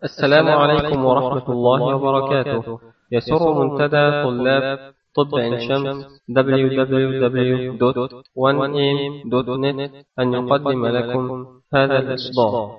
السلام عليكم ورحمة الله وبركاته يسر منتدى طلاب طب عين شمس www.1am.net أن يقدم لكم هذا الإصدار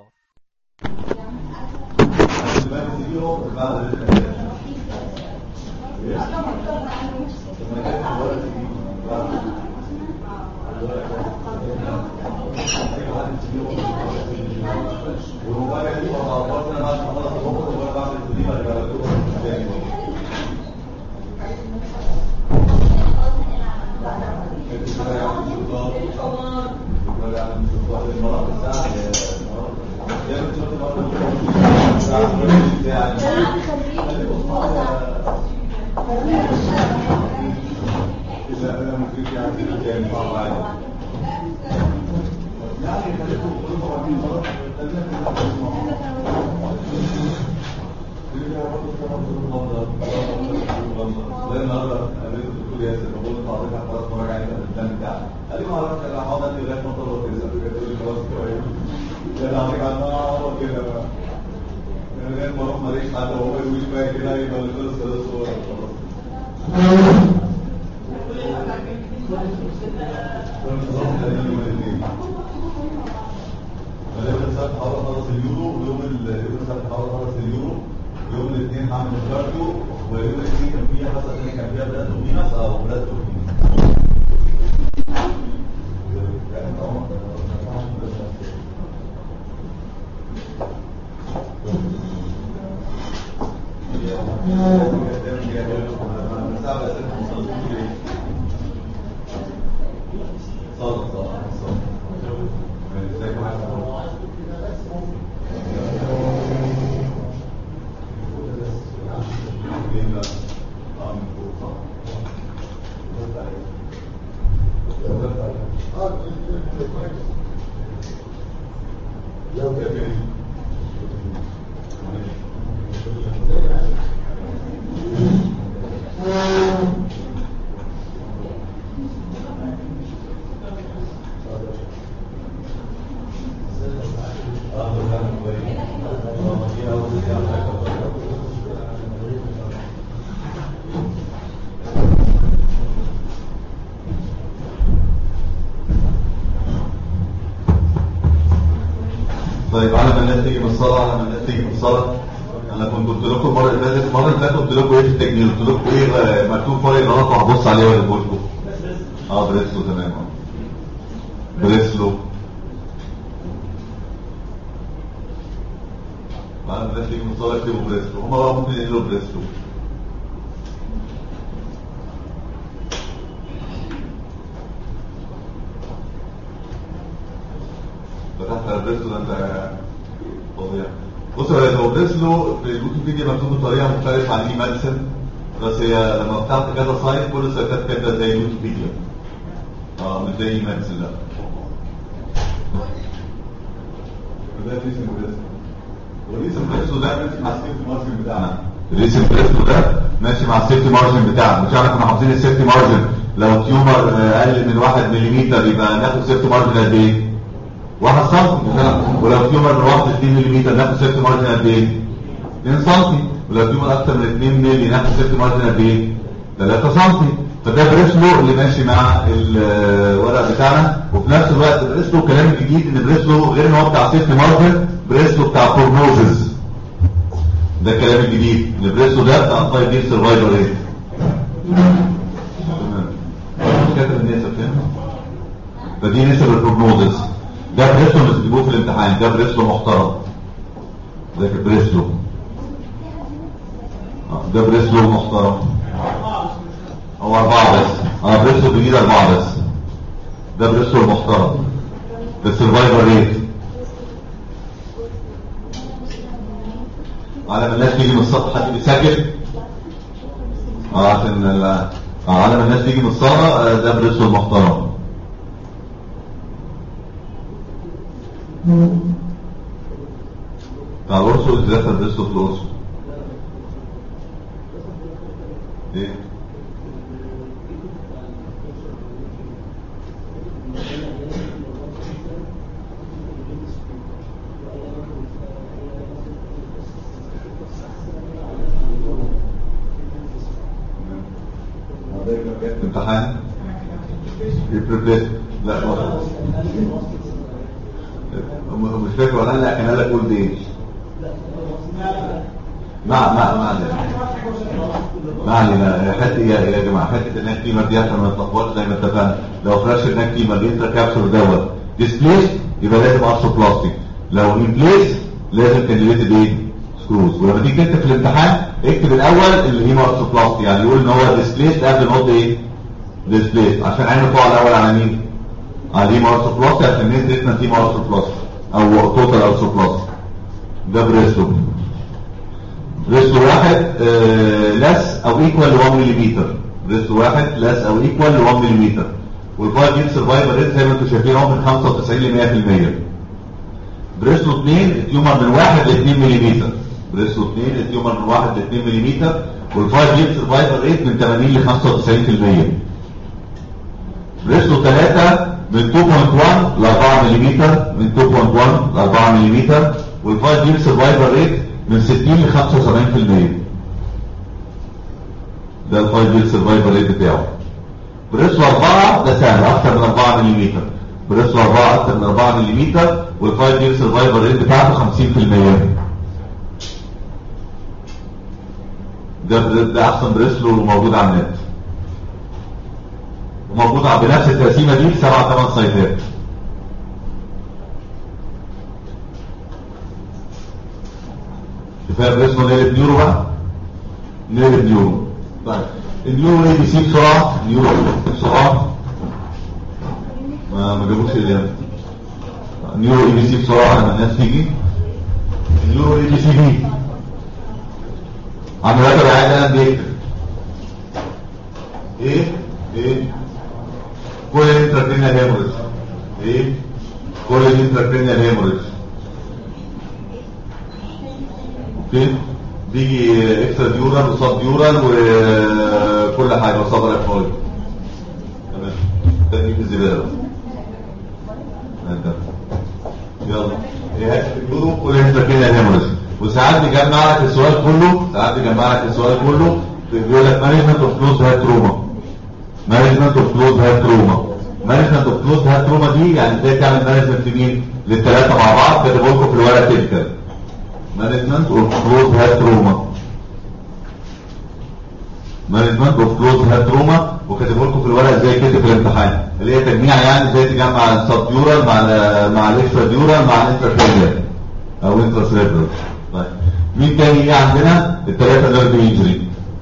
طيب على ما الناس تيجي من الصلاه على ما الناس تيجي من الصلاه انا كنت قلت لكم المره اللي فاتت المره اللي فاتت قلت لكم ايه في التجميل قلت لكم ايه مكتوب فرق غلط وهبص عليه ولا بقول لكم اه بريسلو تمام اه بريسلو على ما الناس تيجي من الصلاه يكتبوا بريسلو هم بقى ممكن يقولوا بريسلو فتحت البريسلو ده انت فظيع بص يا هو بريسلو في الويكيبيديا مكتوب بطريقه مختلفه عن اي ماديسن بس هي لما فتحت كذا سايت كل السايتات كده زي الويكيبيديا اه مش زي اي ماديسن لا ده ريسم بريسلو وريسم بريسلو ده ماشي مع السيفتي مارجن بتاعنا الريسم بريسلو ده ماشي مع السيفتي مارجن بتاعنا مش احنا كنا حافظين السيفتي مارجن لو تيومر اقل من 1 ملم يبقى ناخد سيفتي مارجن قد ايه؟ 1 سم ولو تيومر من 1 2 ملم ناخد سيفتي مارجن قد ايه 2 سم ولو تيومر اكتر من 2 مللي ناخد سيفتي مارجن قد ايه 3 سم فده بريسلو اللي ماشي مع الورق بتاعنا وفي نفس الوقت بريسلو كلام جديد ان بريسلو غير ان هو بتاع سيفتي مارجن بريسلو بتاع بروجنوزز ده الكلام الجديد ان بريسلو ده بتاع 5 دي سرفايفر ريت تمام كاتب النسب فاهم فدي نسب البروجنوزز ده بريسلو مش تجيبوه في الامتحان ده بريسلو محترم ده بريسلو ده بريسلو محترم هو أربعة بس اه بريسلو جديد أربعة بس ده بريسلو المحترم بالسرفايفر ريت على ما الناس تيجي من السطح حد بيسجل اه عشان اه على ما الناس تيجي من الصالة ده بريسلو المحترم بتاع الأرسل ازاي تدرسه في الأرسل ايه الامتحان ريبليس لا ما م- مش فاكر ولا لا كان قال لك قول ديش مع مع مع ما علينا حته يا يا جماعه حته الناك كيمر دي عشان ما نتلخبطش زي ما اتفقنا لو فلاش الناك كيمر الانترا كابسول دوت ديسبليس يبقى لازم ارثو بلاستيك لو ان بليس لازم كانديديتد ايه سكروز ولما تيجي تكتب في الامتحان اكتب الاول اللي هي ارثو بلاستيك يعني يقول ان هو ديسبليس قبل ما ايه ديسبليس عشان عينه تقع الاول على مين على دي ارثو بلاستيك عشان نيت تريتمنت دي ارثو بلاستيك او توتال ارثو بلاستيك ده بريستو بريستو واحد آه لس او ايكوال ل 1 ملم بريستو واحد لس او ايكوال ل 1 ملم والفايف يير سرفايفل ريت زي ما انتم شايفين اهو من 95 ل 100% بريستو 2 التيومر من 1 ل 2 ملم بريستو 2 التيومر من 1 ل 2 ملم والفايف يير سرفايفل ريت من 80 ل 95% بريستو 3 من 2.1 ل 4 ملم من 2.1 ل 4 ملم والفايف يير سرفايفل ريت من 60 ل 75% ده الفايف يير سرفايفل ريت بتاعه بريسو 4 ده سهل اكتر من 4 ملم بريسو 4 اكتر من 4 ملم والفايف يير سرفايفل ريت بتاعته 50% ده ده احسن بريسلو موجود على النت وموجود على- بنفس التقسيمه دي في سبع ثمان سايتات كفايه بريسلو نيرف نيورو بقى نيرف نيورو طيب النيورو اي بي سي بسرعه نيورو بسرعه ما ما جابوش اللي نيورو اي بي سي بسرعه لما الناس تيجي النيورو اي بي سي بي عمليات الرعايه انا بيكتب ايه ايه كل الانتركرينيال هيموريج ايه كل الانتركرينيال هيموريج اوكي بيجي اكسترا ديورال وصاب ديورال وكل حاجه وصاب ريفويد تمام ده بيجي الزباله ده. يلا ايه بيقولوا كل انتركرينيال هيموريج وساعات بيجمع لك السؤال كله ساعات بيجمع لك السؤال كله بيقول لك مانجمنت اوف كلوز هاد تروما مانجمنت اوف كلوز هاد تروما مانجمنت اوف كلوز هاد تروما دي يعني ازاي تعمل مانجمنت لمين للثلاثه مع بعض كاتبه لكم في الورقه تلك مانجمنت اوف كلوز هاد تروما مانجمنت اوف كلوز هاد تروما وكاتبه لكم في الورقه ازاي كده في الامتحان اللي هي تجميع يعني ازاي تجمع السبديورال مع ال مع الاكسترا ديورال مع الانترفيريال او انترسيربرال طيب مين تاني ايه عندنا الثلاثه نيرف انجري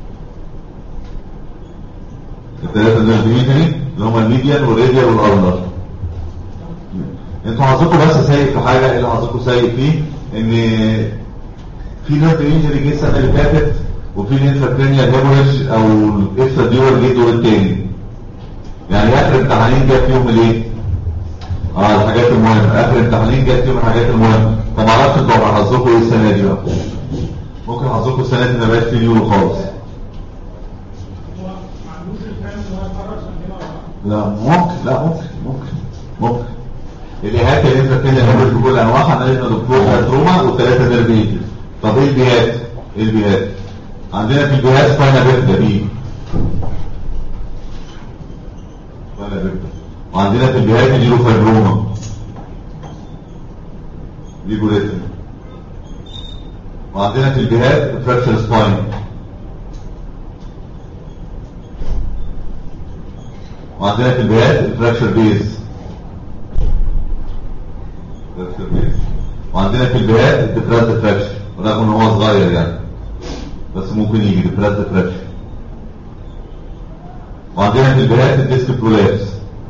الثلاثه نيرف انجري اللي هم الميديان والراديال والارنر انتوا حظكم بس سيء في حاجه ايه اللي حظكم سيء فيه ان في نيرف انجري جه السنه اللي فاتت وفي الانتركرينيال هيموريج او الاكسترا ديورال جه الدور الثاني يعني اخر امتحانين جت فيهم الايه؟ اه الحاجات المهمه اخر امتحانين جت فيهم الحاجات المهمه فما اعرفش انتوا هيبقى حظكم ايه السنه دي بقى ممكن حظكم السنه دي ما بقاش فيه يورو خالص لا ممكن لا ممكن ممكن ممكن الايهات اللي انت كده هنعمل بكل انواعها احنا لازم دكتور هاتروما والثلاثه نيرف طب ايه البيهات؟ ايه البيهات؟ عندنا في البيهات سباينا بيردا بي سباينا بيردا وعندنا في البيهات اليوروفايبروما دي بوليتن وعندنا في البيهات فراكشر سباين وعندنا في البيهات الفراكشر بيز فراكشر بيز وعندنا في البيهات الديفراز فراكشر رغم ان هو صغير يعني بس ممكن يجي ديفراز فراكشر وعندنا في البيهات الديسك برولابس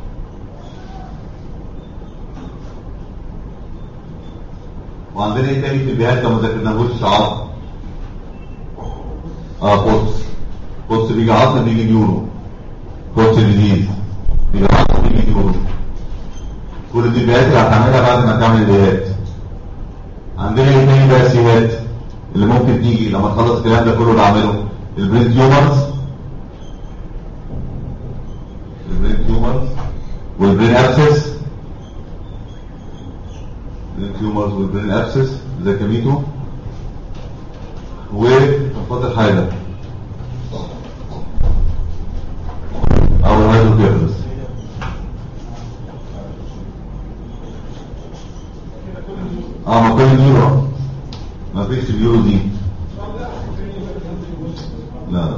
وعندنا ايه تاني في البيهات لو ما ذاكرناهوش شعار اه بوتس بوتس بيجي عظم بيجي نيورو بوتس ديزيز بيجي عظم بيجي نيورو كل دي البيهات اللي هتعملها بعد ما تعمل البيهات عندنا ايه تاني بقى سيهات اللي ممكن تيجي لما تخلص الكلام ده كله بعمله البرين تيومرز البرين تيومرز والبرين ابسس البرين تيومرز والبرين ابسس زي كميتو وفاضل حاجه او مفيش اليورو دي لا لا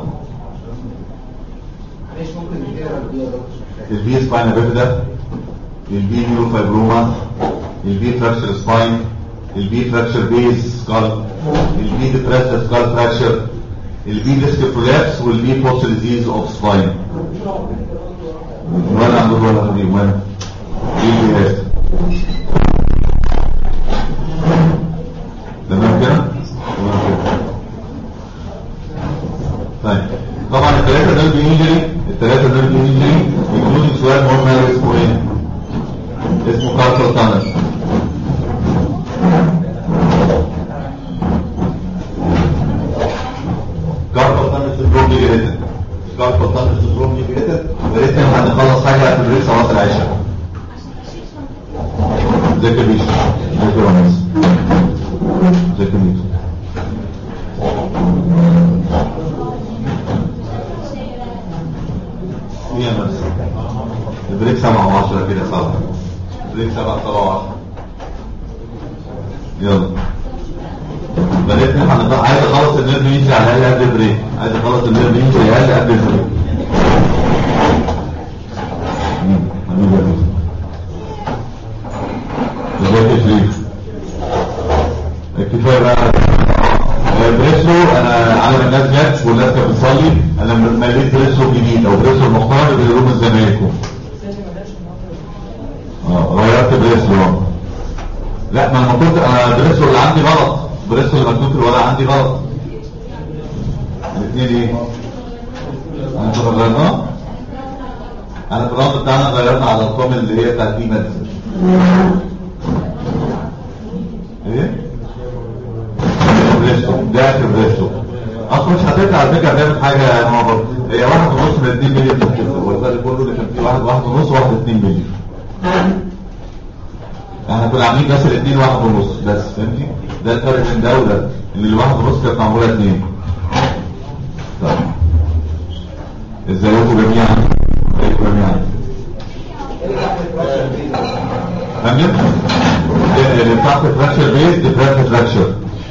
معلش ممكن تقرا دي يا دكتور البي سباين بيبدا البي نيورو فايبروما البي فراكشر سباين البي فراكشر بيز سكال البي ديبريسد سكال فراكشر البي ديسك برولابس والبي بوست ديزيز اوف سباين ولا عنده ولا دي ولا دي البيات تمام كده تمام كده طيب طبعا الثلاثه دول بينجري الثلاثه دول بينجري يكون سؤال مهم أوي اسمه ايه اسمه كارتل تانل كارتل تانل سندروم دي جريتد كارتل تانل سندروم دي جريتد وريت لما هنخلص حاجه في الريس خلاص العشاء ذاكر بيش ذاكر رمز ذاكر بيش مية بس البريك سبعة وعشرة كده صعب بريك سبعة سبعة وعشرة يلا بنتنا هنبقى عايز اخلص النيرف ينزل على الاقل قبل البريك عايز اخلص النيرف ينزل على الاقل قبل البريك مم، حبيبي يا يوسف. ازيك يا شريف كفايه بقى بريسو انا عالم الناس جت والناس كانت بتصلي انا مليت بريسو جديد او بريسو محترم بيقولوا من زمايلكم اه غيرت بريسو اه. لا ما انا كنت انا بريسو اللي عندي غلط بريسو اللي مكتوب في الورقه عندي غلط الاثنين ايه؟ انا كنا غيرناه انا في الرابط بتاعنا غيرنا على الارقام اللي هي بتاعت دي مادسون ايه؟ بريستو ده في بريستو اصلا مش هتطلع على فكره هتعمل حاجه يا ماما هي واحد ونص من 2 مليون في الكتاب هو الفرق كله اللي كان فيه واحد واحد ونص وواحد 2 مليون احنا كنا عاملين بس الاثنين واحد ونص بس فهمتي ده الفرق بين ده وده اللي الواحد ونص كانت معموله اثنين طيب ازيكم جميعا ازيكم جميعا فاهم اللي بتاعت فراكشر بيز دي فراكشر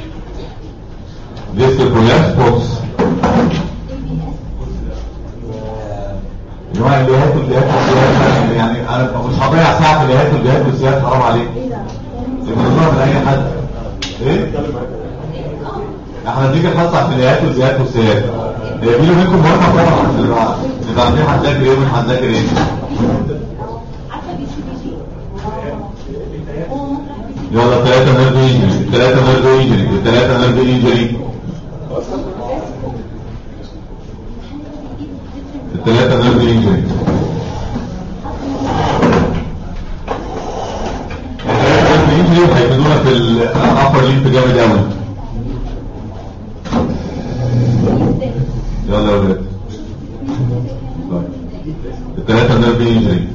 ديسك برولابس بوكس يا جماعه اللي ياكل اللي ياكل اللي ياكل يعني انا مش هضيع ساعه في اللي ياكل اللي ياكل سياد حرام عليك الموضوع من اي حد ايه احنا بنيجي نحصل في اللي ياكل اللي ياكل سياد هي بيني وبينكم مهمه طبعا نبقى نبقى عارفين هنذاكر ايه ومش هنذاكر ايه يلا ثلاثة نرد انجري الثلاثة نرد انجري الثلاثة نرد انجري الثلاثة نرد انجري الثلاثة نرد انجري هيفيدونا في الابر ليمف جامد قوي يلا يا ولاد طيب. الثلاثة نرد انجري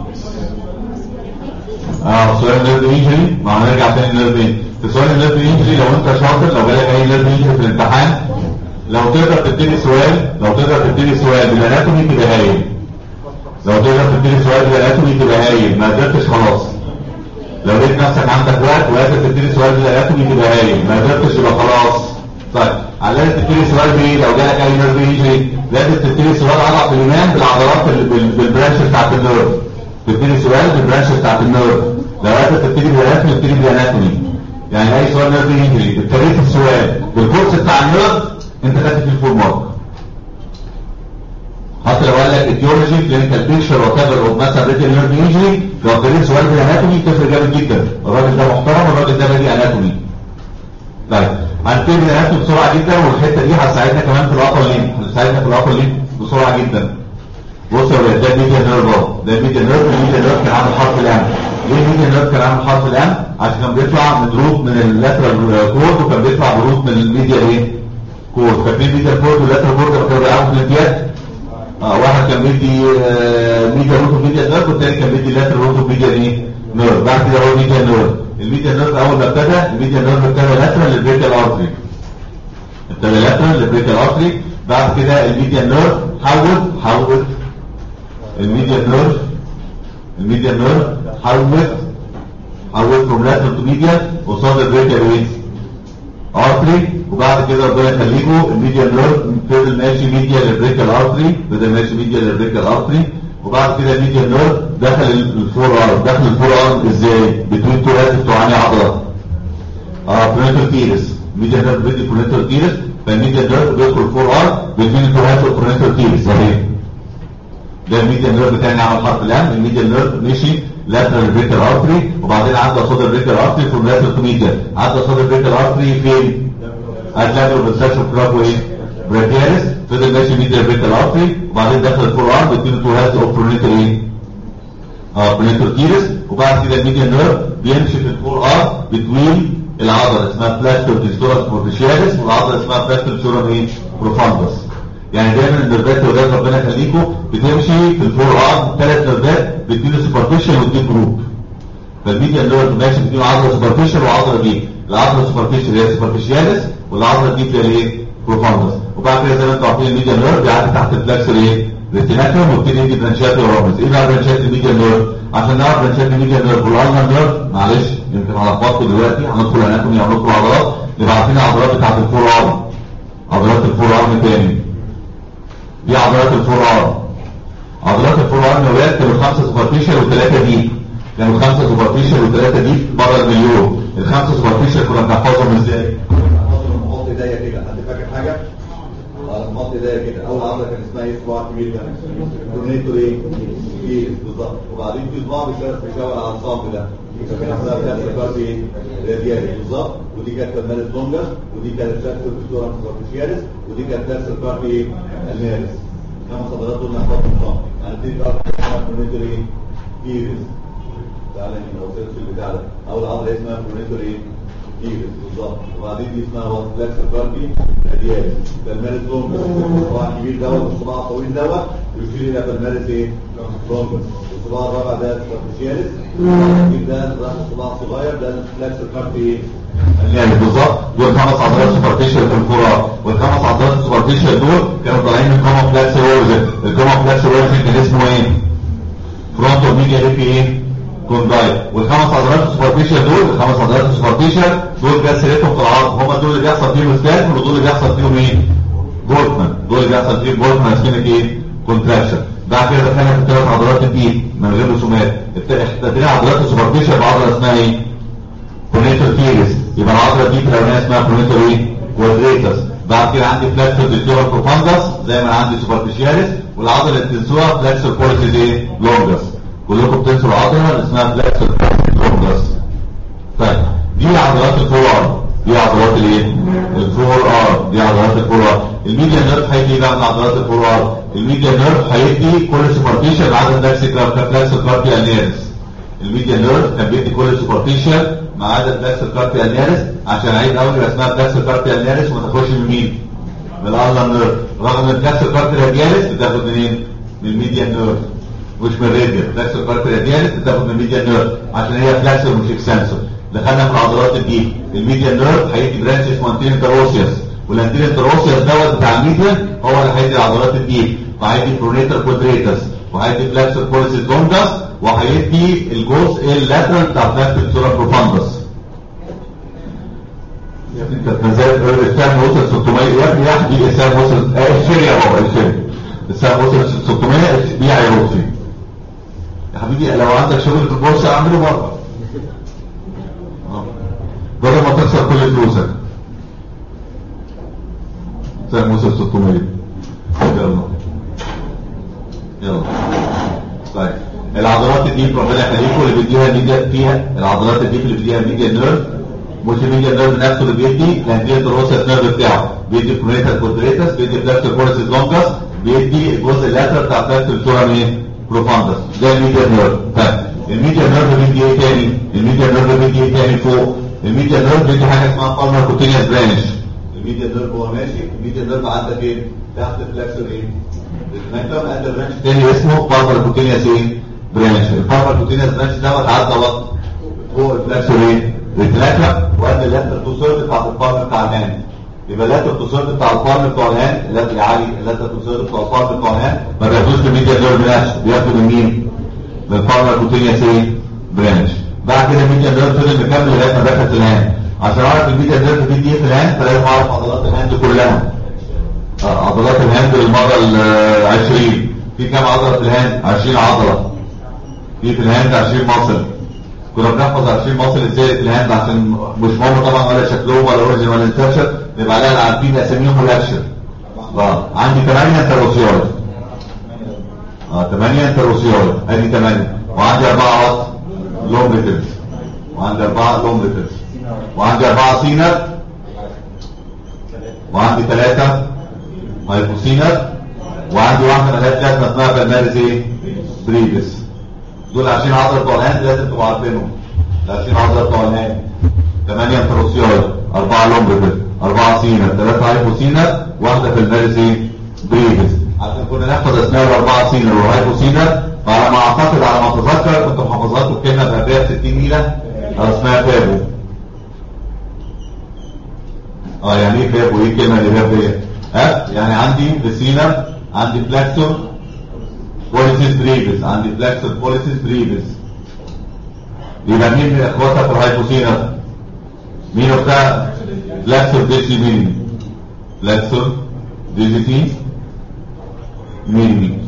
اه سؤال نيرف انجري ما هنرجع تاني نيرف انجري في سؤال النيرف انجري لو انت شاطر لو جالك اي نيرف انجري في الامتحان لو تقدر تبتدي سؤال لو تقدر تبتدي سؤال بالاناتومي تبقى هايل لو تقدر تبتدي سؤال بالاناتومي تبقى هايل ما قدرتش خلاص لو لقيت نفسك عندك وقت وقادر تبتدي سؤال بالاناتومي تبقى هايل ما قدرتش يبقى خلاص طيب على لازم تبتدي سؤال بايه لو جالك اي نيرف انجري لازم تبتدي سؤال اضعف الايمان بالعضلات بال- بال- بالبرانش بتاعت النيرف تبتدي سؤال بالبرانش بتاعت النيرف لو قادر تبتدي بالاناتومي تبتدي بالاناتومي يعني اي سؤال نيرف انجري ابتديت السؤال بالكورس بتاع النيرف انت خدت فيه الفول مارك حتى لو قال لك ايديولوجي كلينيكال بيكشر وات ايفر او مثلا ريتن نيرف انجري لو ابتديت سؤال بالاناتومي تفرق جامد جدا الراجل ده محترم والراجل ده بادئ اناتومي طيب هنبتدي بالاناتومي بسرعه جدا والحته دي هتساعدنا كمان في الابر لين هتساعدنا في الابر لين بسرعه جدا بص يا ولاد ده الميديا نيرف اهو ده الميديا نيرف الميديا نيرف كان عامل حرف الام ليه الميديا نيرف كان عامل حرف الام عشان كان بيطلع من روت من اللاترال كورد وكان بيطلع بروت من الميديا ايه كورد فاكرين الميديا كورد واللاترال كورد كانوا بيلعبوا في الامتياز اه واحد كان بيدي آه، ميديا روت وميديا نيرف والتاني كان بيدي لاترال روت وميديا ايه نيرف بعد كده هو ميديا نيرف الميديا نيرف اول ما ابتدى الميديا نيرف ابتدى لاترال للبريكال ارتري ابتدى لاترال للبريكال ارتري بعد كده الميديا نيرف حول حول الميديا نيرف الميديا نيرف حولت حولت فروم لاترال تو ميديا قصاد البريكال ايه ارتري ارتري وبعد كده ربنا يخليكم الميديا نيرف فضل ماشي ميديا للبريكال ارتري فضل ماشي ميديا للبريكال ارتري وبعد كده الميديا نيرف دخل الفور ارم دخل الفور ارم ازاي؟ بتوين تو هاتف بتوع انهي عضلات؟ اه برونيتال تيرس ميديا نيرف بيدي برونيتال تيرس فالميديا نيرف بيدخل الفور ارم بتوين تو هاتف برونيتال تيرس اهي ده الميديا نيرف بتاعي عمل حرف الام الميديا نيرف مشي لاترال بريكال ارتري وبعدين عدى قصاد البريكال ارتري فروم لاترال تو ميديا عدى قصاد البريكال ارتري فين؟ هتلاقوا بالساشو كلاب وايه؟ بريكالس فضل ماشي ميديا بريكال ارتري وبعدين دخل الفور ارم بتوين تو هاتف اوف برونيتال ايه؟ اه برونيتال تيرس وبعد كده الميديا نيرف بيمشي في الفور ارم بتوين العضله اسمها بلاستور ديستورس بروتيشيالس والعضله اسمها بلاستور ديستورس ايه؟ بروفاندس يعني دايما النرفات ولاد ربنا يخليكم بتمشي في الفور ارم ثلاث نرفات بتديله سوبرفيشال وتديله جروب فالميديا اللي هو ماشي بتديله عضله سوبرفيشال وعضله دي العضله سوبرفيشال هي سوبرفيشيالس والعضله دي هي ايه؟ بروفاندس وبعد كده زي ما انتم عارفين الميديا نيرف بيعدي تحت الفلكسور ايه؟ ريتيناكوم ويبتدي يدي برانشات ورامز ايه بقى برانشات الميديا نيرف؟ عشان نعرف برانشات الميديا نيرف والالنا نيرف معلش يمكن هلخبطكم دلوقتي هندخل اناتومي هندخل عضلات نبقى عارفين العضلات بتاعت الفور ارم عضلات الفور ارم تاني دي عضلات الفور ارم عضلات الفور ارم يا ولاد كانوا خمسه سوبرفيشال وثلاثه ديب كانوا خمسه سوبرفيشال وثلاثه ديب بره المليون الخمسه سوبرفيشال كنا بنحفظهم ازاي؟ نحط ايديا كده حد فاكر حاجه؟ اه نحط ايديا كده اول عضله كان اسمها ايه صباع كبير ده كورنيتور ايه؟ كبير بالظبط وبعدين في صباع بيشاور بيشاور على الصامت ده كان اسمها بتاعت الكارت ايه؟ راديالي بالظبط ودي كانت كمالة لونجر ودي كانت فاكتور بسورة سوبرفيشيالس ودي كانت نفس الكارت ايه؟ المارس خمس عضلات دول نحطهم صامت هنبتدي بقى اسمها كورنيتور ايه؟ كبير تعالى هنا لو وصلت في البتاع ده اول عضله اسمها كورنيتور ايه؟ كيرس بالظبط وبعدين دي اسمها وات فلاكس كاربي راديال بالمارس لونجس الصباع الكبير دوت والصباع الطويل دوت يشير الى بالمارس ايه؟ لونجس الصباع الرابع ده سبارتيشيالس الكبير ده راح الصباع الصغير ده فلاكس كاربي ايه؟ يعني بالظبط دول خمس عضلات سوبرفيشال في الفورار والخمس عضلات السوبرفيشال دول كانوا طالعين من كوما فلاكس اورجن الكوما فلاكس اورجن كان اسمه ايه؟ فرونتو ميديا ريبي ايه؟ كونداي والخمس عضلات السوبرفيشال دول الخمس عضلات السوبرفيشال دول جت سيرتهم في العظم هم دول اللي بيحصل فيهم ستاف ودول اللي بيحصل فيهم ايه؟ بولتمان دول اللي بيحصل فيهم بولتمان اسكيميك ايه؟ كونتراكشن بعد كده دخلنا في الثلاث عضلات الديب من غير رسومات ابتدينا عضلات السوبرفيشال بعضله اسمها ايه؟ كونيتور تيرس يبقى العضله دي في الاولانيه اسمها كونيتور ايه؟ كوادريتس بعد كده عندي فلاكسور ديتورال بروفاندس زي ما عندي سوبرفيشياليس والعضله اللي بتنسوها فلاكسور بوليسيز ايه؟ لونجس كلكم بتنسوا العضله اللي اسمها فلاكسور لونجس طيب دي عضلات الفور ارم دي عضلات الايه؟ الفور ارم دي عضلات الفور ارم الميديا نيرف هيدي بقى من عضلات الفور ارم الميديا نيرف هيدي كل سوبرفيشال ما عدا فلاكسور كاربي النيرس الميديا نيرف كان بيدي كل سوبرفيشال ما عدا فلاكسور كاربي النيرس عشان عيد اول يبقى اسمها فلاكسور كاربي النيرس وما تاخدش من مين؟ من الالنا نيرف رغم ان فلاكسور كاربي رادياليس بتاخد منين؟ من الميديا نيرف مش من الراديال فلاكسور كاربي رادياليس بتاخد من الميديا نيرف عشان هي فلاكسور مش اكسنسور دخلنا في العضلات الديب الميديا نيرف هيدي برانش اسمه انتيريور تروسيوس والانتيريور تروسيوس دوت بتاع الميديا هو اللي هيدي العضلات الديب وهيدي برونيتر كوادريتس وهيدي فلاكسور بوليسيس لونجس وهيدي الجزء اللاترال بتاع فلاكسور سورا بروفاندس يا ابني انت اتنزلت السهم وصل 600 يا ابني يا ابني السهم وصل اه اشتري يا بابا اشتري السهم وصل 600 بيع يا روتي يا حبيبي لو عندك شغل في البورصه اعمله بره بدل ما تخسر كل فلوسك سهم وصل 600 يلا يلا طيب العضلات دي ربنا يخليكم اللي بيديها الميديا فيها العضلات دي اللي بيديها الميديا نيرف مش الميديا نيرف نفسه اللي بيدي لان الروسيس نيرف بتاعه بيدي كوريتال كوادريتس بيدي فلاكسور كورسيس لونجس بيدي الجزء اللاترال بتاع فلاكسور سورا ايه بروفاندس ده الميديا نيرف طيب الميديا نيرف بيدي ايه تاني الميديا نيرف بيدي ايه تاني فوق الميديا نيرف بيدي حاجه اسمها بالمر كوتينيوس برانش الميديا نيرف هو ماشي الميديا نيرف عدى فين تحت فلاكسور ايه الريتناكم ادى برانش تاني اسمه بالمر كوتينيوس ايه برانش البالمر كوتينيوس برانش دوت عدى وقت فوق الفلاكسور ايه ريتناكم وادى اللاتر تو سيرف بتاع البالمر بتاع الهاند يبقى اللاتر تو سيرف بتاع البالمر بتاع الهاند اللاتر عالي اللاتر تو سيرف بتاع البالمر بتاع الهاند ما بياخدوش من الميديا نيرف نفسه بياخدوا من مين؟ من البالمر كوتينيوس ايه برانش بعد كده الميديا نيرف فضل مكمل لغايه ما دخلت الهاند عشان اعرف الميديا نيرف دي دي في الهاند فلازم اعرف عضلات الهاند كلها آه، عضلات الهاند للمره ال 20 في كام عضله في الهاند 20 عضله في في الهاند 20 مصل كنا بنحفظ 20 مصل ازاي في الهاند عشان مش مهم طبعا ولا شكلهم ولا اوريجن ولا انترشن نبقى عليها عارفين اساميهم والاكشن اه عندي 8 انتروسيول اه 8 انتروسيول ادي 8 وعندي 4 وات لومبريتلز وعندي 4 لومبريتلز وعندي 4 سينر وعندي 3 هايبوسينر وعندي واحده ملهاش لازمه اسمها بالمارس ايه؟ بريفس دول 20 عضله بتوع الهاند لازم تبقوا عارفينهم ال 20 عضله بتوع الهاند 8 انتروسيول 4 لومبريتلز 4 سينر 3 هايبوسينر واحده في المارس ايه؟ بريفس عشان كنا نحفظ اسماء الاربعه سينر والهايبوسينر فعلى ما اعتقد على ما اتذكر كنت محافظات الكلمه بهدايا 60 ميله اسمها فابو اه يعني ايه فابو ايه الكلمه اللي فابو ديت ها يعني عندي ريسينر عندي فلاكسور بوليسيس بريفس عندي فلاكسور بوليسيس بريفس يبقى مين من اخواتها في الهايبوسينر مين اختها فلاكسور ديسي مين فلاكسور ديسي مين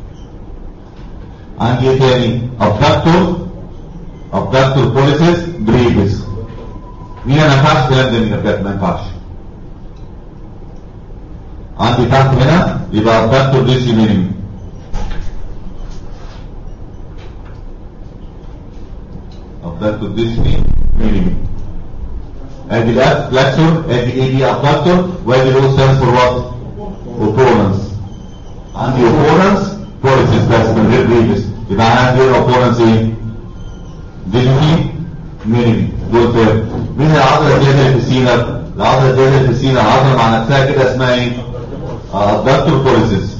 عندي ايه تاني ابدكتور ابدكتور بوليسيس بريفس مين ما ينفعش الكلام ده مين بجد ما ينفعش عندي تحت هنا يبقى ابدكتور ديسي مينيمم ابدكتور ديسي مينيمم ادي الاف فلاكسور ادي اي دي ابدكتور وادي لو ستاندز فور وات اوبوننس عندي اوبوننس بوليسيس بس من غير بريفس يبقى عندي اوبوننس ايه ديجيتي مينيمم دول فين مين العضله الزياده اللي في السينر العضله الزياده اللي في السينر عضله مع نفسها كده اسمها ايه الادكتور بوليسيس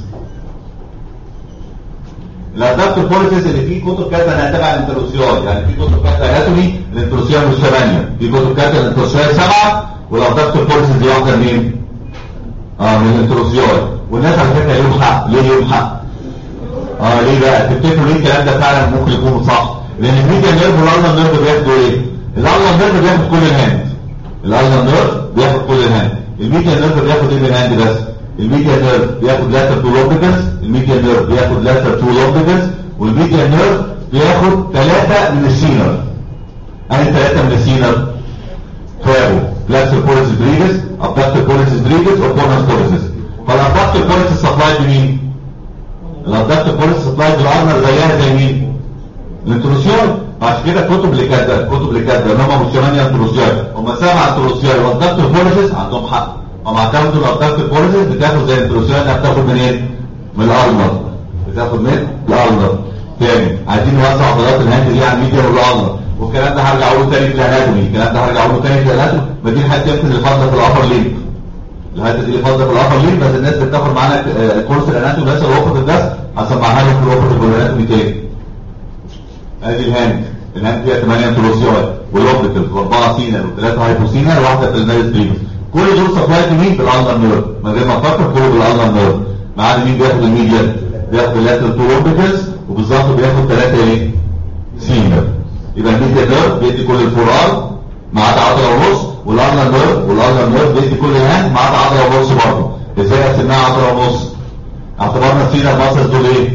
الادكتور بوليسيس اللي فيه كتب كاتبه انها تبع الانتروسيال يعني في كتب كاتبه اناتومي الانتروسيال مش 8 في كتب كاتبه الانتروسيال 7 والادكتور بوليسيس دي واحده منين؟ اه من الانتروسيال والناس على فكره ليهم حق ليه ليهم حق؟ اه ليه بقى تفتكروا ليه الكلام ده فعلا ممكن يكون صح لان الميديا نيرف والالنا نيرف بياخدوا ايه الالنا نيرف بياخد كل الهاند الالنا نيرف بياخد كل الهاند الميديا نيرف بياخد ايه من الهاند بس الميديا نيرف بياخد لاتر تو لوبيكس الميديا نيرف بياخد لاتر تو لوبيكس والميديا نيرف بياخد ثلاثة من السينر اي ثلاثة من السينر فابو فلاكسر بوليسيس بريفس ابدكتور بوليسيس بريفس وبونس بوليسيس فالابدكتور بوليسيس سبلاي بمين الابدكتور بوليسيس سبلاي بالارنر زيها زي مين الانتروسيال عشان كده الكتب اللي كاتبه الكتب اللي كاتبه ان هم مش 8 انتروسيال هم 7 انتروسيال والابدكتور بوليسيس عندهم حق هم اعتمدوا الابدكتور بوليسيس بتاخد زي الانتروسيال انها بتاخد منين من الارنر بتاخد من الارنر تاني عايزين نوزع عضلات الهاند دي على الميديا والارنر والكلام ده هرجع اقوله تاني في الاناتومي الكلام ده هرجع اقوله تاني في الاناتومي ما دي الحته يمكن اللي فاضله في الابر ليمب الحته دي اللي فاضله في الابر ليمب بس الناس بتاخد معانا آه، كورس الاناتومي بس الوقت الدرس هسمعها لهم في الوقت الاناتومي تاني ادي الهاند الهاند فيها 8 انتروسيال والاوبتيكال واربعه سينر وثلاثه هايبوسينر وواحده في الميرس بريمس كل دول سبلاي تو مين بالالنر نيرف من غير ما افكر كله بالالنر نيرف ما عدا مين بياخد الميديا بياخد اللاترال تو اوربيتالز وبالظبط بياخد ثلاثه ايه سينر يبقى الميديا نيرف بيدي كل الفورار ما عدا عضله ونص والالنر نيرف والالنر نيرف بيدي كل الهاند ما عدا عضله ونص برضه ازاي قسمناها عضله ونص اعتبرنا السينر ماسل دول ايه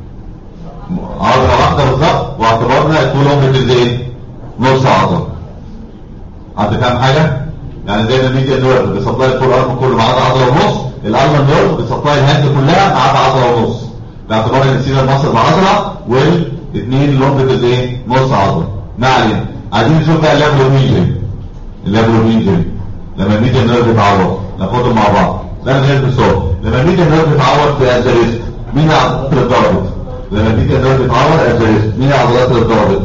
عضله واحده بالظبط واعتبرنا الطول اوبريتلز ايه نص عضله عند كام حاجه يعني زي ما الميديا نيرف بيسبلاي الفور ارم كله ما عدا عضله ونص الالما نيرف بيسبلاي الهاند كلها ما عدا عضله ونص باعتبار ان السينر ماسل بعضله والاثنين الاوبريتلز ايه نص عضله ما علينا عايزين نشوف بقى اللابلو ميجري اللابلو ميجري لما الميديا نيرف يتعور ناخدهم مع بعض ده من غير بصوت لما الميديا نيرف يتعور في ازريست مين عضلات اللي اتضربت لما الميديا نيرف يتعور ازريست مين العضلات اللي اتضربت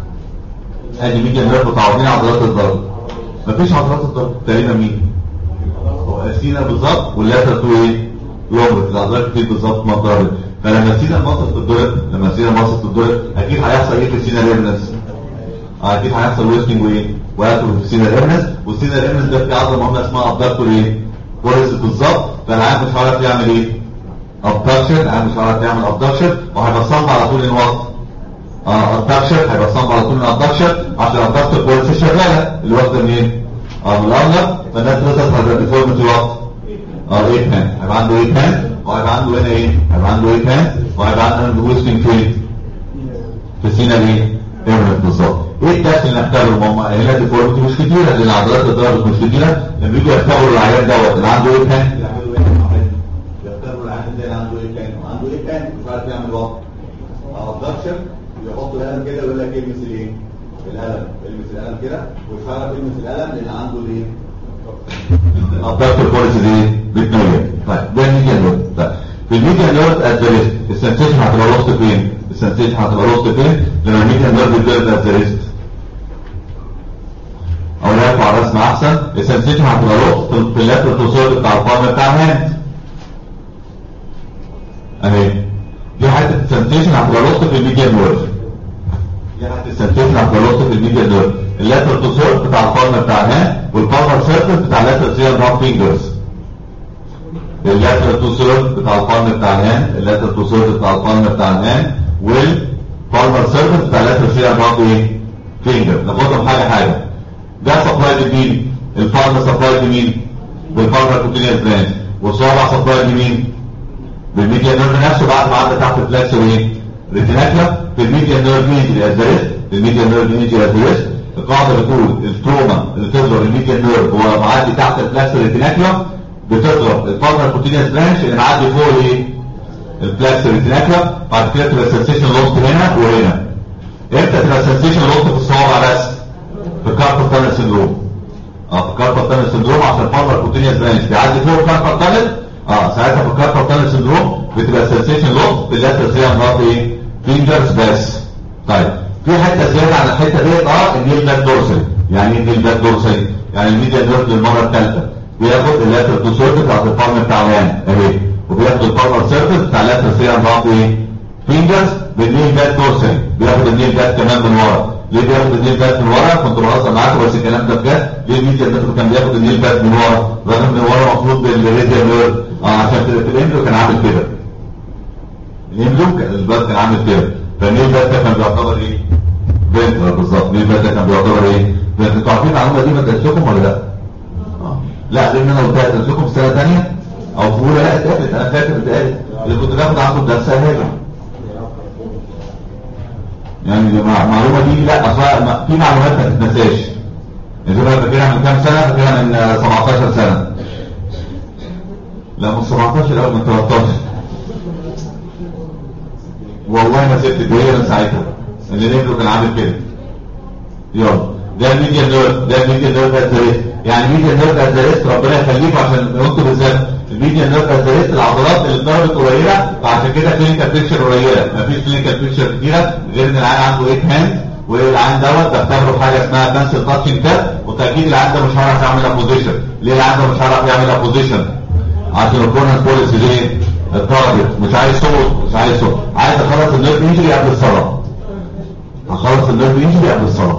ادي ميديا نيرف اتعور مين العضلات اللي اتضربت مفيش عضلات اتضربت تقريبا مين هو السينا بالظبط واللاتر تو ايه لوبرت العضلات كتير بالظبط ما اتضربت فلما السينا المصل تتضرب لما السينا المصل تتضرب اكيد هيحصل ايه في السينا ريمنس اكيد هيحصل ويستنج وايه وياكل في السينا ريمنس والسينا ريمنس ده في عضله مهمه اسمها ابدكتور ايه كورس بالظبط فالعيان مش عارف يعمل ايه ابدكشن العيان مش عارف يعمل ابدكشن وهيبقى صنب على طول الوقت اه ابدكشن هيبقى صنب على طول الابدكشن عشان الابدكتور كورس شغاله اللي واخده منين اه من الارنب فالناس بتصل على ديفورمتي وات اه ايه بان هيبقى عنده ايه بان وهيبقى عنده هنا ايه هيبقى عنده ايه بان وهيبقى عنده ويستنج فين في سينا ايه ايرمنت بالظبط ايه الداخل اللي نختبره ماما هنا ديفورمتي مش كتيره لان عضلات الظهر مش كتيره لما يجوا يختبروا العيان دوت اللي عنده ايه بان يعملوا ايه يختبروا العيان ده اللي عنده ايه بان وعنده ايه بان مش عارف يعمل وات ابدكشن يحط القلم كده ويقول لك المس الايه القلم المس القلم كده ومش عارف يلمس القلم لان عنده الايه الابدكتور بوليسي دي بتنوية طيب ده الميديا نوت طيب في الميديا نوت ات ذا ريست السنسيشن هتبقى لوست فين السنسيشن هتبقى لوست فين لما الميديا نوت بتبرد ات ذا ريست او لا على الرسم احسن السنسيشن هتبقى لوست في اللاتر توصل بتاع الفارم بتاع الهاند اهي دي حته السنسيشن هتبقى لوست في الميديا نوت دي حته السنسيشن هتبقى لوست في الميديا نوت اللاتر توصل بتاع الفارم بتاع الهاند والباور سيرفيس بتاع اللاتر سير هاف فينجرز اللاتر تو سيرف بتاع القرن بتاع الهان اللاتر تو سيرف بتاع القرن بتاع الهان والبالمر سيرفيس بتاع اللاتر سير هاف ايه فينجر ناخدهم حاجه حاجه ده سبلاي لمين الفارم سبلاي لمين بالفارم كوتينيوس برانش والصوابع سبلاي لمين بالميديا نيرف نفسه بعد ما عدى تحت الفلاكس وايه ريتيناكلا في الميديا نيرف انجري ازريست الميديا نيرف انجري ازريست القاعدة بتقول التروما اللي تضرب الميديا نيرف وهو معدي تحت الفلاكس ريتيناكلا بتضرب البارتنر كوتينيوس برانش اللي معدي فوق ايه الفلاكس ريتيناكلا بعد كده تبقى سنسيشن لوست هنا وهنا امتى تبقى سنسيشن لوست في الصوابع بس في الكاربال تانل سندروم اه في الكاربال تانل سندروم عشان البارتنر كوتينيوس برانش بيعدي فوق الكاربال تانل اه ساعتها في الكاربال تانل سندروم بتبقى سنسيشن لوست في اللاتر سيرم ضغط ايه فينجرز بس طيب في حته زياده عن الحته ديت اه النيل باك دورسل يعني ايه النيل باك دورسل يعني الميديا نيرف للمره الثالثه بياخد اللاتر تو سيرفيس بتاعت الفارم بتاع العين اهي وبياخد البارمر سيرفيس بتاع اللاتر سيرم ضغط ايه فينجرز بالنيل باك دورسل بياخد النيل باك كمان من ورا ليه بياخد النيل باك من ورا كنت بهزر معاكم بس الكلام ده بجد ليه الميديا نيرف كان بياخد النيل باك من ورا رغم ان ورا مفروض بالريديا نيرف اه عشان في الامبريو كان عامل كده الامبريو كان الباب كان عامل كده فالنيل باك ده كان بيعتبر ايه فنترال بالظبط مين بقى ده كان بيعتبر ايه فنترال انتوا عارفين المعلومه دي ما درستكم ولا لا آه. لا لان انا قلتها درستكم في سنه ثانيه او في اولى لا اتقالت انا فاكر اتقالت اللي كنت باخد عنده الدرس هاجر يعني المعلومه دي لا اصلا في معلومات ما تتنساش يعني انا فاكرها من كام سنه فاكرها من 17 سنه لا من 17 او من 13 والله ما سبت الدنيا من ساعتها اللي نبره كان عامل كده يلا ده الميديا نيرف ده الميديا نيرف ازريست يعني الميديا نيرف ازريست ربنا يخليكم عشان انتوا بالذات الميديا نيرف ازريست العضلات اللي اتضربت قليله فعشان كده كلينيكال بيكتشر قليله مفيش كلينيكال بيكتشر كتيره غير ان العيان عنده ايت هاند والعيان دوت بيختبروا حاجه اسمها كانسل تاتشنج تاب وتاكيد العيان ده مش هيعرف يعمل ابوزيشن ليه العيان ده مش هيعرف يعمل ابوزيشن عشان الكورنر بوليسي دي التارجت مش عايز صوت مش عايز صوت عايز اخلص النيرف يجري قبل الصلاه هخلص النيرف يجري قبل الصلاة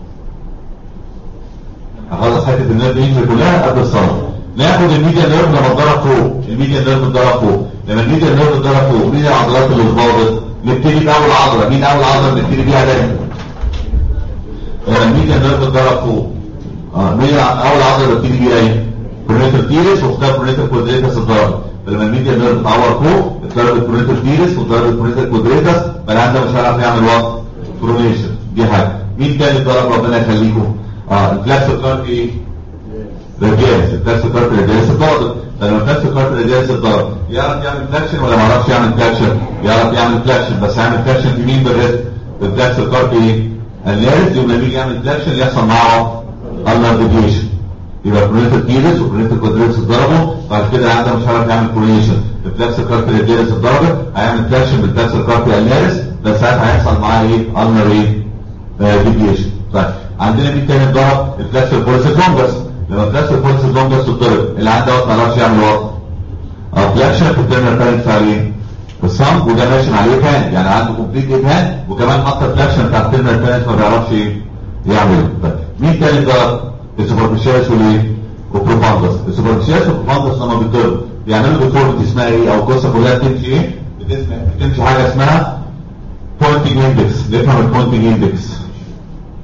هخلص حتة النيرف يجري كلها قبل الصلاة ناخد الميديا نيرف لما اتضرب فوق الميديا نيرف اتضرب فوق لما الميديا نيرف اتضرب فوق مين العضلات اللي اتضربت نبتدي بأول عضلة مين أول عضلة نبتدي بيها دايما لما الميديا نيرف اتضرب فوق اه مين أول عضلة نبتدي بيها ايه؟ برونيتر تيرس واختار برونيتر كوادريتس اتضرب فلما الميديا نيرف اتعور فوق اتضربت برونيتر تيرس واتضربت برونيتر كوادريتس فالعيان ده مش هيعرف يعمل وقت برونيشن دي حاجة مين تاني ضرب ربنا يخليكم اه الفلاكس كارت ايه رجالس الفلاكس كارت رجالس اتضربت فلما الفلاكس كارت رجالس اتضرب يعرف يعمل فلاكشن ولا ما يعرفش يعمل فلاكشن يعرف يعمل فلاكشن بس يعمل فلاكشن في مين بالريست الفلاكس كارت ايه النارس يوم لما يجي يعمل فلاكشن يحصل معه النر ديفيشن يبقى برونيتر تيرس وبرونيتر كوادريتس اتضربوا بعد كده العيان مش هيعرف يعمل كوريشن الفلاكس كارت رجالس اتضربت هيعمل فلاكشن بالفلاكس كارت النارس بس ساعتها هيحصل معاه ايه النر ايه ديفيشن طيب عندنا مين تاني اتضرب الفلاكسر بوليس لونجس لما الفلاكسر بوليس لونجس اتضرب اللي عنده وقت ما يعرفش يعمل وقت اه فلاكشن في الدنيا كانت عليه الصمت وده ماشي عليه كان يعني عنده كومبليت ايفهان وكمان حتى الفلاكشن بتاع الترمينال بلانت ما بيعرفش ايه يعمل طيب مين تاني اتضرب السوبرفيشالس والايه وبروفاندس السوبرفيشالس والبروفاندس لما بيتضربوا بيعملوا ديفورمتي اسمها ايه او القصه كلها بتمشي ايه بتمشي حاجه اسمها بوينتنج اندكس نفهم البوينتنج اندكس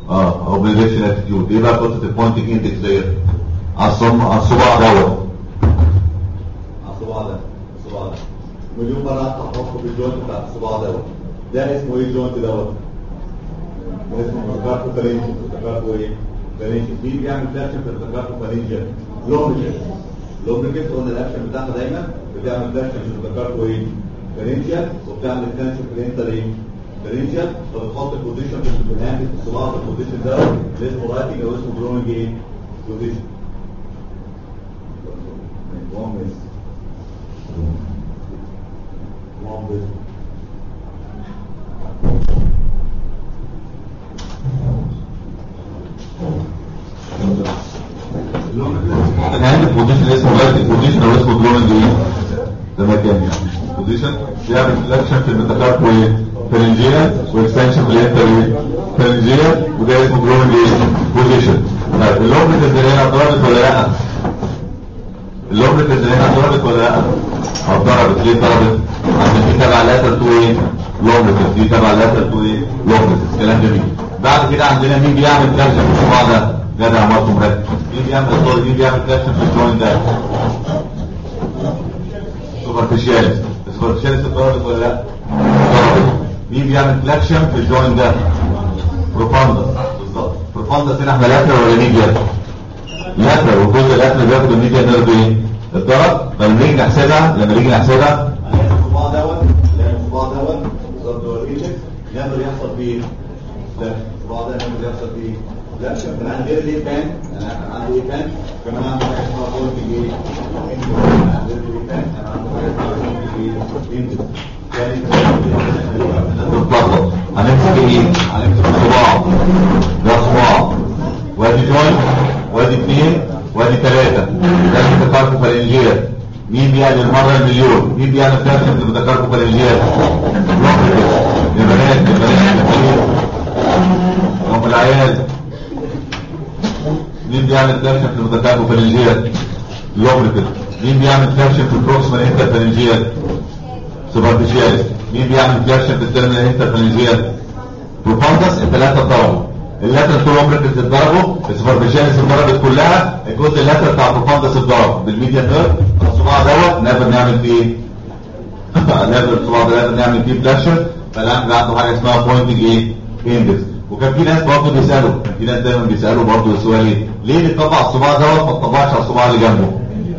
اه او بالريشن اتيتيود ايه بقى قصه البوينتنج اندكس ديت على الصم على الصباع دوت على الصباع ده الصباع ده مليون مرة افتح احطه في الجوينت بتاع الصباع دوت ده اسمه ايه الجوينت دوت؟ ده اسمه مذكرته فالنجيا مذكرته ايه؟ فالنجيا مين بيعمل فلاكشن في مذكرته فالنجيا؟ لومبريكس لومبريكس قلنا الاكشن بتاعها دايما بتعمل فلاكشن في مذكرته ايه؟ فالنجيا وبتعمل تنشن في الانتر ايه؟ فالنجيا فبتحط البوزيشن في الهاند في الصباع في البوزيشن دوت اللي اسمه رايتنج او اسمه جروينج ايه؟ بوزيشن One miss. One miss. الهاند بوزيشن اسمه رايت بوزيشن او اسمه جروينج ايه ده مكان يعني بوزيشن بيعمل فلاكشن في الميتاكارب وفرنجيا واكستنشن في الانتر فرنجيا وده اسمه جروينج ايه بوزيشن طيب اللوبريت اللي هنا ضربت ولا لا اللوبريت اللي هنا ضربت ولا لا اه ضربت ليه ضربت عشان دي تبع لاتر تو ايه لوبريت دي تبع لاتر تو ايه لوبريت كلام جميل بعد كده عندنا مين بيعمل فلاكشن في الصباع ده جدع مرته مركز مين بيعمل الصوره مين بيعمل فلاكشن في الجوين ده سوبرفيشياليس السوبرفيشياليس اتضربت ولا لا اتضربت مين بيعمل فلاكشن في الجوين ده بروفاندس بالظبط بروفاندس هنا احنا لاتر ولا ميديا لاتر والجزء اللاتر بياخد الميديا نيرف ايه اتضرب فلما نيجي نحسبها لما نيجي نحسبها هنلاقي الصباع دوت نلاقي الصباع دوت بالظبط هو الايدكس نقدر يحصل فيه لا الصباع ده نقدر يحصل فيه لا كمان عندي غير الايه بان انا عندي ايه بان كمان عندي حاجه اسمها بولتنج ايه غير الايه بان انا عندي حاجه اسمها بولتنج ايه اندكس تتلخبط هنمسك ايه هنمسك صباع ده صباع وادي جوينت وادي اثنين وادي ثلاثة ده المتكاربو فالنجيات مين بيعمل مرة المليون مين بيعمل كارثة في المتكاربو فالنجيات يا بنات يا بنات يا بنات هم العيال مين بيعمل كارثة في المتكاربو فالنجيات لوبريكت مين بيعمل كارثة في البروكسيمال انترفالنجيات سوبرفيشياليس مين بيعمل فلاكشن في الترمينال انترفالنجيال بروفاندس الثلاثه ضربوا اللاتر طول عمرك اتضربوا السوبرفيشياليس اتضربت كلها الجزء اللاتر بتاع بروفاندس اتضرب بالميديا نيرف الصباع دوت نقدر نعمل فيه ايه؟ نقدر الصباع ده نقدر نعمل فيه فلاكشن فالان عنده حاجه اسمها بوينتنج ايه؟ اندكس وكان في ناس برضه بيسالوا كان في ناس دايما بيسالوا برضه السؤال ايه؟ ليه بتطبع الصباع دوت ما تطبعش على الصباع اللي جنبه؟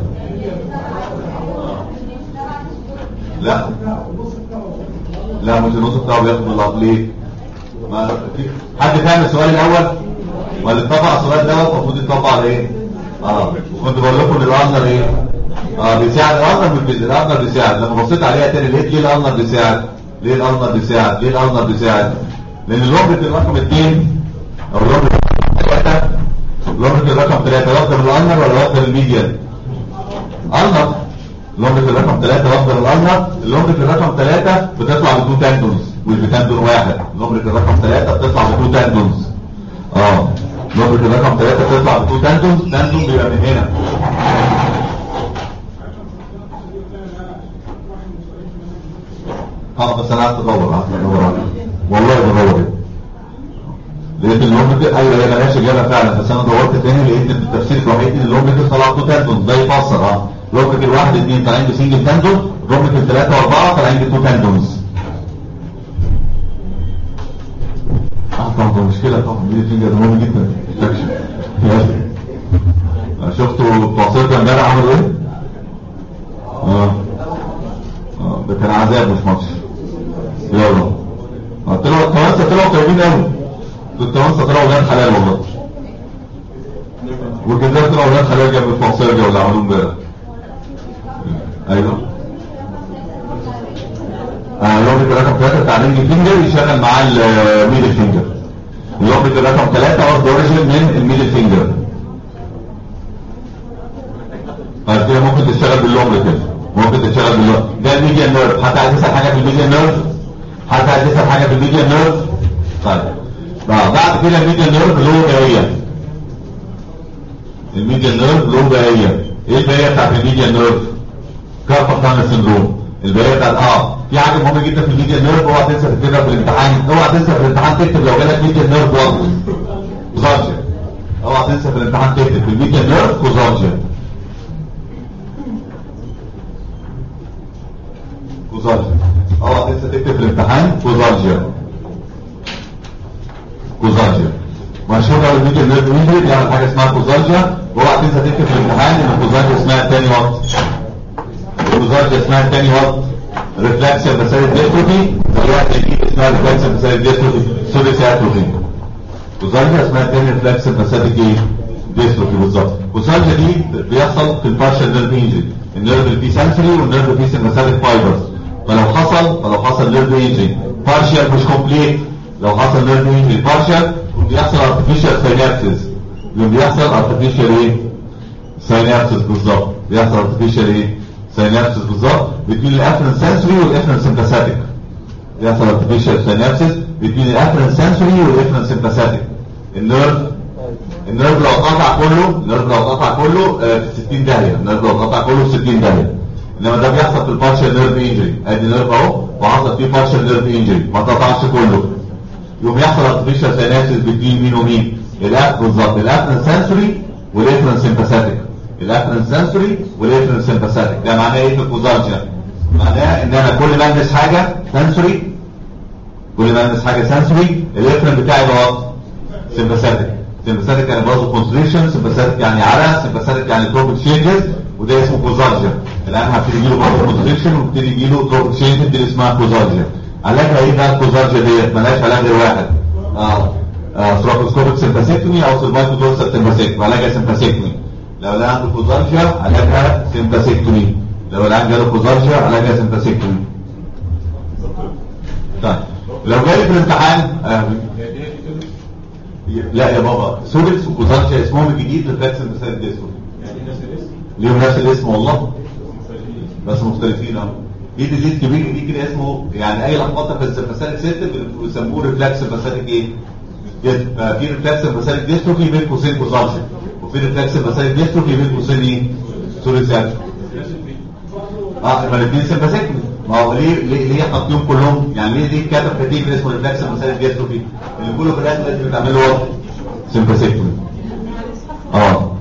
لا لا مش النص بتاعه بياخد بالله ليه ما في حد فاهم السؤال الاول ولا طبع السؤال دوت المفروض يطبق على ايه اه كنت بقول لكم ان الارنر ايه اه بيساعد الارنر مش بيساعد الارنر بيساعد لما بصيت عليها تاني لقيت ليه الارنر بيساعد ليه الارنر بيساعد ليه الارنر بيساعد لان اللوبريت الرقم اثنين او اللوبريت ثلاثة اللوبريت الرقم ثلاثة واخده من الارنر ولا واخده من الميديان ارنر لومبة الرقم 3 واخدة الأرنب اللومبة الرقم 3 بتطلع بتو تاندونز مش بتاندون واحد لومبة الرقم 3 بتطلع بتو تاندونز اه لومبة الرقم 3 بتطلع بتو تاندونز تاندون بيبقى من هنا اه بس انا قعدت ادور قعدت ادور عليه. والله بدور لقيت اللومبة ايوه هي ملهاش اجابه فعلا بس انا دورت تاني لقيت ان التفسير الوحيد ان اللومبة طلع بتو تاندونز ده يفسر اه روبك الواحد اثنين طالعين بسنجل تاندون روبك الثلاثة واربعة طالعين بتو تاندونز اه طبعا ده مشكلة طبعا دي فينجر مهم جدا فلاكشن شفتوا بتوع سيركا امبارح عملوا ايه؟ اه اه ده كان عذاب مش ماتش يلا اه طلعوا التوانسة طلعوا طيبين قوي التوانسة طلعوا ولاد حلال والله والجزائر طلعوا ولاد حلال جنب بتوع سيركا واللي عملوه امبارح ايوه آه لوبة رقم 3 بتاع رينج فينجر يشغل معاه الميدل فينجر لوبة رقم 3 واخد اوريجن من الميدل فينجر بعد كده ممكن تشتغل باللوبة كده ممكن تشتغل باللوبة ده الميديان نيرف حتى عايز تسأل حاجة في الميديان نيرف حتى عايز تسأل حاجة في الميديان نيرف طيب بعد كده الميديان نيرف له بهية الميديان نيرف له بهية ايه البهية بتاعت الميديان نيرف كارفا كان سندروم البدايه بتاعت اه في حاجه مهمه جدا في الميديا نيرف اوعى تنسى تكتبها في الامتحان اوعى تنسى في الامتحان تكتب لو جالك ميديا نيرف برضه كوزالجيا اوعى تنسى في الامتحان تكتب في الميديا نيرف كوزالجيا كوزالجيا اوعى تنسى تكتب في الامتحان كوزالجيا كوزالجيا مشهور قوي الميديا نيرف انجري بيعمل حاجه اسمها كوزالجيا واوعى تنسى تكتب في الامتحان ان الكوزالجيا اسمها تاني وقت الكوزالجيا اسمها تاني وقت ريفلكسيا بسالة ديستروفي زيها تجديد اسمها ريفلكسيا بسالة ديستروفي سوديس اتروفي كوزالجيا اسمها تاني ريفلكسيا بسالة ايه ديستروفي بالظبط كوزالجيا دي بيحصل في البارشال نيرف انجري النيرف اللي فيه سنسوري والنيرف اللي فيه سمباثيك فايبرز فلو حصل فلو حصل نيرف انجري بارشال مش كومبليت لو حصل نيرف انجري بارشال بيحصل ارتفيشال سينابسيس بيحصل ارتفيشال ايه سينابسيس بالظبط بيحصل ارتفيشال ايه سينابسيس بالظبط بين الافرن سنسوري والافرن سمباثيك بيحصل ارتفيشال سينابسيس بين الافرن سنسوري والافرن سمباثيك النيرف النيرف لو اتقطع كله النيرف لو اتقطع كله آه، في 60 داهيه النيرف لو اتقطع كله في 60 داهيه انما ده بيحصل في البارشال نيرف انجري ادي نيرف اهو وحصل فيه بارشال نيرف انجري ما اتقطعش كله يوم يحصل ارتفيشال سينابسيس بين مين ومين الاف بالظبط الافرن سنسوري والافرن سمباثيك الافرن سنسوري والافرن سمباثيك ده معناه ايه في الكوزالجيا معناه ان انا كل ما البس حاجه سنسوري كل ما البس حاجه سنسوري الافرن بتاعي بقى سمباثيك سمباثيك يعني برضه كونستريكشن سمباثيك يعني عرق سمباثيك يعني تروبيك تشينجز وده اسمه كوزالجيا الان هبتدي يجيله برضه كونستريكشن وبتدي يجيله تروبيك تشينجز دي اللي اسمها كوزالجيا علاجها ايه بقى الكوزالجيا ديت ملهاش علاج غير واحد اه اه ثروبوسكوبيك سمباثيكتومي او سيرفايكال دورسال سمباثيكتومي علاجها سمباثيكتومي لو الان عنده كوزالجيا علاجها سمباثيكتومي لو الان جاله كوزالجيا علاجها سمباثيكتومي طيب لو جالي في الامتحان آه لا يا بابا سوركس وكوزالجيا اسمهم الجديد ريفلكس المسائل ديسون ليهم نفس الاسم والله بس مختلفين اهو في ديزيز كبير دي كده اسمه يعني اي لخبطه في السمباثيك سيستم بيسموه ريفلكس سمباثيك ايه؟ جد ففي ريفلكس سمباثيك ديستروفي بين قوسين كوزالجيا وفي ريفلكس سمباثيك ديستروفي بين قوسين ايه؟ سوركس اه يبقى الاثنين سمباثيك ما هو ليه ليه ليه حاطينهم كلهم يعني ليه دي كاتب كاتيجوري اسمه ريفلكس سمباثيك ديستروفي اللي كله في الاخر لازم يتعمل له سمباثيكتومي اه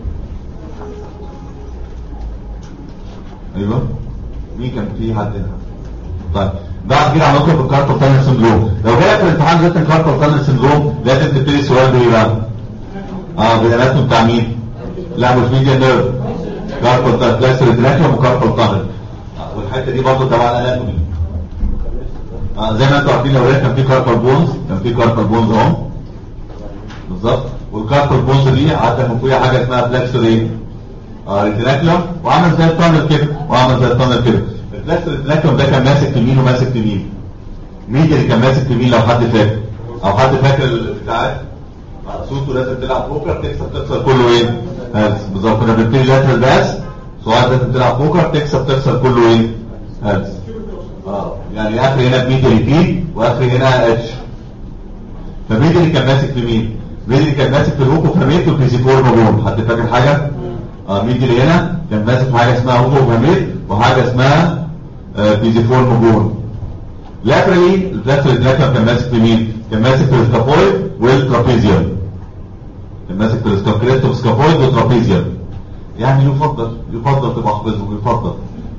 ايوه مين كان في حد هنا طيب بعد كده هنطلب الكارتو تانل سندروم لو جالك في الامتحان ريتن كارتو تانل سندروم لازم تبتدي السؤال بايه بقى؟ اه بالاناتوم بتاع مين؟ لا مش ميديا نيرف كارتو تانل بلاس ريتناكيوم وكارتو تانل والحته دي برضه تبع الاناتومي آه زي ما انتوا عارفين لو كان في كارتال بونز كان في كارتال بونز اهو بالظبط والكارتال بونز دي عدى من فوقيها حاجه اسمها فلكسور ايه؟ اه ريتناكيوم وعمل زي التانل كده وعمل زي التانل كده الفلكسور ريتناكيوم ده كان ماسك يمين وماسك يمين مين اللي كان ماسك يمين لو حد فاكر او حد فاكر البتاعات صوته لازم تلعب بوكر تكسب تخسر كله ايه؟ هلس بالظبط كنا بنبتدي لاترال باس سؤال لازم تلعب بوكر تكسب تخسر كله ايه؟ هلس اه يعني اخر هنا بميدل بي واخر هنا اتش فميدل كان ماسك في مين؟ ميدل كان ماسك في الهوكو فاميت والبيزيفور مجون حد فاكر حاجه؟ اه ميدل هنا كان ماسك في حاجه اسمها هوكو فاميت وحاجه اسمها آه بيزيفور مجون لاترالي الفلاتر دراكم كان ماسك في مين؟ كان ماسك في السكابويد والترابيزيوم كان ماسك في السكابويد سكابويد والترابيزيوم يعني يفضل يفضل تبقى حافظهم يفضل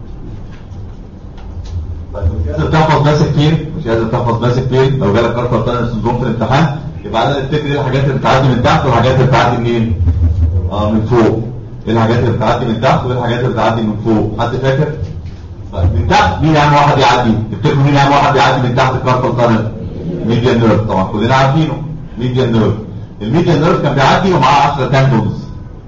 طيب مش قادر تحفظ ماسك فين مش قادر تحفظ ماسك فين لو جالك كارتر تانل سندروم في الامتحان يبقى انا نفتكر ايه الحاجات اللي بتعدي من تحت والحاجات اللي بتعدي منين اه من فوق ايه الحاجات اللي بتعدي من تحت وايه الحاجات اللي بتعدي من فوق حد فاكر طيب من تحت مين اهم واحد يعدي تفتكروا مين اهم واحد يعدي من تحت الكارتر تانل ميديان نيرف طبعا كلنا عارفينه ميديان نيرف الميديان نيرف كان بيعدي ومعاه 10 تاندونز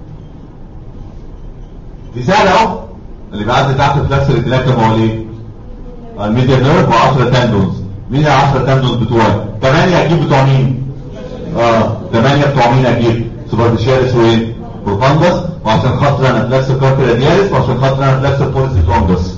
مثال اهو اللي بيعدي تحت الفلكس ريتناكم هو ايه الميديا نيرف و10 تاندونز مين ال 10 تاندونز بتوعي 8 اجيب بتوع مين اه 8 بتوع مين اجيب سوبرفيشاليس وايه بروفاندس وعشان خاطر انا فلكس كاربي رادياليس وعشان خاطر انا فلكس بوليسي فوندس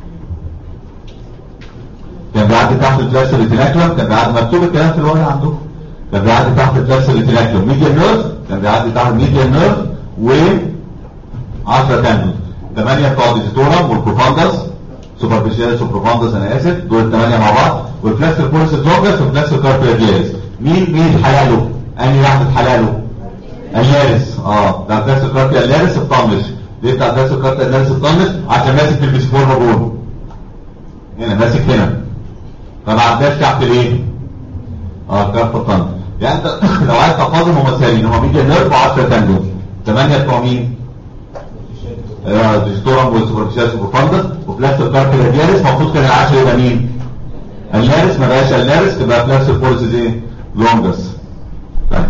كان بيعدي تحت الفلكس ريتناكلم كان بيعدي مكتوب الكلام في الورقه عندكم كان بيعدي تحت الفلكس ريتناكلم ميديا نيرف كان بيعدي تحت ميديا نيرف و 10 تاندونز 8 بتوع ديجيتورم والبروفاندس سوبرفيشاليس وبروفاندس انا اسف دول الثمانيه مع بعض والفلكس بوليس لونجس والفلكس كاربي رادياليس مين مين الحقيقه له انهي واحد حلاله اللارس اه بتاع الدرس الكارتي اللارس الطنش ليه بتاع الدرس الكارتي اللارس الطنش عشان ماسك في البيسفور بول هنا ماسك هنا فما عداش تحت الايه اه كارت الطنش يعني انت لو عايز تحفظهم هم سهلين هم ميديا نيرف 10 تندون 8 بتوع مين؟ ديستورم والسوبرفيشال سوبرفاندس وفلاكس الكارتي رادياليس المفروض كان العاشر يبقى مين؟ اللارس ما بقاش اللارس تبقى فلاكس الفورسز ايه؟ لونجس طيب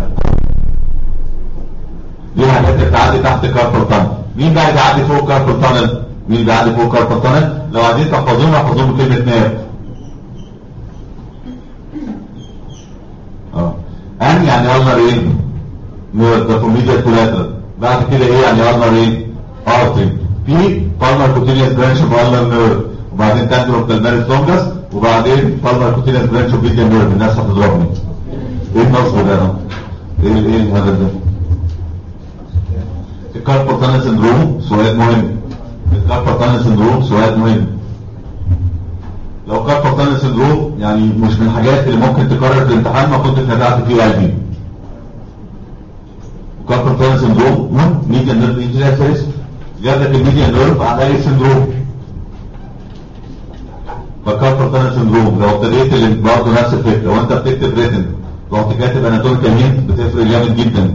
دي حاجات اللي بتعدي تحت كاربل تانل مين بقى بيعدي فوق كاربل تانل مين بيعدي فوق كاربل تانل لو عايزين تحفظوهم احفظوهم بكلمه ناب اه ان يعني النر ايه نير ده فوميديا كولاترال بعد كده ايه يعني النر ايه ارتري في بالمر كوتينيوس برانش اوف النر نير وبعدين تندروم بالماريس لونجس وبعدين بالمر كوتينيوس برانش اوف فيديا نير الناس هتضربني ايه النصب ده ايه ايه الهبل ده الكاربال تانل سندروم سؤال مهم الكاربال تانل سندروم سؤال مهم لو كاربال تانل سندروم يعني مش من الحاجات اللي ممكن تكرر في الامتحان ما كنت اتنبعت فيه قلبي كاربال تانل سندروم ميديا نيرف انجري اساس جاب لك الميديا نيرف على سندروم فكاربال تانل سندروم لو ابتديت اللي برضه نفس الفكره وانت بتكتب ريتن رحت كاتب اناتوميكال هينت بتفرق جامد جدا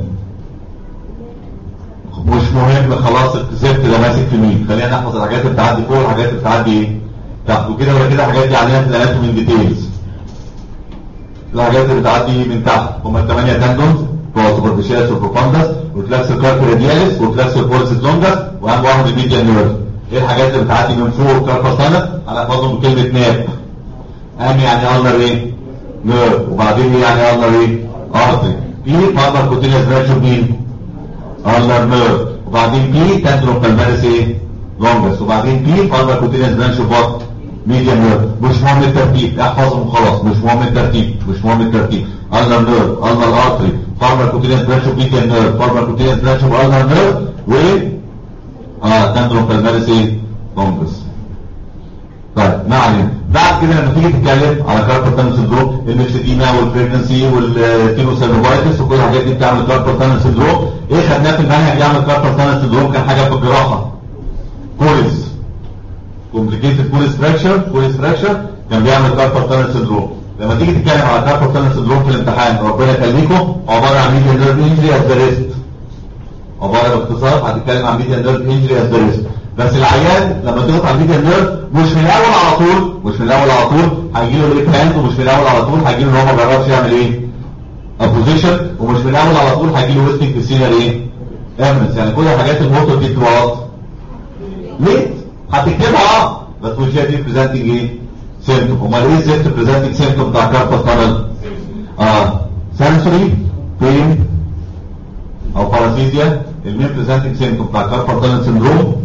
مش مهم خلاص الكسبت ده ماسك في مين خلينا نحفظ الحاجات اللي بتعدي فوق والحاجات اللي بتعدي ايه تحت وكده ولا كده الحاجات دي عليها في الاناتومي ديتيلز الحاجات اللي بتعدي من تحت هم الثمانيه تندونز بتوع سوبرفيشيالس وبروفاندس وفلاكس كارب رادياليس وفلاكس بوليس لونجس واهم واحد الميديا نيرف ايه الحاجات اللي بتعدي من فوق الكاربا سنه انا احفظهم بكلمه ناب اهم يعني النر ايه نيرف وبعدين ايه يعني النر ايه ارتري في فاضل كوتينيوس برانش مين النر نيرف وبعدين بي تندروم بالمارس ايه لونجس وبعدين بي فاضل كوتينيوس برانش بوت ميديا نيرف مش مهم الترتيب احفظهم خلاص مش مهم الترتيب مش مهم الترتيب النر نيرف النر ارتري فاضل كوتينيوس برانش ميديا نيرف فاضل كوتينيوس برانش النر نيرف و اه تندروم بالمارس ايه لونجس طيب ما علينا بعد كده لما تيجي تتكلم على كاربال تانل سندروم الميكسيديما والبريجنسي والتينوسيلوبايتس وكل الحاجات دي بتعمل كاربال تانل سندروم ايه خدناه في المنهج يعمل كاربال تانل سندروم كان حاجه في الجراحه كوليس كومبليكيتد كوليس فراكشر كوليس فراكشر كان بيعمل كاربال تانل سندروم لما تيجي تتكلم على كاربال تانل سندروم في الامتحان ربنا يخليكم عباره عن ميديا نيرف انجري از ذا ريست عباره باختصار هتتكلم عن ميديا نيرف انجري از ذا ريست بس العيان لما تضغط على الميديا نيرف مش من الاول على طول مش من الاول على طول هيجي له ليب هاند ومش من الاول على طول هيجي له ان هو ما جربش يعمل ايه ابوزيشن ومش من الاول على طول هيجي له ويستنج في سينر ايه امنس يعني كل الحاجات الموتور دي بتبقى ليه هتكتبها اه بس مش هي دي بريزنتنج ايه سيمتوم امال ايه زفت بريزنتنج سيمتوم بتاع كاربال تانل اه سنسوري بين او باراسيزيا المين بريزنتنج سيمتوم بتاع كاربال تانل سندروم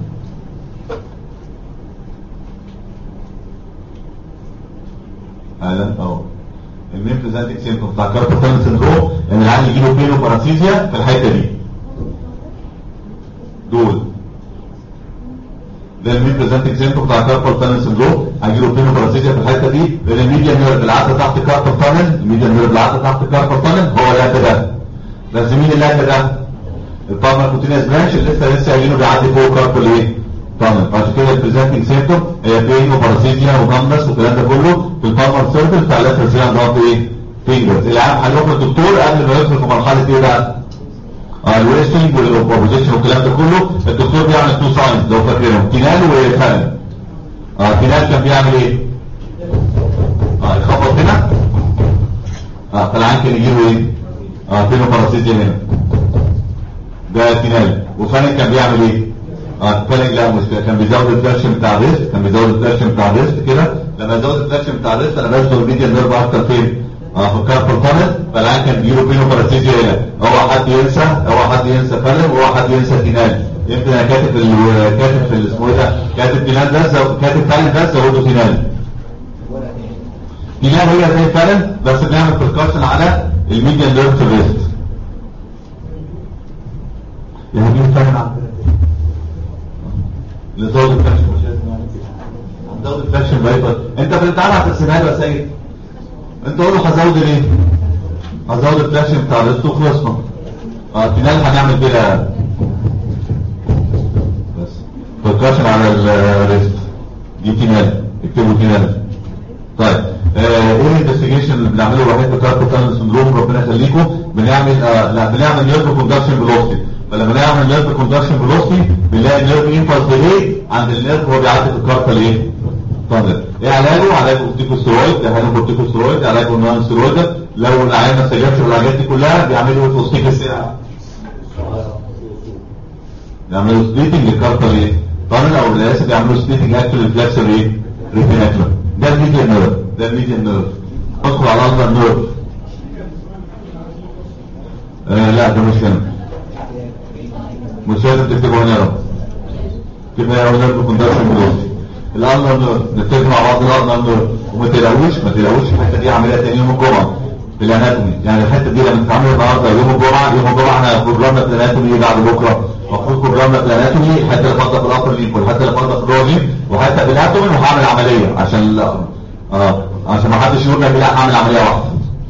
اهلا اهو المين بريزنتنج سيمتوم بتاع كاربال تانل سندروم ان العيان يجي له بينو باراسيزيا في الحته دي دول ده المين بريزنتنج سيمتوم بتاع كاربال تانل سندروم هيجي له بينو باراسيزيا في الحته دي لان الميديا نيرف العاده تحت كاربال تانل الميديا نيرف العاده تحت كاربال تانل هو اللي ده بس مين اللي ده البالمر كوتينيوس برانش اللي لسه لسه قايلينه بيعدي فوق كاربال ايه تانل عشان كده البريزنتنج سيمتوم هي بين وباراسيزيا وجامبس والكلام ده كله في البالمر سيرفيس بتاع اللاترال سيلان ضغط ايه فينجرز العام هيروح للدكتور قبل ما يدخل في مرحله ايه بقى اه الويستنج والاوبوزيشن والكلام ده كله الدكتور بيعمل تو ساينز لو فاكرهم تينال وفالن اه تينال كان بيعمل ايه اه يخبط هنا اه فالعين كان يجيله ايه اه فينو باراسيزيا هنا ده تينال وفالن كان بيعمل ايه اه فالن لا مشكله كان بيزود الفلاكشن بتاع الريست كان بيزود الفلاكشن بتاع الريست كده لما يزود الفلاكشن بتاع الريست انا بزود الميديا نيرف اكتر فين اه في الكاربال تانل فالعين كان بيجيله بينو باراسيزيا هنا هو حد ينسى هو حد ينسى فالن وهو حد ينسى تينال يمكن انا كاتب ال كاتب في اسمه ايه ده كاتب تينال ده زو- كاتب فالن ده زوده تينال تينال هي زي فالن بس بنعمل بركاشن على الميديا نيرف في الريست يعني مين فالن عندنا لزود الفلاكشن مش لازم نعمل كده هنزود الفلاكشن بايبر انت في الامتحان هترسمها له يا سيد انت قول له هزود ليه هزود الفلاش بتاع الريست وخلصنا اه تنال هنعمل كده بس بركاشن على الريست دي تنال اكتبوا تنال طيب آه، ايه الانفستيجيشن اللي بنعمله الوحيد في كاربوتال سندروم ربنا يخليكم بنعمل آه لا بنعمل نيرف كوندكشن فيلوسيتي فلما نعمل نيرف كوندكشن فيلوسيتي بنلاقي النيرف انفاس ديلي عند النيرف وهو بيعدي في الكاربال ايه؟ طيب ايه علاجه؟ علاجه كورتيكوستيرويد ده هنا كورتيكوستيرويد علاجه نون ستيرويد لو العيان ما استجابش الحاجات دي كلها بيعملوا توستيك الساعه بيعملوا سبليتنج للكاربال ايه؟ طبعا او للاسف بيعملوا سبليتنج اكتر ريفلكسر ايه؟ ريتيناكلر ده الميديان نيرف ده الميديان نيرف ادخل على الالتر نيرف آه لا ده مش هنا مش لازم تكتبه هنا يا رب كده يا ولاد كوندكشن بلوسي الالتر نيرف نتفق مع بعض الالتر نيرف وما تلاقوش ما تلاقوش الحته دي عمليه تاني يوم الجمعه في الاناتومي يعني الحته دي لما تتعمل النهارده يوم الجمعه يوم الجمعه احنا بروجرامنا في الاناتومي بعد بكره المفروض بروجرامنا في الاناتومي الحته اللي فاضله في الابر ليمف والحته اللي فاضله في اللور ليمف وحتى بالاتومي وهعمل عمليه عشان لا اه عشان ما حدش يقول لك لا هعمل عمليه واحده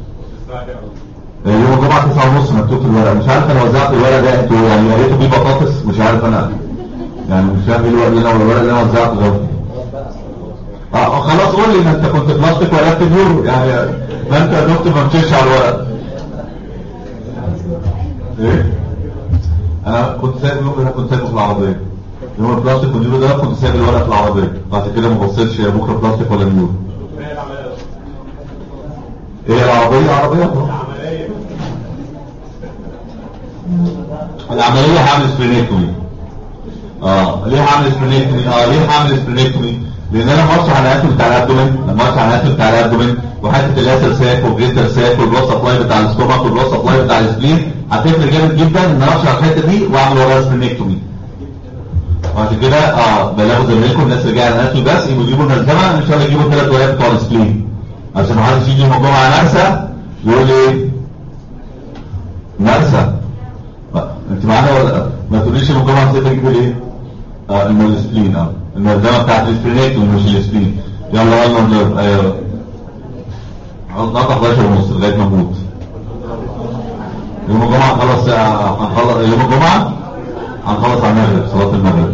يوم الجمعه 9 ونص مكتوب في الورق مش عارف انا وزعت الورق ده انتوا يعني يا ريته فيه بطاطس مش عارف انا يعني مش فاهم ايه الورق اللي انا الورق اللي انا وزعته ده اه خلاص قول لي ما انت كنت بلاستيك ورقت اليورو يعني ما انت يا دكتور ما مشيتش على الورق ايه انا كنت سايب اليورو ده كنت سايبه في العربيه يوم البلاستيك واليورو ده كنت سايب الورق في العربيه بعد كده ما بصيتش يا بكره بلاستيك ولا اليورو ايه العربيه عربيه العمليه هعمل سبرينيكتومي اه ليه هعمل سبرينيكتومي اه ليه هعمل سبرينيكتومي لان انا مارش على الاناتومي بتاع الابدومين لما مارش على الاناتومي بتاع الابدومين وحته اللاتر ساك والجريتر ساك والبلس سبلاي بتاع الاستومك والبلس سبلاي بتاع السبلين هتفرق جامد جدا ان انا امشي على الحته دي واعمل وراها سبرينيكتومي وعشان كده اه بلاغوا زمايلكم الناس اللي جايه على الاناتومي بس يبقوا يجيبوا الملزمه ان شاء الله يجيبوا ثلاث ورقات بتوع السبلين عشان ما حدش يجي يوم الجمعه نرسه يقول لي نرسه انت معانا ولا ما تقوليش يوم الجمعه نسيت اجيب الايه؟ اه السبلين اه الملزمه بتاعت السبلينات ومش السبلين يلا يلا نضرب ايوه نقطع 11 ونص لغايه ما نموت يوم الجمعه خلاص هنخلص يوم الجمعه هنخلص على المغرب صلاه المغرب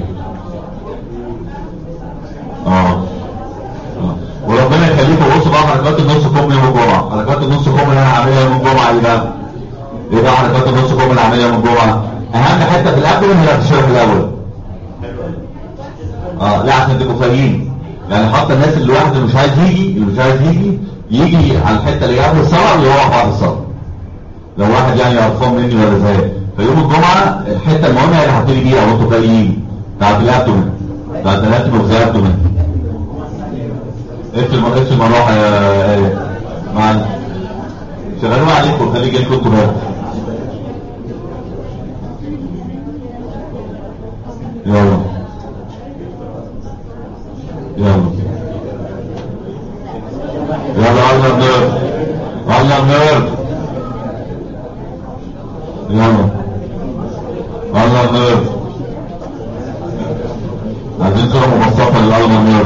اه اه وربنا يخليكم بصوا بقى حركات النص كوم يوم الجمعه حركات النص كوم اللي انا هعملها يوم الجمعه ايه بقى؟ ايه بقى حركات النص كوم اللي هعملها يوم الجمعه؟ اهم حته في الابدن هي التشرب الاول اه لا عشان تبقوا فاهمين يعني حتى الناس اللي واحد مش عايز يجي اللي مش عايز يجي يجي على الحته اللي قبل الصلاه ويروح بعد الصلاه لو واحد يعني قرفان مني ولا زهقان فيوم الجمعه الحته المهمه اللي هبتدي بيها وانتوا جايين بتاعت الابدومن بتاعت الابدومن وزي الابدومن اقفل اقفل المروحه يا ايه معلم شغلوا عليكم خلي جاي لكم بقى يلا يلا يلا على النار على النار يلا على النار عايزين صورة مبسطة للعلم النار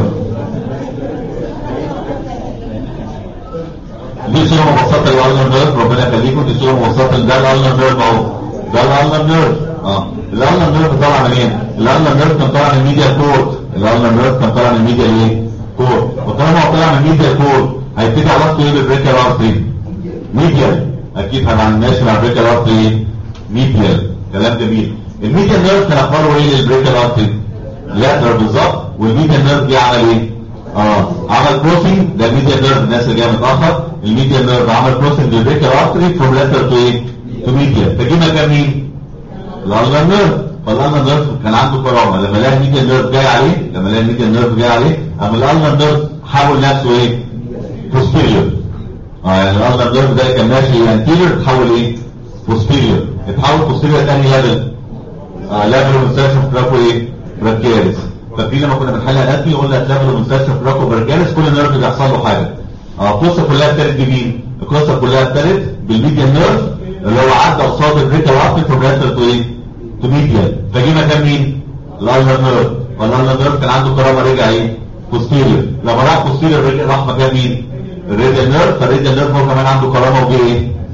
دي صورة مبسطة للعلم النار ربنا يخليكم دي صورة مبسطة ده العلم النار اهو ده العلم النار اه العلم النار طالع منين؟ العلم النار كان طالع من الميديا كورت العلم النار كان طالع من الميديا ايه؟ كورت وطالما هو طالع من الميديا كورت هيبتدي علاقته ايه بالبريكال ارتري؟ ميديال اكيد هنبقى ماشي مع البريكال ارتري ايه؟ ميديال كلام جميل الميديال نيرف كان اخباره ايه للبريكال ارتري؟ لاترال بالظبط والميديال نيرف دي عمل ايه؟ اه عمل كروسنج ده الميديال نيرف الناس اللي جايه متاخر الميديال نيرف عمل كروسنج للبريكال ارتري فروم لاترال تو ايه؟ تو ميديال فجي مكان مين؟ الالنا نيرف فالالنا نيرف كان عنده كرامه لما لقى الميديا نيرف جاي عليه لما لقى الميديا نيرف جاي عليه قام الالنا نيرف حول نفسه ايه بوستيريور اه يعني الالنا نيرف ده كان ماشي انتيريور اتحول ايه بوستيريور اتحول بوستيريور تاني ليفل اه ليفل منسيشن فراكو ايه براكياليس فاكرين لما كنا بنحل اناتمي قلنا ليفل منسيشن فراكو براكياليس كل نيرف بيحصل له حاجه اه القصه كلها ابتدت بمين القصه كلها ابتدت بالميديا نيرف اللي هو عدى قصاد البريكا وقفل في بريتر تو ايه تو ميديال فجي مكان مين الالنر نيرف والالنر نيرف كان عنده كرامه رجع ايه بوستيريور لما راح بوستيريور رجع راح مكان مين الريديال نيرف فالريديال نيرف هو كمان عنده كرامه وجه ايه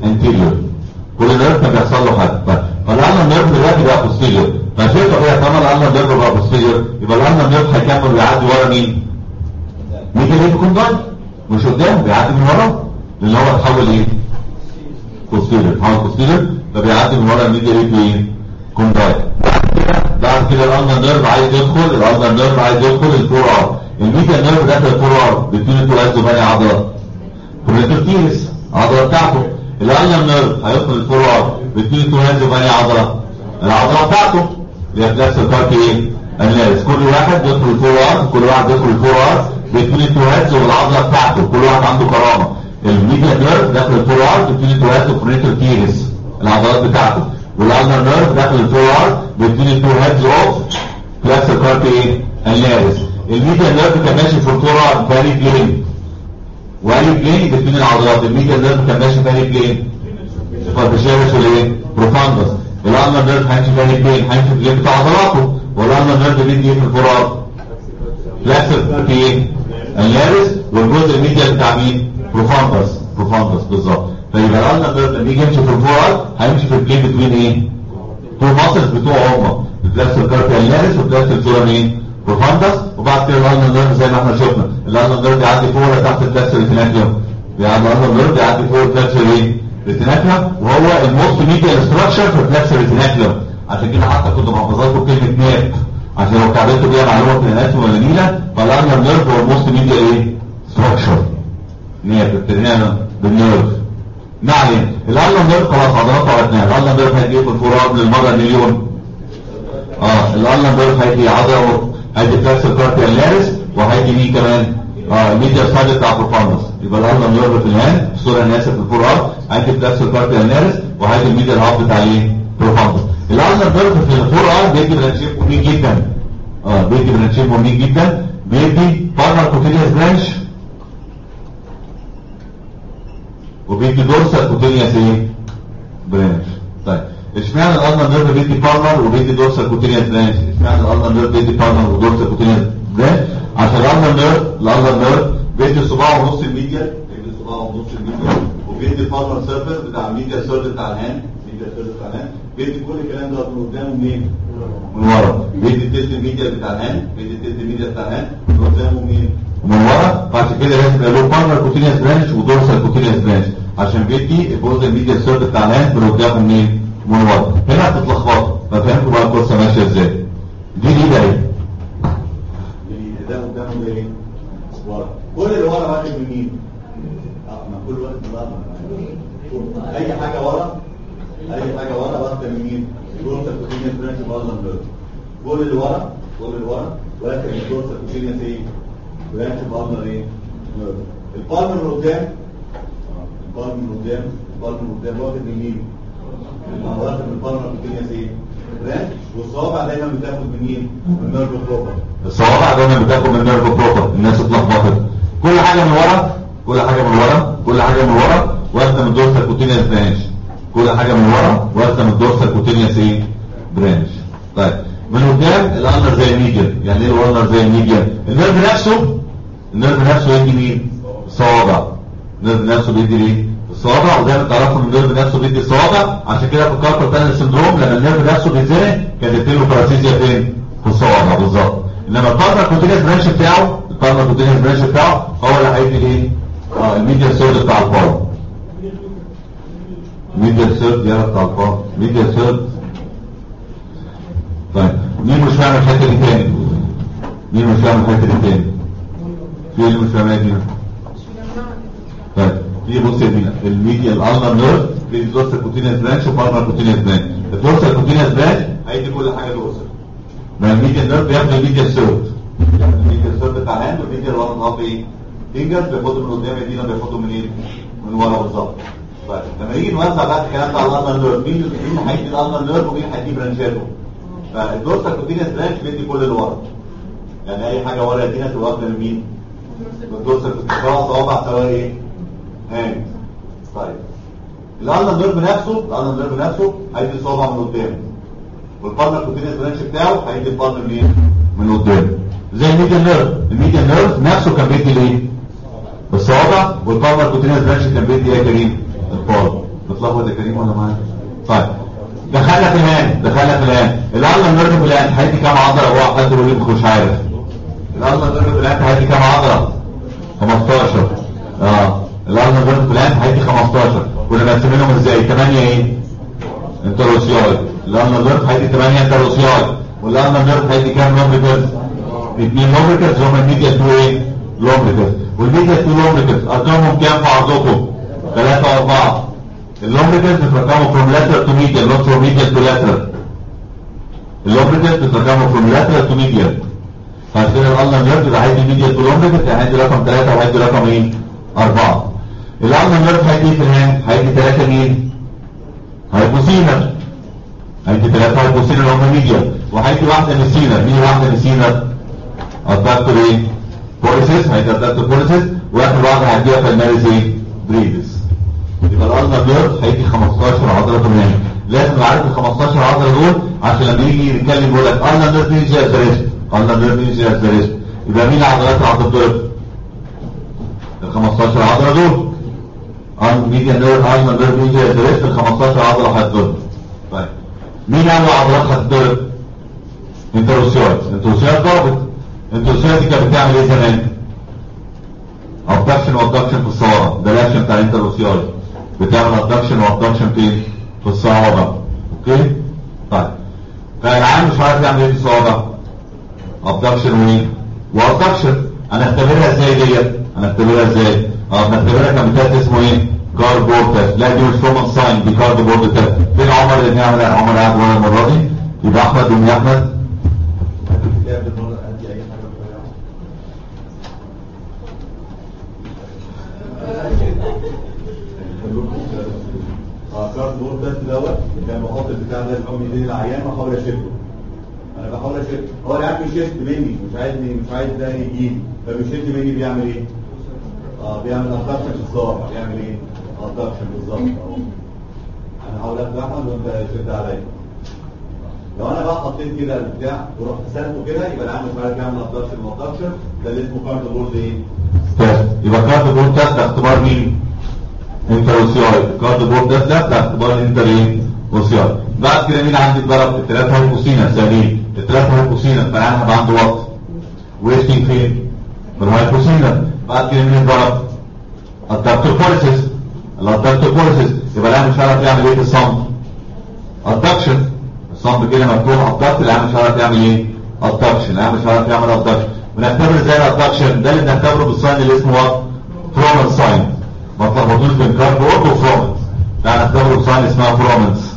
انتيريور كل نيرف كان بيحصل له حاجه طيب فالالنا نيرف دلوقتي بقى بوستيريور فشيء طبيعي طالما الالنا نيرف بقى بوستيريور يبقى الالنا نيرف هيكمل ويعدي ورا مين؟ ميديا ليه يكون ضايع مش قدام بيعدي من ورا لان هو اتحول ايه؟ بوستيريور اتحول بوستيريور فبيعدي من ورا الميديا ليه ايه؟ كوندايت بعد كده الالنا نيرف عايز يدخل الالنا نيرف عايز يدخل الفور ار الميديا نيرف داخل الفور ار بتبتدي تقول عايز بني عضلات كورنيتوتيرس عضله بتاعته الالنا نيرف هيدخل الفور ار بتبتدي تقول عايز بني عضله العضله بتاعته اللي هي فلاكس الكارت ايه؟ الناس كل واحد يدخل الفور ار كل واحد يدخل الفور ار بتبتدي توهز والعضله بتاعته كل واحد عنده كرامه الميديا نيرف داخل الفور ار بتبتدي توهز كورنيتوتيرس العضلات بتاعته والالنر نيرف داخل الفور ار بيبتدي تو هيدز اوف بلاس الكارت ايه اللارس الميديا نيرف كان ماشي في الفور ار فالي بلين والي بلين بين العضلات الميديا نيرف كان ماشي فالي بلين فالبشارس والايه بروفاندس الالنر نيرف هيمشي فالي بلين هيمشي في البلين بتاع عضلاته والالنر نيرف بيدي ايه في الفور ار بلاس الكارت ايه اللارس والجزء الميديا بتاع مين بروفاندس بروفاندس بالظبط فيبقى الالنر نيرف لما يجي يمشي في الفور هيمشي في البلين بتوين ايه تو ماسلز بتوعه هم بتلاقي الكاربيا اللارس وبتلاقي الزورا مين بروفاندس وبعد كده الالنر نيرف زي ما احنا شفنا الالنر نيرف بيعدي فوق تحت الفلاكس ريتيناكيوم بيعدي الالنر نيرف بيعدي فوق الفلاكس ايه ريتيناكيوم وهو الموست ميديال ستراكشر في الفلاكس ريتيناكيوم عشان كده حتى كنت محافظاتكم كلمه ناب عشان لو كعبتوا بيها معلومه في الاناتومي ولا نيله فالالنر نيرف هو الموست ميديال ايه ستراكشر ناب ابتدينا بالنيرف ما علينا الالنا نيرف خلاص عضلاته عرفناها الالنا نيرف هيجي في الفورار للمره مليون اه الالنا نيرف هيجي عضله هيجي فلاكس الكارتيا اللارس وهيجي مين كمان اه الميديا سايد بتاع البروفاندس يبقى الالنا نيرف في الهاند في الصوره الناس في الفورار هيجي فلاكس الكارتيا اللارس وهيجي الميديا الهاب بتاع ايه بروفاندس الالنا نيرف في الفورار بيدي برانشيب مهمين جدا اه بيدي برانشيب مهمين جدا بيدي بارنر كوتينيوس برانش وبيدي دورسال كوتينيوس ايه برانش طيب اشمعنى الالنا نيرف بيدي بارنر وبيدي دورسال كوتينيوس برانش اشمعنى الالنا نيرف بيدي بارنر ودورسال كوتينيوس برانش عشان الالنا نيرف الالنا نيرف بيدي صباع ونص الميديا بيدي صباع ونص الميديا وبيدي البارنر سيرفيس بتاع الميديا سيرفيس بتاع الهاند ميديا سيرفيس بتاع الهاند بيدي كل الكلام ده من قدامه منين من ورا بيدي التيست الميديا بتاع الهاند بيدي التيست الميديا بتاع الهاند من قدامه منين من ورا بعد كده لازم يبقى له بارنر كوتينيوس برانش ودورسال كوتينيوس برانش عشان بيدي الجزء الميديا سيرت بتاع الهاند من قدامه منين من ورا هنا هتتلخبطوا ففهمتوا بقى القصه ماشيه ازاي دي دي ده ايه ده قدامه ده ايه ورا كل اللي ورا واخد من مين اه ما كل واحد من ورا اي حاجه ورا اي حاجه ورا واخده من مين دورسال كوتينيوس برانش بالزم كل اللي ورا كل اللي ورا واخد من دورسال كوتينيوس ايه برانش بالزم ايه البالم اللي قدام البالم من قدام البالم من قدام واخد من مين؟ واخد من البالم الكوتينيوس ايه؟ برانش والصوابع دايما بتاخد من مين؟ من نيرف بروبر الصوابع دايما بتاخد من نيرف بروبر الناس اتلخبطت كل حاجه من ورا كل حاجه من ورا كل حاجه من ورا واخده من دورسال كوتينيوس برانش كل حاجه من ورا واخده من دورسال كوتينيوس ايه؟ برانش طيب من قدام الالنر زي الميديا يعني ايه الالنر زي الميديا النيرف نفسه النيرف نفسه يدي مين؟ صوابع النيرف نفسه بيدي ليه الصوابع وزي ما تعرفوا ان النيرف نفسه بيدي الصوابع عشان كده في الكاربال تانل سندروم لما النيرف نفسه بيتزنق كانت بتجيله باراسيزيا فين في الصوابع بالظبط انما البارنر كوتينيوس برانش بتاعه البارنر كوتينيوس برانش بتاعه هو اللي هيدي ليه اه الميديا سيرد بتاع البار ميديا سيرد يا بتاع البار ميديا سيرد طيب مين مش فاهم الحته دي تاني مين مش فاهم الحته دي تاني في اللي مش فاهمها دي طيب دي بص يا دينا الميديا الالنر نيرف في دورسال كوتينيوس برانش وبارنر كوتينيوس برانش الدورسال كوتينيوس برانش هيدي كل حاجه دورسال ما الميديا نيرف بياخد الميديا سيرت الميديا سيرت بتاع الهاند والميديا اللي ورا الهاب ايه فينجرز بياخدوا من قدام ايدينا بياخدوا منين من ورا بالظبط طيب لما نيجي نوزع بقى الكلام ده على الالنر نيرف مين مين هيدي الالنر نيرف ومين هيدي برانشاته فالدورسال كوتينيوس برانش بيدي كل اللي ورا يعني اي حاجه ورا ايدينا تبقى واخده من مين الدورسال سواء صوابع سواء ايه هاند طيب الالنا نيرف نفسه الالنا نيرف نفسه هيدي صوابع من قدام والبارتنر كوتينيوس برانش بتاعه هيدي البارتنر منين من قدام زي الميديا نيرف الميديا نيرف نفسه كان بيدي ليه الصوابع والبارتنر كوتينيوس برانش كان بيدي ايه يا كريم البار بتلخبط يا كريم ولا معايا طيب دخلنا في الان دخلنا في الان الالنا نيرف في الان هيدي كام عضله هو حد يقول لي مش عارف الالنا نيرف في الان هيدي كام عضله 15 اه الالنا نيرف في الان هيدي 15 كنا مقسمينهم ازاي 8 ايه انتروسياي الالنا نيرف هيدي 8 انتروسياي والالنا نيرف هيدي كام لومبريكس اثنين لومبريكس هم الميديا 2 ايه لومبريكس والميديا 2 لومبريكس ارقامهم كام في عرضكم 3 و4 اللومبريكس بترقموا from lateral to medial not from medial to lateral اللومبريكس بترقموا from lateral to medial فعشان كده الالنا نيرف يبقى هيدي medial to lumbricus يعني هيدي رقم 3 وهيدي رقم ايه 4 الالنا نيرف هيدي في الهاند هيدي 3 مين هيبوسينر هيدي 3 هيبوسينر هم ميديال وهيدي واحده ميسينر مين واحده ميسينر الدكتور ايه بوليسيس هيدي الدكتور بوليسيس واخر واحده هيديها في الماريز ايه بريدس يبقى الالنا نيرف هيدي 15 عضله كمان لازم نبقى عارف ال 15 عضله دول عشان لما يجي يتكلم يقول لك الالنا نيرف يجي از ريست الالنا نيرف يجي از ريست يبقى مين العضلات اللي هتتضرب؟ ال 15 عضله دول الميديا نيرف الالنا نيرف يجي از ريست ال 15 عضله هتتضرب طيب مين اول عضلات هتتضرب؟ انتروسيوت انتروسيوت ضربت انتروسيوت دي كانت بتعمل ايه زمان؟ ابدكشن وابدكشن في الصوابع ده الاكشن بتاع الانتروسيوت بتعمل ابدكشن وابدكشن فين في الصوابع اوكي طيب فالعام مش عارف يعمل ايه في الصوابع ابدكشن وايه وابدكشن هنختبرها ازاي ديت هنختبرها ازاي اه بنختبرها كمثال اسمه ايه كاربورد تيست لا دي مش فرومان ساين دي كاربورد تيست فين عمر اللي بنعمل عمر قاعد ورا المره دي يبقى احمد ومين احمد لعب المرة أدي أي حاجة بطريقة اه كارد بورد بس دوت كان بحط البتاع ده الحكم ايدين العيان واحاول اشده انا بحاول اشد هو العيان بيشد مني مش عايزني مش عايز ده يجيلي فبيشد مني بيعمل ايه؟ اه بيعمل ادكشن في الصوابع بيعمل ايه؟ ادكشن بالظبط اهو انا هحاول اخد احمد وانت شد عليا لو انا بقى حطيت كده البتاع ورحت سالته كده يبقى العيان مش عارف يعمل ادكشن وادكشن ده اللي اسمه كارد بورد ايه؟ تيست يبقى كاربورد تيست ده اختبار مين انتروسيوي كاربورد تيست ده ده اختبار الانتر ايه اوسيوي بعد كده مين عندي اتضرب الثلاثه هايبوسينا سليم الثلاثه هايبوسينا فالعيان هيبقى عنده وقت ويستنج فين في الهايبوسينا بعد كده مين اتضرب الدكتور بوليسيس الدكتور بوليسيس يبقى العيان مش عارف يعمل ايه في الصمت الدكشن الصمت كده مفتوح الضغط العيان مش عارف يعمل ايه الدكشن العيان مش عارف يعمل الدكشن بنعتبر ازاي الادكشن ده اللي بنعتبره بالساين اللي اسمه وات فرومن ساين ما تلخبطوش بين كاربورد وفرومن لا نعتبره بساين اسمها فرومنس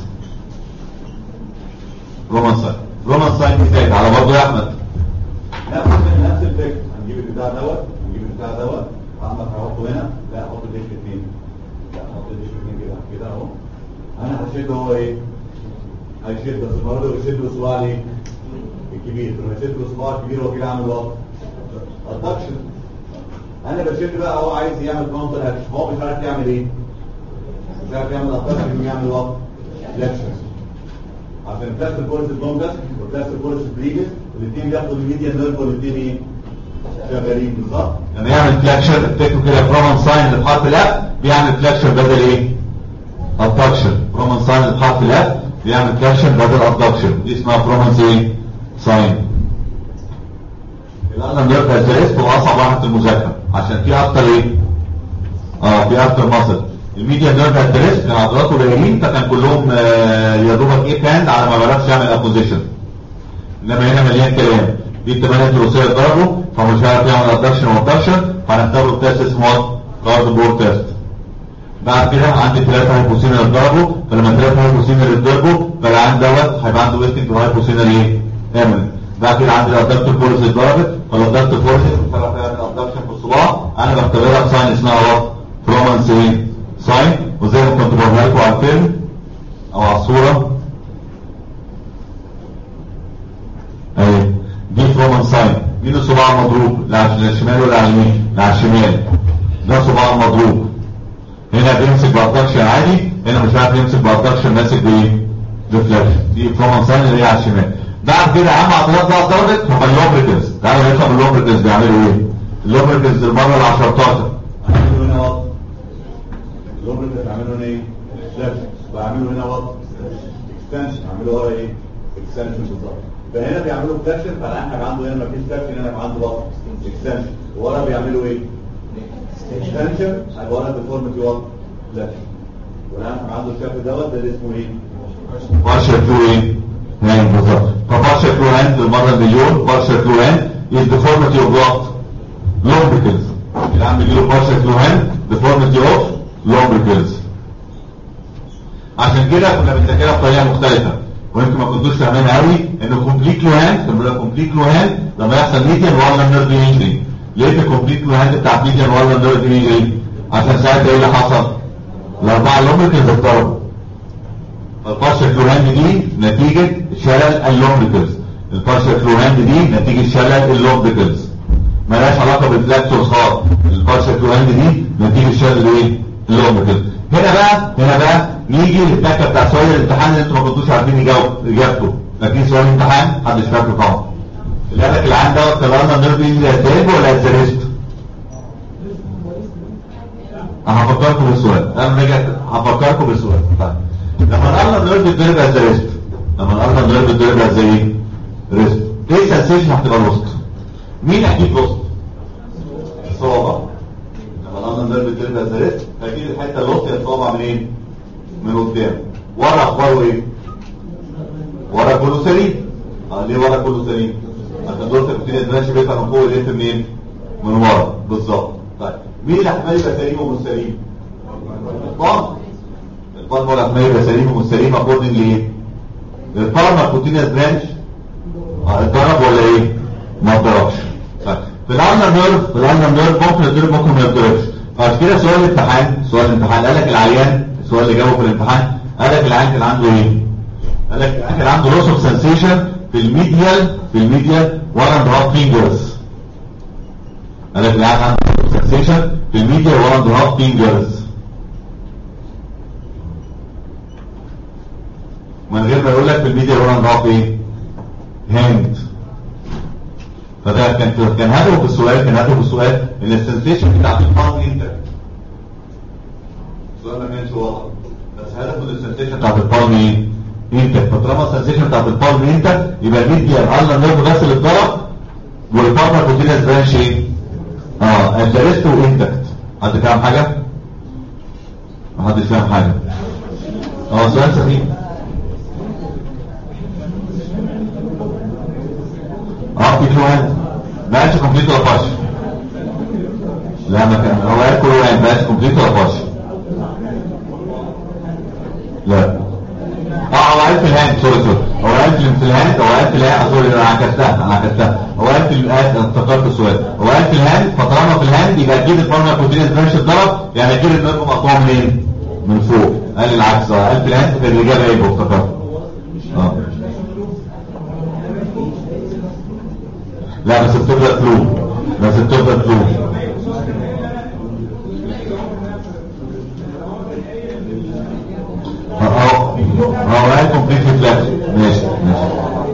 فرومن ساين فرومن ساين دي زايد على برضه يا احمد نفس نفس الفكره هنجيب البتاع دوت نجيب البتاع دوت احمد هحطه هنا لا احط الديش اثنين لا احط الديش اثنين كده كده اهو انا هشد هو ايه هيشد بس المره دي بيشد بصباع ليه الكبير لما يشد بصباع الكبير هو كده عامل وقت ادكشن انا بشد بقى هو عايز يعمل كاونتر اكشن هو مش عارف يعمل ايه مش عارف يعمل ادكشن ويعمل وقت فليكشن عشان بلاست الكورس اللونجس وبلاست الكورس البريجس الاثنين بياخدوا الميديا نيرف والاثنين ايه شغالين بالظبط لما يعمل فلاكشن افتكروا كده فرومن ساين اللي بحرف لا بيعمل فلاكشن بدل ايه ادكشن فرومن ساين اللي بحرف لا بيعمل فلاكشن بدل ادكشن دي اسمها فرومن ايه ساين الالم نيرف ازايست هو اصعب واحد في المذاكره عشان في اكتر ايه اه في اكتر مصل الميديا نيرف ازايست كان عضلاته قليلين فكان كلهم آه يا دوبك ايه كان على ما بيعرفش يعمل ابوزيشن انما هنا مليان كلام دي الثمانيه ثلاثيه ضربوا فمش عارف يعمل ادكشن وابدكشن فهنختبره تيست اسمه كارد بورد تيست بعد كده عندي ثلاثه هايبوسينر اتضربوا فلما ثلاثه هايبوسينر اتضربوا فالعيان دوت هيبقى عنده ويستنج هايبوسينر ايه؟ امن بعد كده عندي الادكتور فورس اتضربت فالادكتور فورس بتعرف تعمل ادكشن في الصباع انا بعتبرها بساين اسمها اهو فرومانس ايه؟ ساين وزي ما كنت بقولها لكم على الفيلم او على الصوره اهي دي فرومان ساين مين الصباع المضروب؟ لا على الشمال ولا على اليمين؟ لا على الشمال ده صباع مضروب هنا بيمسك بأدكشن عادي هنا مش عارف يمسك بأدكشن ماسك بايه؟ بفلاكشن دي فرومان ساين اللي هي على الشمال بعد كده اهم عضلات بقى اتضربت هم اللوبريكنز تعالوا نفهم اللوبريكنز بيعملوا ايه؟ اللوبريكنز المره ال 10 عملوا هنا وقت اللوبريكس عملوا هنا ايه لفت بعمله هنا وات اكستنشن اعمله ورا ايه اكستنشن بالظبط فهنا بيعملوا فلاكشن فالعين هيبقى عنده هنا مفيش فلاكشن هنا هيبقى عنده وات اكستنشن ورا بيعملوا ايه اكستنشن هيبقى ورا ديفورميتي وات فلاكشن والعين هيبقى عنده الشكل دوت ده اللي اسمه ايه partial flu ايه؟ هاند بالظبط فبارشال فلو هاند للمره المليون بارشال فلو هاند is deformity of what؟ lumbricals العم بيجيله partial flu hand deformity of lumbricals عشان كده كنا بنذاكرها بطريقه مختلفه ويمكن ما كنتوش فاهمينها قوي انه كومبليت لو هاند كنا بنقول كومبليت لو هاند لما يحصل ميديان ولا نيرف انجري ليه الكومبليت لو هاند بتاع ميديان ولا نيرف انجري عشان ساعتها ايه اللي حصل؟ الاربعه lumbricals اتضربوا البارشال فلوهاند دي نتيجة شلل اللومبيكلز البارشال فلوهاند دي نتيجة شلل اللومبيكلز ملهاش علاقة بالفلاكتورز خالص البارشال فلوهاند دي نتيجة شلل ايه اللومبيكلز هنا بقى هنا بقى نيجي للتكة بتاع سؤال الامتحان اللي انتوا ما كنتوش عارفين يجاوب اجابته لكن سؤال الامتحان محدش فاكره طبعا اللي قال لك العين دوت كلامنا نيرف انجري ازاي ولا ازريست هفكركم بالسؤال انا رجعت هفكركم بالسؤال طيب لما قلنا النيرف الدرجة از ريست لما قلنا النيرف الدرجة از ايه ريست ايه سنسيشن هتبقى لوست مين اكيد لوست الصوابع لما قلنا النيرف الدرجة از ريست اكيد الحته اللوست هي الصوابع منين من قدام ورا اخباره ايه ورا كله سليم اه ليه ورا كله سليم عشان دول تكتين الدرجة بيطلع من فوق الانت منين من ورا بالظبط طيب مين اللي احتمال يبقى سليم ومش سليم الطاقم الفالفا الاحمر يبقى سليم ومش سليم اكوردنج لايه؟ للفالفا كوتينيوس برانش اتضرب ولا ايه؟ ما اتضربش طيب في الالنر نيرف في الالنر نيرف ممكن يتضرب ممكن ما يتضربش بعد كده سؤال الامتحان سؤال الامتحان قال لك العيان السؤال اللي جابه في الامتحان قال لك العيان كان عنده ايه؟ قال لك العيان كان عنده لوس اوف سنسيشن في الميديال في الميديال ورا اند هاف فينجرز قال لك العيان عنده سنسيشن في الميديال ورا اند هاف فينجرز من غير ما يقول لك في الميديا ولا نضاف ايه هاند فده كان كان هدفه في السؤال كان هدفه في السؤال ان السنسيشن بتاعت الفاز انت السؤال ما كانش واضح بس هدفه ان السنسيشن بتاعت الفاز ايه انت فطالما السنسيشن بتاعت الفاز انت يبقى الميديا قلنا النيرف بس اللي اتضرب والفاز كوتينيوس برانش ايه اه انترست وانتكت حد فاهم حاجه محدش فاهم حاجه اه سؤال سخيف اه في كلوهان ما قالش كومبليت ولا بارش لا ما كان هو قال كلوهان ما قالش كومبليت ولا بارش لا اه هو قال في الهاند سوري سوري هو قال في الهاند هو قال في الهاند سوري انا عكستها انا عكستها هو قال في الهاند انا افتكرت السؤال هو قال في الهاند فطالما في الهاند يبقى اكيد الفارما كوتينيوس برانش اتضرب يعني اكيد النيرف مقطوع منين؟ من فوق قال العكس اه قال في الهاند كان الاجابه ايه افتكرت اه لا بس بتبقى فلو بس بتبقى فلو اهو هو قال كومبليت فلاش ماشي ماشي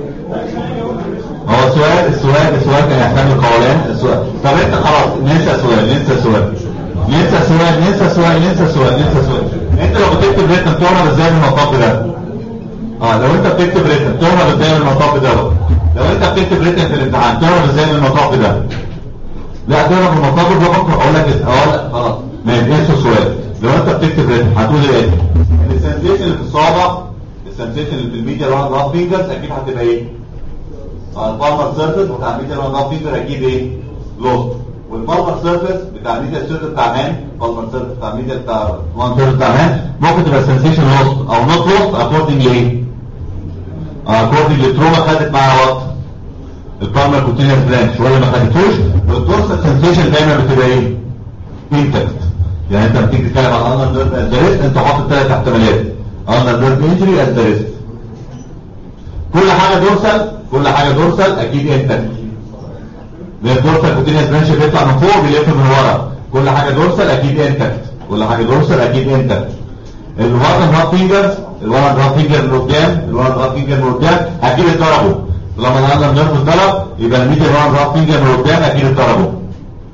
هو السؤال السؤال السؤال كان يحتمل قولان السؤال طب انت خلاص ننسى سؤال ننسى سؤال ننسى سؤال ننسى سؤال ننسى سؤال ننسى سؤال انت لو بتكتب ريتم تهرب ازاي من المطاف ده اه لو انت بتكتب ريتم تهرب ازاي من المطاف ده لو انت بتكتب ريتم في الامتحان تهرب ازاي من المطاف ده لا تهرب من المطاف ده بكره اقول لك اقول لك خلاص ما يبقاش سؤال لو انت بتكتب ريتم هتقول ايه السنسيشن اللي في الصوابع السنسيشن اللي في الميديا راوند هاف فينجرز اكيد هتبقى ايه البالمر سيرفيس بتاع الميديا راوند هاف فينجر اكيد ايه لوست والبالمر سيرفيس بتاع الميديا سيرفيس بتاع مان البالمر سيرفيس بتاع الميديا بتاع وان سيرفيس بتاع مان ممكن تبقى سنسيشن لوست او نوت لوست اكوردنج لايه اكوردنج للتروما خدت معاها وقت البالمر كونتينيوس برانش ولا ما خدتوش والدورسال سنسيشن دايما بتبقى ايه انتكت يعني انت بتيجي تتكلم عن انر نيرف ادريست انت حاطط ثلاث احتمالات انر نيرف انجري ادريست كل حاجه دورسال كل حاجه دورسال اكيد انتكت لان الدورسال كونتينيوس برانش بيطلع من فوق بيلف من ورا كل حاجه دورسال اكيد انتكت كل حاجه دورسال اكيد انتكت الوان هاف فينجرز الوان هاف فينجر من قدام الوان هاف فينجر من قدام اكيد اتضربوا طالما الانر نيرف اتضرب يبقى الميديا الوان هاف فينجر من قدام اكيد اتضربوا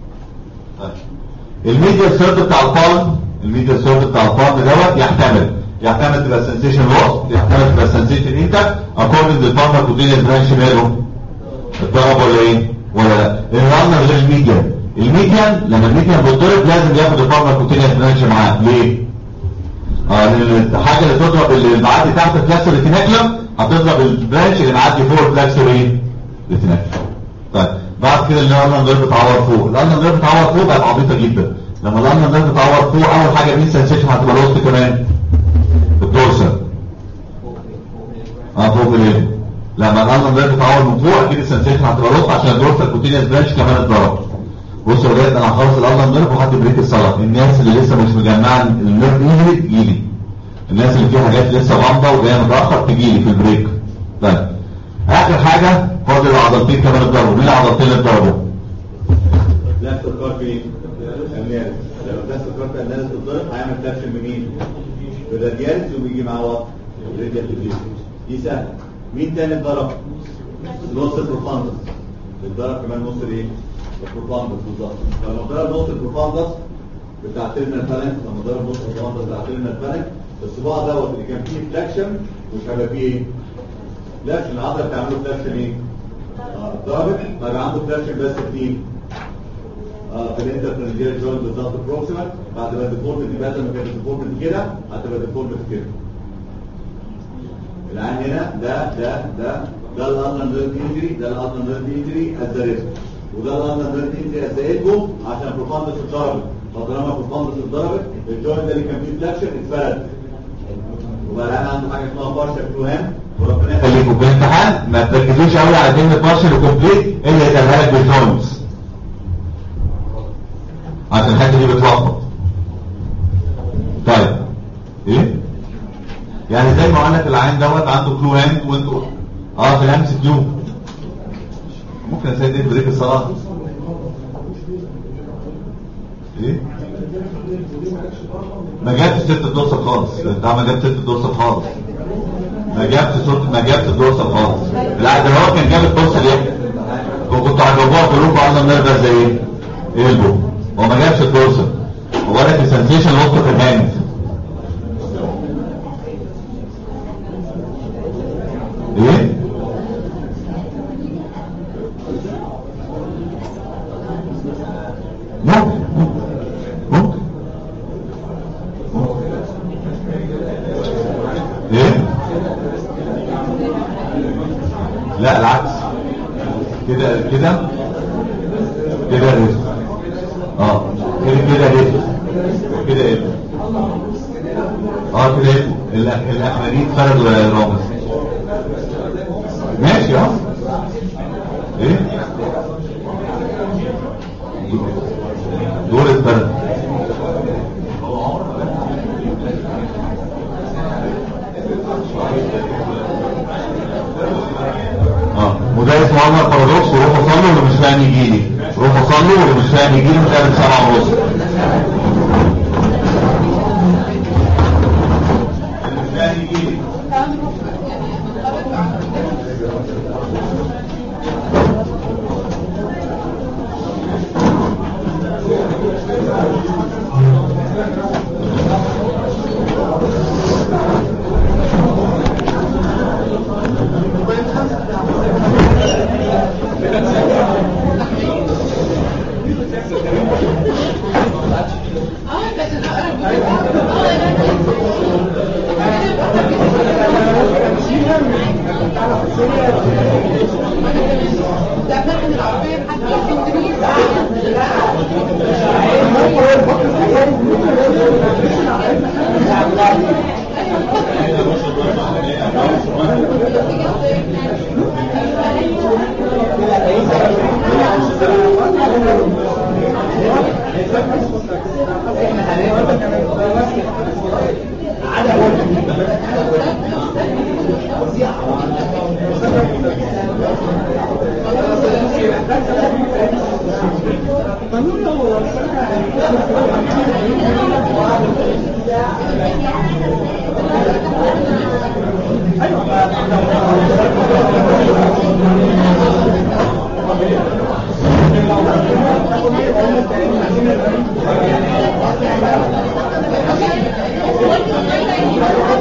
الميديا سيرت بتاع البالم الميديا سيرت بتاع البالم دوت يحتمل يعتمد تبقى سنسيشن لوس يعتمد تبقى سنسيشن انت اكوردنج للفارماكوجينيس برانش ماله اتضرب ولا ايه ولا لا لان الالنر غير الميديان الميديان لما الميديان بيتضرب لازم ياخد الفارماكوجينيس برانش معاه ليه اه لان الحاجه اللي تضرب اللي معدي تحت الفلاكسور ريتيناكلم هتضرب البرانش اللي معدي فوق الفلاكسور ايه ريتيناكلم طيب بعد كده الالنر نيرف اتعور فوق الالنر نيرف اتعور فوق بقت عبيطه جدا لما الالنر نيرف اتعور فوق اول حاجه مين سنسيشن هتبقى لوست كمان الدورسال اه فوق الايه لما الالنر نيرف اتعور من فوق اكيد السنسيشن هتبقى لوست عشان الدورسال كوتينيوس برانش كمان اتضرب بصوا يا ولاد انا هخلص الالنر نيرف وحد بريك الصلاه الناس اللي لسه مش مجمعه النيرف انجري تجيلي الناس اللي فيها حاجات لسه غامضه وجايه متاخر تجيلي في البريك طيب اخر حاجه فاضل العضلتين كمان اتضربوا مين العضلتين اللي اتضربوا لا استقرار في الناس لو ده استقرار في الناس الضرب هيعمل تفشل منين؟ بالراديالز وبيجي معاه وقت راديال ديفيوز دي سهله مين تاني اتضرب؟ نص البروفاندس اتضرب كمان نص الايه؟ البروفاندس بالظبط فلما ضرب نص البروفاندس بتاع تيرنال فالنس لما ضرب نص البروفاندس بتاع تيرنال فالنس الصباع دوت اللي كان فيه فلاكشن مش هيبقى فيه ايه؟ فلاكشن العضله بتعمله فلاكشن ايه؟ اه ضربت هيبقى عنده فلاكشن بس في اه في الانترفرنجيال جوينت بالظبط بروكسيمال بعد ما الديفورمت دي بدل ما كانت الديفورمت كده هتبقى الديفورمت كده العين هنا ده ده ده ده الالنر نيرف انجري ده الالنر نيرف انجري از ذا ريسك وده الالنر نيرف انجري از ذا ايلبو عشان بروفاندس اتضربت فطالما بروفاندس اتضربت الجوينت ده اللي كان فيه فلاكشن اتفرد وبقى العين عنده حاجه اسمها بارشا فلوهان وربنا يخليك خليكم في الامتحان ما تركزوش قوي على كلمه بارشل وكومبليت اللي يتقالها لك بالجوينتس عشان الحته دي بتلخبط طيب ايه يعني زي ما قلنا العين دوت عنده كلو هاند وانتوا اه في الامس كيو ممكن اسيد ايه بريك الصلاه ايه ما جابش ست الدوسه خالص انت ما جابش ست الدوسه خالص ما جابش صوت ما جابش الدوسه خالص لا ده هو كان جاب الدوسه ليه وكنتوا هتجاوبوها كلكم عايزين نرجع زي ايه ايلبو هو ما جابش الدوسه هو لك السنسيشن وسط في الهاند ايه ممكن ممكن ممكن ايه لا العكس كده كده كده رزق اه كده كده رزق كده ايه اه كده ايه الأخ- الاخرانيين خرجوا يا رامز ماشي اه ايه دور الفرد اه مدرس معمر بارادوكس وروح اصلي واللي مش فاهم يجي لي روح اصلي واللي مش فاهم يجي لي متقابل سبعة ونص اللي مش فاهم يجي لي Thank you.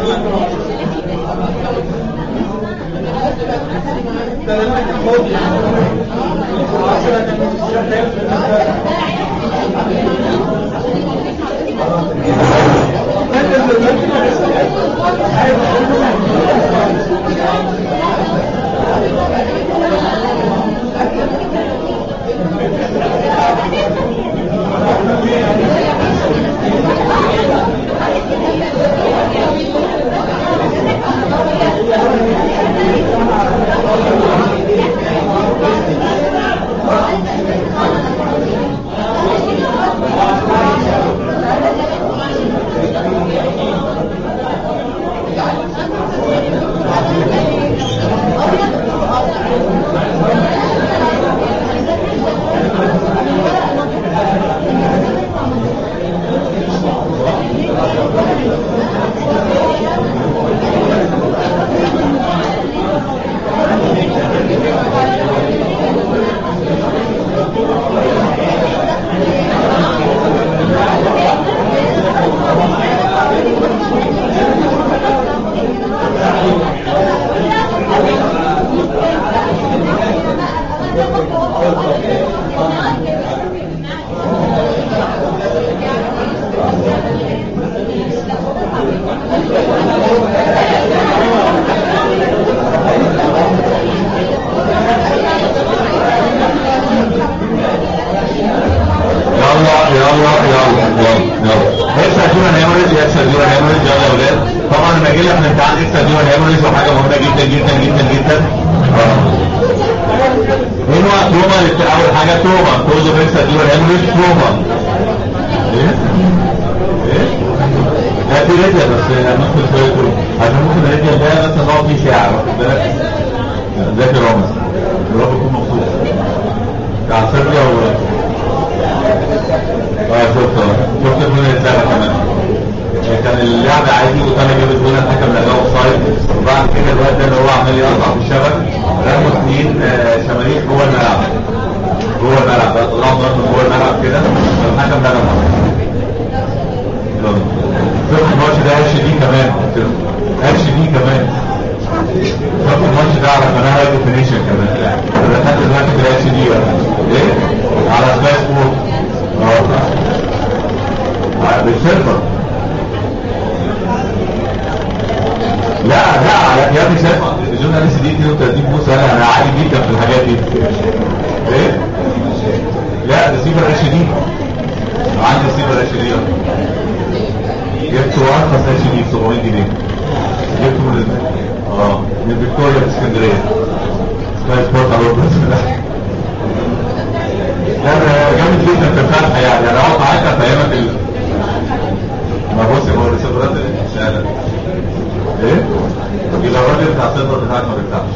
يلا يلا يلا يلا يلا اكسا ديون هيموريج اكسا ديون هيموريج يلا يا ولاد طبعا لما اجي لك من تعال اكسا ديون هيموريج وحاجه مهمه جدا جدا جدا جدا اه ايه نوع تروما اللي بتبقى اول حاجه تروما كوز اوف اكسا ديون هيموريج تروما ايه ايه لا دي رجع بس ممكن شويه تروما عشان ممكن الرجع ده مثلا نقعد فيه ساعه واخد بالك ذاكر رامز يا رب يكون مبسوط بتاع سيربيا و اه شفت شفت الجون اتلغى كمان كان اللعب عادي وكان جاب الجون الحكم لقاه اوفسايد وبعد كده الواد ده اللي هو عمال يقطع في الشبك رموا اثنين آه، شماريخ جوه الملعب جوه الملعب بقى طلعوا ضرب من جوه الملعب كده الحكم لغى الماتش شفت الماتش ده اتش دي كمان اتش دي كمان شفت الماتش ده على قناه هاي ديفينيشن كمان انا لحد دلوقتي في اتش دي ايه على سكاي سبورت اه بالسيرفر لا لا على يا ابني شايف التلفزيون انا دي 32 بوصه انا انا عالي جدا في الحاجات دي ايه لا ده سيبر اتش دي عندي سيبر اتش دي جبته ارخص اتش دي ب 700 جنيه جبته من ال- اه من فيكتوريا في اسكندريه سكاي سبورت على الويب ده لا ده جامد جدا في الفتح يعني انا اقعد معاك افهمك ال ما بص هو الريسيفرات الشهاده ايه؟ يبقى الراجل بتاع السيرفر بتاعك ما بيفتحش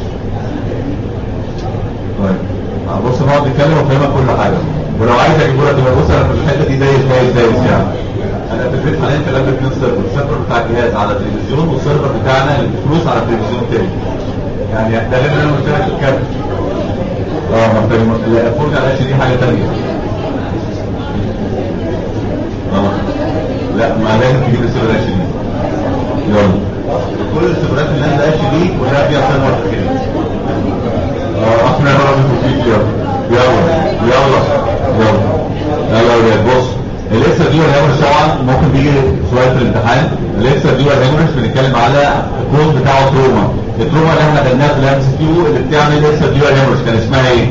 طيب آه، بص نقعد نتكلم وافهمك كل حاجه ولو عايز اجيبه لك يبقى بص انا في الحته دي دايس دايس دايس يعني انا في البيت حاليا في لاب اثنين سيرفر السيرفر بتاع الجهاز على التلفزيون والسيرفر بتاعنا اللي بفلوس على التلفزيون تاني يعني ده غير اللي انا قلت لك الكابل اه ما انت لا الفرجه على الاتش دي حاجه ثانيه اه لا ما لازم تجيب السيرفر اتش دي يلا كل السيرفرات اللي نازله اتش دي كلها فيها سيرفر كده اه احنا راجل فيك يلا يلا يلا يلا يلا يا ولاد بص الليسه دي والهيموريج طبعا ممكن بيجي سؤال في الامتحان الليسه دي والهيموريج بنتكلم على الكود بتاعه تروما التروما اللي احنا خدناها في الام سي كيو اللي بتعمل لسه دي والهيموريج كان اسمها ايه؟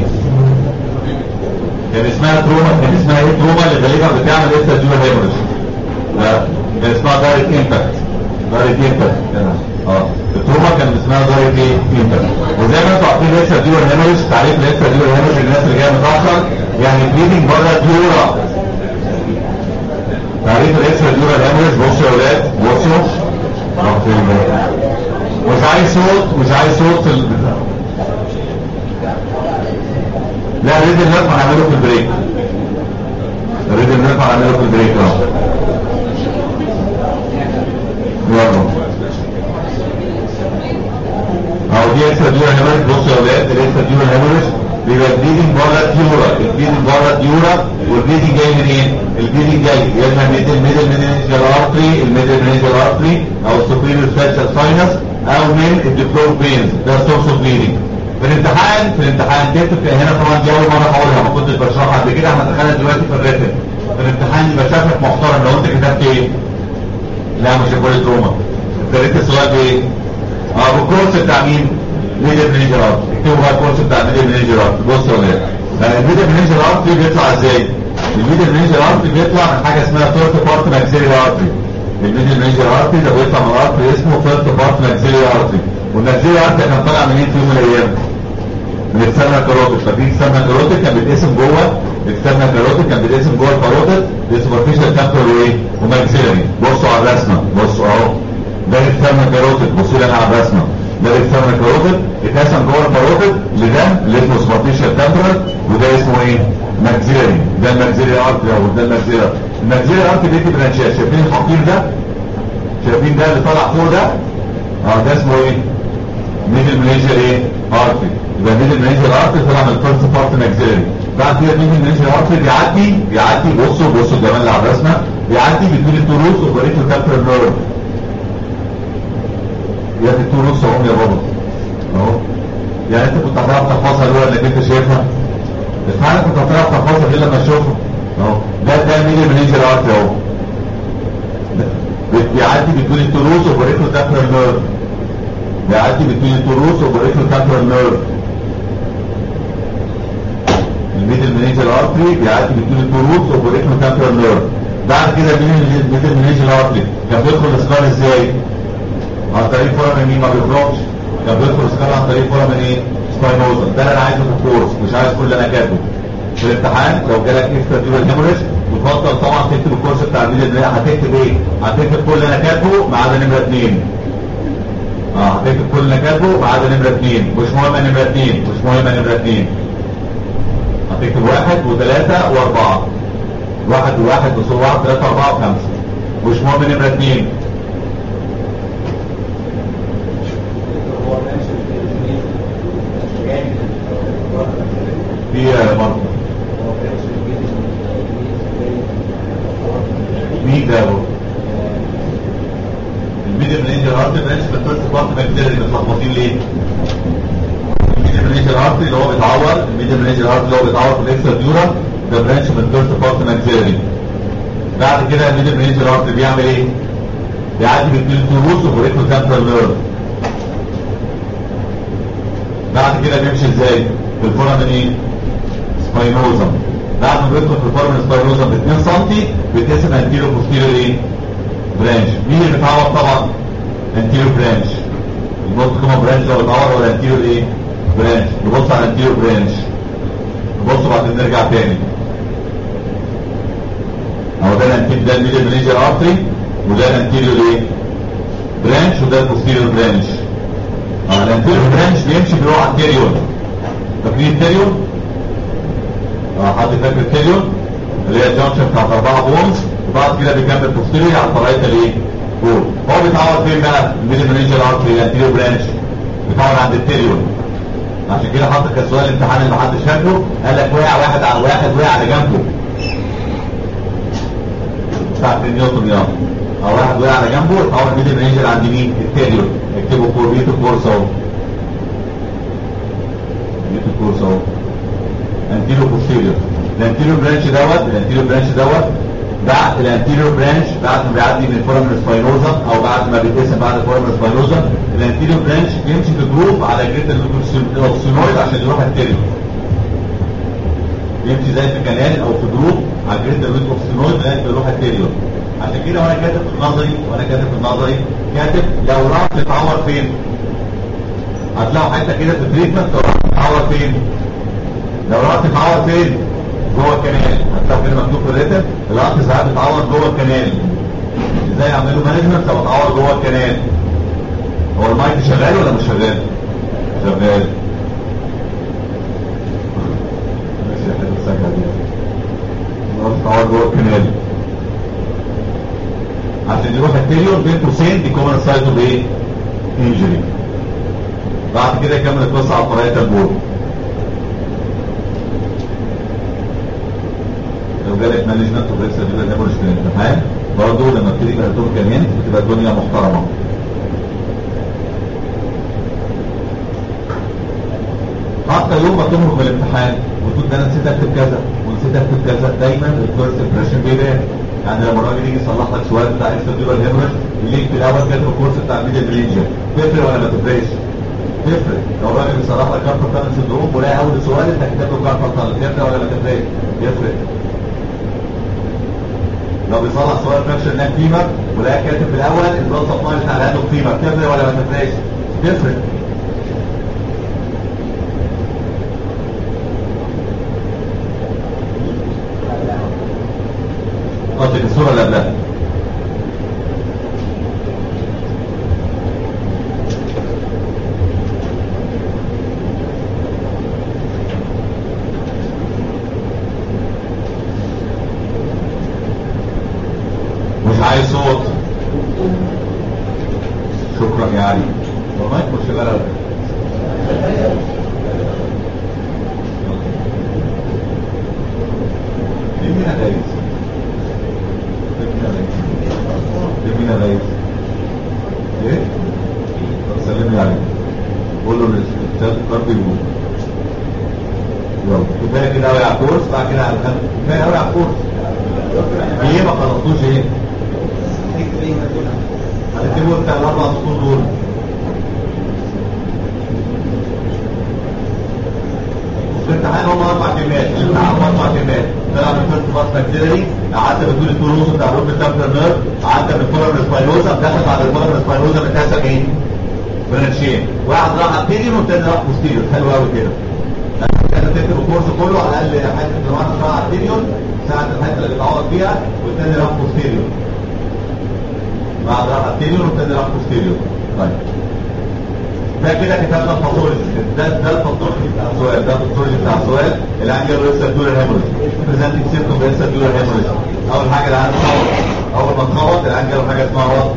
كان اسمها تروما كان اسمها ايه تروما اللي غالبا بتعمل لسه دي والهيموريج لا كان اسمها دايركت امباكت دايركت امباكت اه التروما كان اسمها دايركت ايه امباكت وزي ما انتوا عارفين لسه دي والهيموريج تعريف لسه دي والهيموريج للناس اللي جايه متاخر يعني بليدنج بره الديورا تعريف الاسم دول الهيموريج بصوا يا ولاد بصوا اه فين بقى؟ مش عايز صوت مش عايز صوت في البتاع لا ريد الناس هنعمله في البريك ريد الناس هنعمله في البريك اه يلا اهو دي اكسترا ديورا هيموريج بصوا يا ولاد الاكسترا ديورا هيموريج بيبقى البليدنج بره الديورا البليدنج بره الديورا والبليدنج جاي منين؟ البيلي جاي يا اما ميدل ميدل منينجيال ارتري الميدل منينجيال ارتري او السوبيريور فاتشال ساينس او من الديفلور فينز ده سورس اوف بليدنج في الامتحان في الامتحان تكتب هنا طبعا دي اول مره هقولها ما كنتش بشرحها قبل كده احنا دخلنا دلوقتي في الريتم في الامتحان يبقى شافك محترم لو انت كتبت ايه؟ لا مش هقول تروما ابتديت السؤال بايه؟ اه بالكورس بتاع مين؟ ميدل منينجيال ارتري اكتبوا بقى الكورس بتاع ميدل منينجيال ارتري بصوا يا ولاد الميدل منينجيال ارتري بيطلع ازاي؟ الميدل منينجيال ارتري بيطلع من حاجه اسمها ثيرد بارت ماكسيلي ارتري الميدل منينجيال ارتري ده بيطلع من ارتري اسمه ثيرد بارت ماكسيلي ارتري والماكسيلي ارتري كان طالع منين في يوم من الايام؟ من السمنه كاروتيد فاكرين السمنه كاروتيد كان بيتقسم جوه السمنه كاروتيد كان بيتقسم جوه الكاروتيد لسوبرفيشال تامبرال وايه؟ وماكسيلري بصوا على الرسمه بصوا اهو ده السمنه كاروتيد بصوا لي انا على الرسمه ده السمنه كاروتيد اتقسم جوه الكاروتيد لده اللي اسمه سوبرفيشال تامبرال وده اسمه ايه؟ ماكسيلري ده الماكسيلري ارتري اهو ده الماكسيلري الماكسيلري ارتري بيدي برانشات شايفين الحقير ده؟ شايفين ده اللي طالع فوق ده؟ اه ده اسمه ايه؟ ميدل منيجر ايه؟ ارتري يبقى ميدل منيجر ارتري طلع من الفيرست بارت ماكسيلري بعد كده ميدل منيجر ارتري بيعدي بيعدي بصوا بصوا الجمال اللي على الرسمه بيعدي بين التروس وبريتو تامبرال نيرف يا في التروس اهو يا بابا اهو يعني انت كنت هتعرف تحفظها لولا انك انت شايفها فعلا كنت هتعرف تحفظها غير لما تشوفها اهو ده ده ميدل منيجر ارتري اهو بيعدي بين التروس وبريتو تامبرال نيرف بيعدي بين التروس وبريتو تامبرال نيرف الميدل منيجر ارتري بيعدي بين التروس وبريتو تامبرال نيرف بعد كده الميدل منيجر ارتري كان بيدخل الاسكار ازاي؟ عن طريق فورامين مين ما بيخرجش كان بيدخل الاسكار عن طريق فورامين ايه؟ سباينوزا ده اللي انا عايزه في الكورس مش عايز كل اللي انا كاتبه في الامتحان لو جالك اكسترا ديورال هيموريج يفضل طبعا تكتب الكورس بتاع الميدل هتكتب ايه؟ هتكتب كل اللي انا كاتبه ما عدا نمره اثنين اه هتكتب كل اللي كاتبه ما عدا نمره اثنين مش مهم نمره اثنين مش مهم نمره اثنين هتكتب واحد وثلاثة واربعة واحد وواحد بصور واحد ثلاثة أربعة وخمسة مش مهم نمرة اثنين في مرة مين ده هو؟ الميديم رينجر هارت برانش في الفيرست بارت بكتيريا متلخبطين ليه؟ الميديم رينجر هارت اللي هو بيتعور الميديم رينجر هارت اللي هو بيتعور في الاكسترا ديورا ده برانش من الفيرست بارت ماكسيلري بعد كده الميديم رينجر هارت بيعمل ايه؟ بيعدي بين التروس وبريكو تامبرال نيرف بعد كده بيمشي ازاي؟ بالفورامين ايه؟ سباينوزم بعد ما بيدخل في الفورامين سباينوزم ب 2 سم بيتقسم انتيرو بوستيريور ايه؟ برانش مين اللي بيتعور طبعا؟ انتيرو برانش النص كما برانش لو اتعور ولا انتيرو ايه؟ برانش نبص على انتيرو برانش نبص بعدين نرجع تاني اهو ده الانتيرو ده الميدل منيجر ارتري وده الانتيريور ايه؟ برانش وده البوستيريور برانش اه الانتيريور برانش بيمشي بيروح على التيريون فاكرين التيريون؟ اه حد فاكر التيريون؟ اللي هي الجانكشن بتاعت اربعه بونز وبعد كده بيكمل بوستيريور على طريقه الايه؟ بول هو بيتعور فين بقى؟ الميدل منيجر ارتري الانتيريور برانش بيتعور عند التيريون عشان كده حط كسؤال الامتحان اللي محدش فاكره قال لك وقع واحد على واحد وقع على جنبه بتاع نيوتن يا او واحد وقع على جنبه او الميدل رينجر عند مين التيريور اكتبوا فور بيتو كورس اهو بيتو كورس اهو انتيريو بوستيريور الانتيريو برانش دوت الانتيريو برانش دوت بعد الانتيريو برانش بعد ما بيعدي من الفورامين سباينوزا او بعد ما بيتقسم بعد الفورامين سباينوزا الانتيريو برانش بيمشي في جروب على جريد الاوكسينويد عشان يروح التيريور يمشي زي في كنال او في جروب على جريد الاوكسينويد لغايه ما يروح التيريور عشان كده وانا كاتب في النظري وانا كاتب في النظري كاتب لو راح تتعور فين هتلاقوا حته كده في التريتمنت لو راح تتعور فين لو راح تتعور فين جوه الكنال هتلاقوا كده مكتوب في الريتم الراس ساعات بتعور جوه الكنال ازاي يعملوا مانجمنت لو اتعور جوه الكنال هو المايك شغال ولا مش شغال شغال ماشي يا حلو السكه دي الراس بتعور جوه الكنال عشان يروح التريون بين قوسين دي كومن سايت اوف ايه انجري بعد كده يكمل القصه على طريقه البول هيموجاليك مانجمنت وبريكسا دي هيموريج في الامتحان برضه لما بتيجي بهدوم كمان بتبقى الدنيا محترمه حتى يوم ما تخرج من الامتحان وتقول ده انا نسيت اكتب كذا ونسيت اكتب كذا دايما الفيرست امبريشن بيبان يعني لما الراجل يجي يصلح لك سؤال بتاع اكسترا هيموريج يجيك في الاول كاتب الكورس بتاع الميديا برينجر تفرق ولا ما تفرقش؟ تفرق لو الراجل بيصلح لك كاربال تانل سندروم ولاقي اول سؤال انت كاتب له كاربال تانل تفرق ولا ما تفرقش؟ يفرق لو بيصلح سؤال فراكشن ناك فيمر ولاقي كاتب في الاول البلاد سبلاي بتاع الهاند فيمر تفرق ولا ما تفرقش؟ تفرق قصدك الصورة اللي قبلها مش عايز صوت شكرا يا علي والله مش شغالة مين هنا دايس جميل يا ريس ايه طب سلمي عليه قول له الاستاذ القربي يقول يلا كفايه كده قوي على الكورس بعد كده على الخمس كفايه قوي على الكورس ايه ما خلصتوش ايه هتكتبوا بتاع الاربع سطور دول الامتحان هم اربع كلمات الامتحان هم اربع كلمات طلع من فيرست باس بكتيري قعدت بتقول التروس بتاع الروب تامبر نيرف قعدت من الكولر سباينوزا دخل بعد الكولر سباينوزا بتحسب ايه؟ برانشين واحد راح ابتيريون والتاني راح بوستيريون حلو قوي كده انت تكتب الكورس كله على الاقل حته ان واحد راح ابتيريون ساعه الحته اللي بتعوض فيها والتاني راح بوستيريون بعد راح ابتيريون والتاني راح بوستيريون طيب ده كده كتابنا الباثولوجي ده ده الباثولوجي بتاع السؤال ده الباثولوجي بتاع السؤال اللي عندي لسه دور هيموريج بريزنتنج سيمتوم لسه دور هيموريج اول حاجه اللي عندي صوت اول ما تخبط اللي عندي حاجه اسمها وات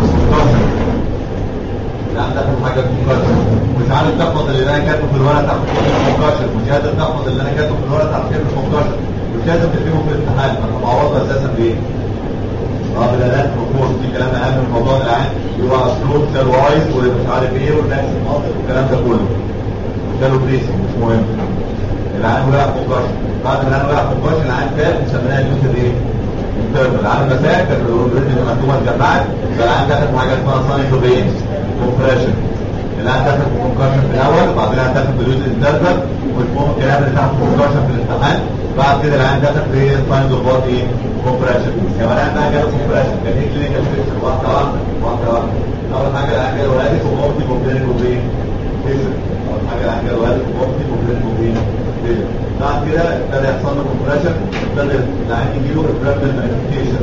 اللي عندك حاجه كونكشن مش عارف تحفظ اللي انا كاتبه في الورقه تحت كونكشن مش قادر تحفظ اللي انا كاتبه في الورقه تحت كونكشن مش لازم تكتبه في الامتحان انا بعوضها اساسا بايه؟ اه بالالات وكورس دي كلام اهم من الموضوع العام يبقى اسلوب سيل وايز ومش عارف ايه والناس المناطق والكلام ده كله سيلو بريسنج مش مهم العام وقع كونكشن بعد ما العام وقع كونكشن العام فات سميناها اليوتر ايه؟ انترنال العام مساك كانت الاوريدي المكتوبه اتجمعت فالعام دخل في حاجه اسمها ساينس اوف ايه؟ كومبريشن العام دخل في كونكشن في الاول بعدين العام دخل في اليوتر انترنال والفهم الكلام اللي تحت كونكشن في الامتحان بعد كده العام دخل في ساينس اوف بودي ايه؟ كومبريشن كمان العام بقى جاله كومبريشن كان ايه كلينيكال فيكشن واحده واحده واحده واحده اول حاجه العام جاله وادي وموتي وبلينك وبين فيشن اول حاجه العام جاله وادي وموتي وبلينك وبين فيشن بعد كده ابتدى يحصل له كومبريشن ابتدى العام يجي له البرامبل مانيفستيشن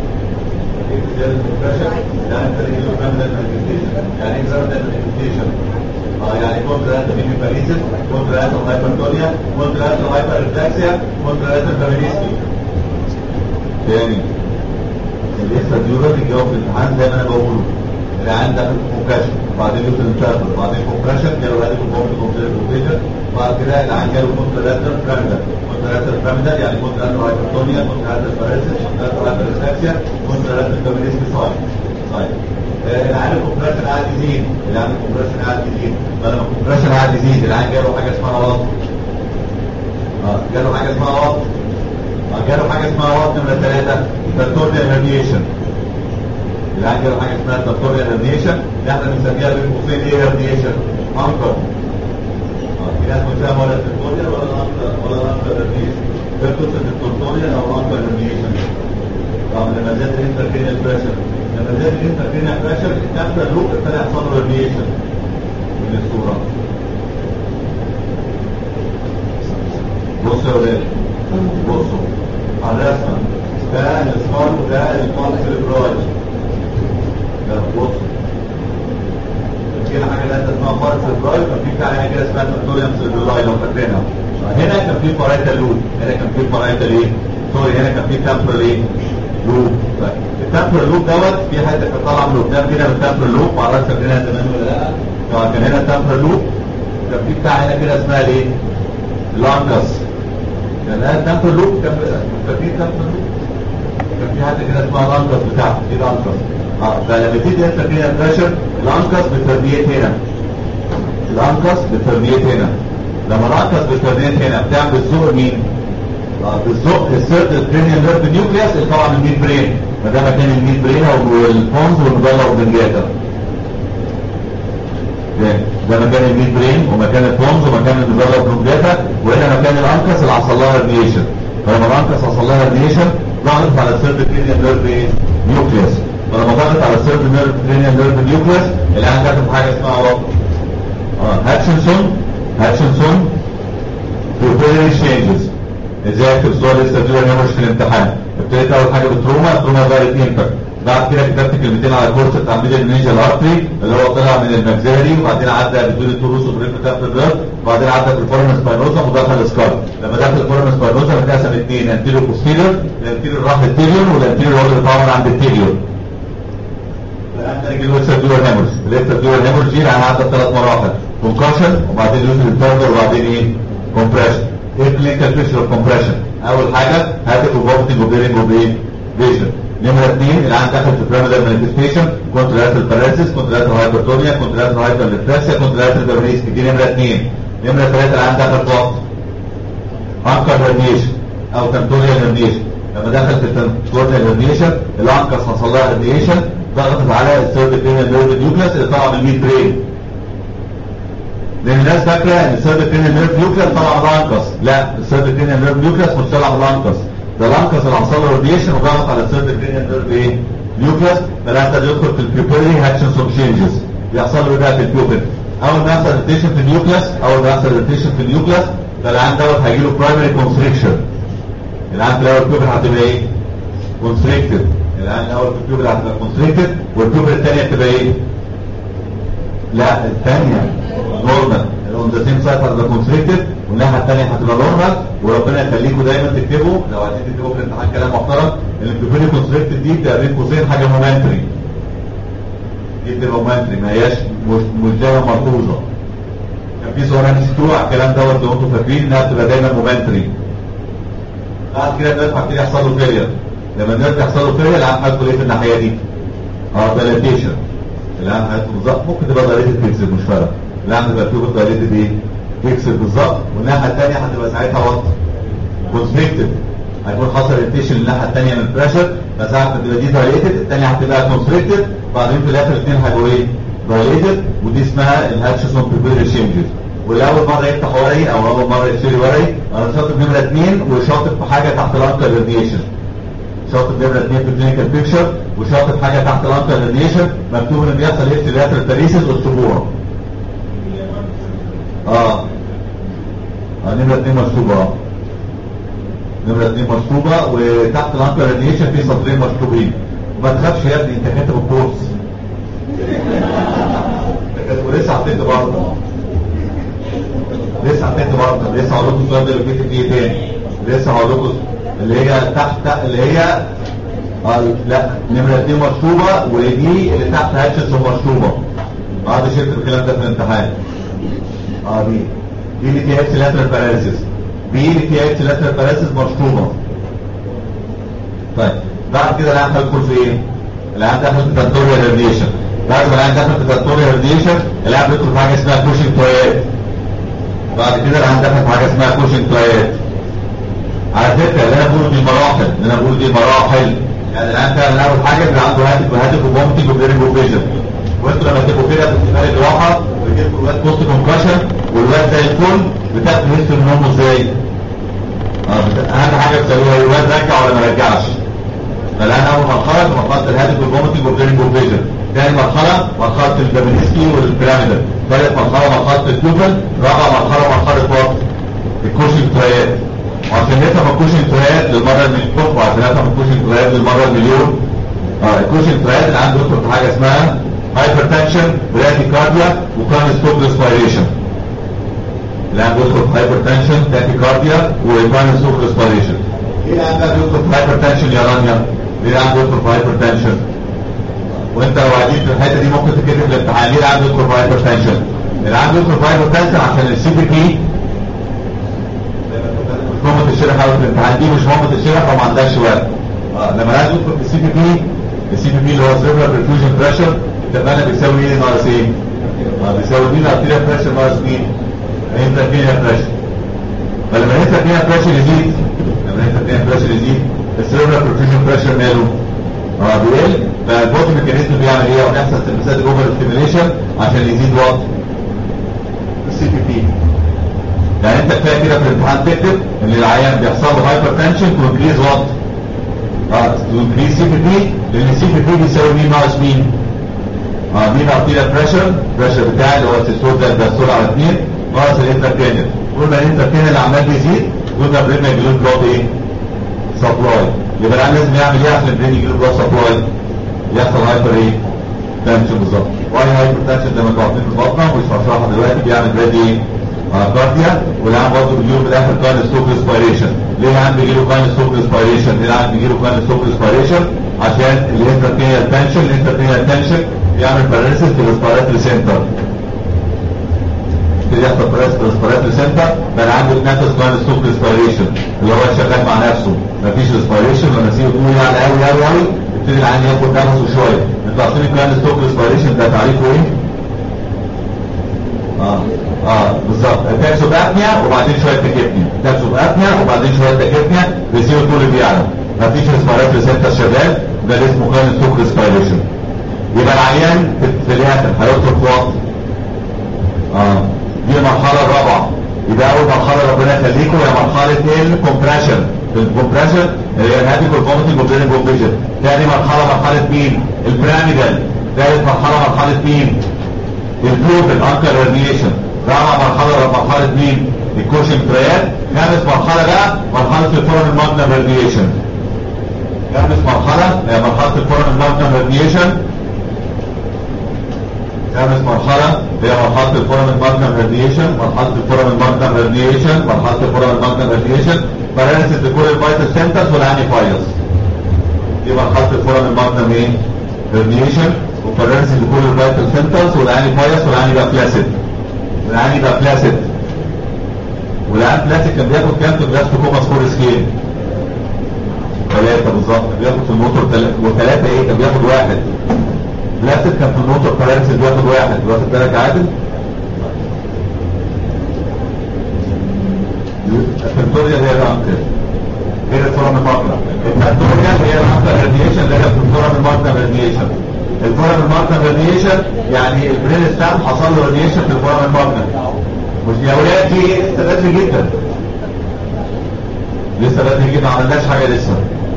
زيادة الكومبريشن يعني ابتدى يجي له برامبل مانيفستيشن يعني ايه برامبل مانيفستيشن اه يعني كونترات ميني باريسيس كونترات هايبرتونيا كونترات هايبر ريفلكسيا كونترات فاميليسكي تاني لسه الديورات الجواب في الامتحان زي ما انا بقوله العيان داخل في كومبريشن وبعدين يوصل انترفل وبعدين كومبريشن جاله هادي كومبريشن كومبريشن وبعد كده العيان جاله كونتراتر بيراميدال كونتراتر بيراميدال يعني كونتراتر هايبرتونيا كونتراتر باريسيس كونتراتر هايبر ريفلكسيا كونتراتر فاميليسكي ساين طيب العيان الكومبريشن قاعد يزيد العيان الكومبريشن قاعد يزيد فلما الكومبريشن قاعد يزيد العيان جاله حاجه اسمها وط اه جاله حاجه اسمها وط جاله حاجه اسمها وقت نمره ثلاثه ترتوريال راديشن اللي جاله حاجه اسمها ترتوريال راديشن اللي احنا بنسميها بين قوسين ايه راديشن انكر في ناس بتسميها ولا ترتوريال ولا انكر ولا انكر راديشن قصه الترتوريال او انكر راديشن طب لما زاد الانتركينال بريشر لما زاد الانتركينال بريشر الكابتر لوب ابتدى يحصل له راديشن من الصوره بصوا يا ولاد بصوا على الرسمة ده الاسمار وده الفال سيربرايز ده بصوا كده حاجة لا اسمها فال سيربرايز كان في حاجة كده اسمها تنتوريوم سيربرايز لو فاكرينها هنا كان في بارايتال لوب هنا كان في بارايتال ايه سوري هنا كان في تامبرال ايه لوب التامبرال لوب دوت في حته كانت طالعه من قدام كده من التامبرال لوب معرفش فاكرينها زمان ولا لا كان هنا التامبرال لوب كان في بتاع هنا كده اسمها ايه لانكس كان لها تامبر لوب كان فاكرين تامبر لوب كان في حاجه كده اسمها الانكس بتاعته دي الانكس اه فلما تيجي انت فيها بريشر الانكس بتربيت هنا الانكس بتربيت هنا لما الانكس بتربيت هنا بتعمل بالزق مين؟ اه بالزق السيرد الكرينيال نيرف نيوكليوس اللي طبعا الميد برين ما ده مكان الميد برين والبونز والمدلة والبنجاتا ده مكان الميد برين ومكان البونز ومكان المدلة والبنجاتا وهنا مكان الانكس اللي حصل لها راديشن فلما الانكس حصل لها راديشن ضغطت على السيرد كرينيال نيرف نيوكليوس فلما ضغطت على السيرد نيرف كرينيال نيرف نيوكليوس الان كانت حاجه اسمها وقت اه هاتشنسون هاتشنسون بروبيري تشينجز ازاي اكتب سؤال لسه دول مش في الامتحان ابتديت اول حاجه بالتروما التروما دايركت امباكت بعد كده كتبت كلمتين على كورس بتاع ميدل نينجا الارتري اللي هو طلع من المجزري وبعدين عدى بدون التروس وبريف تحت الرد وبعدين عدى في الفورم سباينوزا ودخل السكار لما دخل الفورم سباينوزا اتقسم اثنين انتيريور بوستيريور الانتيريور راح للتيريور والانتيريور هو اللي طبعا عند التيريور الان اللي هو السيرفيور هيمورج اللي هي السيرفيور هيمورج دي يعني عدى ثلاث مراحل كونكشن وبعدين يوز الفيرجر وبعدين ايه كومبريشن ايه كلينيكال بيكتشر اوف كومبريشن اول حاجه هاتف وفومتنج وبيرنج وبايه فيجن نمرة اثنين العين دخل في بيراميدال مانيفستيشن كونتراتال باراليسيس كونتراتال هايبرتونيا كونتراتال هايبرليبراسيا كونتراتال دابريسك دي نمرة اثنين نمرة ثلاثة العين دخل في وقت انكر راديشن او تنتوريال راديشن لما دخل في التنتوريال راديشن الانكر حصل لها راديشن ضغطت على الثيرد كرينال نيرف نيوكلاس اللي طلع من الميد برين لان الناس فاكره ان الثيرد كرينال نيرف نيوكلاس طلع من الانكس لا الثيرد كرينال نيرف نيوكلاس مش طلع من الانكس ده الانكس اللي حصل له راديشن وضغط على الثيرد كرينال نيرف ايه نيوكلاس فلا يدخل في البيوبيلي هاكشنز اوف تشينجز بيحصل له بقى في البيوبل اول ما يحصل روتيشن في النيوكلاس اول ما يحصل روتيشن في النيوكلاس فالعين دوت هيجي له برايمري كونستريكشن العين في الاول البيوبل هتبقى ايه؟ كونستريكتد العين الاول في البيوبل هتبقى كونستريكتد والبيوبل الثانيه هتبقى ايه؟ لا الثانيه نورمال اون ذا سيم سايت هتبقى كونستريكتد والناحيه الثانيه هتبقى نورمال وربنا يخليكم دايما تكتبوا لو عايزين تكتبوا في الامتحان كلام محترم ان البيوبل كونستريكتد دي بتبقى بين قوسين حاجه مومنتري دي بتبقى مومنتري ما هياش مش مش دايما ملحوظه كان في صور انا نسيتوها على الكلام دوت لو انتم فاكرين انها بتبقى دايما مومنتري بعد كده النيرف هيبتدي يحصل له فيلير لما النيرف يحصل له فيلير العام هيدخل ايه في الناحيه دي؟ اه دايليتيشن العام هيدخل بالظبط ممكن تبقى دايليتد بيكسل مش فارقه العام تبقى تبقى دايليتد ايه؟ بيكسل بالظبط والناحيه الثانيه هتبقى ساعتها وات كونستريكتد هيكون حصل انتيشن للناحيه الثانيه من البريشر فساعه ما تبقى دي دايليتد الثانيه هتبقى كونستريكتد بعدين في الاخر الاثنين هيبقوا ايه؟ دايليتد ودي اسمها الهاتشسون بريبير تشينجز والاول مره يفتح ورقي او اول مره يشتري ورقي انا شاطر نمره اثنين وشاطر في حاجه تحت الانكر راديشن شاطر نمره اثنين في الكلينيكال بيكتشر وشاطر في حاجه تحت الانكر راديشن مكتوب ان بيحصل ايه في لاترال باريسيس والسبوره اه اه نمره اثنين مكتوبه اه نمره اثنين مكتوبه وتحت الانكر راديشن في سطرين مكتوبين وما تخافش يا ابني انت كاتب الكورس ولسه هتكتب برضه لسه هتكتب برضه لسه هقول لكم السؤال ده اللي كتب فيه تاني لسه هقول لكم اللي هي تحت اللي هي آه لا نمرة اتنين مشطوبة ودي اللي تحت هاتشز مشطوبة اه ده شفت الكلام ده في الامتحان اه دي دي اللي فيها اكس لاترال باراليسيس بي اللي فيها اكس لاترال باراليسيس مشطوبة طيب بعد كده العيان هيدخل في ايه؟ العيان دخل في فاكتوريال راديشن بعد ما العيان دخل في فاكتوريال راديشن العيان بيدخل في حاجه اسمها كوشنج تويات بعد كده العيان دخل في حاجه اسمها كوشنج تويات على فكره اللي انا بقوله دي مراحل اللي انا بقوله دي مراحل يعني العيان فعلا اول حاجه بيبقى عنده هاتف وهاتف وبومتنج وبيرنج وفيجن وانتوا لما تبقوا كده في احتمال الراحه بيجيلكوا الواد بوست كونكشن والواد زي الفل بتاخدوا هيستوري نومه ازاي؟ اه بت- اهم حاجه بتسويها الواد رجع ولا ما رجعش فالان اول مرحله مرحله الهاتف والفومتنج والبيرنج والفيجن ثاني مرحله مرحله البابلسكي والبيراميدال ثالث مرحله مرحله الكوبل رابع مرحله مرحله وقت الكوشن ترايات وعشان نفهم الكوشن ترايات للمره المليون وعشان نفهم الكوشن ترايات للمره المليون اه الكوشن ترايات اللي عنده يدخل في حاجه اسمها هايبرتنشن براديكارديا وكان ستوب ريسبيريشن اللي عنده يدخل في هايبرتنشن تاكيكارديا وكان ستوب ريسبيريشن ليه عنده يدخل في هايبرتنشن يا رانيا ليه عنده يدخل في هايبرتنشن وانت لو قاعدين في الحته دي ممكن تكتب في الامتحان ليه عنده يدخل في هايبرتنشن اللي عنده يدخل في هايبرتنشن عشان السي بي بي تشرح قوي في الامتحان دي مش مهمه تشرح لو ما عندكش وقت اه لما عايز ادخل في السي بي بي السي بي بي اللي هو سيرفر برفيوجن بريشر اتفقنا بيساوي ايه ناقص ايه؟ اه بيساوي مين ارتيريا بريشر ناقص مين؟ انترفينيا بريشر فلما الانترفينيا بريشر يزيد لما الانترفينيا بريشر يزيد السيرفر برفيوجن بريشر ماله؟ اه بيقل فالبوتو ميكانيزم بيعمل ايه؟ وبيحصل سيمباثيك اوفر ستيميليشن عشان يزيد وات السي بي بي يعني انت كفايه كده في الامتحان تكتب ان العيان بيحصل له هايبر تنشن تو انكريز وات اه تو انكريز سي بي بي لان السي بي بي بيساوي مين ناقص مين؟ اه مين ارتيريال بريشر البريشر بتاعي اللي هو السيستول ده الدستول على 2 ناقص الانتركينال كل ما الانتركينال عمال بيزيد كل ما البرين يجي له بلاد ايه؟ سبلاي يبقى العيان لازم يعمل ايه عشان البرين يجي له بلاد سبلاي؟ يحصل هايبر ايه؟ تنشن بالظبط واي هايبر تنشن زي ما انتوا عارفين في البطنه ومش هشرحها دلوقتي بيعمل بريد ايه؟ كارديا والعام برضه بيجيله في الاخر كاين ستوب ريسبيريشن ليه العام بيجيله كاين ستوب ريسبيريشن ليه العام بيجيله كاين ستوب ريسبيريشن عشان الانتركينيال تنشن الانتركينيال تنشن بيعمل باراليسيس في الريسبيراتوري سنتر كده يحصل بريس ريسبيراتوري سنتر بقى عنده نفس كاين ستوب ريسبيريشن اللي هو شغال مع نفسه مفيش ريسبيريشن لما سيبه يقول يعني قوي قوي قوي يبتدي العيان ياخد نفسه شويه انتوا عارفين الكاين ستوب ريسبيريشن ده تعريفه ايه؟ اه اه بالظبط تكسب ابنيا وبعدين شويه تكتنيا تكسب ابنيا وبعدين شويه تكتنيا ريسيو طول بيعلى مفيش ريسبيراتوري سنتر شغال ده اللي اسمه كاين ستوب ريسبيريشن يبقى العيان في الاخر هيدخل في وقت اه دي المرحله الرابعه يبقى اول مرحله ربنا يخليكم هي مرحله الكومبريشن الكومبريشن اللي هي الهابيك والفوميتنج والبرين والفيجن ثاني مرحله مرحله مين البيراميدال ثالث مرحله مرحله مين البلوت الانكر راديشن رابع مرحله مرحله مين الكوشن تريات خامس مرحله بقى مرحله الفورن الماجنم راديشن خامس مرحله هي مرحله الفورن الماجنم راديشن خامس مرحلة هي مرحلة الفورم الماجنم راديشن مرحلة الفورم الماجنم راديشن مرحلة الفورم الماجنم راديشن باراليسيس لكل الفايتال سنترز والاني فايلز دي مرحلة الفورم الماجنم ايه؟ راديشن وباراليسيس لكل الفايتال سنترز والاني فايلز والاني بقى فلاسيد والاني بقى فلاسيد والان فلاسيد كان بياخد كام في جلاس كوما سكور سكيل؟ ثلاثة بالظبط بياخد في الموتور وثلاثة ايه؟ كان بياخد واحد بلاسد كان في النقطة الفرنسي بياخد واحد واخد بالك عادل الفنتوريا هي الانكر غير الفورم الماركر الفنتوريا هي الانكر راديشن اللي هي في الفورم الماركر راديشن الفورم الماركر راديشن يعني البرين ستام حصل له راديشن في الفورم الماركر مش يا ولاد دي لسه بدري جدا لسه بدري جدا ما عملناش حاجه لسه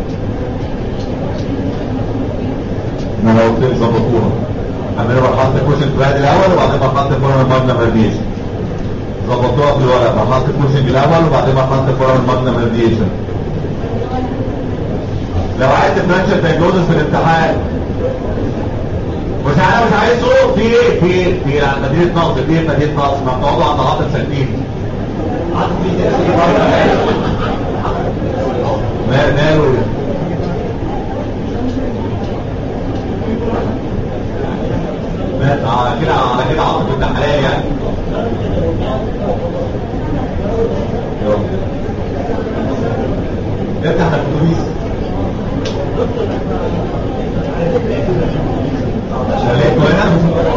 ان انا قلت لك ظبطوها عملوا مرحله الكوشنج ترايد الاول وبعدين مرحله الفورم الماجنم راديشن ظبطوها في الورق مرحله الكوشنج الاول وبعدين مرحله الفورم الماجنم راديشن لو عايز تفرنشال دايجنوزس في الامتحان مش انا مش عايزه في في في مدينه نصر في مدينه نصر ما بتقعدوا عند عاطف سالمين ماله بس على كده على كده عاطف ابن حلال يعني افتح الاتوبيس شاليكوا هنا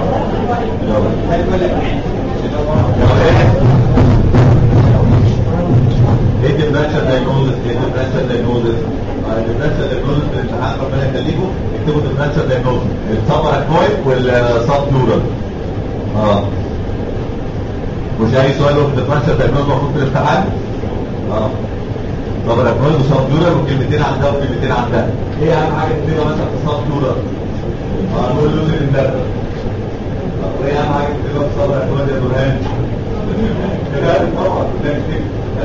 ايه الديفرنشال دايجنوزس ايه الديفرنشال دايجنوزس الديفرنشال دايجنوزس في الامتحان ربنا يخليكم اكتبوا الديفرنشال دايجنوزس السبر اكويد والسب بلورال اه مش اي سؤال هو في الديفرنشال دايجنوزس المفروض في الامتحان اه سبر اكويد وسب بلورال وكلمتين عن ده وكلمتين عن ده ايه اهم حاجه تكتبها مثلا في السب بلورال اه نقول لوزن ده وايه اهم حاجه تكتبها في السبر اكويد يا برهان كده طبعا ده مش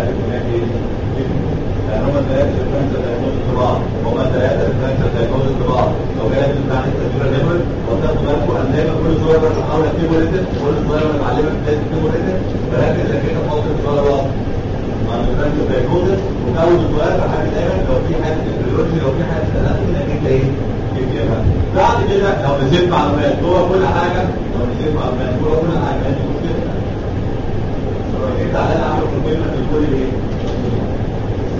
هم ثلاثة الفرنسا تأكل الطباع هم ثلاثة الفرنسا تأكل الطباع لو جاءت بتاعت التدوير ليبل وتاخدوا بالكم أن دايما كل صغير بس حاول اكتبه ريتن كل صغير انا بعلمك ازاي تكتبه ريتن فركز انك انت تحط الصغيرات مع الفرنسا تأكل وتاول الصغير فحاجة دايما لو في حاجة البيولوجي لو في حاجة تناسب انك انت ايه تكتبها بعد كده لو نسيت معلومات جوه كل حاجة لو نسيت معلومات جوه كل حاجة انت كنت انت على اعمل كلمة في كل ايه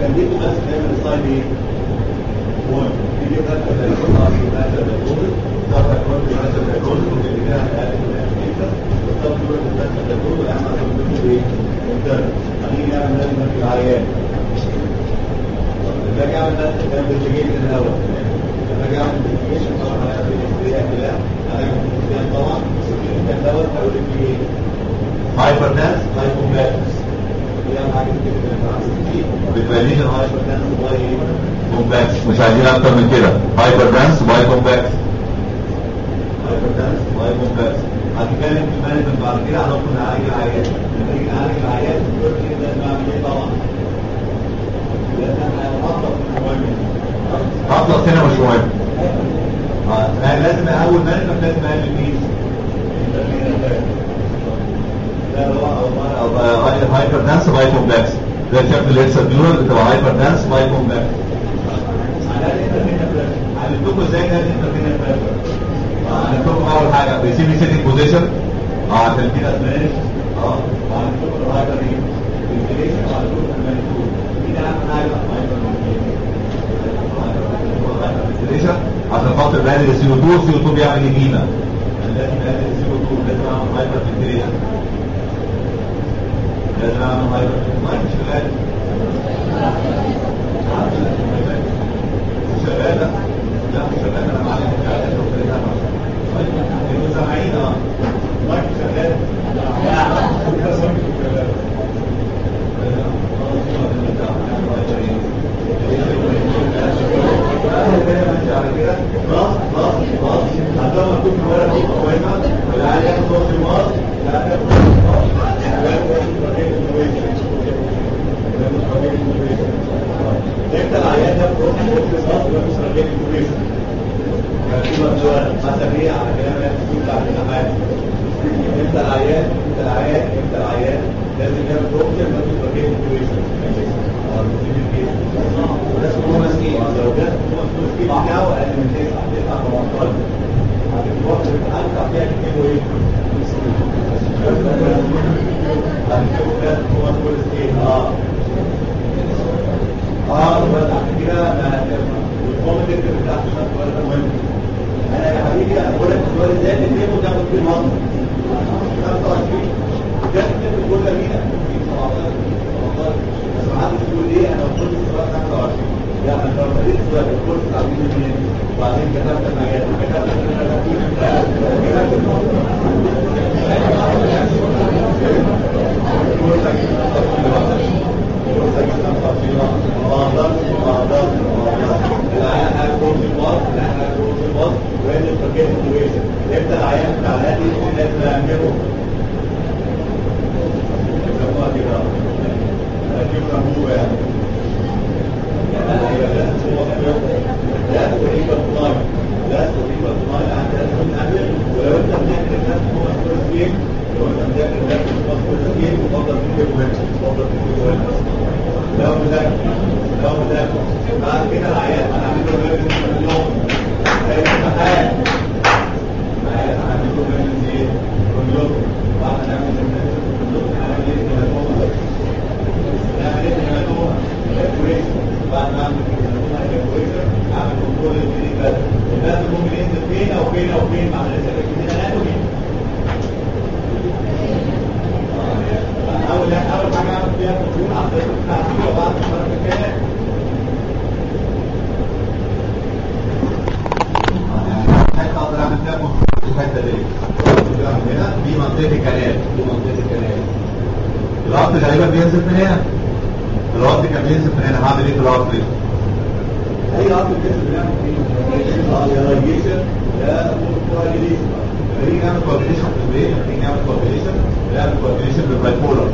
خليكم بس نعمل سلايد ايه؟ وان دي بس الكون اصلا ماشي بالكود صار الكون ماشي بالكود وكده اقل من الفكره وصار كل بس بالكود واحنا بنقول ايه؟ انت خلينا نعمل لازم في العيان لما اجي اعمل نفس الانفستيجيشن الاول لما اجي اعمل انفستيجيشن طبعا هنعمل الاسترياء كلها هنعمل الاسترياء طبعا الكلام دوت هقول لك فيه ايه؟ هايبرنس هايبوماتس دي اهم حاجه كده في الانفستيجيشن بتبين هايبرنس باي ايه؟ كومباكس مش عايزين اكتر من كده هايبر دانس باي كومباكس هايبرنس باي كومباكس هتتكلم في المانجمنت بعد كده هنقول نعالج العيان لما نيجي نعالج العيان كل كده لازم اعمل ايه طبعا؟ لازم اخطط من المهم اخلص هنا مش مهم اه يعني لازم اول مانجمنت لازم اعمل مين؟ لا هو او او هايبر دانس باي كومباكس ده شكل الليتس بيور بتبقى هايبر دانس باي كومباكس علمتكم ازاي كانت الانترفينال بريشر هنشوف اول حاجه بيسيب لي سيتنج بوزيشن اه عشان كده سماش اه وعلمتكم الهايبر ايه الانفليشن وعلمتكم المانيتور دي اهم حاجه هايبر كده عشان خاطر بقلل السي او 2 السي او 2 بيعمل ايدينا لازم اقلل السي او 2 لازم اعمل هايبر فنتيليشن لازم اعمل هايبر ما انت شغال شغال لا لا مش شغال انا معلم في عيادات وكده انتوا سامعين اه مايك شغال خلاص خلاص خلاص هتبقى مكتوب في الورقه دي مهمه ولا عايز ياخد صوت الماس لا تاخد صوت انت العيان ده بتروح تشوف الصوت ولا مش راجل كويس مثلا ايه على كلام الدكتور بتاع الامتحان انت العيان انت العيان انت العيان لازم يعمل بروكتر ما تبقى كويس ده اسمه مسكين لو ده مسكين بتاعه اقل من 9 9 15 هتروح تتعلق فيها تكتبه ايه؟ هتكتبه ده هو كل سكين اه اه بس عشان كده والكومنت بتاع الشخص ولا مهم انا يا حبيبي انا بقول لك السؤال ازاي تكتبه تاخد فيه المصدر 25 ده تكتب الجمله مين 17 17 بس ما حدش يقول ايه انا قلت السؤال 25 يعني انت لو بديت السؤال قلت تعبير منين وبعدين كتبت المجال كتبت امتى العيان بتاع الهادي لازم نعمله يسموها كده هجيب رموه يعني لا تريد الطايم لا تريد الطايم انت لازم نعمل ولو انت بتعمل الناس هو مسؤول سكيل لو انت بتعمل الناس هو مسؤول سكيل تفضل تجيب وين تفضل تجيب وين لو مذاكر لو مذاكر بعد كده العيان هنعمل له ريفن كل يوم زي الامتحان العيان هنعمل له ريفن ايه كل يوم بعد ما نعمل ريفن كل يوم هنعمل ايه هيماتوما نعمل ايه هيماتوما كويس بعد ما اعمل هيماتوما هيبقى كويسه اعمل كنترول للكلينيكال الناس ممكن ينزل فين او فين او فين مع لسه الكلينيكال اناتومي اول اول حاجه اعمل فيها كنترول على الطريقه بتاعتي وبعد ما اعمل الكلام حته اقدر اعمل فيها كنترول في الحته دي هنا دي منطقه الكلام دي منطقه الكلام الربط غالبا بينزل من هنا الربط كان بينزل من هنا هعمل ايه في الربط اي عرض الجسم بنعمل فيه ريلايزيشن ده كواليشن نيجي نعمل كوابيليشن في البيت نيجي نعمل كوابيليشن نعمل كوابيليشن بالبايبولر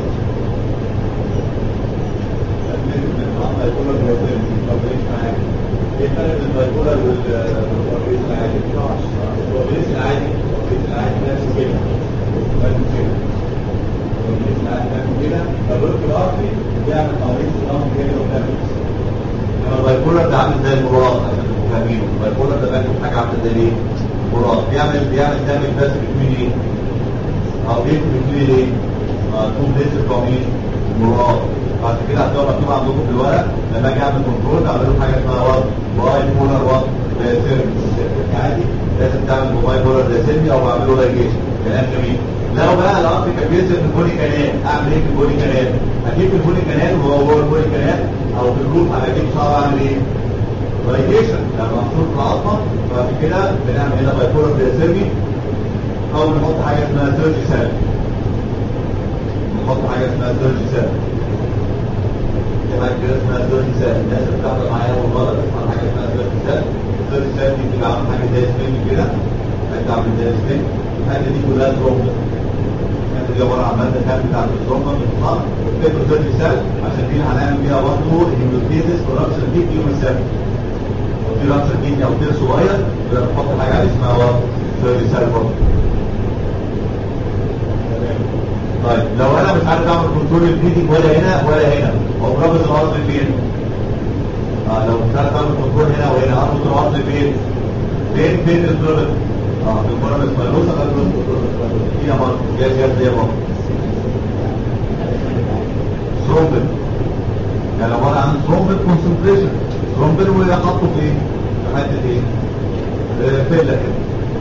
ايه الفرق بين البايبولر والكوابيليشن العادي؟ الكوابيليشن العادي الكوابيليشن العادي نفسه كده نفسه كده الكوابيليشن العادي نفسه كده فالورك الارتري بيعمل تعريض الامر كده ونفسه انما البايبولر ده عامل زي المراد عشان تبقوا فاهمينه البايبولر ده بقى حاجه عامله زي ايه؟ مراد بيعمل بيعمل دامج بس بتوين ايه؟ او بيت بتوين ايه؟ تو بليس بتوين مراد بعد كده هتلاقوا مكتوب عندكم في الورق لما اجي اعمل كنترول اعمل له حاجه اسمها وات باي بولر وات سيرفيس عادي لازم تعمل موبايل بولر زي سيرفي او بعمل له لايجيشن كلام جميل لو بقى الارض كان بينزل في البولي كانال اعمل ايه في البولي كانال؟ اجيب في البولي كانال وهو جوه البولي كانال او في الروف هجيب صعب اعمل ايه؟ لايجيشن لما محطوط في العظمه بعد كده بنعمل هنا باي بولر زي سيرفي او نحط حاجه اسمها سيرجي سيل نحط حاجه اسمها سيرجي سيل في حاجه كده اسمها سيرجي سيل الناس اللي بتحضر معايا اول مره تسمع حاجه اسمها سيرجي سيل السيرجي سيل دي بتبقى عامله حاجه زي سبرينج كده حاجه عامله زي سبرينج الحاجه دي كلها ترومبا الحاجه دي عباره عن ماده كامله بتاعت الترومبا بتتحط وبتبقى سيرجي سيل عشان دي هنعمل بيها برضه هيموتيزيس ورابشر ديك يوم السبت لو في رابشر ديك او تير صغير يبقى بنحط حاجه عليه اسمها وات سيرجي سيل برضه طيب لو انا مش عارف اعمل كنترول البليدنج ولا هنا ولا هنا هو رابط العظم فين؟ اه لو مش عارف اعمل كنترول هنا وهنا اربط العظم فين؟ فين فين البلوبت؟ اه في البلوبت سبايروسا خلي البلوبت فيها برضه جاز جاز زي برضه ثرومبل يعني عباره عن ثرومبل كونسنتريشن ثرومبل ويحطوا فين؟ في حته ايه؟ آه، فيلا كده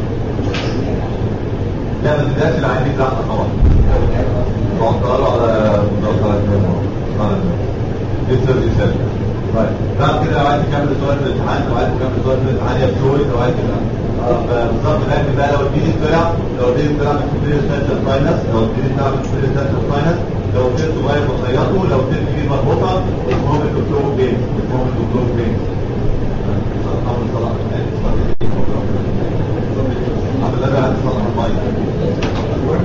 لا ما تبداش العين دي راحه طبعا وقال على على دي سيرجي سيل طيب بعد كده لو عايز تكمل سؤال في الامتحان لو عايز تكمل سؤال في الامتحان يا بشوي لو عايز كده بالظبط لكن بقى لو الدين طلع لو الدين طلع من كبير سنتر فاينس لو الدين طلع من كبير سنتر فاينس لو الدين صغير بخيطه لو الدين كبير مربوطه اسمهم الدكتور بين اسمهم الدكتور بين عبد الله عايز تصلح المايك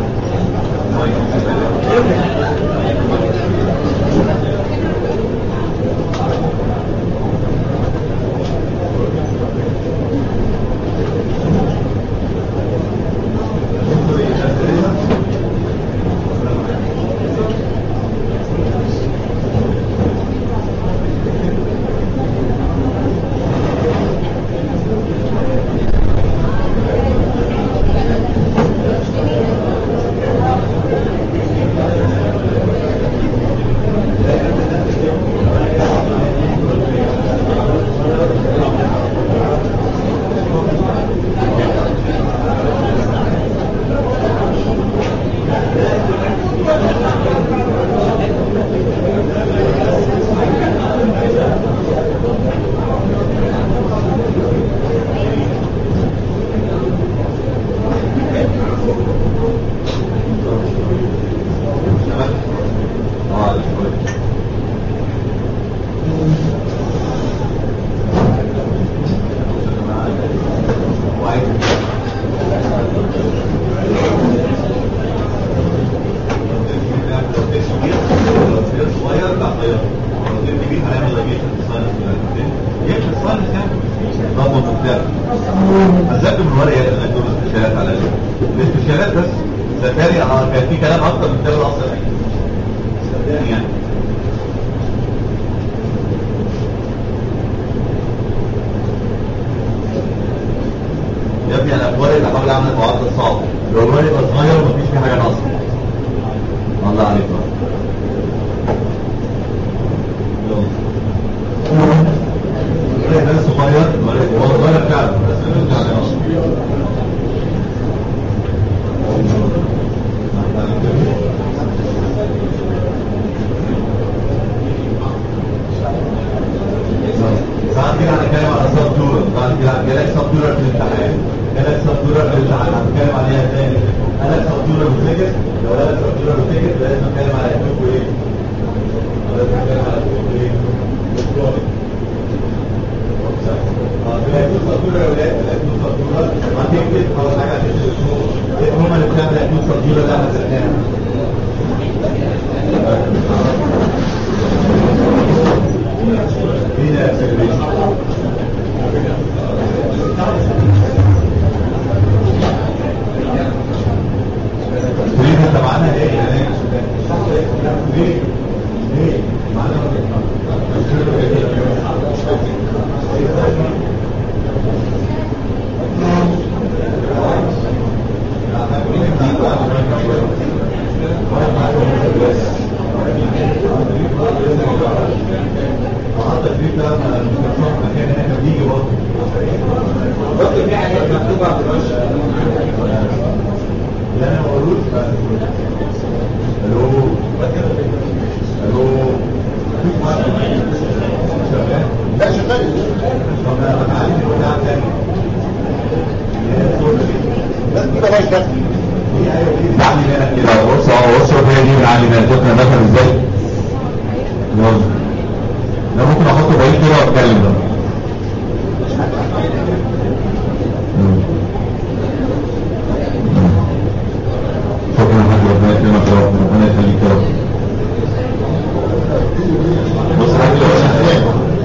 هذاكر من ورقه يا دكتور الاستشارات على الاستشارات بس صدقني اه كان في كلام اكتر من كتاب الاصل صدقني يعني يا ابني انا في ورقه بحاول اعمل معادله صعبه لو الورق يبقى صغير ومفيش فيه حاجه ناقصه الله عليك بقى الورق ده صغير الورق هو صغير فعلا بس مفيش حاجه ناقصه بعد كده هنتكلم على سب دورة بعد كده جالك سب دورة في الامتحان جالك سب دورة في الامتحان هنتكلم عليها تاني جالك سب دورة في الفيزيكس لا شغال بس كده بايك كده تعليمات كده بص اهو بص هي دي العلامات شفنا مثلا ازاي يلا ده ممكن احطه بعيد كده واتكلم بقى مم. مم. شكرا لحد ربنا يكرمك يا رب ربنا يخليك يا رب بص لحد دلوقتي شغال.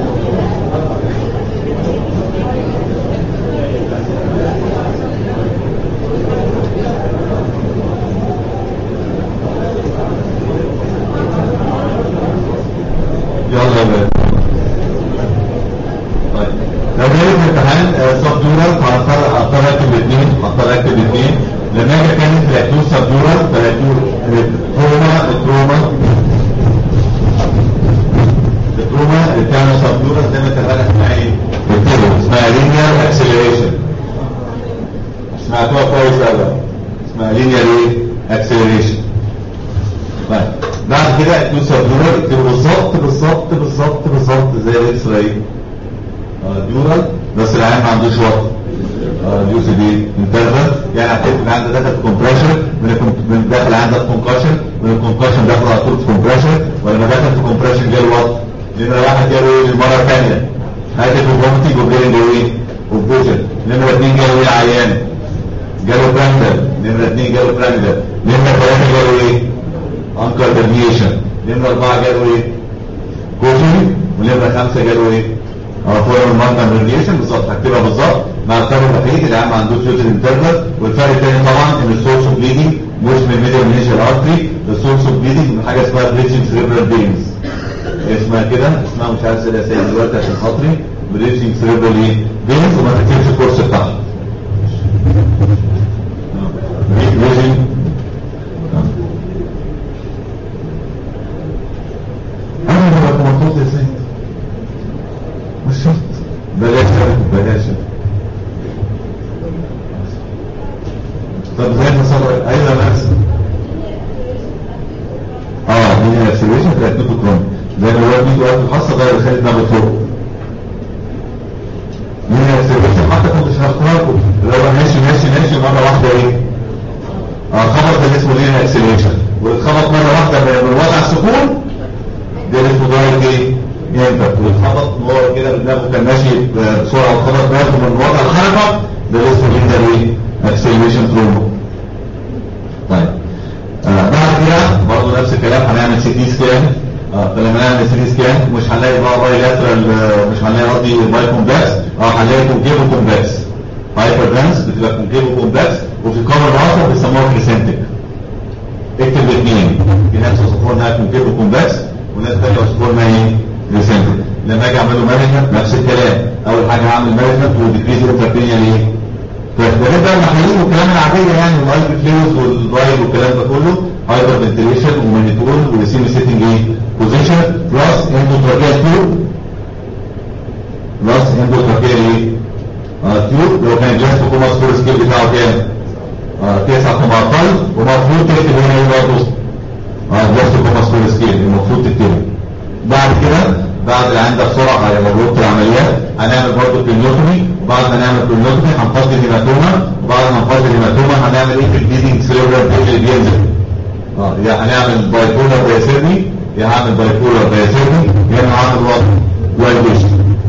يلا يا باشا طيب لو جاي في امتحان سب دورال هختار هختار اكتب الاثنين هختار اكتب الاثنين لما اجي اتكلم في الاكيوت سب دورال فالاكيوت التروما التروما التروما اللي بتعمل سب دورال زي ما اتفقنا اسمها ايه؟ التروما اسمها لينير اكسلريشن سمعتوها كويس قوي اسمها لينير ايه؟ اكسلريشن طيب بعد كده اكيوت سب دورال اكتبوا بالظبط بالظبط بالظبط بالظبط زي الاكس راي ديورال بس العيان ما عندوش وقت اليو سي دي انترفال يعني هتلاقي ان عندك داخل كومبريشن من الكم- من داخل عندك كونكشن من الكونكشن داخل على طول في كومبريشن ولما دخل في كومبريشن جاله وقت نمره واحد جاله ايه للمره الثانيه هاتف وفومتنج وجيرنج ايه وفيجن نمره اثنين جاله ايه عيان جاله براندل نمره اثنين جاله براندل نمره ثلاثه جاله ايه انكر ديفيشن نمره اربعه جاله ايه كوشن ونمره خمسه جاله ايه اه فورم الماركر راديشن بالظبط هكتبها بالظبط مع الفرق الوحيد اللي عم عنده فيوتر انترنال والفرق الثاني طبعا ان السورس اوف بليدنج مش من ميديال منيجر ارتري السورس اوف بليدنج من حاجه اسمها بريدجنج سيريبرال فينز اسمها كده اسمها مش عارف ازاي اسامي دلوقتي عشان خاطري بريدجنج سيريبرال ايه فينز وما تكتبش الكورس بتاعها بريدجنج انا ببقى مطلوب ازاي مش شرط بلاش بلاش طب زي ما صار ايوه بس اه دي الاكسلريشن بتاعت كرون زي ما هو بيجي وقت الحصه ده اللي خلي دماغه فوق دي الاكسلريشن حتى كنت شرحتها لكم اللي هو ماشي ماشي ماشي مره واحده ايه اه خبط اللي اسمه ليه اكسلريشن واتخبط مره واحده من وضع السكون ده اللي اسمه دايركت ايه ينفع ويتخبط هو كده بدماغه كان ماشي بسرعه وخبط دماغه من وضع الحركه ده اللي اسمه لينير ايه اكسلريشن تروما طيب آه بعد كده برضه نفس الكلام هنعمل سي تي سكان اه فلما نعمل سي تي سكان مش هنلاقي بقى باي لاترال مش هنلاقي قصدي باي كومباكس اه هنلاقي كونكيفو كومباكس هايبر فانس بتبقى كونكيفو كومباكس وفي الكاميرا الوسط بيسموها كريسنتك اكتب الاثنين في ناس وصفوها انها كونكيفو كومباكس وناس تانية وصفوها انها ايه ريسنتك لما اجي اعمله مانجمنت نفس الكلام اول حاجه هعمل مانجمنت وديكريز انتربينيال ايه فده بقى المحاليل والكلام العادية يعني الايب فلويد والدرايل والكلام ده كله هايبر فنتيليشن ومانيتول وريسيم سيتنج ايه بوزيشن بلس اندوتراكيال تيوب بلس اندوتراكيال ايه آه تيوب لو كان جاست كوما سكور سكيل بتاعه كام؟ آه 9 كما اقل ومفروض تكتب هنا ايه برضه؟ اه جاست كوما سكور سكيل المفروض تكتبه بعد كده بعد اللي عندك بسرعه على مبروك العمليات هنعمل برضه بليوتومي وبعد ما نعمل بليوتومي هنفضي الهيماتوما وبعد ما نفضي الهيماتوما هنعمل ايه في البليدنج سيريبرال بيج اللي بينزل اه يا هنعمل بايبولار دايسيرني يا هعمل بايبولار دايسيرني يا اما هعمل وضع وايبوشن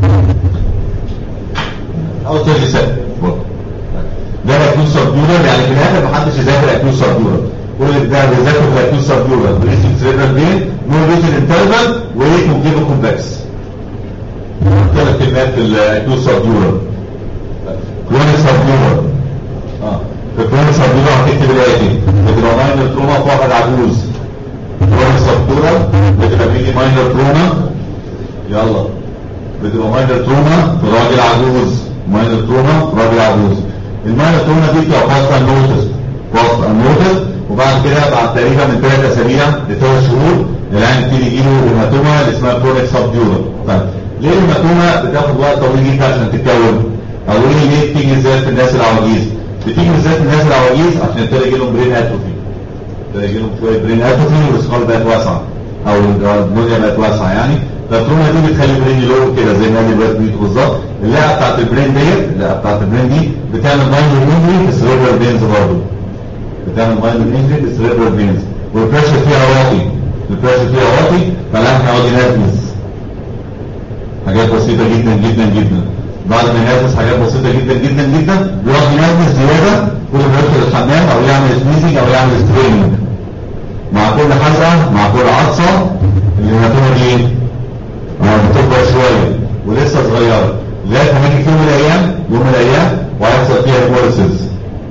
او تيجي سنه برضه ده الاكيوت سبدورال يعني في الاخر محدش يذاكر اكيوت سبدورال كل ده بيذاكر في الاكيوت سبدورال بريسنج سيريبرال بين نو ريجن انترفال وايه كونجيفو كومبلكس ثلاث كلمات في الاكيوت سبدورال كرونيك سبدورال اه في كرونيك سبدورال هتكتب الاتي بتبقى ماينر تروما في واحد عجوز كرونيك سبدورال بتبقى بيجي ماينر تروما يلا بتبقى ماينر تروما في راجل عجوز ماينر تروما في راجل عجوز الماينر تروما دي بتبقى فاست نوتس فاست نوتس وبعد كده بعد تقريبا من ثلاث اسابيع لثلاث شهور العين يبتدي يجيله الهيماتوما اللي اسمها كرونيك سبدورال طيب ليه الهيماتوما بتاخد وقت طويل جدا عشان تتكون او ليه ليه بتيجي ازاي في الناس العواجيز بتيجي ازاي في الناس العواجيز عشان ابتدى يجي لهم برين اتروفي ابتدى يجي لهم شويه برين اتروفي والسكال بقت واسعه او الدنيا بقت واسعه يعني فالتروما دي بتخلي البرين يلوب كده زي ما قال الواد بيتو بالظبط اللعبه بتاعت البرين ديت اللعبه بتاعت البرين دي بتعمل ماينر انجري في السريبرال فينز برضه بتعمل ماينر انجري في السريبرال فينز والبريشر فيها واطي البريشر فيها واطي فالعين هيقعد ينفس حاجات بسيطه جدا جدا جدا بعد ما ينفس حاجات بسيطه جدا جدا جدا بيقعد ينفس زياده كل ما يدخل الحمام او يعمل سنيزنج او يعمل ستريننج مع كل حزقه مع كل عطسه الهيماتوما دي ايه؟ اه بتكبر شويه ولسه صغيره لغايه ما يجي في يوم من الايام يوم من الايام وهيحصل فيها هيموليسيس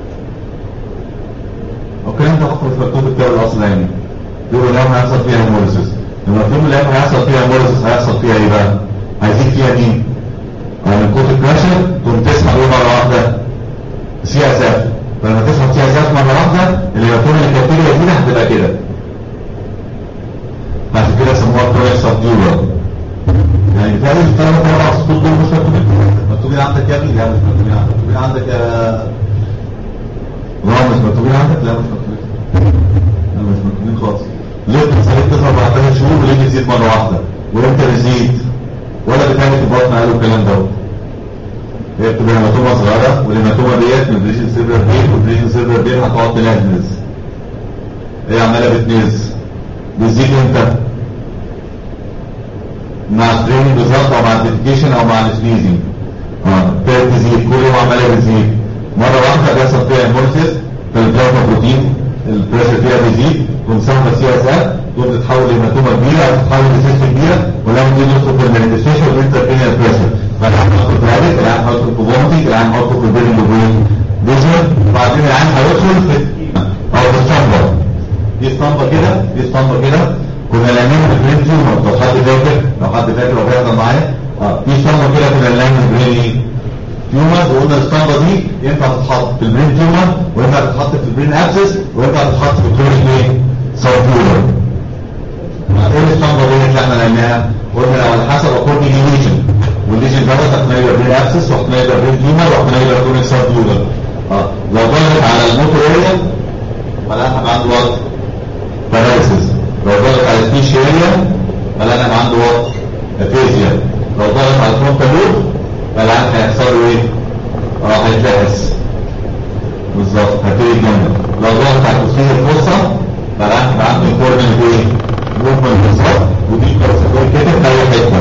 الكلام ده حصل في مكتوب الكتاب الاصل يعني يقولوا اليوم هيحصل فيها هيموليسيس لما في يوم من الايام هيحصل فيها هيموليسيس هيحصل فيها ايه بقى؟ هيزيد فيها مين؟ اه من كتر بريشر تقوم تسحب ايه مره واحده؟ سي اس اف فلما تسحب سي اس اف مره واحده الهيماتوما اللي كانت تيجي دي هتبقى كده عشان كده سموها كرويك سبديورا يعني بتهيألي الثلاث اربع سطور دول مش مكتوبين مكتوبين عندك يا ابني لا مش مكتوبين عندك مكتوبين عندك يا لا مش مكتوبين عندك لا مش مكتوبين لا مش مكتوبين خالص ليه بتصير تظهر بعد ثلاث شهور وليه بتزيد مره واحده وامتى بتزيد ولا بتهيألي في البطن قالوا الكلام دوت هي بتبقى هيماتوما صغيره والهيماتوما ديت من بريشن سيرفر بين والبريشن سيرفر بين هتقعد تنهز هي عماله بتنهز بتزيد امتى؟ مع التريننج بالظبط او مع الديديكيشن او مع السنيزنج اه ابتدت تزيد كل يوم عماله بتزيد مره واحده بيحصل فيها هيموليسيس في البلازما بروتين البريشر فيها بيزيد تقوم سهمه سي اس اف تقوم تتحول لهيماتوما كبيره او تتحول لسيست كبيره ولما تيجي ندخل في المانيفستيشن والانترفينيال بريشر فالعين هيدخل في الهابت العين هيدخل في فومتنج العين هيدخل في البيرنج برين فيجن وبعدين العين هيدخل في او في الصنبه دي اسطمبه كده دي اسطمبه كده كنا لامين البرين تيومر لو حد فاكر لو حد فاكر لو بيحضر معايا اه دي اسطمبه كده كنا لامين البرين ايه تيومر وقلنا الاسطمبه دي ينفع تتحط في البرين تيومر وينفع تتحط في البرين ابسس وينفع تتحط في الكورس ايه سبتيورا ايه الاسطمبه دي اللي احنا لقيناها قلنا لو على حسب اكوردنج ليجن والليجن دوت احنا يبقى برين ابسس واحنا يبقى برين تيومر واحنا يبقى كورس سبتيورا اه لو ضغط على الموتور اريا فلا هيبقى عنده وقت باراليسيس لو ضغط على الفيش اريا فلا هيبقى عنده وقت افيزيا لو ضغط على الفرونتال لوب فلا هيحصل له ايه؟ اه هيتلحس بالظبط هتيجي جنبه لو ضغط على الكوسيه الفرصه فلا هيبقى عنده انفورمنت ايه؟ موفمنت بالظبط ودي كورسيكول كده في اي حته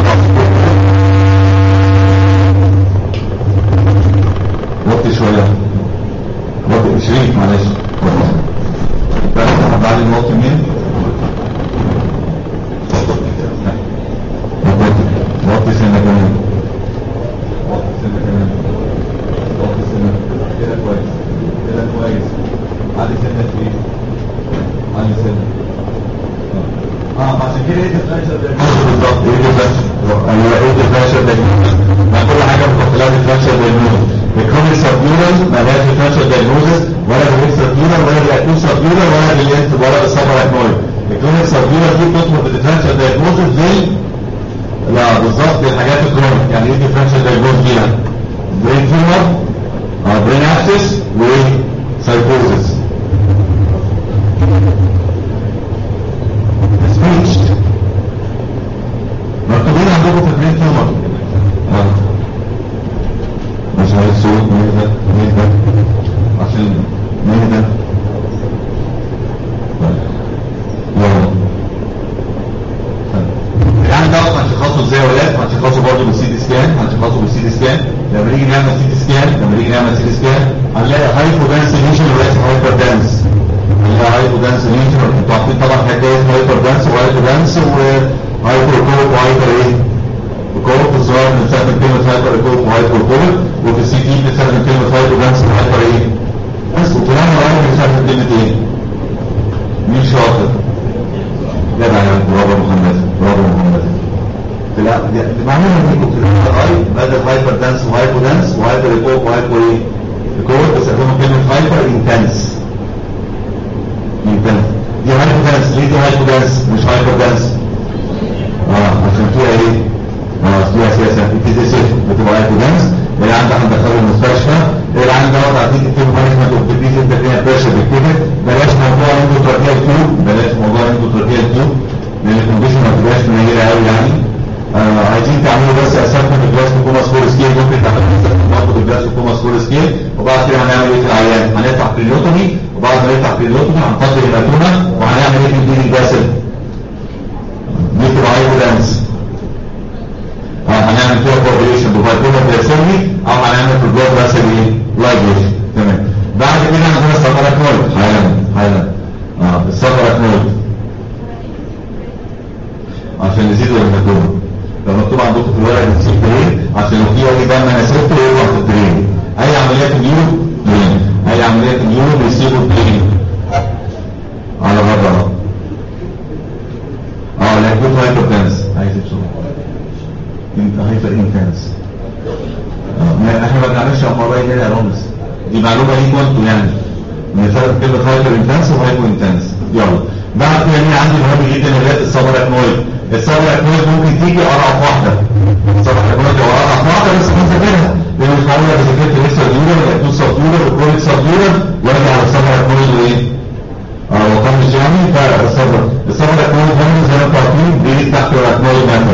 وطي شويه وطي شريك معلش بس بعد الوطي مين؟ وطي سنة كمان وطي سنة كمان وطي سنة كده كويس كده كويس عادي سنة ايه؟ عادي سنة اه عشان كده ايه الديفرنشال بالظبط ايه الديفرنشال ايوه ايه الديفرنشال ما كل حاجه متخلها ديفرنشال دايجنوز الكرونيك سبيورال ما لهاش ديفرنشال دايجنوزس ولا بالهيك سبيورال ولا بالاكيوت سبيورال ولا بالانت ولا بالسبر اكنويد الكرونيك سبيورال دي بتطلب بالديفرنشال دايجنوزس زي لا بالظبط الحاجات الكرونيك يعني ايه ديفرنشال دايجنوز فيها برين تيومر اه برين اكسس وسايكوزس سبيتش مكتوبين عندكم في البرين تيومر اه مش عايز صوت مين ده مين ده عشان مين ده يلا يعني ده هنشخصه ازاي يا ولاد هنشخصه برضه بالسي دي سكان هنشخصه بالسي دي سكان لما نيجي نعمل سي دي سكان لما نيجي نعمل سي دي سكان هنلاقي هايبو دانس ليشن وليس هايبر دانس هنلاقي هايبو دانس ليشن انتوا عارفين طبعا حكايه هايبر دانس وهايبو دانس وهايبر كوب وهايبر ايه الكوب في الصغير بنستخدم كلمه هايبر كوب وهايبر كوب وفي السي تي بنستخدم كلمه هايبر دانس وهايبر ايه بس وكلام ورانا بنستخدم كلمه ايه مين شاطر جدع يا برافو محمد برافو محمد لا دي معلومه دي كنت اي بدل هايبر دانس وهايبو دانس وهايبر كوب وهايبر ايه الكوب بستخدمها كلمه هايبر انتنس انتنس دي هايبو دانس ليه دي هايبو دانس مش هايبر دانس اه عشان فيها ايه اه فيها سياسه في دي سيف بتبقى هايبو دانس اللي عندها هندخله المستشفى اللي عندها وضع دي كتير مانجمنت اوف ديزيز انت فيها بريشر بكده بلاش موضوع اندوتراكيال تيوب بلاش موضوع اندوتراكيال تيوب لان الكونديشن ما تبقاش منيره قوي يعني آه عايزين تعملوا بس اساسا الجلاس كوما سكور سكيل ممكن تعملوا ناخد الجلاس كوما سكور سكيل وبعد كده هنعمل ايه في العيان هنفتح بريلوتومي وبعد ما نفتح بريلوتومي هنفضل الهيماتوما وهنعمل ايه في الدين الجاسد نكتب عليه دانس هنعمل فيها كوردينيشن بفايتوما بيرسيرمي او هنعمل في البلاد باسل ايه لايجيشن تمام بعد كده عندنا السفراكنويد حالا حالا اه السفراكنويد عشان نزيد الهيماتوما لو مكتوب عندكم في الورقه بتسيب ايه عشان لو في اي دم انا سبته يطلع في الترين اي عمليه في اليورو ترين اي عمليه في اليورو بيسيبوا الترين على بره اه لا يكون هايبر تنس عايز بسرعه انت هايبر انتنس ما احنا ما بنعملش امراض هنا يا رامز دي معلومه ليكم انتوا يعني من فرق كلمه هايبر انتنس وهايبر انتنس يلا بعد كده هنا عندي مهم جدا اللي هي السبراكنويد السبراكنويد ممكن تيجي اضعف واحده السبراكنويد هو اضعف واحده بس هنذاكرها لان مش معقول انا ذاكرت لسه ديورا ولا تو سبديورا وكرونيك سبديورا وارجع على السبراكنويد وايه؟ اه وطنش يعني فالصبر الصبر اكنويد هم زي ما انتوا عارفين بيجي تحت الاكنويد ماتر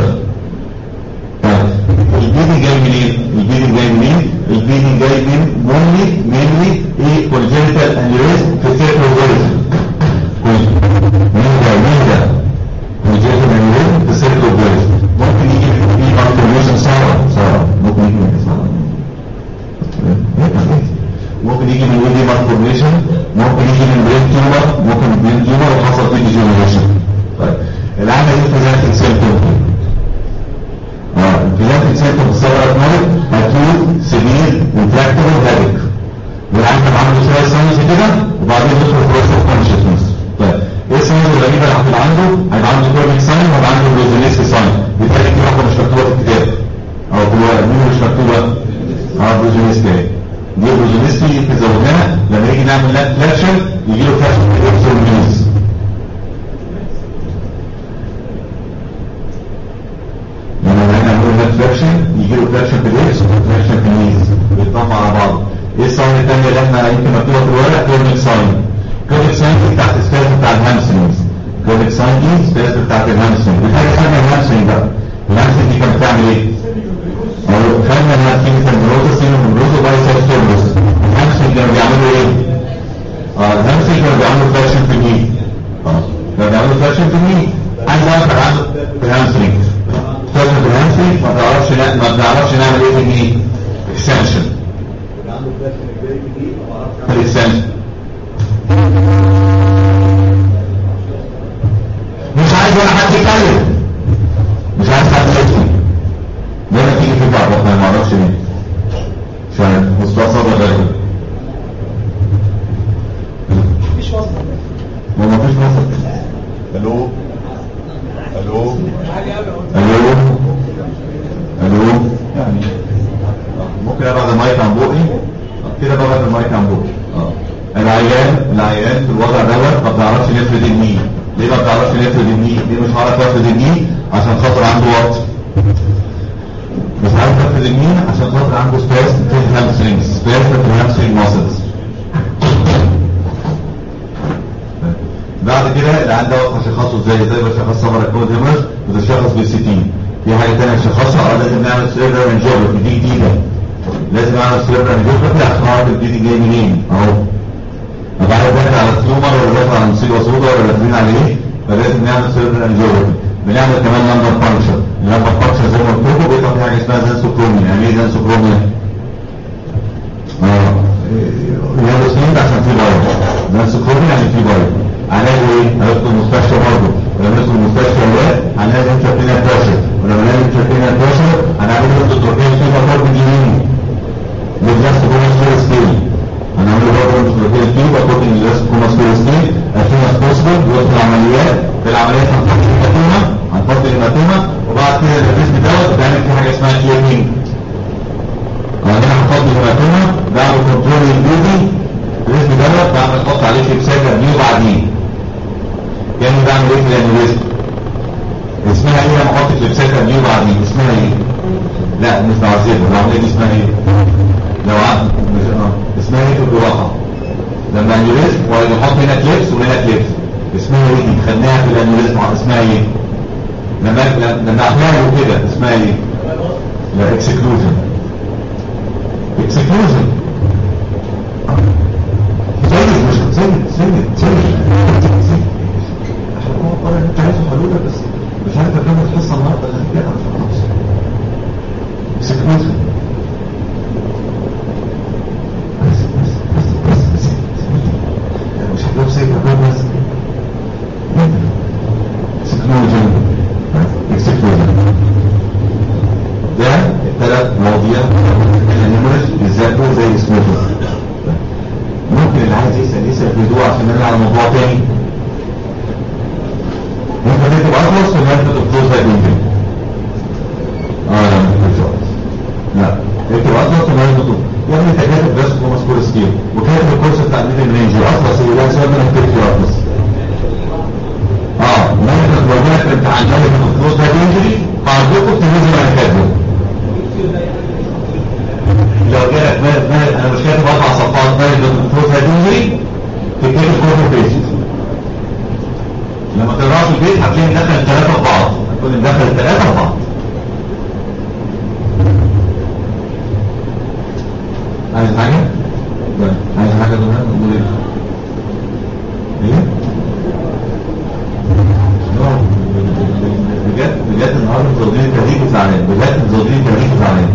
البيدي جاي منين؟ البيدي جاي منين؟ البيدي جاي من مونلي مينلي ايه كونجنتال انيوريزم في السيركلوفيريزم مين ده مين ده؟ كونجنتال انيوريزم في السيركلوفيريزم ممكن يجي في مالفورميشن سارة سارة ممكن يجي من سارة ممكن يجي من ايدي مالفورميشن ممكن يجي من برين تيومر ممكن برين تيومر وحصل فيه ديجنريشن طيب العمل ايه في ذات السيمتوم البلاد سيكون الصورة مالك أكيد سبيل وتراكتبل هادك والعام كان عنده شوية ساينس كده وبعدين يدخل في روس اوف كونشسنس طيب ايه الساينس الغريبة اللي هتبقى عنده؟ هيبقى عنده كورنيك ساين وهيبقى عنده بروزينيسكي ساين بالتالي في واحدة مش مكتوبة في الكتاب أو في الورق مين مش مكتوبة؟ اه بروزينيسكي دي بروزينيسكي تزودناها لما يجي نعمل لات فلاكشن يجي له فلاكشن في الإبسون نيوز لما نعمل لات فلاكشن يجي له فلاكشن في الإبس وفلاكشن في النيز بيتضاف على بعض ايه الساين الثانية اللي احنا يمكن مكتوبة في الورق كورنيك ساين كورنيك ساين دي بتاعت السباس بتاع الهامسترينجز كورنيك ساين دي السباس بتاعت الهامسترينج دي حاجة اسمها الهامسترينج بقى الهامسترينج دي كانت بتعمل ايه؟ أو خدنا انها تيجي تنبروزس سينوبروز وبايسكس توربوس الهامسترينج كانوا بيعملوا ايه؟ اه الهامسترينج كانوا بيعملوا فلاكشن في النيد اه كانوا بيعملوا فلاكشن في النيد عايز واحد عنده في الهامسترينج فلاكشن في الهامسترينج ما تعرفش ما بنعرفش نعمل ايه في النيد اكستنشن عنده فلاش جاي جديد ما اعرفش الاكستنشن مش عايز ولا حد يتكلم مش عايز حد يحكي ده انا تيجي في بعض ما اعرفش ليه مش عارف مستوصف ولا غيره مفيش وصل ما ما فيش مصر الو الو الو الو يعني ممكن ابعد المايك عن بوقي كده ببعد المايك عن بوقي اه العيان العيان في الوضع دوت ما بتعرفش نفرد النيه ليه ما بتعرفش نفرد النيه ليه مش عارف افرد النيه عشان خاطر عنده وقت مش عارف افرد النيه عشان خاطر عنده سباس في الهامسترينج سباس في الهامسترينج ماسلز بعد كده العيان دوت هشخصه ازاي ازاي بشخص سمر الكود هيمرج بتشخص بالسي تي في حاجه ثانيه نشخصها اه لازم نعمل سيرفر انجيوجرافي دي جديده لازم اعمل سيرفر انجيوجرافي عشان اعرف الجديد جاي منين اهو ابقى عارف داخل على التيومر ولا داخل على مصيبه سوداء ولا داخلين على ايه فلازم نعمل سيرفر انجيوجرافي بنعمل كمان لمبر فانكشن اللمبر فانكشن زي ما قلت لكم بيطلع في حاجه اسمها زنسوكروميا يعني ايه زنسوكروميا؟ اه يلا سنين عشان في بايو زنسوكروميا يعني في بايو علاجه ايه؟ هندخل المستشفى برضه ولما ندخل المستشفى اولاد هنلاقي انترفينا بريشر ولما نلاقي انترفينا بريشر هنعمل له دكتورين في مطار جديد بالجاست كوما سكول سكيل هنعمل له برضه دكتورين في مطار بالجاست كوما سكول سكيل عشان بوسيبل ويدخل عمليات في العمليات هنحط الهيماتوما هنحط الهيماتوما وبعد كده الريسك دوت بنعمل فيه حاجه اسمها كلينينج وبعدين هنحط الهيماتوما بعمل كنترول للبيبي الريسك دوت بعمل احط عليه كبساكه دي وبعدين يعني بعمل ايه في الانيوريزم اسمها ايه لما احط كليبسات دي وبعدين اسمها ايه لا مش بعذبها العمليه دي اسمها ايه لو عم مش اه اسمها ايه في الجراحه لما انيوريزم ويحط هنا كليبس وهنا كليبس اسمها ايه دي خدناها في الانيوريزم اسمها ايه لما لما اعمله كده اسمها ايه؟ لا اكسكلوجن اكسكلوجن سيد مش سيد سيد سيد سيد احنا هو قرر انت عايزه حلولة بس مش عارف اكمل الحصه النهارده خليك كده خلاص اكسكلوجن بس بس بس بس بس مش هتلاقوا سيد بس اكسكلوجن اكسكلوجن ده الثلاث مواضيع النمرج بالذات زي اسمه ممكن اللي عايز يسال يسال في هدوء عشان نرجع على موضوع تاني ممكن انت تبقى اخلص ولا انت تخلص ده يمكن اه لا ممكن خالص لا انت تبقى اخلص ولا انت تخلص يا ابني انت كاتب بس هو مسكور سكيل وكاتب الكورس بتاع الميدل رينج واخلص يقول لك سؤال من التركي واخلص اه ممكن لو جالك الامتحان قال لك الخلوص ده انجري هعرضكم تنزل انا كاتبه لو جالك مال مال انا مش كاتب اربع صفحات مال الخلوص ده انجري تكتب كله بيجز لما تقراها في البيت هتلاقي مدخل الثلاثه في بعض هتكون مدخل الثلاثه في بعض عايز حاجه؟ لا عايز حاجه دلوقتي نقول ايه؟ ايه؟ بجد بجد النهارده مزودين التدريب وزعلان بجد مزودين التدريب وزعلان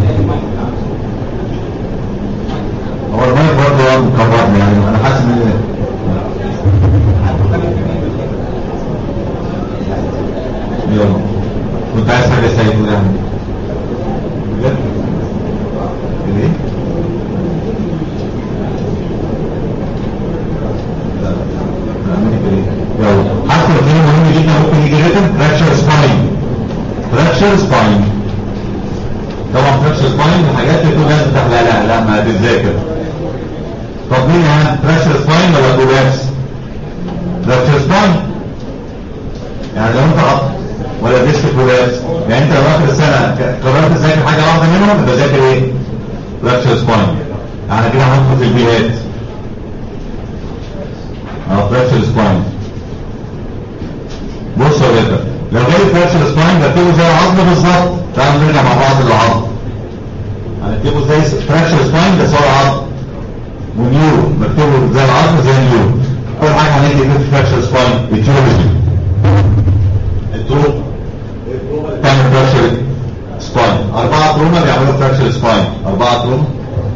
هو المايك برضه مكبرني يعني انا حاسس ان يلا كنت عايز حاجه سعيد ولا بجد ايه لا لا يلا حتى لو كان مهم جدا ممكن يجي ريتم فراكشر سباين فراكشر سباين طبعا فراكشر سباين الحاجات اللي كل الناس بتحلها لا لا ما تتذاكر طب مين اهم فراكشر سباين ولا كولابس فراكشر سباين يعني لو انت عطل ولا ديسك كولابس يعني انت لو اخر السنه قررت تذاكر حاجه واحده منهم يبقى ذاكر ايه فراكشر سباين يعني كده هندخل في البيهات اه فراكشر سباين بص يا باشا لو جالي فراكشر سباين بكتبه زي العظم بالظبط تعالوا نرجع مع بعض للعظم هنكتبه زي فراكشر سباين بس هو عظم ونيورو بكتبه زي العظم زي النيورو اول حاجه هنيجي في فراكشر سباين التيولوجي التروما تعمل فراكشر سباين أربعة تروما بيعملوا فراكشر سباين أربعة تروما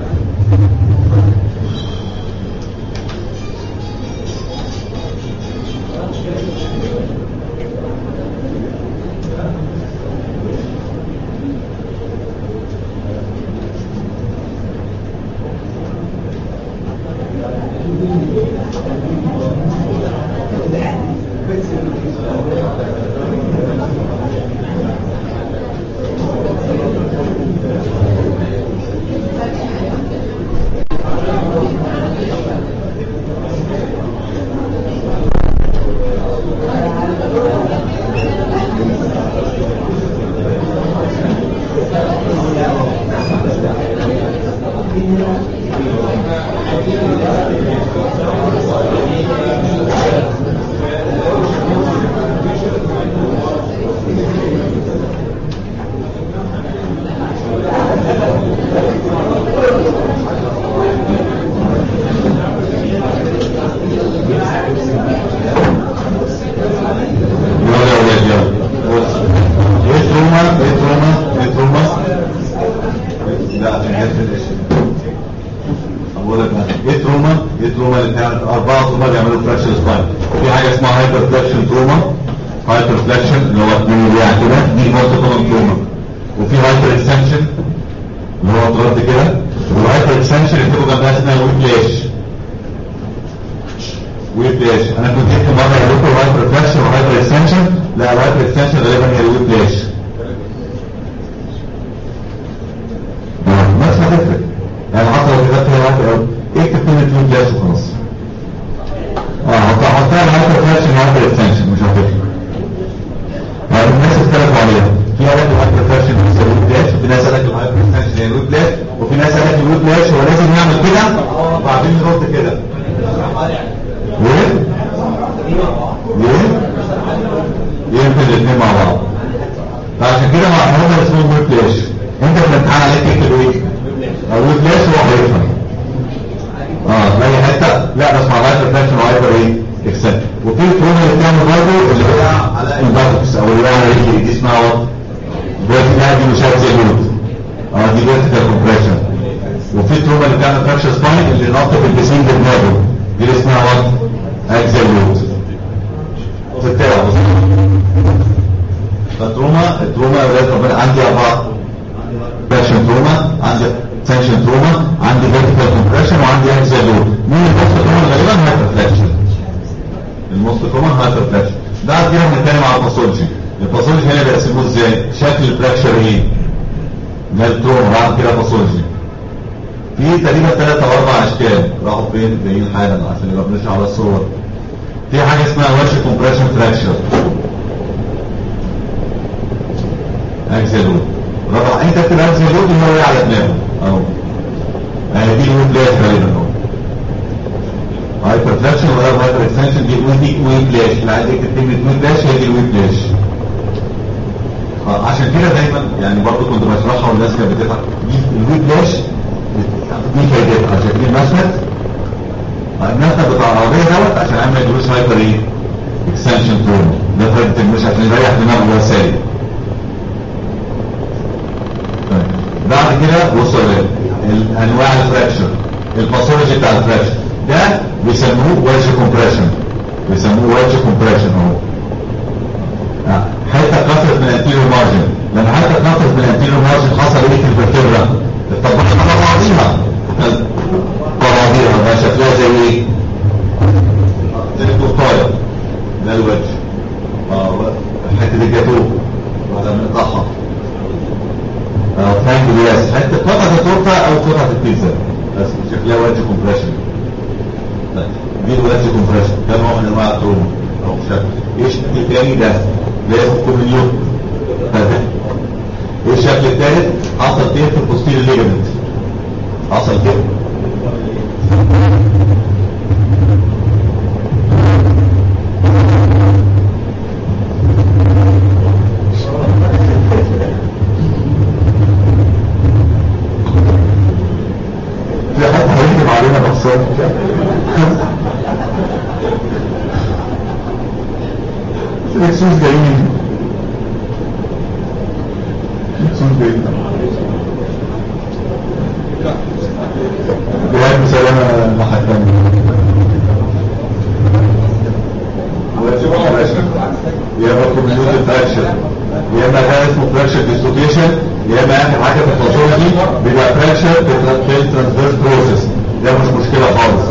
يلا يا ولاد يلا بص ايه تروما ايه تروما ايه تروما لا عشان جت في الاسم اقول لك بقى. ايه تروما ايه تروما اللي بتعمل اربعه تروما بيعملوا فراكشر سباين في حاجه اسمها هايبر فلاكشن تروما هايبر فلاكشن اللي هو اتنين وقع كده دي موست كومن تروما وفي هايبر اكستنشن اللي هو اترد كده والهايبر اكستنشن اللي بتبقى جنبها اسمها ويبلاش ويبلاش انا كنت جبت مره يا دكتور هايبر فلاكشن وهايبر اكستنشن لا الهايبر اكستنشن غالبا هي الويبلاش بس هتفرق يعني حتى لو كتبت هي واحده قوي اكتب كلمه ويبلاش وخلاص اه حطها حطها الهايبر فلاكشن وهايبر اكستنشن مش هتفرق يعني الناس اختلفوا عليها في ناس الهايبر فلاكشن هي الويبلاش وفي ناس قالت الهايبر اكستنشن هي الويبلاش وفي ناس قالت الويبلاش هو لازم يعمل كده وبعدين يرد كده ليه؟ ليه؟ يمكن الاثنين مع بعض ده اسمه ويبلاش انت في الامتحان عليك تكتب ايه؟ ويبلاش هو هيفهم اه في اي حته لا بس مع الهايبر تنشن وهايبر ايه؟ اكسنت وفي التروما اللي بتعمل برضه اللي هي على الباتكس او اللي هي على رجلي دي اسمها وات؟ دلوقتي دي مش زي لود اه دي فيرتيكال كومبريشن وفي التروما اللي بتعمل فراكشر سباين اللي ناطط البسين بالنابو دي اللي اسمها وات؟ اكزيال لود في التابع فالتروما التروما ولاد ربنا عندي اربعه فراكشن تروما عندي تنشن تروما عندي فيرتيكال كومبريشن وعندي اكزيال لود مين الموست تروما غالبا هايبر فلاكشن الموست تروما هايبر فلاكشن بعد كده بنتكلم على الباثولوجي الباثولوجي هنا بيقسموه ازاي شكل الفراكشر ايه ده التروما بعد كده باثولوجي في تقريبا ثلاثة او اربع اشكال راحوا فين جايين حالا عشان يبقى بنشرح على الصور في حاجه اسمها وش كومبريشن فراكشر اكزيلود رابع انت بتبقى اكزيلود ان هو على دماغه اهو يعني دي الويبلاش غالبا اهو هايبر فلاكشن ولا هايبر اكستنشن دي ودي ويبلاش اللي عايز يكتب كلمه ويبلاش هي دي الويبلاش آه، عشان كده دايما يعني برضه كنت بشرحها والناس كانت بتضحك دي الويبلاش دي فايدتها عشان دي المسند المسند بتاع العربيه دوت عشان اعمل دروس هايبر ايه اكستنشن تون ده فايده مش عشان يريح دماغه وهو سايق طيب. بعد كده بصوا يا ولاد انواع الفراكشر الباثولوجي بتاع الفراكشر ده بيسموه ويدج كومبريشن بيسموه ويدج كومبريشن اهو آه. حته كسرت من الانتيريور مارجن لما حته كسرت من الانتيريور مارجن حصل ايه في الفرتبرا اتطبقت على بعضيها بعضيها بقى شكلها زي ايه زي التورتايه ده الوجه اه حته الجاتوه بعد ما نقطعها فاهم بالياس حتى قطعة التورتة او قطعة البيتزا بس شكلها وجه كومبريشن طيب دي الوجه كومبريشن ده نوع من انواع التروما او شكل ايه الشكل الثاني ده لازم كل يوم ايه الشكل الثالث حصل فين في البوستيريور ليجمنت حصل كده في حد هيكتب علينا بخصات الاكسوس جايين الاكسوس جايين بهذه سلامة الناحية الثانية يا اما كوميونيتي فراكشن يا اما كان اسمه فراكشن ديسلوكيشن يا اما اخر حاجه في الباثولوجي بيبقى فراكشن في الترانسفيرس بروسيس ده مش مشكله خالص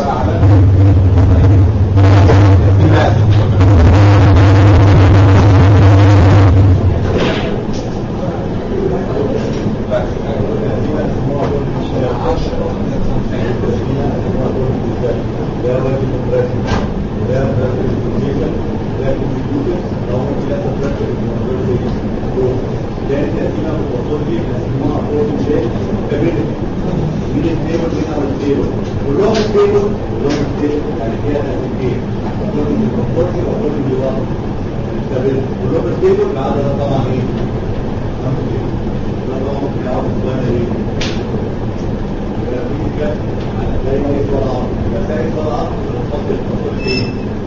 كلهم ستيبل كلهم ستيبل يعني فيها نتيجتين كلهم بيكونفورتي وكلهم بيوقف ستابل كلهم ستيبل ما عدا ده طبعا ايه؟ ده طبعا ممكن يقعد شويه ايه؟ زي ما يطلع بس هي طلع بتحط الكونفورت ايه؟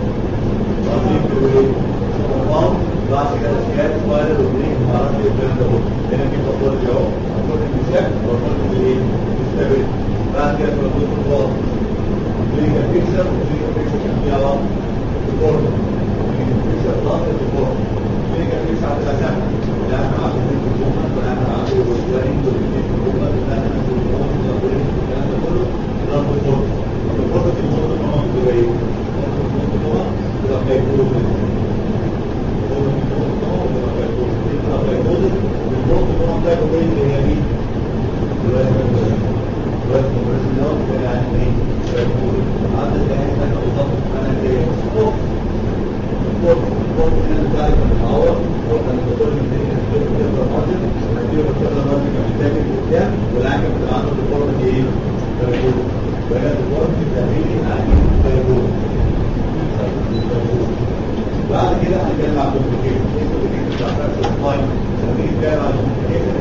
بعد كده سكات فايل وبريك ما اعرفش ايه الكلام ده كله هنا في كونفورت اهو كونفورت المساك وكونفورت الايه؟ ستابل بعد كده في الخطوط الفاضل كلينيكال بيكسر وكلينيكال بيكسر كان فيها بعض الفورم كلينيكال بيكسر ضغط الفورم كلينيكال بيكسر هتبقى سهله لا احنا عارفين ان الجمعه ولا احنا عارفين الوزارين والاثنين في الجمعه لا احنا عارفين الجمعه والكلام ده كله ضغط الفورم الفورم في النص الجمعه بتبقى ايه؟ الجمعه بتبقى فايبروز بعد كده هنتكلم عن الكومبليكيشن الكومبليكيشن بتاع فراكشر سباين لما نيجي نتكلم عن الكومبليكيشن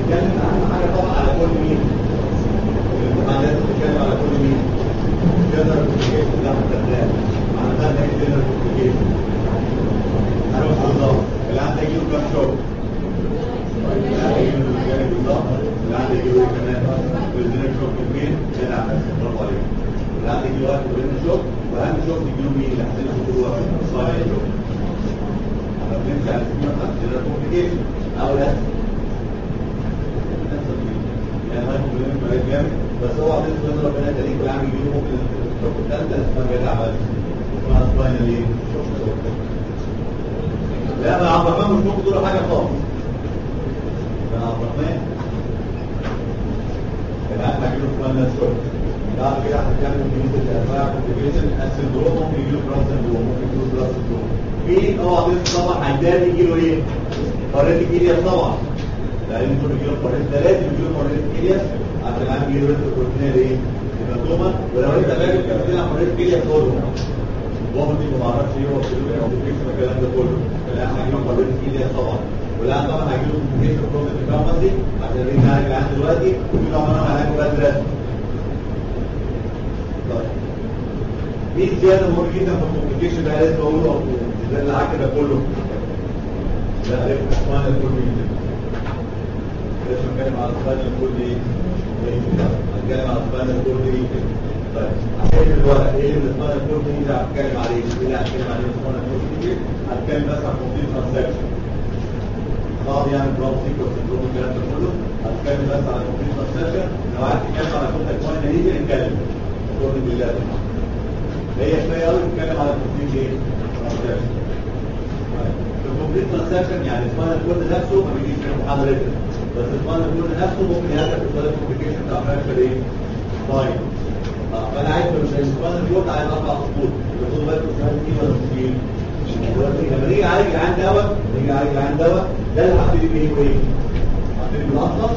منهم مين اللي هتنزل جوه الصايع لما بنمشي على السكيمه بتاعت الجنرال كومبليكيشن او لا يعني هاي كومبليكيشن مريض جامد بس هو عايز يقول ربنا يخليك ويعمل يجيله ممكن الشوك الثالثه اسمها جايه تعبان اسمها سباينال ايه؟ لا انا عبد الرحمن مش ممكن تقول حاجه خالص انا عبد الرحمن الان هجيله سباينال شوك بعد كده هتكلم في مثل الانواع كومبليكيشن السندروم ممكن يجيله براس سندروم ممكن يجيله براس سندروم مين اوعى تنسى طبعا هيداري يجيله ايه؟ قريت الكيلياس طبعا لان دول يجيله قريت ده لازم يجيله قريت الكيلياس عشان عم يجيله ريتروبروتينال ايه؟ هيماتوما ولو انت فاكر كان بتلعب قريت الكيلياس كله وهو دي ما اعرفش ايه هو بيقول كومبليكيشن الكلام ده كله الان هيجيله قريت الكيلياس طبعا والان طبعا هيجيله كومبليكيشن بروبلم فارماسي عشان دي هنرجع عند دلوقتي وفي نوع من انواع العلاج بدري رسمي مين زيادة مهم جدا في الكومبليكيشن ده لازم اقوله ده اللي عكس ده كله لا لازم اسمعنا الكل جدا لازم نتكلم على اسمعنا الكل ايه هنتكلم على اسمعنا الكل ايه طيب عشان الورق ايه اللي اسمعنا الكل ايه ده هتكلم عليه ايه اللي هتكلم عليه اسمعنا الكل ايه هتكلم بس عن كومبليت ترانزاكشن صعب يعني براو سيكوال سندروم الكلام ده كله هتكلم بس على كومبليت ترانزاكشن لو عايز تتكلم على كل اسمعنا هيجي نتكلم بفضل بالله هي شويه قوي بتتكلم على الكومبليت ايه ترانزاكشن الكومبليت ترانزاكشن يعني اسمها الكود نفسه ما بيجيش في المحاضره بس اسمها الكود نفسه ممكن يهدف في الكومبليكيشن بتاع فراكشر ايه طيب فانا عايز من اسمها الكود عايز اربع خطوط يقول بالك اسمها دي ولا مش لما نيجي نعالج العين دوت نيجي نعالج العين دوت ده اللي هبتدي بيه ايه؟ هبتدي بالاطلس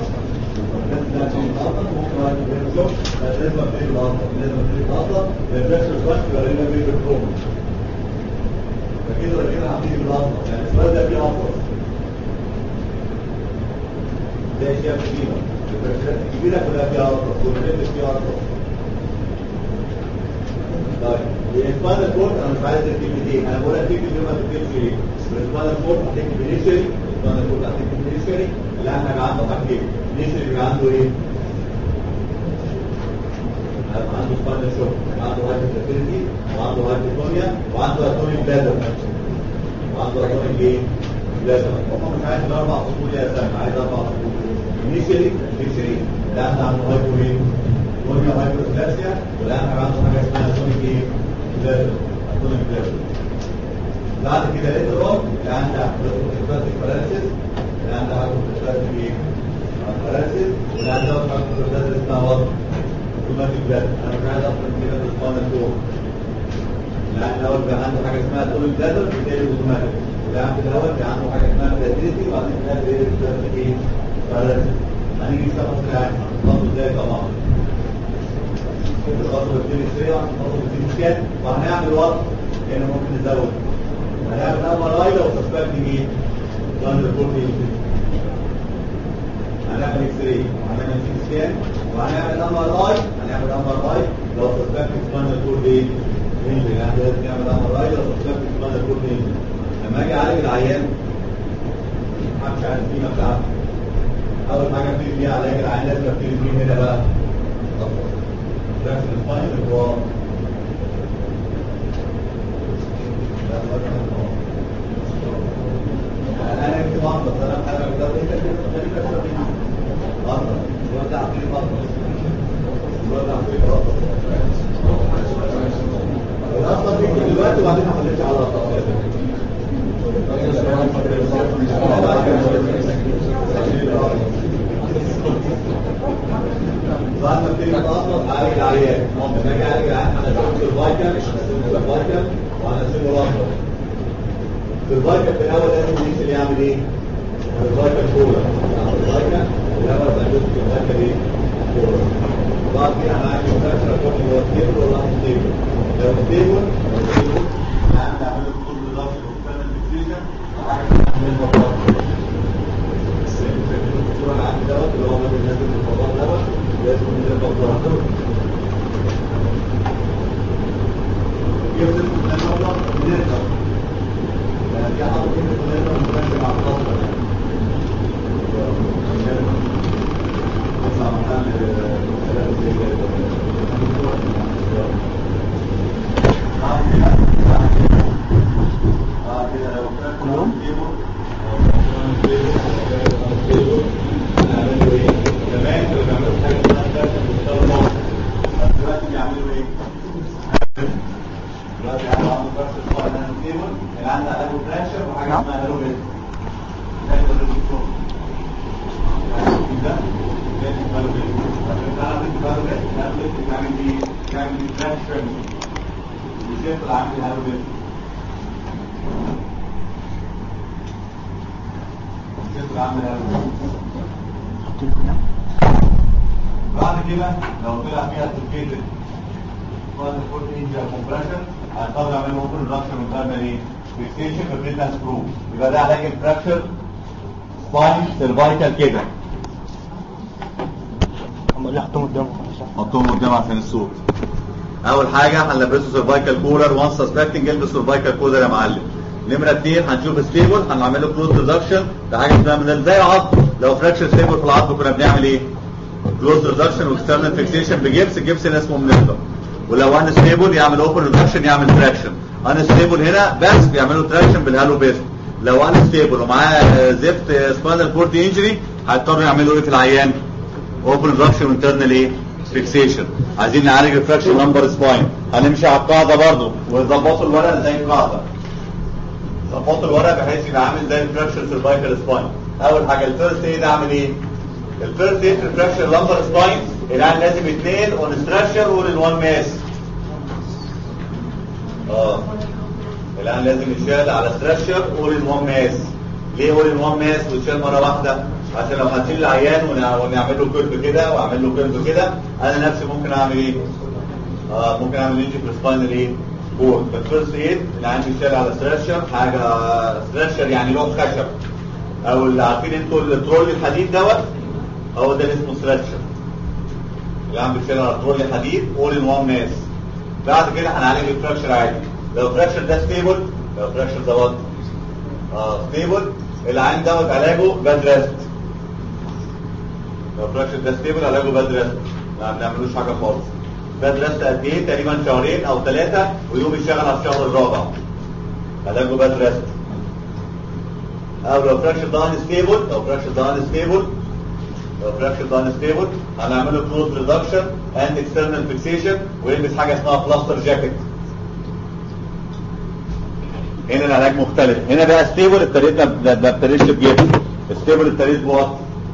ممكن واحد يعمل شوك بس لازم ابتدي بالاطلس لازم ابتدي بالاطلس الفراكشر فراكشر يبقى لنا بيه بالكروم فكده ولا كده هبتدي بالاطلس يعني السؤال ده فيه اطلس زي شيء كبيرة الفراكشرات الكبيرة كلها فيها اطلس والريلز فيها اطلس طيب الاسبانال كورد انا مش عايز الكلمتين انا بقول لك تكتب ما تكتبش ايه الاسبانال كورد هتكتب انيشالي الاسبانال كورد هتكتب انيشالي اللي احنا هيبقى عنده حاجتين انيشالي بيبقى عنده ايه؟ هيبقى عنده سبانال شوك عنده هايبرتيفيتي وعنده هايبرتونيا وعنده اتونيك بلادر وعنده اتونيك ايه؟ بلادر هم مش عايز الاربع فصول يا سامي عايز اربع فصول انيشالي انيشالي ده عنده هايبر ايه؟ اتونيا هايبرتلاسيا والان هيبقى عنده حاجه اسمها اتونيك ايه؟ بلادر اتونيك بلادر بعد كده لقيت الرب اللي عندها بروتوكلاتيك باراليسيس اللي عندها بروتوكلاتيك ايه؟ باراليسيس اللي عندها بروتوكلاتيك اسمها وضع اوتوماتيك بلاد انا مش عايز اصلا كده في الاسبانال فوق اللي عند الاول كان عنده حاجه اسمها تول بلادر بالتالي اوتوماتيك اللي عند الاول كان عنده حاجه اسمها بلادريتي وبعدين في الاخر ايه بروتوكلاتيك ايه؟ باراليسيس هنيجي نشتغل في العين هنخلصه ازاي طبعا الخطوه بتبتدي سريعه الخطوه بتبتدي سكات وهنعمل وقت هنا ممكن نزود هنعمل ام ار اي لو سسبكتنج ايه؟ لاند ريبورت هنعمل اكس راي وهنعمل سي سكان وهنعمل ام ار اي هنعمل ام ار اي لو سسبكتنج لاند ريبورت ايه؟ انجل يعني لازم نعمل ام ار اي لو سسبكتنج لاند ريبورت انجل لما اجي اعالج العيان محدش عارف القيمه بتاعته اول حاجه ابتدي بيها علاج العيان لازم ابتدي بيه هنا بقى ده في الفاين اللي هو انا كنت واحده بس انا حاجه كده انت كده خليك غلطه الواد عقلي غلطه الواد عقلي غلطه الاصل فيك دلوقتي وبعدين ما خليتش على بعد ما تيجي تقطط عالج العيان ممكن اجي اعالج العيان انا شفت الفايكال انا الفايكال وانا اسيبه راسه في الفايكال في الاول لازم الجنس اللي يعمل ايه؟ الفايكال كولا يعني الفايكال الاول بجوز في الفايكال ايه؟ كولا بعد كده انا عايز مكسر اكون هو ستيبل ولا مش ستيبل لو ستيبل هعمل اعمل له كل ضغط وكمان فيكسيشن وحاجه اسمها البطاطا الصوره اللي عندي دوت اللي هو الراجل نازل من الفضاء دوت لازم ينزل البطاطا يوصل من الفضاء ينزل يعني في حاجه كده كلنا بنتكلم مع الخاصه يعني شايف العامل هالو بيت شايف العامل هالو بيت بعد كده لو طلع فيها سوكيتد بعد كل انجا كومبريشن هنضطر نعمل اوبن ريدكشن ونعمل ايه؟ فيكسيشن ببريتنس سكرو يبقى ده علاج الفراكشر سباين سيرفايكال كده هم اللي حطهم قدامه حطهم قدام عشان الصوت اول حاجه هنلبسه سيرفايكال كولر وان سسبكتنج البس سيرفايكال كولر يا معلم نمره اثنين هنشوف ستيبل هنعمل له كلوز ريدكشن ده حاجه اسمها من زي العظم لو فراكشر ستيبل في العظم كنا بنعمل ايه؟ كلوز ريدكشن واكسترنال فيكسيشن بجبس الجبس اللي اسمه منفر ولو ان ستيبل يعمل اوبن ريدكشن يعمل تراكشن ان ستيبل هنا بس بيعملوا تراكشن بالهالو بيست لو ان ستيبل ومعاه زفت سباينال كورد انجري هيضطروا يعملوا ايه في العيان؟ اوبن ريدكشن وانترنال ايه؟ فيكسيشن عايزين نعالج الفراكشن نمبر سباين هنمشي على القاعده برضو ونظبطوا الورق زي القاعده ظبطوا الورق بحيث يبقى عامل زي الفراكشن سيرفايكال سباين اول حاجه الفيرست ايد اعمل ايه الفيرست ايد الفراكشن لمبر سباين الان لازم اثنين اون ستراكشر اول ان وان ماس اه الان لازم يتشال على ستراكشر اول ان وان ماس ليه اول ان وان ماس ويتشال مره واحده عشان لو هنشيل العيان ونع- ونعمل له كيرف كده واعمل له كيرف كده انا نفسي ممكن اعمل ايه اه ممكن اعمل انجي في السباينال ايه بورد فالفيرست ايد اللي عندي بيشتغل على ستريشر حاجه ستريشر يعني لوح خشب او اللي عارفين انتوا الترول الحديد دوت هو ده اللي اسمه ستريشر اللي عم بيشتغل على ترول حديد اول ان وان ماس بعد كده هنعالج الفراكشر عادي لو الفراكشر ده ستيبل لو الفراكشر دوت اه ستيبل العين دوت علاجه باد ريست لو الفراكشر ده ستيبل علاجه باد ريست ما بنعملوش حاجه خالص باد ريست قد ايه تقريبا شهرين او ثلاثه ويقوم يشتغل على الشهر الرابع علاجه باد ريست او لو فراكشر ده ستيبل لو فراكشر ده ستيبل لو فراكشر ده ستيبل هنعمل له كلوز ريدكشن اند اكسترنال فيكسيشن ويلبس حاجه اسمها بلاستر جاكيت هنا العلاج مختلف هنا بقى ستيبل ابتديت ما ما ابتديتش بجبس ستيبل ابتديت بوات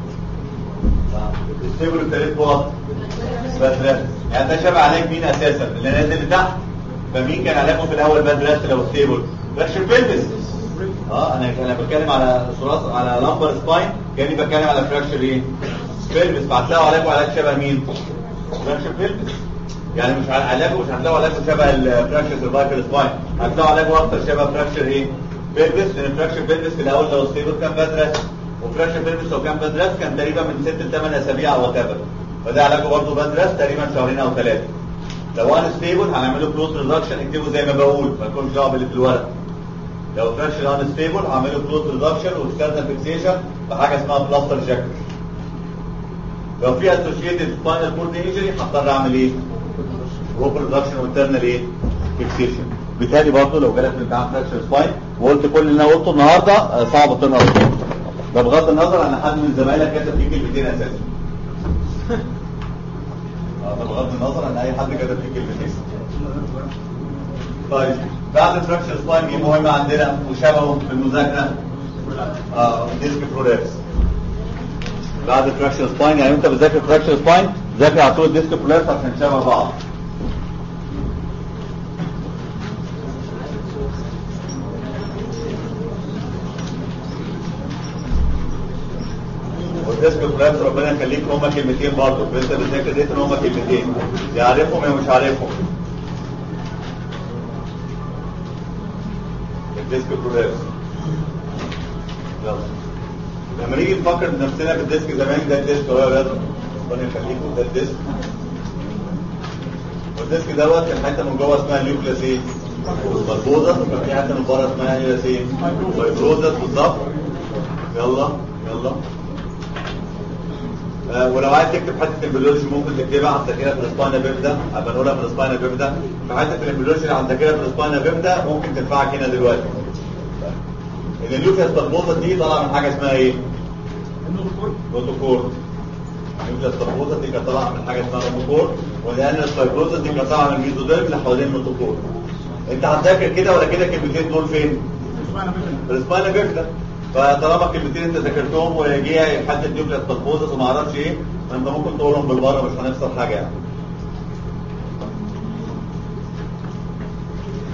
ستيبل ابتديت بوات باد ريست يعني ده شبه علاج مين اساسا اللي نازل لتحت فمين كان علاجه في الاول باد ريست لو ستيبل فراكشر بيلبس اه انا انا بتكلم على ثلاث على لامبر سباين كاني بتكلم على فراكشر ايه بيلبس فهتلاقوا علاجه علاج شبه مين فراكشر بيلبس يعني مش ع- علاجه مش هتلاقوا علاجه شبه الفراكشر سيرفايكال سباين هتلاقوا علاجه اكتر شبه فراكشر ايه بيلبس لان فراكشر بيلبس في الاول لو ستيبل كان باد ريست وفراكشر بيلبس لو كان باد ريست كان تقريبا من 6 ل 8 اسابيع او وات فده علاجه برضه باد ريست تقريبا شهرين او ثلاثه لو انا ستيبل هنعمل له كلوز ريدكشن اكتبه زي ما بقول ما يكونش دعوه باللي في الورق لو فراكشر ان ستيبل هعمل له كلوز ريدكشن واكسترنال فيكسيشن بحاجه اسمها بلاستر جاكيت لو في اسوشيتد سباينال كورد انجري هضطر اعمل ايه؟ روبر ريدكشن وانترنال ايه؟ فيكسيشن بالتالي برضه لو جالك الامتحان فراكشر سباين وقلت كل اللي انا قلته النهارده آه، صعب تنقل ده بغض النظر عن حد من زمايلك كتب فيه كلمتين اساسا آه، ده بغض النظر عن اي حد كتب فيه كلمتين طيب بعد الفراكشر سباين مين مهم عندنا وشبهه في المذاكره اه ديسك برولابس بعد الفراكشر سباين يعني انت بتذاكر فراكشر سباين ذاكر على طول الديسك برولابس عشان شبه بعض والديسك برولابس ربنا يخليك هما كلمتين برضه انت بتذاكر ديت ان هما كلمتين يا عارفهم يا مش عارفهم الديسك برولابس يلا لما نيجي نفكر نفسنا بالديسك زمان ده الديسك اهو يا ولاد ربنا يخليكم ده الديسك والديسك دوت كان حته من جوه اسمها اليوكلاس ايه؟ مربوطه وكان في حته من بره اسمها اليوكلاس ايه؟ فايبروزس بالظبط يلا يلا آه ولو عايز تكتب حته البيولوجي ممكن تكتبها على الذاكره في الاسباينا بيبدا ابقى نقولها في الاسباينا بيبدا فحته البيولوجي اللي على الذاكره في الاسباينا بيبدا ممكن تنفعك هنا دلوقتي ان اليوكلاس مربوطه دي طالعه من حاجه اسمها ايه؟ نوتوكور اليوكلاس مربوطه دي كانت طالعه من حاجه اسمها نوتوكور ولان الفايبروزا دي كانت طالعه من الميزوديرم اللي حوالين النوتوكور انت هتذاكر كده ولا كده الكلمتين دول فين؟ في الاسباينا بيبدا فطالما الكلمتين انت ذاكرتهم وجه حته نيوكلاس مربوطه وما اعرفش ايه انت ممكن تقولهم بالبره مش هنخسر حاجه يعني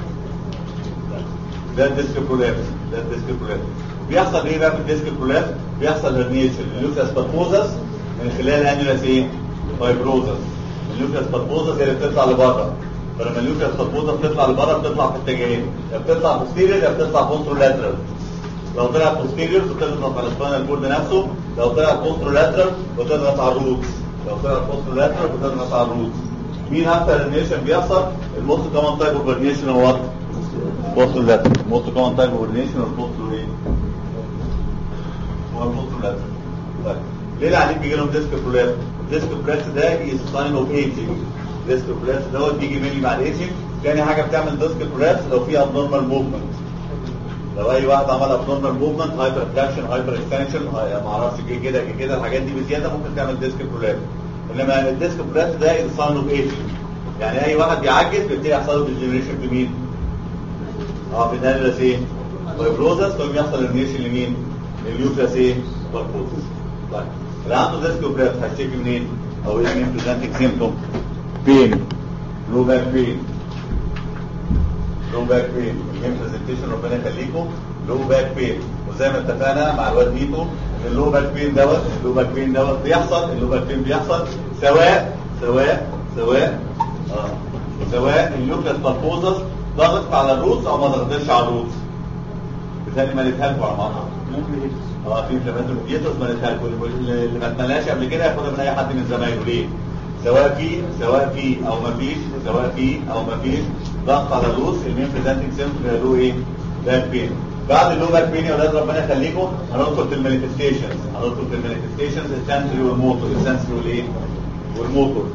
ده الديسك برولابس ده الديسك برولابس بيحصل ايه بقى في الديسك برولابس بيحصل هرنيشن النيوكلاس بالبوزس من خلال انيولاس ايه فايبروزس النيوكلاس بالبوزس هي اللي بتطلع لبره فلما النيوكلاس بالبوزس بتطلع لبره بتطلع في اتجاهين يا بتطلع بوستيريور يا بتطلع بوسترولاترال لو طلعت بوستيريور بتضغط على السباينال كورد نفسه لو طلعت بوسترولاترال بتضغط على الروتس لو طلعت بوسترولاترال بتضغط على الروتس مين اكتر هرنيشن بيحصل الموست كومن تايب اوف هرنيشن هو وات بوسترولاترال الموست كومن تايب اوف هرنيشن هو البوسترو ايه هو البوسترولاترال طيب ليه العيانين بيجي لهم ديسك برولابس الديسك برولابس ده از ساين اوف ايجينج ديسك برولابس دوت بيجي مني بعد ايجينج تاني حاجه بتعمل ديسك برولابس لو في ابنورمال موفمنت لو اي واحد عمل ابنورمال موفمنت هايبر فلاكشن هايبر اكستنشن ما اعرفش جه كده جه كده الحاجات دي بزياده ممكن تعمل ديسك برولابس انما الديسك برولابس ده از ساين اوف ايجينج يعني اي واحد بيعجز بيبتدي يحصل له ديجنريشن في مين؟ اه في النيوكلاس ايه؟ فايبروزس ثم يحصل هرنيشن لمين؟ للنيوكلاس ايه؟ فايبروزس طيب اللي عنده ديسك برولابس هيشتكي منين؟ او ايه مين بريزنتنج سيمتوم؟ بين لو باك بين لو باك بين المين برزنتيشن ربنا يخليكم لو باك بين وزي ما اتفقنا مع الواد ميتو ان اللو باك بين دوت اللو باك بين دوت بيحصل اللو باك بين بيحصل سواء سواء سواء اه سواء النيوكلاس بالبوزس ضغط على الروتس او ما ضغطتش على الروتس بالتالي ما لكم على بعضها اه في انفلاماتوري ديتوس ما لكم اللي ما اتملاش قبل كده ياخدها من اي حد من زمايله ليه؟ سواء في سواء في او ما فيش سواء في او ما فيش ضغط على الروس المين بريزنتنج سيمبتوم له ايه؟ باك بين بعد اللو باك بين يا اولاد ربنا يخليكم هندخل في المانيفستيشنز هندخل في المانيفستيشنز السنسوري والموتور السنسوري والايه؟ والموتور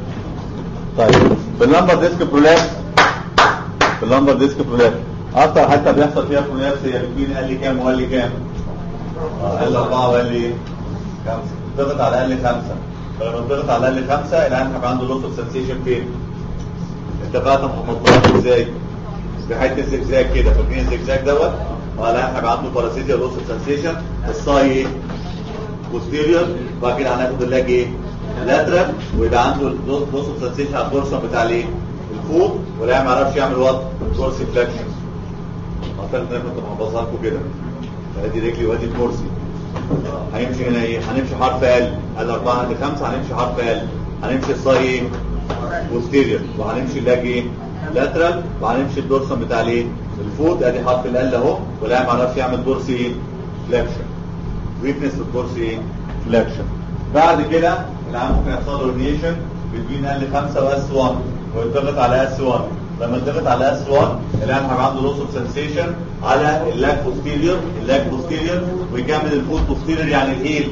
طيب باللمبر ديسك برولابس باللمبر ديسك برولابس اكتر حته بيحصل فيها برولابس هي بتوين قال لي كام وقال لي كام؟ آه، قال لي اربعه وقال لي خمسه ضغط على الاقل خمسه فلما تضغط على الاقل خمسه العيان هيبقى عنده لوس اوف سنسيشن فين؟ انت بقى تنظمها ازاي؟ بحته زجزاج كده فاكرين الزجزاج دوت؟ اه العيان هيبقى عنده باراسيتيا لوس اوف سنسيشن الصاي ايه؟ بوستيريور وبعد كده هناخد اللاج ايه؟ لاترال ويبقى عنده لوس اوف سنسيشن على الدورسم بتاع الايه؟ الفوق والعيان ما يعرفش يعمل وات؟ كورسي فلاكشن اعتقد ان انا كنت محفظها لكم كده ادي رجلي وادي الكرسي هنمشي هنا ايه هنمشي حرف ال ال 4 ل 5 هنمشي حرف ال هنمشي الصاي ايه بوستيريور وهنمشي اللاج ايه لاترال وهنمشي الدورسم بتاع الايه الفوت ادي حرف ال اهو ولا ما يعرفش يعمل دورسي ايه فليكشن ويكنس الدورسي ايه فليكشن بعد كده العام ممكن يحصل له رينيشن بين ال 5 واس 1 ويضغط على اس 1 لما يضغط على اس 1 الان هيبقى عنده لوس اوف سنسيشن على اللاج بوستيريور اللاج بوستيريور ويكمل الفوت بوستيريور يعني الهيل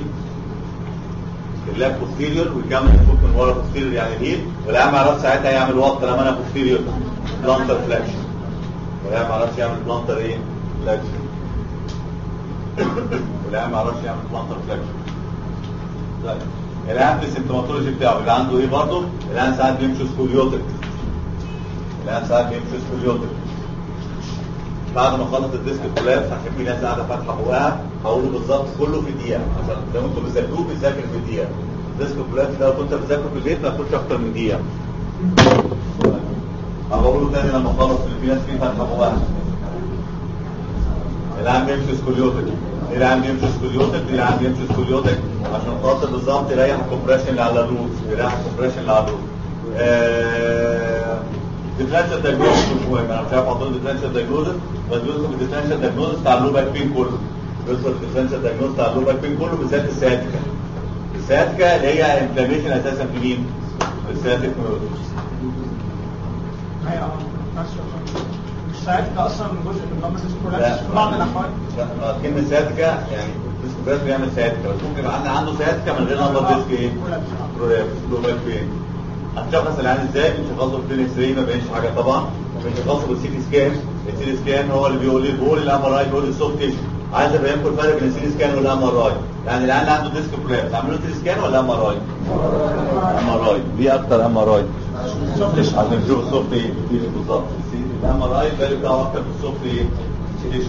اللاج بوستيريور ويكمل الفوت من ورا بوستيريور يعني الهيل والان ما يعرفش ساعتها يعمل وات لما انا بوستيريور بلانتر فلاكشن والان ما يعرفش يعمل بلانتر ايه فلاكشن والان ما يعرفش يعمل بلانتر فلاكشن طيب الان في السيمتوماتولوجي بتاعه يبقى عنده ايه برضه الان ساعات بيمشي سكوليوتك الان ساعات بيمشي سكوليوتك بعد ما خلص الديسك كولابس عشان في ناس قاعده فاتحه بقها هقوله بالظبط كله في دقيقه عشان لو انتوا بتذاكروه بتذاكر في دقيقه الديسك كولابس ده لو كنت بتذاكره في البيت ما ياخدش اكتر من دقيقه هقوله تاني لما اخلص اللي في ناس فيه فاتحه بقها الان بيمشي سكوليوتك الان بيمشي سكوليوتك الان بيمشي سكوليوتك عشان خاطر بالظبط يريح الكومبريشن اللي على الروت يريح الكومبريشن اللي على الروت ديفرنشال دايجنوستس مش مهم انا مش عارف احط ديفرنشال دايجنوستس بس بيدخل في الديفرنشال دايجنوستس بتاع اللو باك بين كله بيدخل في الديفرنشال دايجنوستس بتاع اللو باك بين كله بالذات السياتيكا السياتيكا اللي هي انفلاميشن اساسا في مين؟ في السياتيك نيوروز مش ساعتها اصلا جزء من اللمبر لا. سكولابس في بعض الاحوال لا، ما كلمة سياتيكا يعني ديسك بريس بيعمل سياتيكا بس ممكن يبقى عنده عنده سياتيكا من غير نمبر ديسك ايه؟ كولابس، آه. برولابس لو باك بين هتشخص العين ازاي؟ بنشخصه بفين اكس راي ما بينش حاجه طبعا بنشخصه بالسي تي سكان السي تي سكان هو اللي بيقول لي بيقول الام ار اي بيقول لي السوفت تيشو عايز ابين كل فرق بين السي تي سكان والام ار اي يعني العين اللي عنده ديسك برولابس عملوا سي تي سكان ولا ام ار اي؟ ام ار اي ليه اكتر ام ار اي؟ عشان نشوف السوفت ايه تيشو بالظبط الام ار اي الفاليو بتاعه اكتر في السوفت ايه تيشو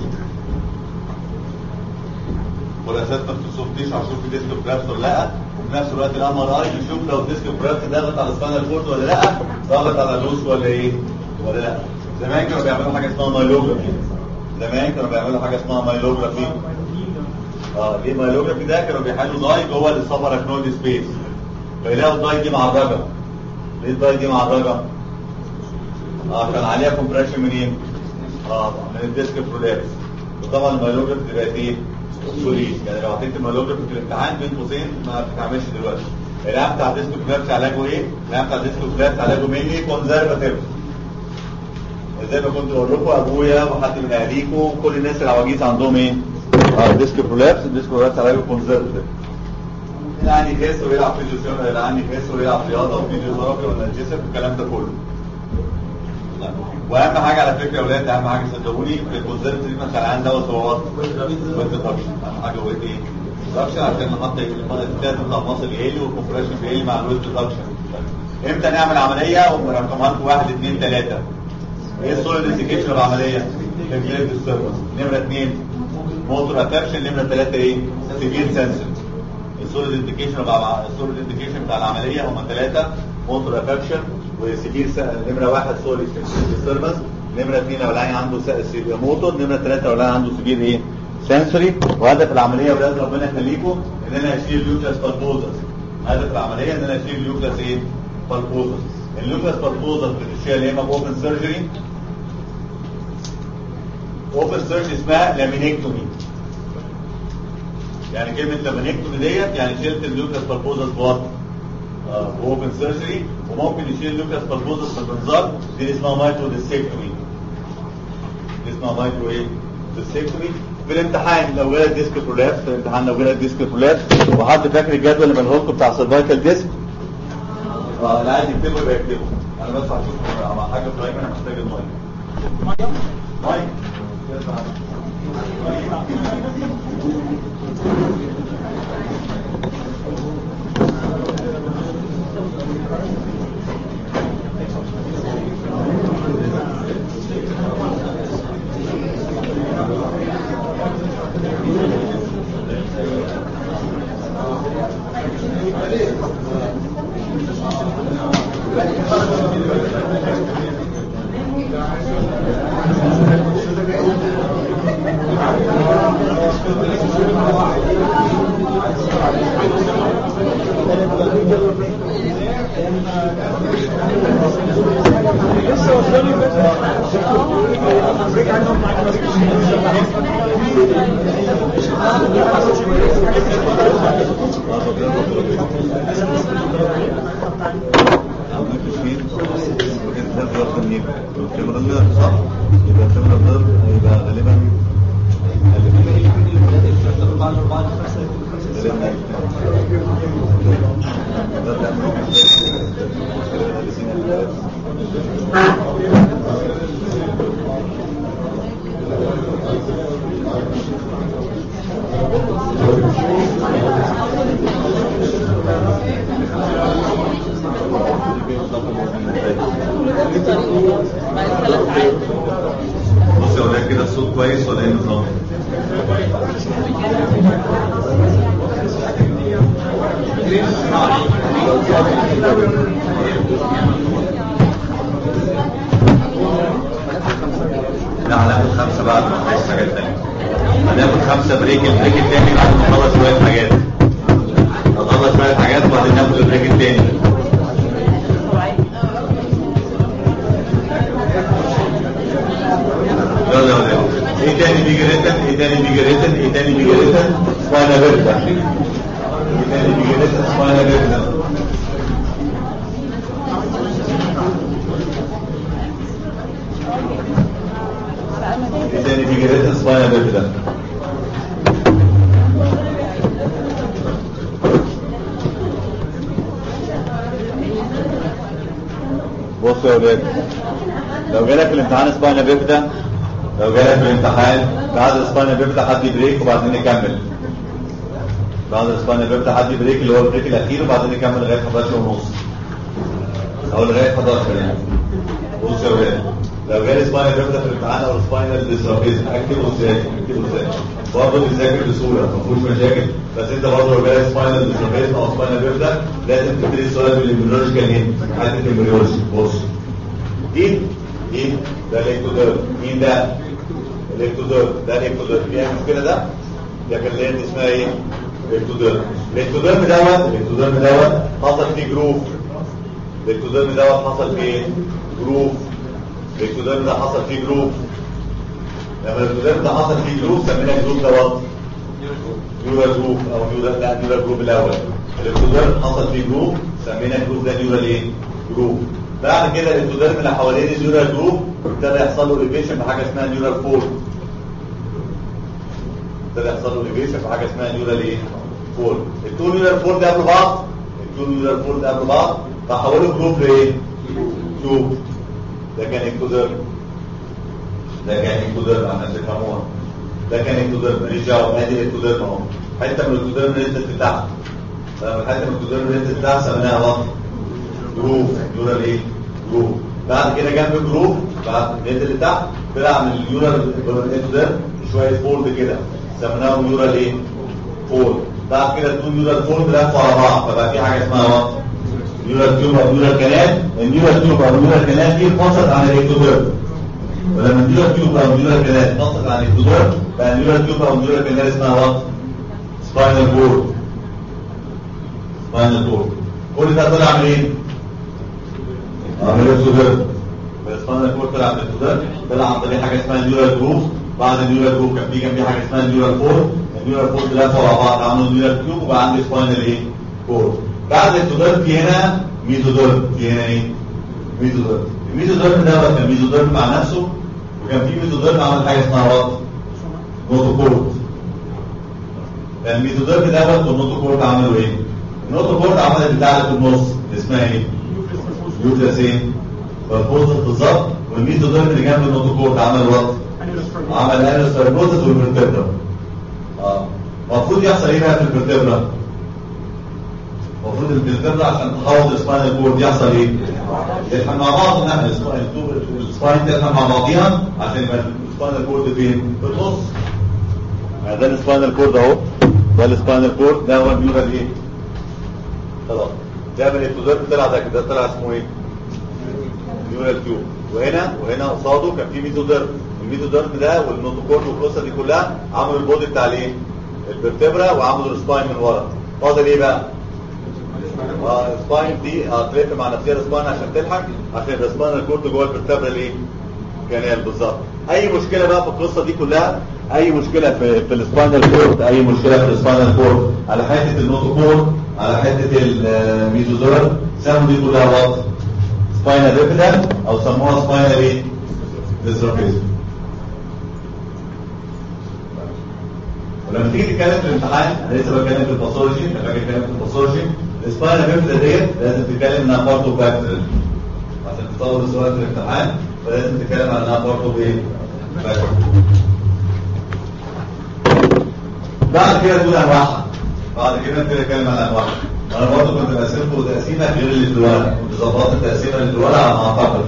والاساس في السوفت تيشو هشوف في ديسك برابس ولا لا وفي نفس الوقت الام ار اي يشوف لو الديسك برابس ضغط على السباينال كورد ولا لا ضغط على اللوس ولا ايه ولا لا زمان كانوا بيعملوا حاجه اسمها مايلوجرافي زمان كانوا بيعملوا حاجه اسمها مايلوجرافي اه ليه مايلوجرافي ده كانوا بيحلوا داي جوه السفر اكنولي سبيس فيلاقوا الداي دي معرجه ليه الداي دي معرجه؟ اه كان عليها كومبريشن منين؟ اه من الديسك برولابس وطبعا المايلوجرافي دي بقت ايه؟ سوليد يعني لو حطيت المايلوجرافي في الامتحان بين قوسين ما بتتعملش دلوقتي العام بتاع الديسك برولابس علاجه ايه؟ العام بتاع الديسك برولابس علاجه مينلي كونزرفاتيف زي ما كنت بقول لكم ابويا وحد من اهاليكم وكل الناس العواجيز عندهم ايه؟ اه ديسك برولابس الديسك برولابس علاجه كونزرفاتيف العين يخس ويلعب فيزيوثيرابي العين يخس ويلعب رياضه وفيزيوثيرابي وانالجيسيك الكلام ده كله واهم حاجه على فكره يا اولاد اهم حاجه صدقوني في الكونزرت تريتمنت بتاع العيان دوت هو ويت رابشن اهم حاجه ويت ايه؟ رابشن عشان نحط الثلاث بتاع المصل يقل والكومبريشن بيقل مع الويت رابشن امتى نعمل عمليه ورقمها لكم 1 2 3 ايه السوليد انديكيشن العمليه؟ تجليد السيرفس نمره 2 موتور افكشن نمره 3 ايه؟ سيفير سنسور السوليد انديكيشن السوليد انديكيشن بتاع العمليه هم ثلاثه موتور افكشن وسيفير نمره واحد سوليد ديستربنس نمره اثنين لو العين عنده موتور نمره ثلاثه لو العين عنده سيفير ايه؟ سنسوري وهدف العمليه يا ولاد ربنا يخليكم ان انا اشيل اليوكلاس بالبوزس هدف العمليه ان انا اشيل اليوكلاس ايه؟ بالبوزس اللوكاس بالبوزس بتشيل يا اما اوبن سيرجري اوبن سيرجري اسمها لامينيكتومي يعني كلمة لامينيكتومي ديت يعني شلت اللوكاس بالبوزس بوات اوبن سيرجري وممكن يشيل اللوكاس بالبوزس بالمنظار دي اسمها مايكرو ديسكتومي دي اسمها مايكرو ايه؟ ديسكتومي في الامتحان لو جالك ديسك برولابس في الامتحان لو جالك ديسك برولابس وحد فاكر الجدول اللي بنقول لكم بتاع السيرفايكال ديسك اه اللي عايز يكتبه يبقى يكتبه انا بس هشوف مع حاجه ابراهيم انا محتاج المايك مايك بص يا ولاد كده الصوت كويس ولا ايه النظام؟ لا هناخد خمسة بعد ما نخلص حاجات تانية هناخد خمسة بريك البريك التاني بعد ما نخلص شوية حاجات نخلص شوية حاجات وبعدين ناخد البريك التاني يلا يا ولاد ايه تاني بيجي ريتن ايه تاني بيجي ريتن ايه تاني بيجي ريتن سباينا بيرتا ايه تاني بيجي ريتن سباينا بيرتا ايه تاني بيجي ريتن سباينا بيرتا بصوا يا ولاد لو جالك في الامتحان سباينا بيبدا لو جالك في الامتحان بعد السباينا بيبدا حد بريك وبعدين نكمل بعد السباينا بيبدا حد بريك اللي هو البريك الاخير وبعدين نكمل لغايه 11 ونص او لغايه 11 يعني بص يا ولاد لو جالي سباينا بيبدا في الامتحان او السباينال ديسرابيزم اكتبه ازاي اكتبه ازاي برضه بتذاكر بسهوله ما فيهوش مشاكل بس انت برضه لو جالك سباينال ديسرابيزم او سباينال بيبدا لازم تبتدي السؤال بالامبريولوجيكال هيد حته الامبريولوجي بص دي دي ده الاكتوديرم مين ده الاكتوديرم ده الاكتوديرم فيها مشكله ده لكن اللي هي اسمها ايه الاكتوديرم الاكتوديرم دوت الاكتوديرم دوت حصل فيه جروف الاكتوديرم دوت حصل فيه جروف الاكتوديرم ده حصل فيه جروف لما الاكتوديرم ده حصل فيه جروف سمينا الجروف دوت نيورال جروف او نيورال لا نيورال جروف الاول الاكتوديرم حصل فيه جروف سمينا الجروف ده نيورال ايه جروف بعد كده الاكتوديرم اللي حوالين النيورال جروف ابتدى يحصل له ليفيشن بحاجه اسمها نيورال فورد ابتدى يحصل له ليفيشن بحاجه اسمها نيورال ايه فورد التو نيورال فورد قبل بعض التو نيورال فورد قبل بعض فحولوا جروف لايه شوف ده كان اكتوديرم ده كان اكتوديرم عشان تفهموها ده كان اكتوديرم ماليش دعوه ادي الاكتوديرم اهو حته من الاكتوديرم نزلت لتحت فلما حته من الاكتوديرم نزلت لتحت سميناها وقت جروف نيورال ايه جروف بعد كده جنب جروف بعد نزل لتحت طلع من اليورال اكتوديرم شويه فولد كده سميناهم نيورال ايه فولد بعد كده تو نيورال فولد لفوا على بعض فبقى في حاجه اسمها وقت نيورال تيوب او نيورال كانال النيورال تيوب او نيورال كانال دي انفصلت عن الاكتوديرم ولما النيورال تيوب او نيورال كانال انفصلت عن الاكتوديرم بقى النيورال تيوب او نيورال كانال اسمها وات سباينال بورد سباينال بورد كل ده طلع من ايه؟ اه من الاكتوديرم السباينال بورد طلع من الاكتوديرم طلع عن طريق حاجه اسمها نيورال جروف بعد النيورال جروف كان في جنبيه حاجه اسمها نيورال فورد النيورال فورد لفوا على بعض عملوا نيورال تيوب وبقى عندي سباينال ايه؟ بورد بعد الاكتوديرم في هنا ميزوديرم في هنا ايه؟ ميزوديرم الميزوديرم ده كان ميزوديرم مع نفسه وكان في ميزوديرم عمل حاجه اسمها وات نوتوكورد الميزوديرم دوت والنوتوكورد عملوا ايه؟ النوتوكورد عملت بتاع اللي في النص اللي اسمها ايه؟ يوترس ايه؟ فالبوزت بالظبط والميزوديرم اللي جنب النوتوكورد عمل وات؟ عمل انوستربوزت والفرتبرا اه المفروض يحصل ايه بقى في الفرتبرا؟ المفروض الفرتبرا عشان تحوط السباينال كورد يحصل ايه؟ يلحم مع بعض نعمل السباين تلحم مع بعضيها عشان يبقى السباينال كورد فين؟ في النص ده السباينال كورد اهو ده السباينال كورد ده هو النيورال ايه؟ خلاص ده من الابتدار طلع ده كده طلع اسمه ايه؟ نيورال تيوب وهنا وهنا قصاده كان في ميزوديرم الميزوديرم ده والنوتوكورد والقصه دي كلها عملوا البودي بتاع الايه؟ الفرتبرا وعملوا السباين من ورا فاضل ايه بقى؟ اه السباين دي هتلف مع نفسها السباين عشان تلحق عشان السباين الكورد جوه الفرتبرا الايه؟ كانال بالظبط اي مشكله بقى في القصه دي كلها اي مشكله في في السباينال كورد اي مشكله في السباينال كورد على حته النوتوكورد على حته الميزوديرم سموا دي كلها وات سباينال ريبيدال او سموها سباينال ايه؟ ديستروفيزم ولما تيجي تتكلم في الامتحان انا لسه بتكلم في الباثولوجي انا باجي اتكلم في الباثولوجي السباينال ريبيدال ديت لازم تتكلم انها بارت اوف باكتيريا عشان تصور السؤال في الامتحان فلازم تتكلم عن انها بارت اوف ايه؟ باكتيريا بعد كده تقول انواعها بعد كده ابتدي اتكلم عن انواعها انا برضه كنت بقسمكم تقسيمه غير اللي في الورق كنت ظبطت التقسيمه اللي في الورق على ما اعتقد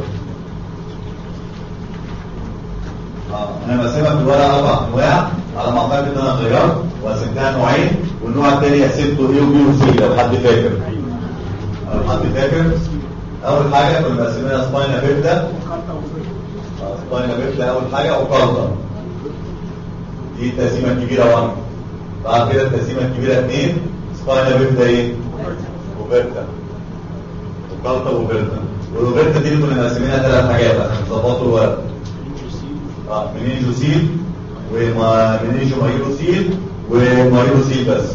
اه انا بقسمها في الورق اربع انواع على ما اعتقد ان انا غيرت وقسمتها نوعين والنوع الثاني قسمته ايه وبي وسي لو حد فاكر لو حد فاكر اول حاجه كنا مقسمينها سباينا بيبدا سباينا بيبدا اول حاجه وقلطه دي التقسيمه الكبيره 1 بعد كده التقسيمه الكبيره 2 سباينا بيبدا ايه وبيبدا وقلطه وبيبدا والوبيبدا دي اللي كنا مقسمينها ثلاث حاجات عشان تظبطوا الورق اه منينجوسيل ومنينجو مايروسيل ومايروسيل بس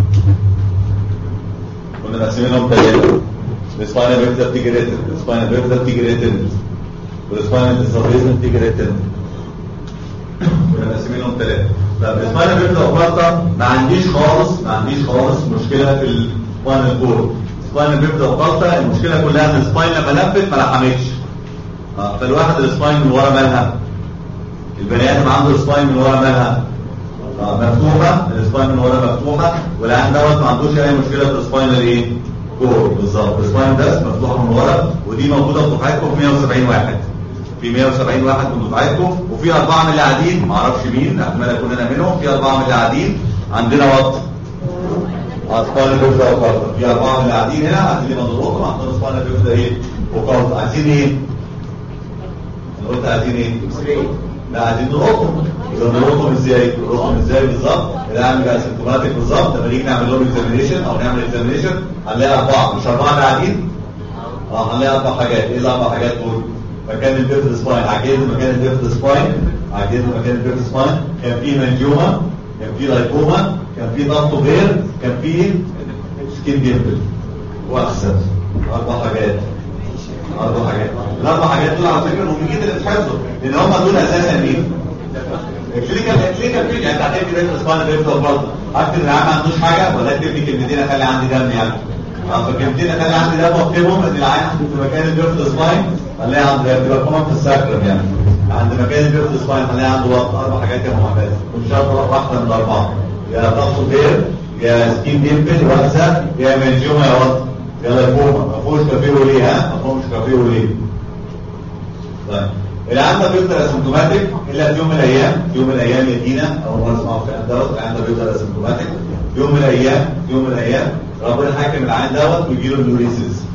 كنا مقسمينهم ثلاثه السباينا بيبدا بتيجي ريتن السباينا بيبدا بتيجي ريتن والسباينا ديسابيزم بتيجي ريتن كنا مقسمينهم ثلاثه طب السباينا بيبدا وقلطه ما عنديش خالص ما عنديش خالص مشكله في السباينال كورد السباينال بيبدا وقلطه المشكله كلها ان السباين لما لفت ما لحمتش اه فالواحد السباين من ورا مالها البني ادم عنده السباين من ورا مالها آه مفتوحه السباين من ورا مفتوحه والعين دوت ما عندوش اي مشكله في السباينال ايه كورد بالظبط السباين بس مفتوحه من ورا ودي موجوده في دفعتكم في 170 واحد في 170 واحد من دفعتكم وفي اربعه من اللي قاعدين ما اعرفش مين احتمال اكون انا منهم في اربعه من اللي قاعدين عندنا وقت سباينال بيبدا وقلطه في اربعه من اللي قاعدين هنا عايزين نضربهم عندنا سباينال بيبدا ايه وقلطه عايزين ايه؟ انا قلت عايزين ايه؟ لا عايزين نربطهم يبقى نربطهم ازاي؟ نربطهم ازاي بالظبط؟ العيان بيبقى سيمتوماتيك بالظبط لما نيجي نعمل لهم اكزامينيشن او نعمل اكزامينيشن هنلاقي اربعه مش اربعه اللي قاعدين اه هنلاقي اربع حاجات ايه الاربع حاجات دول؟ مكان البيفت سباين عجيز مكان البيفت سباين عجيز مكان البيفت سباين كان في منجوما كان في لايكوما كان في ضغط غير كان في سكين ديمبل واكسس اربع حاجات اربع حاجات الاربع حاجات دول على فكره مهمين جدا تتحفظوا لان هم دول اساسا مين؟ الكلينيكال الكلينيكال فيجن انت هتكتب انت سباين بيفت برضه اكتب ان العيان ما عندوش حاجه ولا اكتب لي كلمتين اخلي عندي دم يعني اه فكلمتين اخلي عندي دم واكتبهم ان العيان في مكان البيفت سباين خليها عند بيبقى كمان في الساكرم يعني عند مكان البيفت سباين خليها عنده وقت اربع حاجات يا محمد وان شاء الله واحده من الاربعه يا ضغط غير يا سكين ديمبل وقسه يا منجومه يا وسط يا لايكوما ما فيهوش كافيه وليه ها ما فيهوش كافيه وليه طيب العيان ده بيفضل اسيمتوماتيك الا في يوم من الايام في يوم من الايام يدينا او مره اسمعوا في الدرس العيان ده بيفضل اسيمتوماتيك في يوم من الايام في يوم من الايام ربنا حاكم العيان دوت ويجي له النوريسيس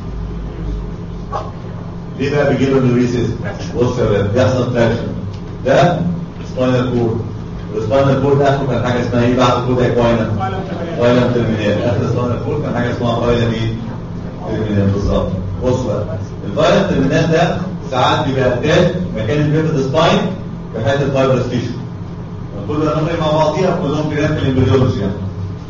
ليه بقى بيجي له النوريسيس بص يا ولاد بيحصل فاكشن ده سباينال كورد والسباينال كورد اخره كان حاجه اسمها ايه بعد كود اكواينا فايلم ترمينال اخر السباينال كورد كان حاجه اسمها فايلم ايه ترمينال بالظبط بص بقى الفايلم ترمينال ده ساعات بيبقى اتاك مكان البيفت سباين في حته فايبرس تيشو كل ده نمري مع بعضيها كلهم كلام في الامبريولوجي يعني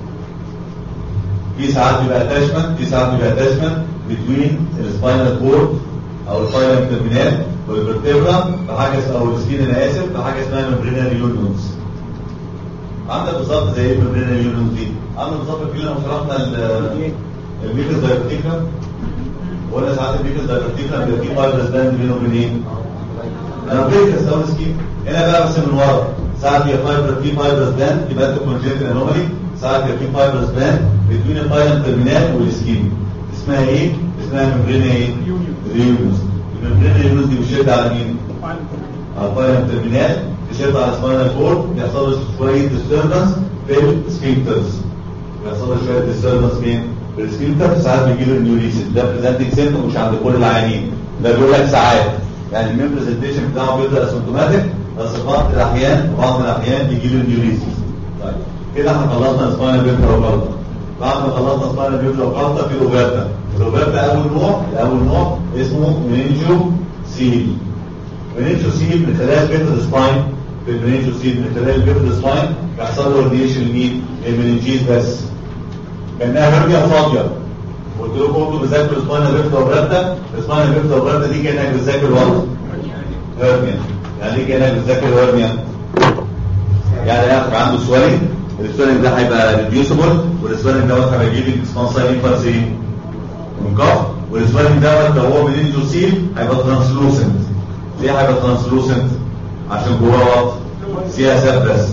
في ساعات بيبقى اتاشمنت في ساعات بيبقى اتاشمنت بتوين السباينال كورد او الفايلم ترمينال والفرتبرا بحاجه او السكين انا اسف بحاجه اسمها ممبرينال يونيونز عندك بالظبط زي ايه الممبرينال يونيونز دي عندك بالظبط كده لما شرحنا الميكس دايبرتيكا ولا ساعات الميكس دايبرتيكا بيبقى في فايبرس باند بينه وبين ايه؟ انا بريكس او سكين هنا بقى بس من ورا ساعات في فايبر في فايبرس باند يبقى انت كونجنتال انومالي ساعات في فايبرس باند بين الفايلم ترمينال والسكين اسمها ايه؟ اسمها ممبرينا ايه؟ ريونيونز الممبرينا ريونيونز دي بتشد على مين؟ على الفايلم ترمينال تشد على سباينال كورد بيحصل له شويه ديستربنس في السفنكترز بيحصل له شويه ديستربنس فين؟ في السفنكتر ساعات بيجي له النيوريسيس ده بريزنتنج سيمتوم مش عند كل العيانين ده بيقول لك ساعات يعني المين برزنتيشن بتاعه بيبدا اسيمتوماتيك بس في بعض الاحيان في بعض الاحيان بيجي له النيوريسيس طيب كده احنا خلصنا سباينال بيبدا وغلطه بعد ما خلصنا سباينال بيبدا وغلطه في روبرتا روبرتا اول نوع اول نوع اسمه منينجو سيل منينجو سيل من خلال بيتا سباين في المنينجو سيل من خلال البيتا سباين بيحصل له راديشن لمين؟ للمننجيز بس كانها هرجه فاضيه قلت لكم انتوا بتذاكروا سباينال بيبدا وغلطه سباينال بيبدا وغلطه دي كانك بتذاكر وقت هرميا يعني ايه كانك بتذاكر هرميا يعني ياخد عنده سوالين السوالين ده هيبقى ريديوسبل والسوالين دوت هيبقى يجيب سبونسايل انفرس ايه من كف والسوالين دوت لو هو منينجوسيل هيبقى ترانسلوسنت ليه هيبقى ترانسلوسنت عشان جواه وقت سي اس اف بس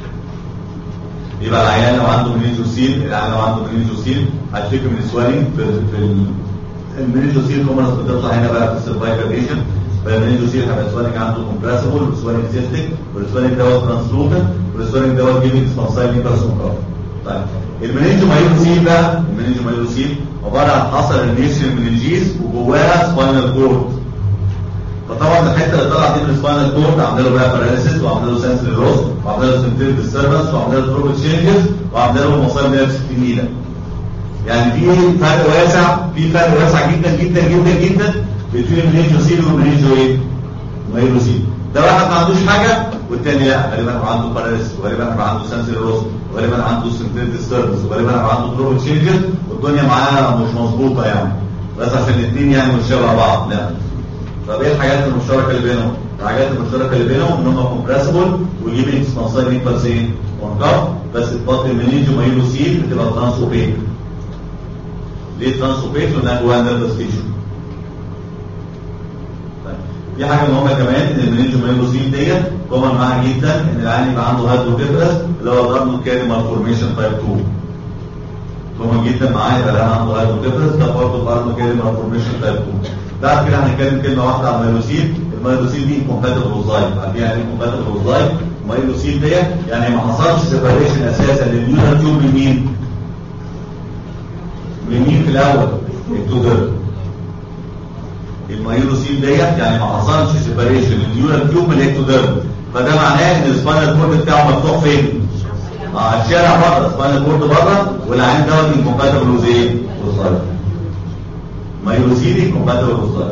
يبقى العيان لو عنده منينجوسيل العيان لو عنده منينجوسيل هتشتكي من السوالين في في المنينجوسيل كومنس بتطلع هنا بقى في السرفايفل ريجن فالمنينجوسيل هيبقى السوالينج عنده كومبريسبل والسوالينج سيستيك والسوالينج دوت ترانسلوكن والسوالينج دوت جيفنج سبونسايل نيبرسون كاف طيب المنينجو مايلوسيل بقى المنينجو مايلوسيل عباره عن حصل النيشن مننجيز وجواها سباينال كورد فطبعا الحته اللي طلعت دي من السباينال كورد عامله له بقى باراليسيس وعامله له سنسوري لوس وعامله له سنتيري ديستربنس وعامله له تروبل تشينجز وعامله له مصايب نيرفس كتيره يعني في فرق واسع في فرق واسع جدا جدا جدا جدا بين المنينجوسيل والمنينجو ايه؟ مايلوسيل ده واحد ما عندوش حاجه والتاني لا غالبا هيبقى عنده باراليسيس وغالبا هيبقى عنده سنسوري لوس وغالبا عنده سنتيري ديستربنس وغالبا هيبقى عنده تروبل تشينجز والدنيا معاه مش مظبوطه يعني بس عشان الاثنين يعني مش شبه بعض لا طب ايه الحاجات المشتركه اللي بينهم؟ الحاجات المشتركه اللي بينهم ان هم كومبريسبل ويجيب سبونسايل نيبرز ايه؟ ونقاط بس الباطن المنينجو مايلوسيل بتبقى ترانس اوبيك ليه ترانس اوبيك؟ لانها جواها نيرفس تيشو في حاجه مهمه كمان ان المنينجو مايلوسيل ديت كومن معاها جدا ان العيان يبقى عنده هايدروكيفرس اللي هو ضرب كاري مالفورميشن تايب 2 كومن جدا معاه يبقى العيان عنده هايدروكيفرس ده برضه ضرب كاري مالفورميشن تايب 2 بعد كده هنتكلم كلمه واحده عن المايلوسيل المايلوسيل دي كومباتبل وظايف عارفين يعني ايه كومباتبل وظايف المايلوسيل ديت يعني ما حصلش سيبريشن اساسا للنيورال تيوب من مين؟ من مين في الاول؟ التودر المايلوسيل ديت يعني ما حصلش سيبريشن للنيورال تيوب من الاكتوديرم فده معناه ان السباينال كورد بتاعه مفتوح فين؟ اه الشارع بره السباينال كورد بره والعين دوت انكومباتبل وز ايه؟ وصاير مايوسيدي كومباتبل وصاير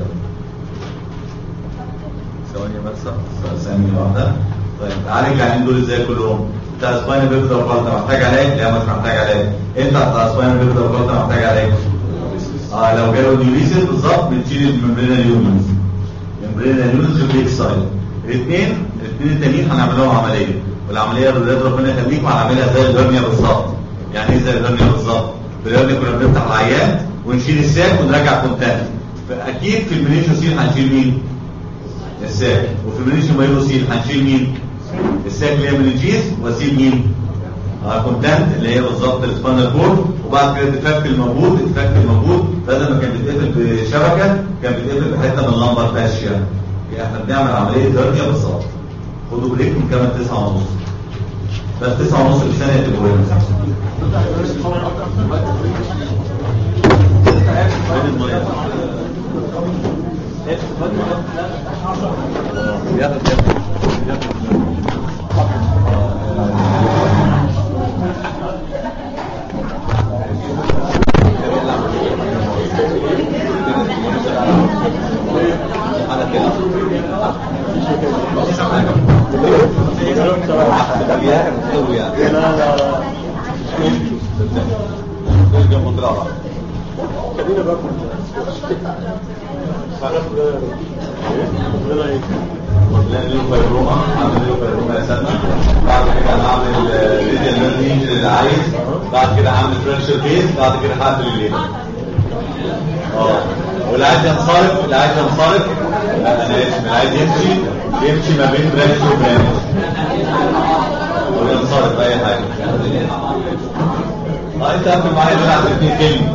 ثواني بس ثانية واحدة طيب عالج العين دول ازاي كلهم؟ بتاع سباينال بيبدا وغلطة محتاج علاج؟ لا مش محتاج علاج انت بتاع سباينال بيبدا وغلطة محتاج علاج؟ اه لو جاله نيوليسيس بالظبط بنشيل الممبرينال يونيونز الممبرينال يونيونز ريفليكس سايد الاثنين الاثنين التانيين هنعمل لهم عمليه والعمليه اللي ربنا يخليكم هنعملها زي الهرنيا بالظبط يعني ايه زي الهرنيا بالظبط في الهرنيا كنا بنفتح العيان ونشيل الساك ونرجع كونتاكت فاكيد في المنيشوسيل هنشيل مين؟ الساك وفي المنيشو مايلوسيل هنشيل مين؟ الساك اللي هي منجيز واسيل مين؟ آه كونتنت اللي هي بالظبط السبانال كورد وبعد كده تفك الموجود تفك الموجود بدل ما كان بيتقفل بشبكه كان بيتقفل بحته من اللمبر فاشيا يعني احنا بنعمل عمليه هرنيا بالظبط خدوا بريكم كمان 9 ونص بس 9 ونص في ثانيه تبقوا هنا بعد كده هعمل فرنشر بيز بعد كده هقفل الليل اه واللي عايز ينصرف اللي عايز ينصرف لا انا اسف اللي عايز يمشي يمشي ما بين برانش وبرانش وينصرف اي حاجه اه انت قبل معايا دول عشان اتنين كلمه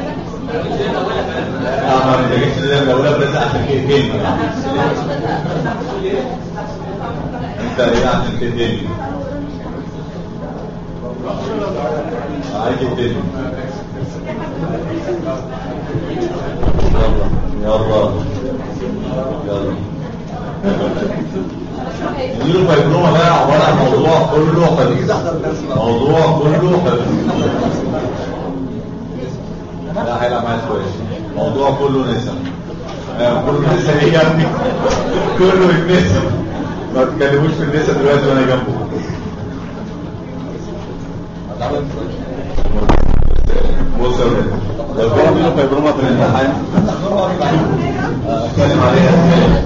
اه ما انت جبت زي ما بقولها بس عشان كلمه انت ايه عشان كلمه عايز الدنيا يلا يلا يلا فايبروما بقى عبارة عن موضوع كله خبيث موضوع كله خبيث لا هيلعب معايا كويس موضوع كله نسا كله نسا ايه يا ابني كله يتنسى ما تتكلموش في النسا دلوقتي وانا جنبه بص يا ولاد لو كان عندنا فايبروما في الامتحان اتكلم عليها ازاي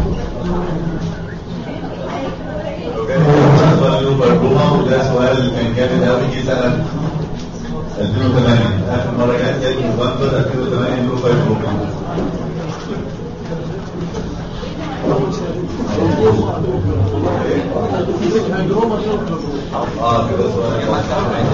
لو كان عندنا فايبروما وده سؤال كان جامد قوي جه سنه 2008 اخر مره كانت كانت نوفمبر 2008 له فايبروما اه كده سؤال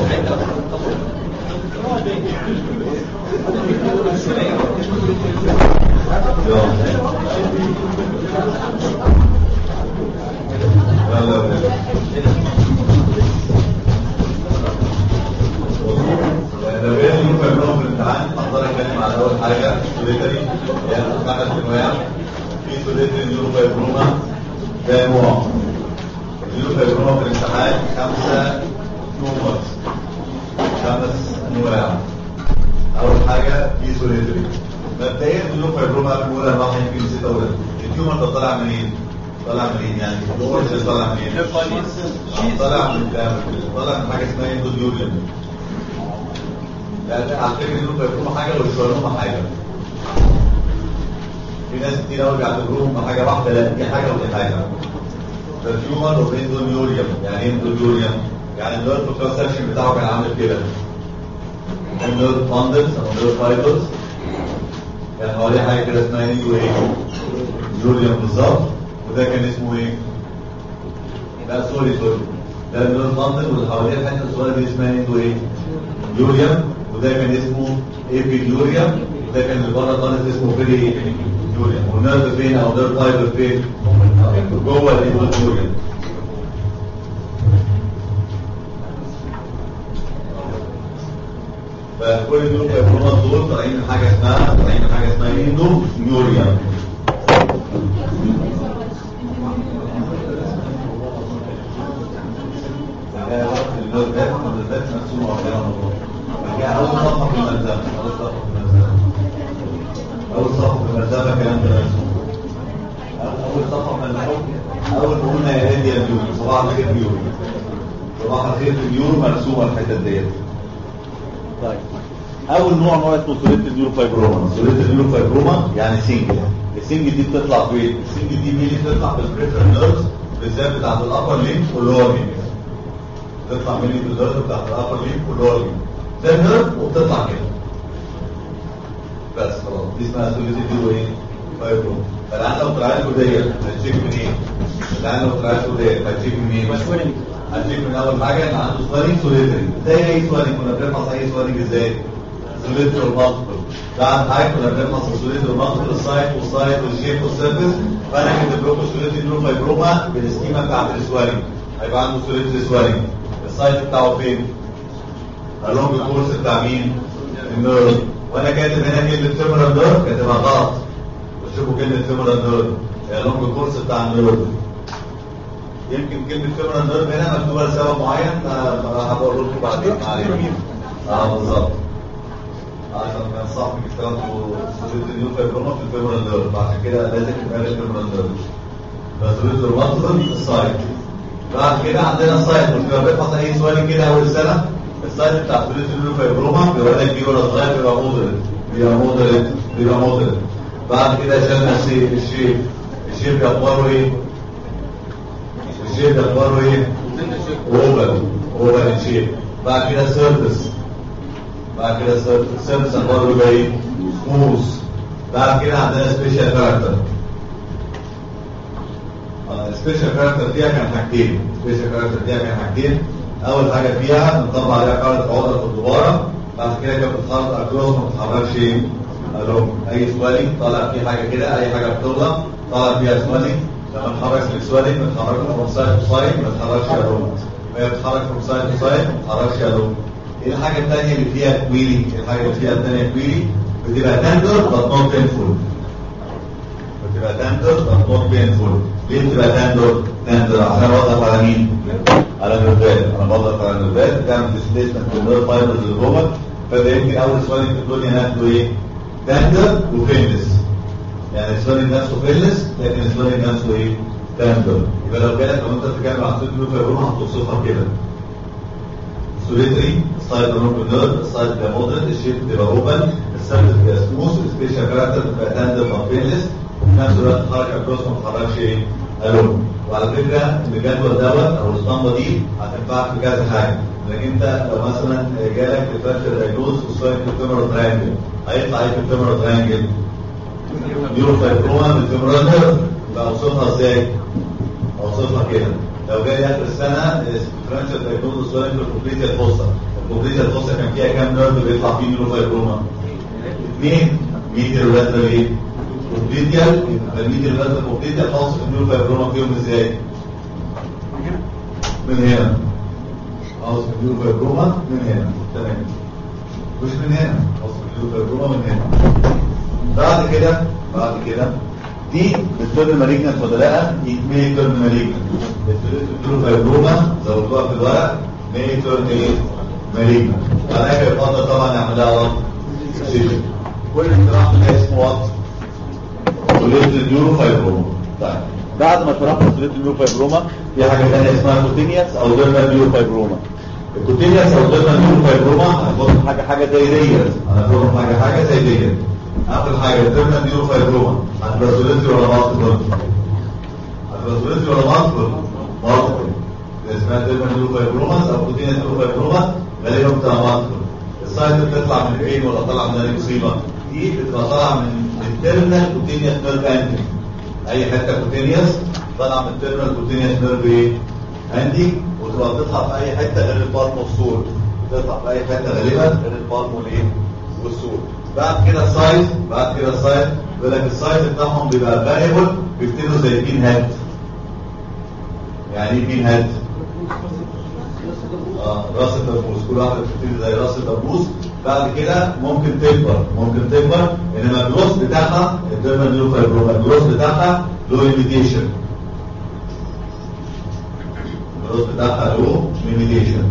لو جينا نشوف النوم في الامتحان اقدر اتكلم على اول حاجه سوليتري هي خمس انواع في سوليتري نيوروفايبروما ده نوع نيوروفايبروما في الامتحان خمسه نومرز خمس انواع اول حاجه في سوليتري مبدئيا النيوروفايبروما قبل الاولى الواحد يمكن نسيت اقولها التيومر ده طالع منين؟ طالع منين يعني النومرز اللي طالع منين؟ طالع من طالع من حاجه اسمها اندوديوريوم لا على فكره انهم بيكونوا حاجه والشوارما حاجه في ناس كتير قوي بيعتبروهم حاجه واحده لا دي حاجه ودي حاجه فالتيومر والاندونيوريوم يعني ايه اندونيوريوم؟ يعني النيرف كونسبشن بتاعه كان عامل كده النيرف باندلز او نيرف فايبرز كان حواليه حاجه كده اسمها ايه وايه؟ يوريوم بالظبط وده كان اسمه ايه؟ لا سوري سوري ده النيرف باندل واللي حواليه الحته الصغيره دي اسمها ايه وايه؟ يوريوم وده كان اسمه ايبيديوريوم وده كان اللي بره خالص اسمه بري يوريوم والنيرف فين او نيرف فايبر فين جوه الايبيديوريوم فكل دول فايبرومات دول طالعين من حاجه اسمها طالعين من حاجه اسمها اندو نيوريوم والمسافه كمان تناسب اول صفحه من الحكم اول ما قلنا يا هادي يا بيورو صباح الخير بيورو صباح الخير بيورو مرسومه الحته ديت طيب اول نوع نوع اسمه سوليت النيوروفايبروما سوليت النيوروفايبروما يعني سنجل السنجل دي بتطلع فين السنجل دي مين بتطلع في البريفرال نيرفز بالذات بتاعت الابر ليمف واللور ليمف تطلع مني في النيرف بتاعت الابر ليمف واللور ليمف ده النيرف وبتطلع كده بس خلاص دي اسمها سوليت النيوروفايبروما فالعين لو طلعت له ديت هتشيك منين العين لو طلعت له ديت هتشيك منين هتشيك من اول حاجه ان عنده سوالينج سوليتري زي اي سوالينج كنا بنفحص اي سوالينج ازاي سوليتري والمالتيبل بعد حاجه كنا بنفحص السوليتري والمالتيبل السايت والسايت والشيب والسيرفيس فانا كنت بروح سوليتري نور فايبروما بالسكيما بتاعت السوالينج هيبقى عنده سوليتري سوالينج السايت بتاعه فين؟ اللونج كورس بتاع مين؟ النيرف وانا كاتب هنا كلمه فيمورال نيرف كاتبها غلط شوفوا كلمة فيمورال نيرف هي لونج كورس بتاع النيرف يمكن كلمة فيمورال نيرف هنا مكتوبة لسبب معين هبقول لكم بعدين ما علينا اه بالظبط عشان كان صاحبي اشتغل في سورية النيو فايبروما في الفيمورال نيرف عشان كده لازم يبقى الفيمورال نيرف فسورية الروماتيزم السايت بعد كده عندنا السايت مش بيبقى بيفحص اي سؤال كده اول سنة السايت بتاع سورية النيو فايبروما بيبقى لك كبير ولا صغير بيبقى مودريت بيبقى مودريت بيبقى مودريت بعد كده شلنا الشيب الشيب الشيب اخباره ايه الشيب اخباره ايه اوفل اوفل الشيب بعد كده سيرفس بعد كده سيرفس اخباره يبقى ايه سموث بعد كده عندنا سبيشال كاركتر سبيشال كاركتر فيها كان حاجتين سبيشال كاركتر فيها كان حاجتين اول حاجه فيها بنطبق عليها قاعده عقده في الدباره بعد كده كانت بتتحرك اكروس ما بتتحركش الو اي سوالي طالع فيه حاجه كده اي حاجه بتطلع طالع فيها سوالي لما نتحرك في السوالي بنتحرك من سايد تو سايد ما نتحركش يا لون وهي بتتحرك من سايد تو سايد ما نتحركش يا لون ايه الحاجه الثانيه اللي فيها كويلي الحاجه اللي فيها الثانيه كويلي بتبقى تندر بس نوت بينفول بتبقى تندر بس نوت بينفول ليه بتبقى تندر تندر عشان بضغط على مين على النرفات انا بضغط على النرفات بتعمل ديسبيسمنت في النيرف فايبرز اللي جوه فده يمكن اول سؤال في الدنيا ناخده ايه تندر وفيلنس يعني السؤال نفسه فيلنس لكن السؤال نفسه ايه تندر يبقى لو جالك لو انت بتتكلم عن سويت لوفا يقولوا هتوصفها كده سوليتري السايد نيرف السايد بيبقى مودريت الشيب بتبقى اوبن السيرفس بيبقى سموث السبيشال كاركتر بتبقى تندر او فيلنس في نفس الوقت تتحرك اكروس ما تتحركش ايه الون وعلى فكره الجدول دوت او الاسطمبه دي هتنفعك في كذا حاجه لكن انت لو مثلا جالك ديفرنشال دايجنوز وسايد فيمورال تريانجل هيطلع ايه في الفيمورال تريانجل نيوروفايبروما بالفيمورال نيرف اوصفها ازاي اوصفها كده لو جاي اخر السنه ديفرنشال دايجنوز وسايد كومبليتيا فوسا الكومبليتيا فوسا كان فيها كام نيرف بيطلع فيه نيوروفايبروما اثنين ميديال ولاترال ايه كومبليتيال الميديال ولاترال كومبليتيال خاص النيوروفايبروما فيهم ازاي من هنا خاص النيوروفايبروما من هنا تمام مش من هنا خاص النيوروفايبروما من هنا بعد كده بعد كده دي بتترن مالجنت ولا لا دي مي ترن مالجنت النيوروفايبروما زودوها في الورق مي ترن ايه مالجنت بعد كده يفضل طبعا نعملها وقت سيشن كل اختراع ده اسمه وقت سوليت النيوروفايبروما طيب بعد ما شرحنا سوليت النيوروفايبروما في حاجه ثانيه اسمها كوتينياس او ديرما نيوروفايبروما الكوتينياس او ديرما نيوروفايبروما هناخد حاجه حاجه زي ديت هناخد حاجه حاجه زي ديت اول حاجه الديرما نيوروفايبروما هتبقى سوليت ولا مالتيبل هتبقى سوليت ولا مالتيبل مالتيبل اسمها ديرما نيوروفايبروما او كوتينياس نيوروفايبروما غالبا بتبقى مالتيبل السايت بتطلع من فين ولا طالعه من اي مصيبه دي بتبقى طالعه من التيرمينال كوتينيوس نيرف اندنج اي حته كوتينيوس طالعه من التيرمينال كوتينيوس نيرف ايه اندنج وتبقى بتطلع في اي حته غير البالم والسور بتطلع في اي حته غالبا غير البالم والايه والسور بعد كده السايز بعد كده السايز بيقول لك السايز بتاعهم بيبقى فاريبل بيفتكروا زي بين هاد يعني ايه بين هاد آه، راس الدبوس كل واحده بتبتدي زي راس الدبوس بعد كده ممكن تكبر ممكن تكبر انما الجروس بتاعها الديرمال نيو فايبروما الجروس بتاعها له ليميتيشن الجروس بتاعها له ليميتيشن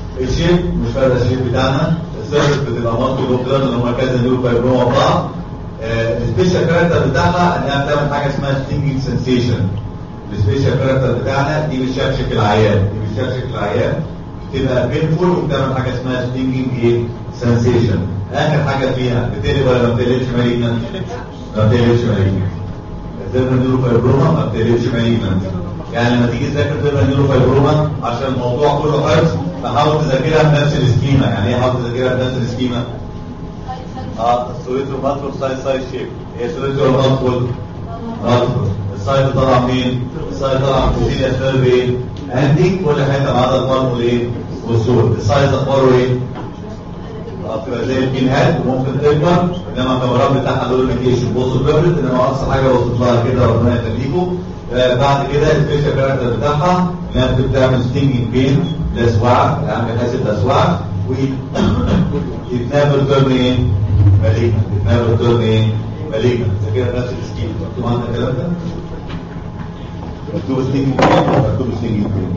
الشيب مش فارق الشيب بتاعنا السيرفس بتبقى مالتي لوكال اللي هم كذا نيو فايبروما بعض السبيشال كاركتر بتاعها انها بتعمل حاجه اسمها ستينجينج سنسيشن السبيشال كاركتر بتاعنا دي بتشكشك العيان دي بتشكشك العيان بتبقى بينفول وبتعمل حاجه اسمها ستينجينج ايه سنسيشن اخر حاجه فيها بتقلب ولا ما بتقلبش مالجنت ما بتقلبش مالجنت الزبرة نيورو فايبروما ما بتقلبش مالجنت يعني لما تيجي تذاكر زبرة نيورو فايبروما عشان الموضوع كله حفظ فحاول تذاكرها بنفس السكيما يعني ايه حاول تذاكرها بنفس السكيما اه السوليترو ماترو سايد سايد شيب ايه السوليترو ماترو ماترو السايد طالع منين السايد طالع من كوزينيا سيرفي عندي كل حته ما عدا الفرم والايه والسول السايز اخباره ايه اه تبقى زي البين هاد وممكن تكبر انما الكاميرات بتاعها دول ليميتيشن بصوا كبرت انما اقصى حاجه وصلت لها كده ربنا يخليكم آه بعد كده الفيشر كاركتر بتاعها انها بتعمل ستينجنج بين لاسواع اهم حاجه الاسواع ويتنابل تيرن ايه مالينا يتنابل تيرن ايه مالينا كده نفس السكيم مكتوب عندنا الكلام ده مكتوب ستينجنج بين مكتوب ستينجنج بين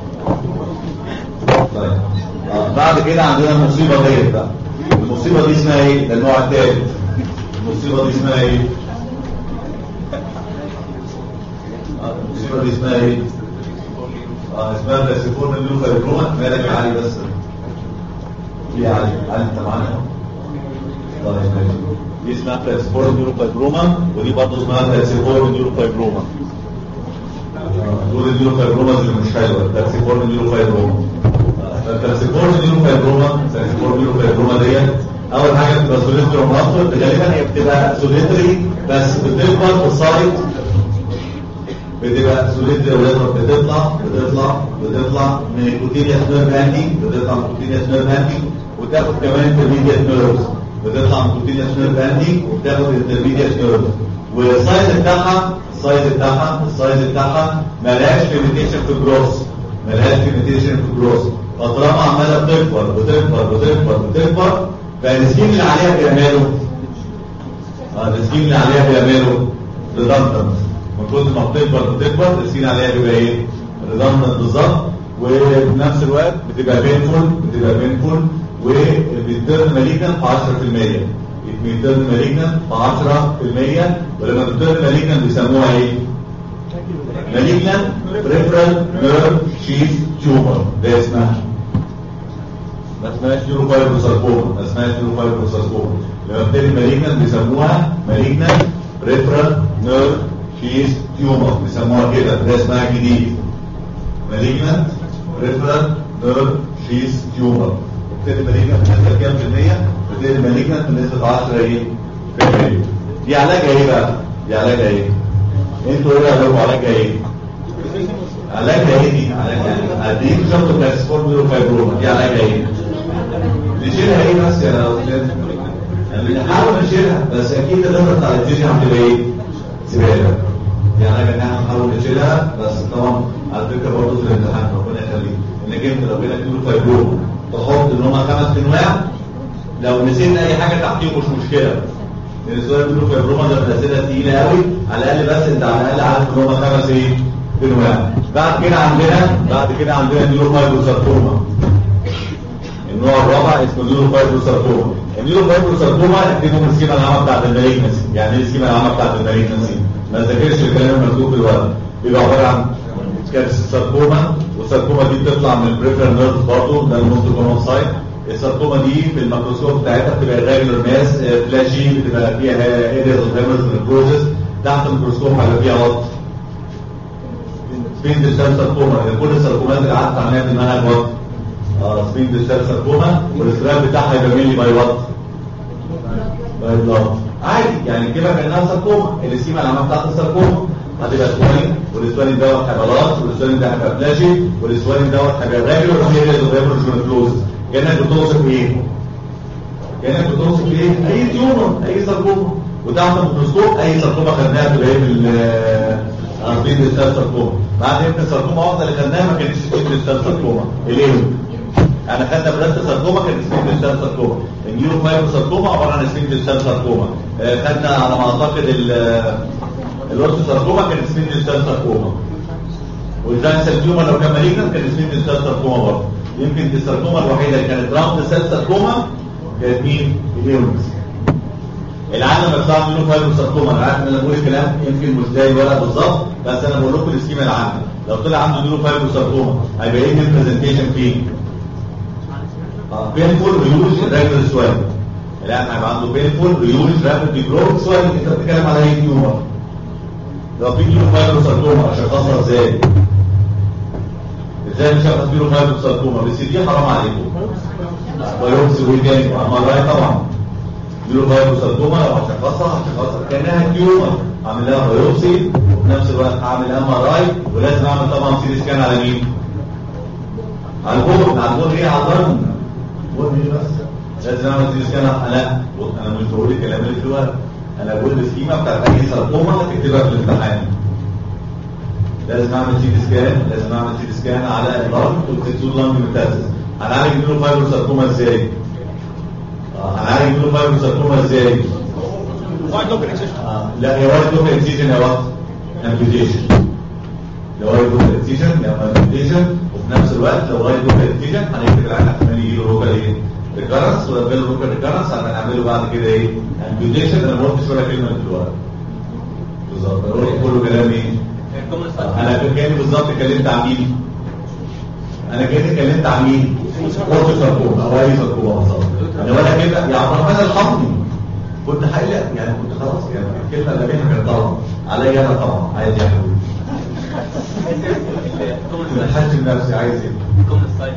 طيب آه بعد كده عندنا المصيبه ديت بقى المصيبه دي اسمها ايه ده النوع الثالث المصيبه دي اسمها ايه آه المصيبه دي اسمها ايه اه اسمها بلاسيفورم نيوروفايبروما مالك يا علي بس ليه يا علي علي انت معانا طيب ماشي دي اسمها بلاسيفورم نيوروفايبروما ودي برضه اسمها بلاسيفورم نيوروفايبروما دول النيوروفايبروما اللي مش حلوه بلاسيفورم نيوروفايبروما فالترانسفورم نيوروفايبروما الترانسفورم نيوروفايبروما ديت اول حاجه بتبقى سوليتري ومنطق غالبا هي بتبقى سوليتري بس بتكبر في السايد بتبقى سوليتري ولازم بتطلع بتطلع بتطلع من الكوتينيوس نيرف باندينج بتطلع من الكوتينيوس نيرف باندينج وتاخد كمان انترميديت نيرفز بتطلع من الكوتينيوس نيرف باندينج وبتاخد انترميديت نيرفز والسايز بتاعها السايز بتاعها السايز بتاعها ملهاش ليميتيشن في الجروس ملهاش ليميتيشن في الجروس فطالما عماله بتكبر وتكبر وتكبر وتكبر فالسكيم اللي عليها بيعملوا اه السكيم اللي عليها بيعملوا ريدندنت من كتر ما بتكبر وتكبر السكيم عليها بيبقى ايه؟ ريدندنت بالظبط وفي نفس الوقت بتبقى بينفول بتبقى بينفول وبتترن مالجنت في 10% بتترن مالجنت في 10% ولما بتترن مالجنت بيسموها ايه؟ مالجنت بريفرال نيرف شيز تيومر ده اسمها ما اسمهاش نيوروفايبروساركوما ما اسمهاش نيوروفايبروساركوما لما بتبتدي مالجنت بيسموها مالجنت بريفرال نيرف شيز تيومر بيسموها كده ده اسمها جديد مالجنت بريفرال نيرف شيز تيومر بتبتدي مالجنت بنسبه كام في المية؟ بتبتدي مالجنت بنسبه 10 ايه؟ في المية دي علاجها ايه بقى؟ دي علاجها ايه؟ انتوا ايه علاجكم علاجها ايه؟ علاجها ايه دي؟ علاجها هديك شرط بلاسفورم نيوروفايبروما دي علاجها ايه؟ نشيلها ايه بس يا استاذ؟ يعني بنحاول نشيلها بس اكيد الرفض بتاع التيجي هتبقى ايه؟ زباله يعني انا ان احنا نحاول نشيلها بس طبعا على فكره برضه في الامتحان ربنا يخليك انك انت لو جالك نيوروفايبروما تحط ان هم خمس انواع لو نسينا اي حاجه تحتيهم مش مشكله لان السؤال بيقولوا فيبروما ده من الاسئله تقيله قوي على الاقل بس انت على الاقل عارف ان هم خمس ايه؟ انواع بعد كده عندنا بعد كده عندنا نيوروفايبروساركوما النوع الرابع اسمه نيوروفايبروساركوما النيوروفايبروساركوما اكتبهم السكيما العامه بتاعت المالجنسي يعني ايه السكيما العامه بتاعت المالجنسي ما تذاكرش الكلام المكتوب في الورق بيبقى عباره عن كارثه ساركوما والساركوما دي بتطلع من البريفرال نيرف برضه ده الموست كومن سايت الساركوما دي في الميكروسكوب بتاعتها بتبقى ريجولار ماس فلاشي بتبقى فيها ارياز اوف هيمرز نيكروزس تحت الميكروسكوب هيبقى فيها وات سبين سيل ساركوما كل الساركومات اللي قعدت عنها في المنهج وات اه سبين سيل ساركوما والاستراب بتاعها يبقى ميلي باي وات باي بلاد عادي يعني كده كانها ساركوما السكيما العامه بتاعت الساركوما هتبقى سوالين والسوالين دوت هيبقى لاس والسوالين ده هيبقى فلاشي والسوالين دوت هيبقى ريجولار وفي ارياز اوف هيمرز نيكروزس كانك بتوصف ايه كانك بتوصف ايه اي تيومر اي ساركوما وتحت الميكروسكوب اي ساركوما خدناها في الايه في الاربين ديستال ساركوما بعد يمكن ساركوما واحده اللي خدناها ما كانتش سبين ديستال ساركوما الايه انا خدنا بريست ساركوما كانت سبين ديستال ساركوما النيورو فايبر ساركوما عباره عن سبين ديستال ساركوما خدنا على ما اعتقد الاورثو ساركوما كانت سبين ديستال ساركوما والجانسل تيومر لو كان مالجنت كان سبين ديستال ساركوما برضه يمكن الساركوما الوحيده اللي كانت راوند سيل ساركوما كانت مين؟ اليونكس العالم لما يطلع منه فايبروساركوما انا عارف ان انا بقول الكلام يمكن مش زي الورق بالظبط بس انا بقول لكم السكيما العامه لو طلع عنده نيورو فايبروساركوما هيبقى ايه البرزنتيشن فيه؟ بينفول ريوج ريجولار سويل الان هيبقى عنده بينفول ريوج رابيد جروث سويل انت بتتكلم على ايه تيومر لو في نيورو فايبروساركوما اشخاصها ازاي؟ ازاي نشخص نيورو فايبروساركوما بس دي حرام عليكم بايوبسي ويجاني امراي طبعا نيورو فايبروساركوما لو هشخصها هشخصها كانها تيومر اعمل لها بايوبسي وفي نفس الوقت هعمل ام ار اي ولازم اعمل طبعا سي سكان على مين؟ على البورد على البورد ايه على الضرب بورد ايه بس لازم اعمل سي سكان لا انا مش بقول الكلام اللي في الورق انا بقول السكيما بتاعت اي ساركوما تكتبها في الامتحان لازم اعمل سي سكان لازم اعمل سي سكان على اللنج والتكسود لانج ميتاسيس هنعالج نيورو فايبروساركوما ازاي؟ هنعالج نيورو فايبروساركوما ازاي؟ وايد لوكال اكسشن آه، لا هي وايد لوكال اكسيجن يا وقت امبيوتيشن لو وايد لوكال اكسيجن يا امبيوتيشن وفي نفس الوقت لو وايد لوكال اكسيجن هنكتب العين احتمال يجي له لوكال ايه؟ ريكارنس ولو جاله لوكال ريكارنس هنعمله بعد كده ايه؟ امبيوتيشن انا ما قلتش ولا كلمه في الورق بالظبط الورق كله كلام ايه؟ انا كاني بالظبط اتكلمت عن مين؟ انا كاني اتكلمت عن مين؟ قلت ساركوما او اي ساركوما بالظبط انا ولا كده يا عبد الرحمن ارحمني كنت حقيقة يعني كنت خلاص يعني الكلمة اللي بينها كانت طبعا عليا انا طبعا عايز يا حبيبي كنت حاسب نفسي عايز ايه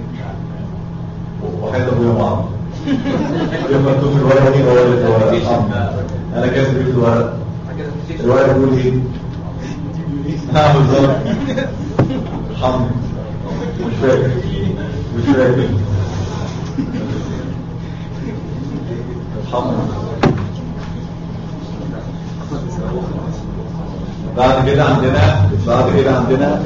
وحيد ابويا معاذ يوم مكتوب في الورقة دي هو اللي هو ارحمني. انا كاتب ايه في الورقة الورقة بيقول ايه؟ ها بالظبط ارحمني مش فاكر مش فاكر ارحمني بعد كده عندنا بعد كده عندنا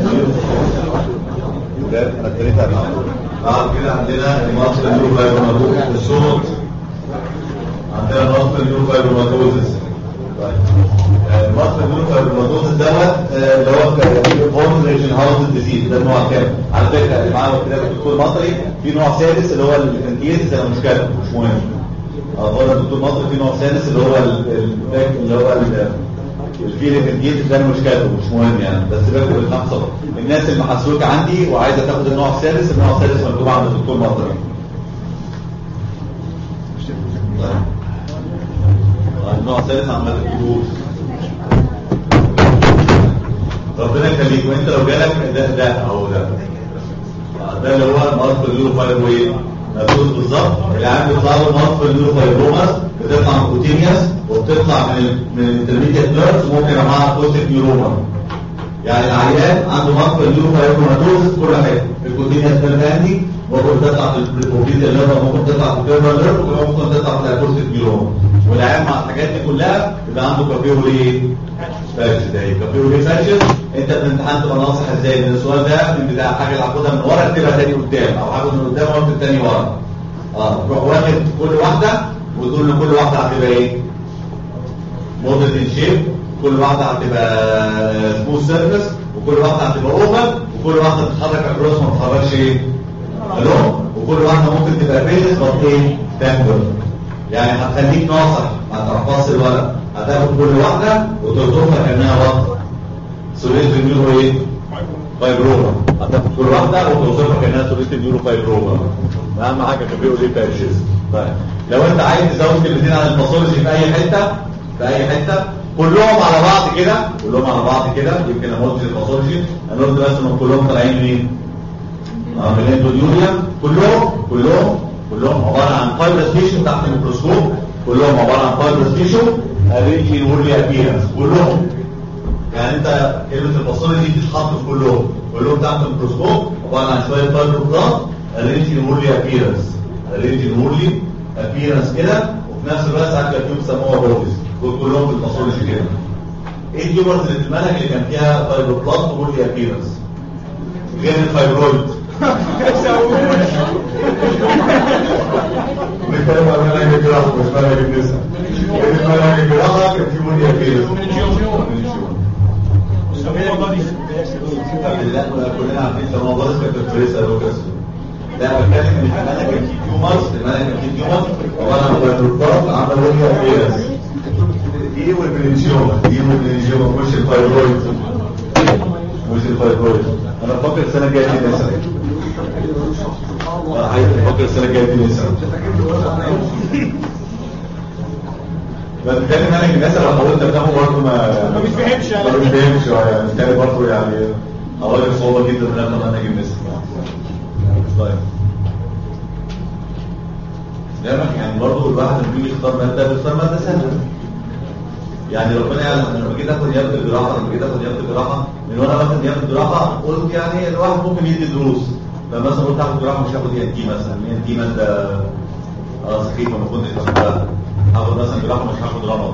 ولاد انا ابتديت عليها. بعد كده عندنا المصل النيورو فايبروماتوز الصوت عندنا مصل النيورو فايبروماتوزس المصل النيورو فايبروماتوزس دوت آه، اللي هو هورن ريجن هاوس ديزيز ده النوع كام على فكره اللي معانا كده الدكتور مصري في نوع سادس اللي هو الانتيز انا مش كاتبه مش مهم اه بره الدكتور مصري في نوع سادس اللي هو ال- ال- اللي هو ال- الفيلم الجديد ده أنا مش كاتبه مش مهم يعني بس باكل الخمسه الناس المحسوكه عندي وعايزه تاخد النوع السادس النوع السادس مكتوب عند الدكتور مصري طيب. النوع الثالث عمال تكتبوه ربنا يخليك وانت لو جالك ده ده اهو ده ده اللي هو مرض النيورو فايبرويد مفروض بالظبط العيان بيطلع له مرض النيورو فايبروماس بتطلع من كوتينيوس وبتطلع من ال- من الانترميديت نيرفز وممكن يبقى معاها كوستيك نيوروما يعني العيان عنده مرض النيورو فايبروماتوز في كل حته في الكوتينيوس نيرف عندي ممكن تطلع في البروفيزيال نيرف ممكن تطلع في الكيرنال نيرف وممكن تطلع في الكوستيك نيوروما والعيان مع الحاجات دي كلها يبقى عنده كافيه ايه فاشل ده كافيه ايه فاشل انت في الامتحان تبقى ناصح ازاي ان السؤال ده من بتاع حاجه اللي هاخدها من ورا اكتبها تاني قدام او هاخد من قدام واكتب تاني ورا اه تروح واخد كل واحده وتقول له كل واحده هتبقى ايه موديل ان شيب كل واحده هتبقى سموث سيرفيس وكل واحده هتبقى اوفر وكل واحده تتحرك اكروس ما تتحركش ايه الو وكل واحده ممكن تبقى بيزس بس ايه تانجل يعني هتخليك ناصح ما تحفظش الورق هتاخد كل واحده وترصفها كانها وقت سوليت النيورو ايه فايبروما هتاخد كل واحده وتوصفها كانها سوليت النيورو فايبروما اهم حاجه كان بيقول ايه بارشيز طيب لو انت عايز تزود كلمتين عن الباثولوجي في اي حته في اي حته كلهم على بعض كده كلهم على بعض كده يمكن انا ما قلتش الباثولوجي انا قلت بس انهم كلهم طالعين منين؟ اه من الاندوديوريا كلهم كلهم كلهم عباره عن فايبرس تيشو تحت الميكروسكوب كلهم عباره عن فايبرس تيشو ارينجي وورلي ابيرنس كلهم يعني انت كلمه الباثولوجي تتحط في كلهم كلهم تحت الميكروسكوب عباره عن شويه فايبروبلاست ارينجي وورلي ابيرنس ارينجي وورلي ابيرنس كده وفي نفس الوقت ساعات كانوا بيسموها بوديز دول كلهم في الباثولوجي كده ايه التيومرز اللي في المنهج اللي كان فيها فايبروبلاست وورلي ابيرنس غير الفايبرويد بنتكلم عن منهج الجراحة مش منهج النساء غير منهج الجراحة كان في وورلي ابيرنس سموها بادي لا كلنا عارفين لما بارس كانت الفريسة لوكاس لا بتكلم ان انا كان في تيومرز ان انا كان في تيومر وانا بالضبط عمل وجه كده دي والبنجيوما دي والبنجيوما مش الفايبرويد مش الفايبرويد انا بفكر السنه الجايه دي مثلا اه عايز بفكر السنه الجايه دي مثلا بتكلم انا الناس اللي حاولت افهمه برضه ما ما بيفهمش يعني. ما بيفهمش اه يعني بالتالي برضه يعني اواجه صعوبه جدا ان انا انا اجيب مثل طيب لا يعني برضه الواحد لما بيجي يختار ماده بيختار ماده سهله يعني ربنا يعلم انا لما جيت اخد نيابه الجراحه لما جيت اخد نيابه الجراحه من وانا واخد نيابه الجراحه قلت يعني الواحد ممكن يدي دروس فمثلا قلت هاخد جراحه مش هاخد ان تي مثلا ان تي ماده اه سخيفه ما كنتش باخدها هاخد مثلا جراحه مش هاخد رمض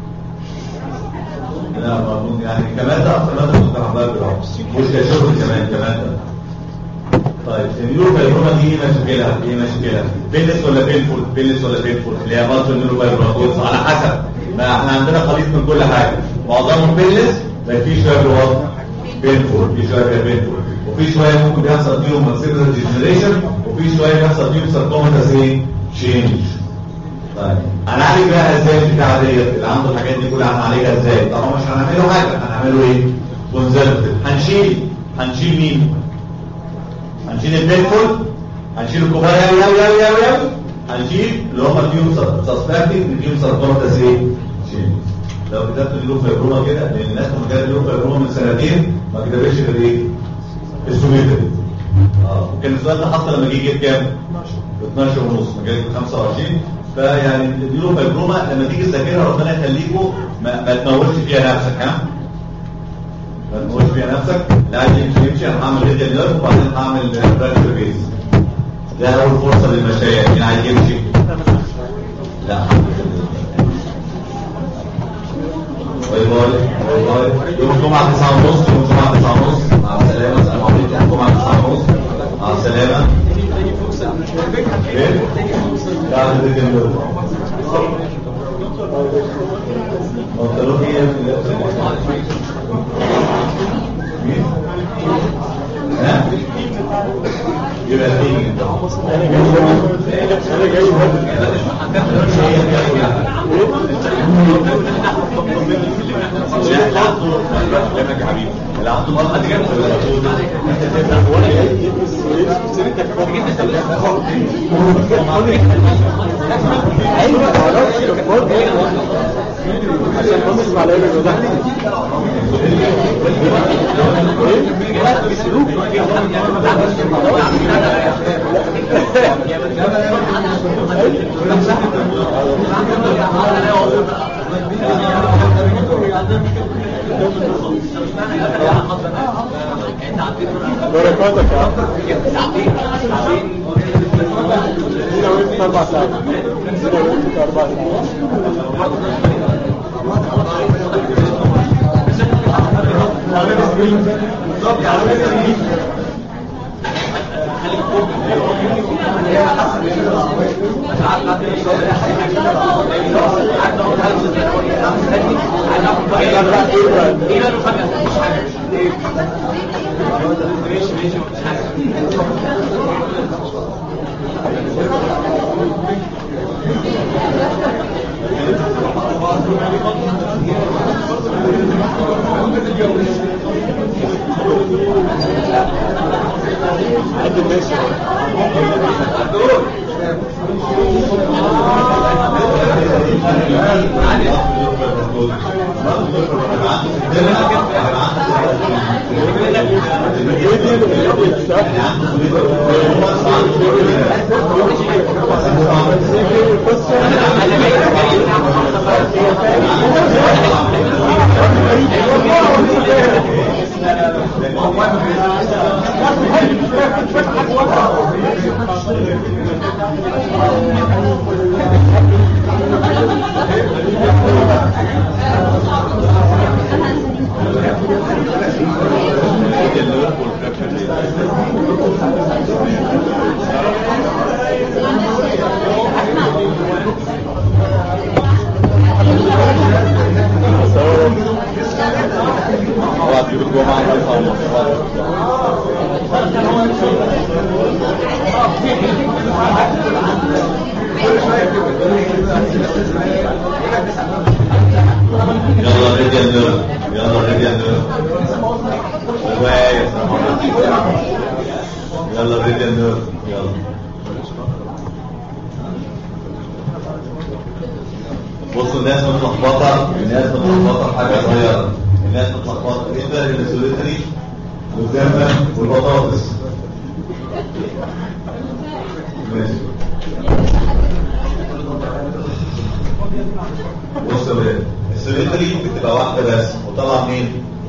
لا ما كنت يعني كماده اكتر ماده كنت بحبها الجراحه مش كشغل كمان كماده طيب النيورو فايبروما دي ايه مشكلة؟ ايه مشكلة؟ بيلس ولا بينفول؟ بيلس ولا بينفول؟ اللي هي مالتي النيورو فايبروما على حسب ما احنا عندنا خليط من كل حاجة معظمهم بيلس ما في شوية بالوضع بينفول في شوية بينفول وفي شوية ممكن بيحصل فيهم ماكسيلر ديجنريشن وفي شوية بيحصل فيهم ساركوماتاس ايه؟ تشينج طيب هنعالج بقى ازاي البتاعة ديت اللي عنده الحاجات دي كلها هنعالجها ازاي؟ طبعا مش هنعمله حاجة هنعمله ايه؟ كونزرفتيف هنشيل هنشيل مين؟ هنشيل البينفول هنشيل الكبار قوي قوي قوي قوي قوي هنشيل اللي هم فيهم سسبكتنج فيهم سرطانات ايه شيل لو كتبت له فيبروما كده لان الناس لما كانت له فيبروما من سنتين ما كتبتش غير ايه السوميتري اه وكان السؤال ده حصل لما جه جيب كام 12 ونص ما جاي 25 فيعني اديله فيبروما لما تيجي تذاكرها ربنا يخليكوا ما, ما تموتش فيها نفسك ها ما تموتش فيها نفسك لا عايز يمشي يمشي انا هعمل ريديا نيرف وبعدين هعمل براكتر بيز ده اول فرصه للمشايخ مين عايز يمشي لا باي باي باي باي يوم الجمعه 9 ونص يوم الجمعه 9 ونص مع السلامه السلام عليكم الجمعه 9 ونص مع السلامه ايه؟ بعد ريديا نيرف قلت ايه يا مين؟ ها؟ يبقى تيجي انت يا حبيبي لا عنده مرة حد جاب عشان ما نسمع على ايه ده بركاتك يا عم هنا وقفت اربع ساعات هنا وقفت اربع ساعات عند الناس خلاص يبقى الجمعة 9 ونص الناس متلخبطه الناس متلخبطه في حاجه صغيره الناس متلخبطه ايه الفرق بين السوليتري والجنة والبطاطس ماشي بص يا ولاد السوليتري بتبقى واحده بس وطالعه منين؟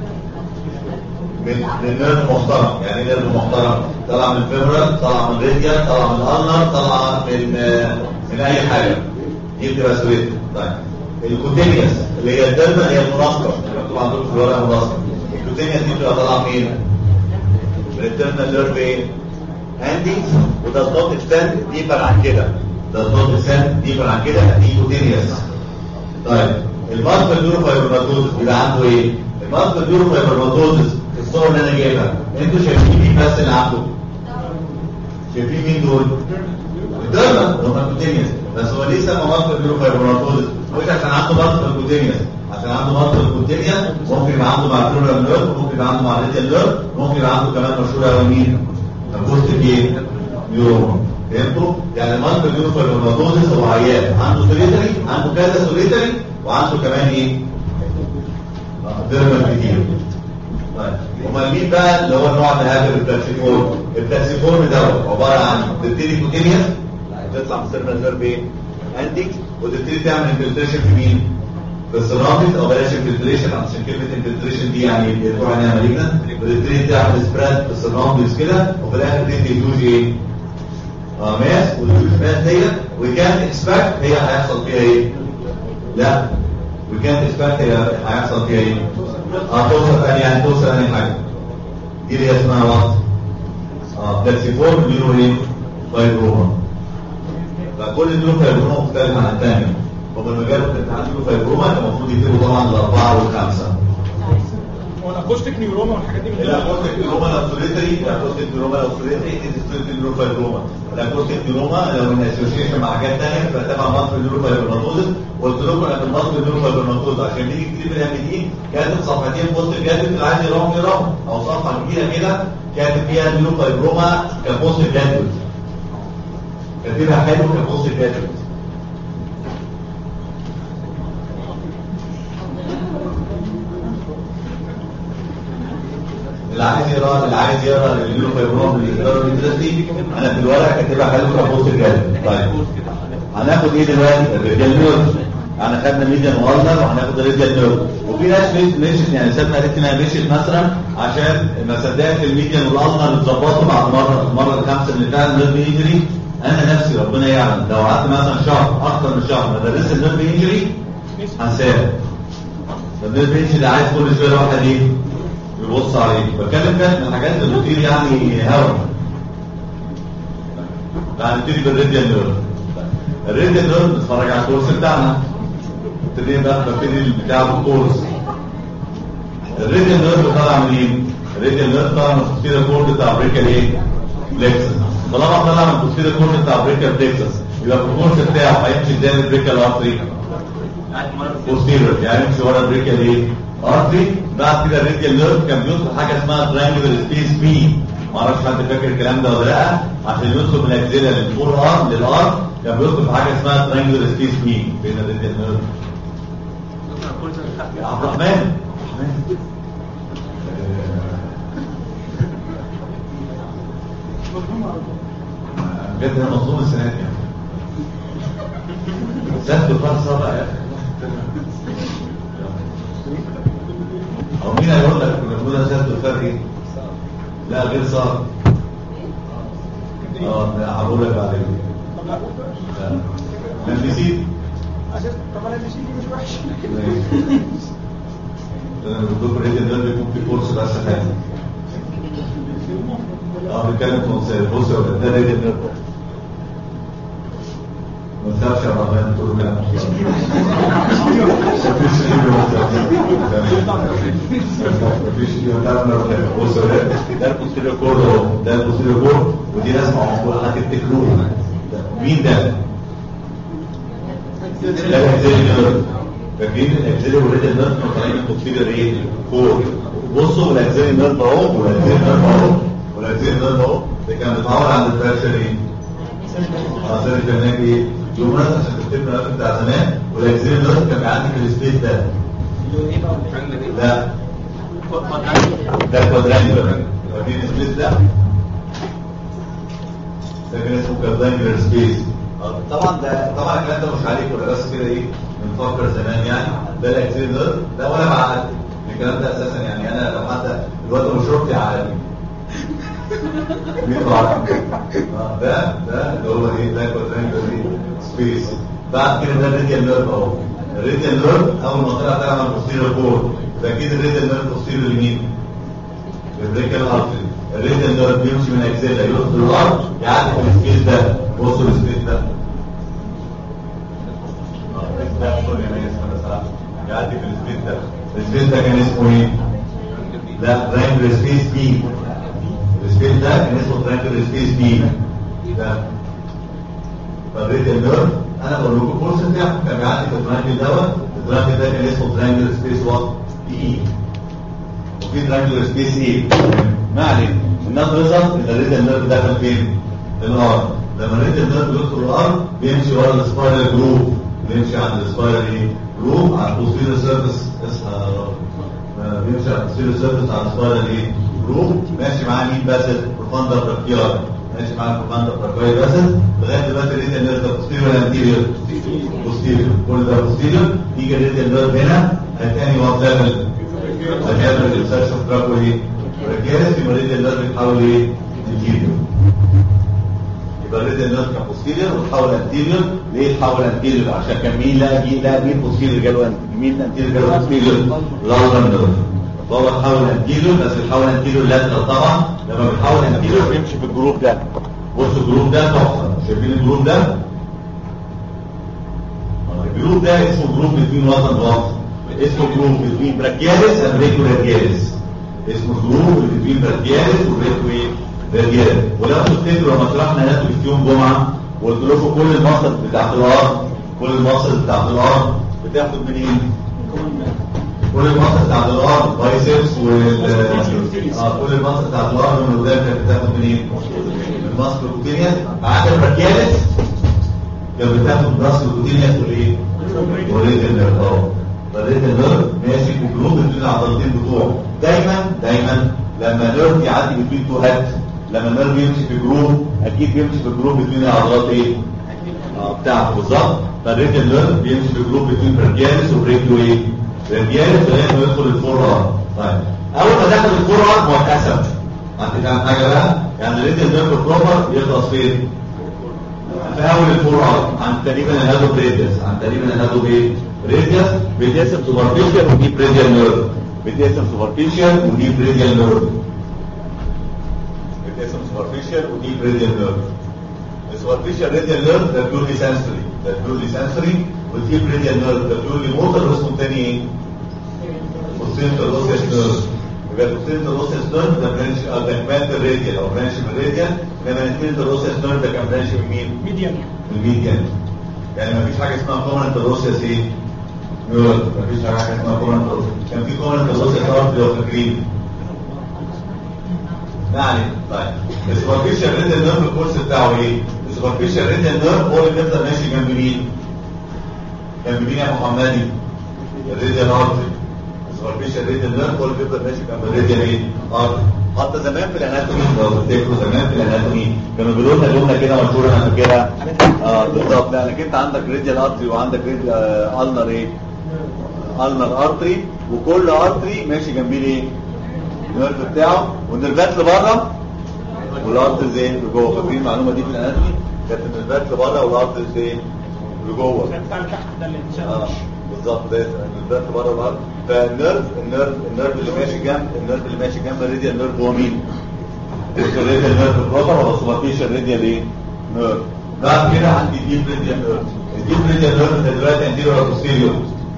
من من نيرف محترم يعني ايه نيرف محترم؟ طالعه من الفيمورال طالعه من الريديال طالعه من الالنر طالعه من آه، من اي حاجه دي بتبقى سوليتري طيب الكوتينيوس اللي هي الدرمه هي المناسقه مكتوب عندكم في الورقه مناسقه الكوتينيوس دي بتبقى طالعه منين؟ من الترمينال نيرف ايه؟ عندي وده الضغط اكستند ديبر عن كده ده الضغط اكستند ديبر عن كده دي كوتينيوس طيب الماركر نيوروفايبروماتوزس بيبقى عنده ايه؟ الماركر نيوروفايبروماتوزس في الصور اللي انا جايبها انتوا شايفين مين بس اللي عنده؟ شايفين مين دول؟ الدرما اللي هم الكوتينيوس بس هو ليه سمى ماركر نيوروفايبروماتوزس؟ مش عشان عنده ماركر كوتينيوس عشان عنده ماركر كوتينيوس ممكن يبقى عنده مع الكرونال نيرف ممكن يبقى عنده مع الريتال نيرف ممكن يبقى عنده كمان مشهور قوي مين؟ البوست ايه؟ نيورون فهمتوا؟ يعني الماركر نيوروفايبروماتوزس هو عيان عنده سوليتري عنده كذا سوليتري وعنده كمان ايه؟ ديرمال كتير طيب امال مين بقى اللي هو النوع ده هذا البلاكسيفورم البلاكسيفورم دوت عباره عن تبتدي كوتينيوس تطلع من السيرفر نيرف ايه؟ عندك وتبتدي تعمل انفلتريشن في مين؟ في السيراميك او بلاش انفلتريشن عشان كلمه انفلتريشن دي يعني بيقولوا عليها مالجنا وتبتدي تعمل سبريد في السيراميك كده وفي الاخر تبتدي تدوز ايه؟ اه ماس والدوز ماس ديت وكانت اكسبكت هي هيحصل فيها ايه؟ لا وكانت اكسبكت هي هيحصل فيها ايه؟ اه توصل ثاني يعني توصل ثاني حاجه دي اللي هي اسمها وقت اه بلاكسيفورم نيورو ايه؟ فايبروما فكل نيورو فايبروما مختلف عن الثاني هم المجال بتاع نيورو فايبروما كان المفروض يكتبوا طبعا الاربعه والخمسه هو الاكوستيك نيوروما والحاجات دي من الاكوستيك نيوروما لو سوليتري الاكوستيك نيوروما لو سوليتري دي سوليتري نيوروفايبروما الاكوستيك نيوروما لو من اسوشيشن مع حاجات ثانيه فتبع مصر نيوروفايبروماتوزس قلت لكم انا في مصر نيوروفايبروماتوزس عشان نيجي كتير من الام دي كاتب صفحتين بوست جادت اللي عايز يقراهم يقراهم او صفحه كبيره كده كاتب فيها نيوروفايبروما كبوست جادت كاتبها حلو كبوست جادت اللي عايز يقرا اللي عايز يقرا اليورو فايبروم بالاداره الانترستي انا في الورقه كاتبها حلو كبوست الجاي طيب هناخد ايه دلوقتي الريجال نيرف يعني خدنا ميديان والنر وهناخد الريجال نيرف وفي ناس مشيت يعني سابنا قالت انها مشيت مثلا عشان ما صدقت الميديان والالنر اتظبطوا بعد مره المره الخامسه اللي فعلا نيرف انجري انا نفسي ربنا يعلم لو قعدت مثلا شهر اكتر من شهر ما درست النيرف انجري هنساه النيرف انجري ده عايز كل شويه واحد ايه يبص عليه بتكلم كانت من الحاجات اللي بتطير يعني هوا هنبتدي بالريديال نيرف الريديال نيرف نتفرج على الكورس بتاعنا ابتدي بقى ببتدي بتاع الكورس الريديال نيرف طالع منين؟ الريديال نيرف طالع من التصوير الكورد بتاع بريكال ايه؟ بلكسس طالما طالع من التصوير الكورد بتاع بريكال بلكسس يبقى في الكورس بتاعه هيمشي ازاي البريكال ارتري؟ بوستيرور يعني يمشي ورا البريكال ايه؟ ارتري بعد كده الريديال نيرف كان بيدخل حاجه اسمها ترانجلر سبيس بي ما اعرفش حد فاكر الكلام ده ولا لا عشان يدخل من الاكزيلا للفور ار للار كان بيدخل في حاجه اسمها ترانجلر سبيس بي بين الريديال نيرف يا عبد الرحمن بجد انا مظلوم السنه دي سهل الفرصه صعبه يا اخي او مين هيقول لك ان المفروض اسد الفرق ايه؟ لا غير صار اه لا هقول لك بعدين لا. ما نسيت طب انا مشيتي مش وحش انا الدكتور ريدي ده بيكون في كورس بس حاجه اه بيتكلم في مصير بص يا ولد، ده ريدي ده ما تخافش يا رحمن تقول كلام مفيش ايه مفيش ايه بص يا ولد، ده البوستيريور كورد اهو ده البوستيريور كورد ودي لازمه معقوله هتفتكروها مين ده؟ ده الاكزيلي نيرف فاكرين الاكزيلي والريدل نيرف كانوا طالعين من البوستيريور ايه؟ فوق بصوا الاكزيلي نيرف اهو والاكزيلي نيرف اهو والاكزيلي نيرف اهو ده كان بيتعور عند الفراكشر ايه؟ اه سيرجن هناك ايه؟ يوم مثلا عشان تكتب الملف بتاع زمان والاكزيل دلوقتي كان بيعدي في السبيس ده لا ده كوادرانجلر فاكرين السبيس ده ده كان اسمه كوادرانجلر سبيس طبعا ده طبعا الكلام ده مش عليك ولا بس كده ايه بنفكر زمان يعني ده الاكزيل ده ده ولا بعقد الكلام ده اساسا يعني انا لو حتى الواد مش رحت عقدي بيطلع آه، ده ده اللي هو ايه ده كوادرانجلر سبيس بعد كده ده الريديال نيرف اهو الريديال نيرف اول ما طلع طلع من البوستيريور كور فاكيد الريديال نيرف بوستيريور لمين؟ الريكال ارتري الريديال نيرف بيمشي من اكزيلا يدخل الارض يعدي في السبيس ده بصوا السبيس ده آه، ده سوري انا اسف انا سرحت يعدي في السبيس ده السبيس ده كان اسمه ايه؟ لا ترانجل سبيس بي السبيس ده كان اسمه ترانجل سبيس بي ده فالريديال نيرف انا بقول لكم كورس بتاعه كان بيعدي في الترانجل دوت الترانجل ده كان اسمه ترانجل سبيس وات اي وفي ترانجل سبيس اي ما علينا الناس وصلت ان الريديال نيرف دخل فين؟ في الارض لما الريديال نيرف يدخل الارض بيمشي ورا السبايرال جروف بيمشي عند السبايرال ايه؟ جروف على البوستيريور سيرفيس اسمها بيمشي على البوستيريور سيرفيس على السبايرال ايه؟ جروف ماشي معاه مين باسل بروفاندا براكيار ماشي معاه بروفاندا براكيار باسل لغايه دلوقتي الريديال نيرف ده بوستيريور ولا انتيريور؟ بوستيريور كل ده بوستيريور يجي الريديال نيرف هنا هتاني وات ليفل هتعمل الريسيرش اوف تراكو ايه؟ رجالس يبقى الريديال نيرف يتحول ايه؟ انتيريور يبقى الريديال نيرف كان بوستيريور وتحول انتيريور ليه تحول انتيريور عشان كان مين لا جي لا مين بوستيريور جاله أنت- مين انتيريور جاله بوستيريور لارجر نيرف فهو تحول انتيريور بس بيتحول انتيريور لاترال طبعا لما بيتحول انتيريور بيمشي في الجروب ده بصوا الجروب ده تحفه شايفين الجروب ده الجروب ده اسمه جروب بين وطن وطن اسمه جروب بين براكياليس اند ريكو رادياليس اسمه جروب بين براكياليس وريكو ايه رادياليس ولو تفتكروا لما شرحنا اناتومي في يوم جمعه وقلت لكم كل المصل بتاعت الارض كل المصل بتاعت الارض بتاخد منين؟ كل المصل بتاعت الارض بايسبس وال اه كل المصل بتاعت الارض من قدام كانت بتاخد منين؟ من المصل الكوتينيا بعد البراكياليس كانت بتاخد راس الكوتينيا والايه؟ والريتل نيرف اه فالريتل نيرف ماشي في جروب بين العضلتين بتوعه دايما دايما لما نيرف يعدي بين تو هات لما النيرف يمشي في جروب اكيد بيمشي في جروب بين العضلات ايه؟ اه بتاعته بالظبط فالريتل نيرف بيمشي في جروب بين برجالس وبريكلو ايه؟ برجالس لغايه ما يدخل الفور ار طيب اول ما دخل الفور ار هو اتقسم انت فاهم حاجه بقى؟ يعني الريتل نيرف بروبر يخلص فين؟ في اول الفور ار عن تقريبا الهادو بريديس عن تقريبا الهادو ايه بريديس بيتقسم سوبرفيشال ودي بريديال نيرف بيتقسم سوبرفيشال ودي بريديال نيرف بيتقسم سوبرفيشال ودي بريديال نيرف السوبرفيشال ريديال نيرف ده بيورلي سنسوري ده بيورلي سنسوري والدي بريديال نيرف ده بيورلي موتور واسمه تاني ايه؟ بوستيريور لوسيس نيرف يبقى البوستيريور لوسيس نيرف ده برانش ده كمان الراديال او برانش من الراديال انما الانتيريور لوسيس نيرف ده كان برانش من مين؟ ميديان الميديان يعني ما فيش حاجه اسمها كومنت روسيس ايه نيورال ما فيش حاجه اسمها كومنت روسيس كان في كومنت روسيس ارض لو فاكرين ما علينا طيب السوبرفيشال ريدل نيرف الكورس بتاعه ايه السوبرفيشال ريدل نيرف هو اللي بيفضل ماشي جنب مين جنب مين يا محمدي الريدل ارتري السوبرفيشال ريدل نيرف هو اللي بيفضل ماشي جنب الريدل ايه ارتري حتى زمان في الاناتومي لو تفتكروا زمان في الاناتومي كانوا بيقولوا لنا جمله كده مشهوره انا فاكرها اه بالظبط لانك انت عندك ريديال ارتري وعندك ريديال آه النر ايه النر ارتري وكل ارتري ماشي جنبيه ايه النيرف بتاعه والنيرفات لبره والارتريز ايه لجوه فاكرين المعلومه دي في الاناتومي كانت النيرفات لبره والارتريز ايه لجوه بتاع اللي تحت ده اللي اه اتشال بالظبط ده النيرف بره الارض فالنيرف النيرف النيرف اللي ماشي جنب النيرف اللي ماشي جنب الراديال نيرف هو مين؟ الراديال نيرف بروبر ولا سوبرفيشال راديال ايه؟ نيرف بعد كده عندي ديب راديال نيرف الديب راديال نيرف ده دلوقتي انتيريور ولا بوستيريور؟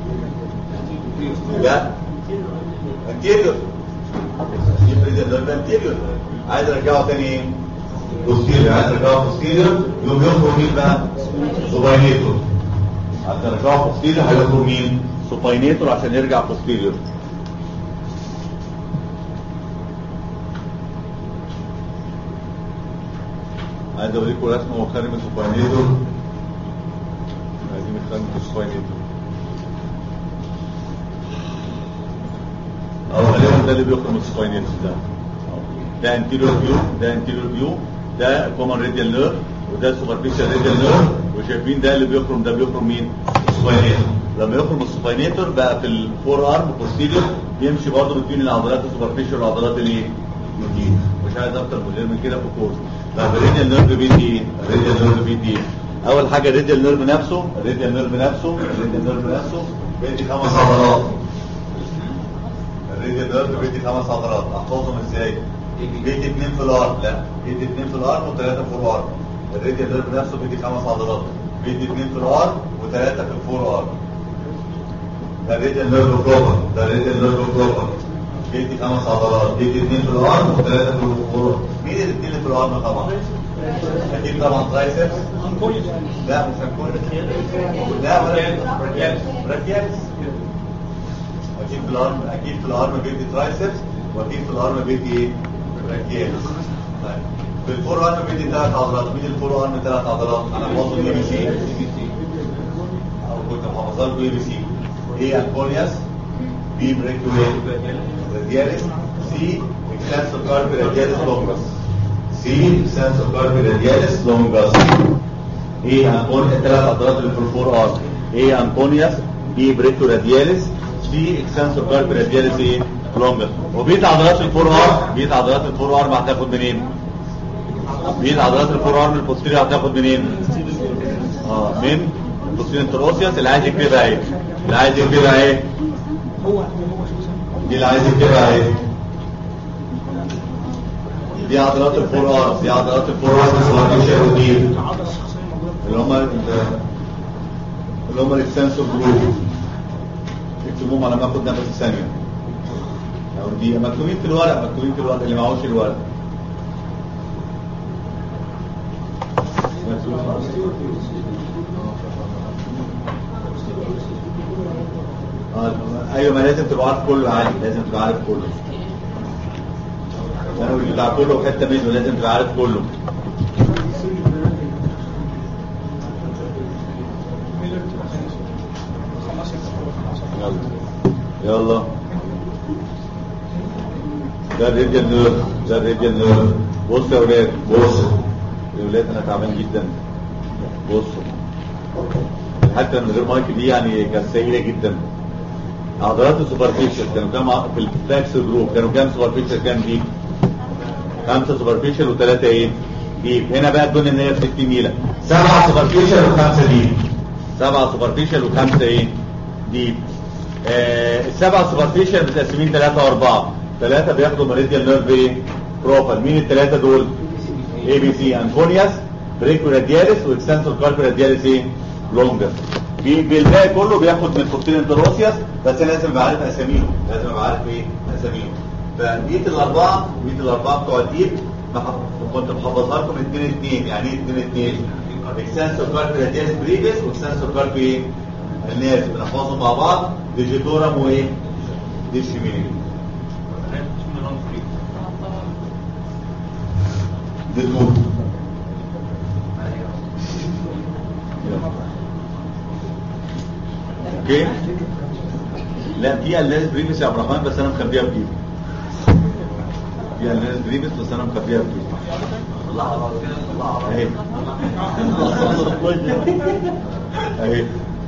لا انتيريور ديب راديال نيرف انتيريور عايز ارجعه تاني ايه؟ بوستيريور عايز ارجعه بوستيريور يقوم يخرج مين بقى؟ سوباينيتور عشان ارجعه بوستيريور هيخرج مين؟ سوباينيتور عشان يرجع بوستيريور عايز اوريكم رسمه هو خارج من سوباينيتور سباينيتور او غالبا ده اللي بيخرم السباينيتور ده ده انتيريور فيو ده انتيريور فيو ده كومن راديال نيرف وده سوبرفيشال راديال نيرف وشايفين ده اللي بيخرم ده بيخرم مين؟ السباينيتور لما يخرم السباينيتور بقى في الفور ارم بوستيريور بيمشي برضه بين العضلات السوبرفيشال والعضلات الايه؟ الجديد مش عايز اكتر من غير من كده في الكورس طب الراديال نيرف بيدي ايه؟ الراديال نيرف بيدي ايه؟ اول حاجه الراديال نيرف نفسه الراديال نيرف نفسه الراديال نيرف نفسه بيدي خمس عضلات الراديال نيرف بيدي خمس عضلات احفظهم ازاي؟ بيدي اثنين في الارم لا بيدي اثنين في الارم وثلاثه في الارم الراديال نيرف نفسه بيدي خمس عضلات بيدي اثنين في الارم وثلاثه في الفور ارم ده الراديال نيرف بروبر ده الراديال نيرف بروبر بيدي خمس عضلات بيدي اثنين في الارم وثلاثه في الفور مين الاثنين اللي في الارم طبعا؟ اكيد طبعا ترايسبس لا مش هنكون لا ولا براكيالس اكيد في الارم اكيد في الارم بيدي ترايسبس واكيد في الارم بيدي ايه؟ براكيالس طيب في الفور ارم بيدي ثلاث عضلات مين الفور ارم ثلاث عضلات؟ انا بوصل اي بي سي او كنت محافظها لكم اي بي سي ايه انكونياس بي بريكيوليت رادياليس سي اكسنسور كاربي رادياليس لونجس سي اكسنسور كاربي رادياليس لونجس ايه انكونياس الثلاث عضلات اللي في الفور ارم ايه انكونياس بي بريكيو رادياليس سي اكسنسور كاربي رادياليس ايه لونجس وبيت عضلات الفور ارم بيت عضلات الفور ارم هتاخد منين؟ بيت عضلات الفور ارم البوستيريور هتاخد منين؟ اه من البوستيريور انتروسيوس اللي عايز يكتبها ايه؟ اللي عايز يكتبها ايه؟ دي اللي عايز يكتبها ايه؟ دي عضلات الفور ارم دي عضلات الفور ارم سوارتيشن ودير اللي هم اللي هم الاكسنسور جروب اكتبوهم على ما اخد نفس ثانيه او دي مكتوبين في الورق مكتوبين في الورق اللي معهوش الورق آه، ايوه ما لازم تبقى عارف كله عادي لازم تبقى عارف كله انا اللي بتاع كله حته منه لازم تبقى عارف كله يلا يلا ده الريديال نيرف ده الريديال نيرف بص يا ولاد بص يا ولاد انا تعبان جدا بصوا حتى من غير مايك دي يعني كانت سيئه جدا عضلات السوبرفيشال كانوا كام ع- في الفلاكس جروب كانوا كام سوبرفيشال كام ديب خمسه سوبرفيشال وثلاثه ايه ديب هنا بقى الدنيا ان هي في 60 ميله سبعه سوبرفيشال وخمسه ديب سبعه سوبرفيشال وخمسه ايه ديب آه السبعه سوبرفيشال متقسمين ثلاثه واربعه ثلاثه بياخدوا ميريديال نيرف ايه بروفال مين الثلاثه دول اي بي سي انكونياس بريكو رادياليس واكستنسور كاربي رادياليس ايه لونجر بي- بالباقي كله بياخد من فوستين انتروسياس بس انا لازم ابقى عارف اساميهم لازم ابقى عارف ايه اساميهم فبقيه الاربعه بقيه الاربعه بتوع الديب مح- كنت محفظها لكم اثنين اثنين يعني ايه اثنين اثنين اكستنسور كاربي رادياليس بريفيس واكستنسور كاربي ايه الناس بنحفظهم مع بعض ديجيتورم وايه ديشيميني ديتور اوكي لا دي الناس بريفيس يا عبد الرحمن بس انا مخبيها بجيبي دي الناس بريفيس بس انا مخبيها بجيبي اهي اهي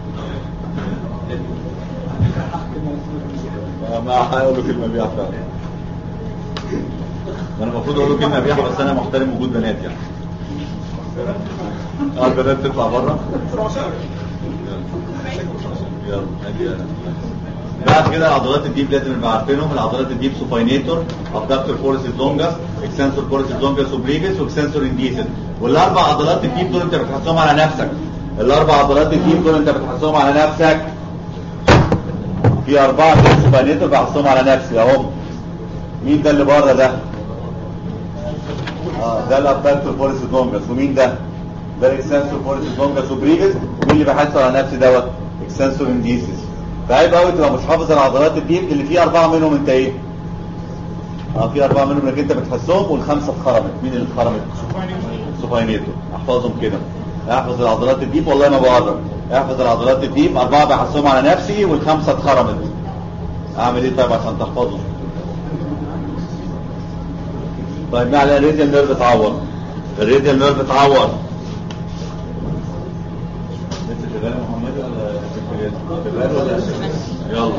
ما هقول له كلمه بيها فعلا ما انا المفروض اقول له كلمه بيها بس انا محترم وجود بنات يعني اه البنات تطلع بره يلا ادي انا بعد كده عضلات الديب لازم نبقى عارفينهم العضلات الديب سوباينيتور ابدكتور فورسز لونجاس اكسنسور فورسز لونجاس وبريفيس واكسنسور انديسس والاربع عضلات الديب دول انت بتحسهم على نفسك الاربع عضلات الديب دول انت بتحسهم على نفسك في اربعه ديب سوباينيتور بحسهم على نفسي اهم مين ده اللي بره ده اه ده الابدكتور فورسز لونجاس ومين ده ده الاكسنسور فورسز لونجاس وبريفيس ومين اللي بحسه على نفسي دوت اكسنسور انديسس فعيب قوي تبقى مش حافظ العضلات الديب اللي فيه اربعه منهم انت ايه اه في اربعه منهم انك انت بتحسهم والخمسه اتخرمت مين اللي اتخرمت سوباينيتور احفظهم كده احفظ العضلات الديب والله ما بقرب احفظ العضلات دي اربعه بحسهم على نفسي والخمسه اتخرمت اعمل ايه طيب عشان تحفظه طيب معنى الريديال نيرف اتعور الريديال نيرف اتعور لسه شغال يا محمد ولا شغال ولا يلا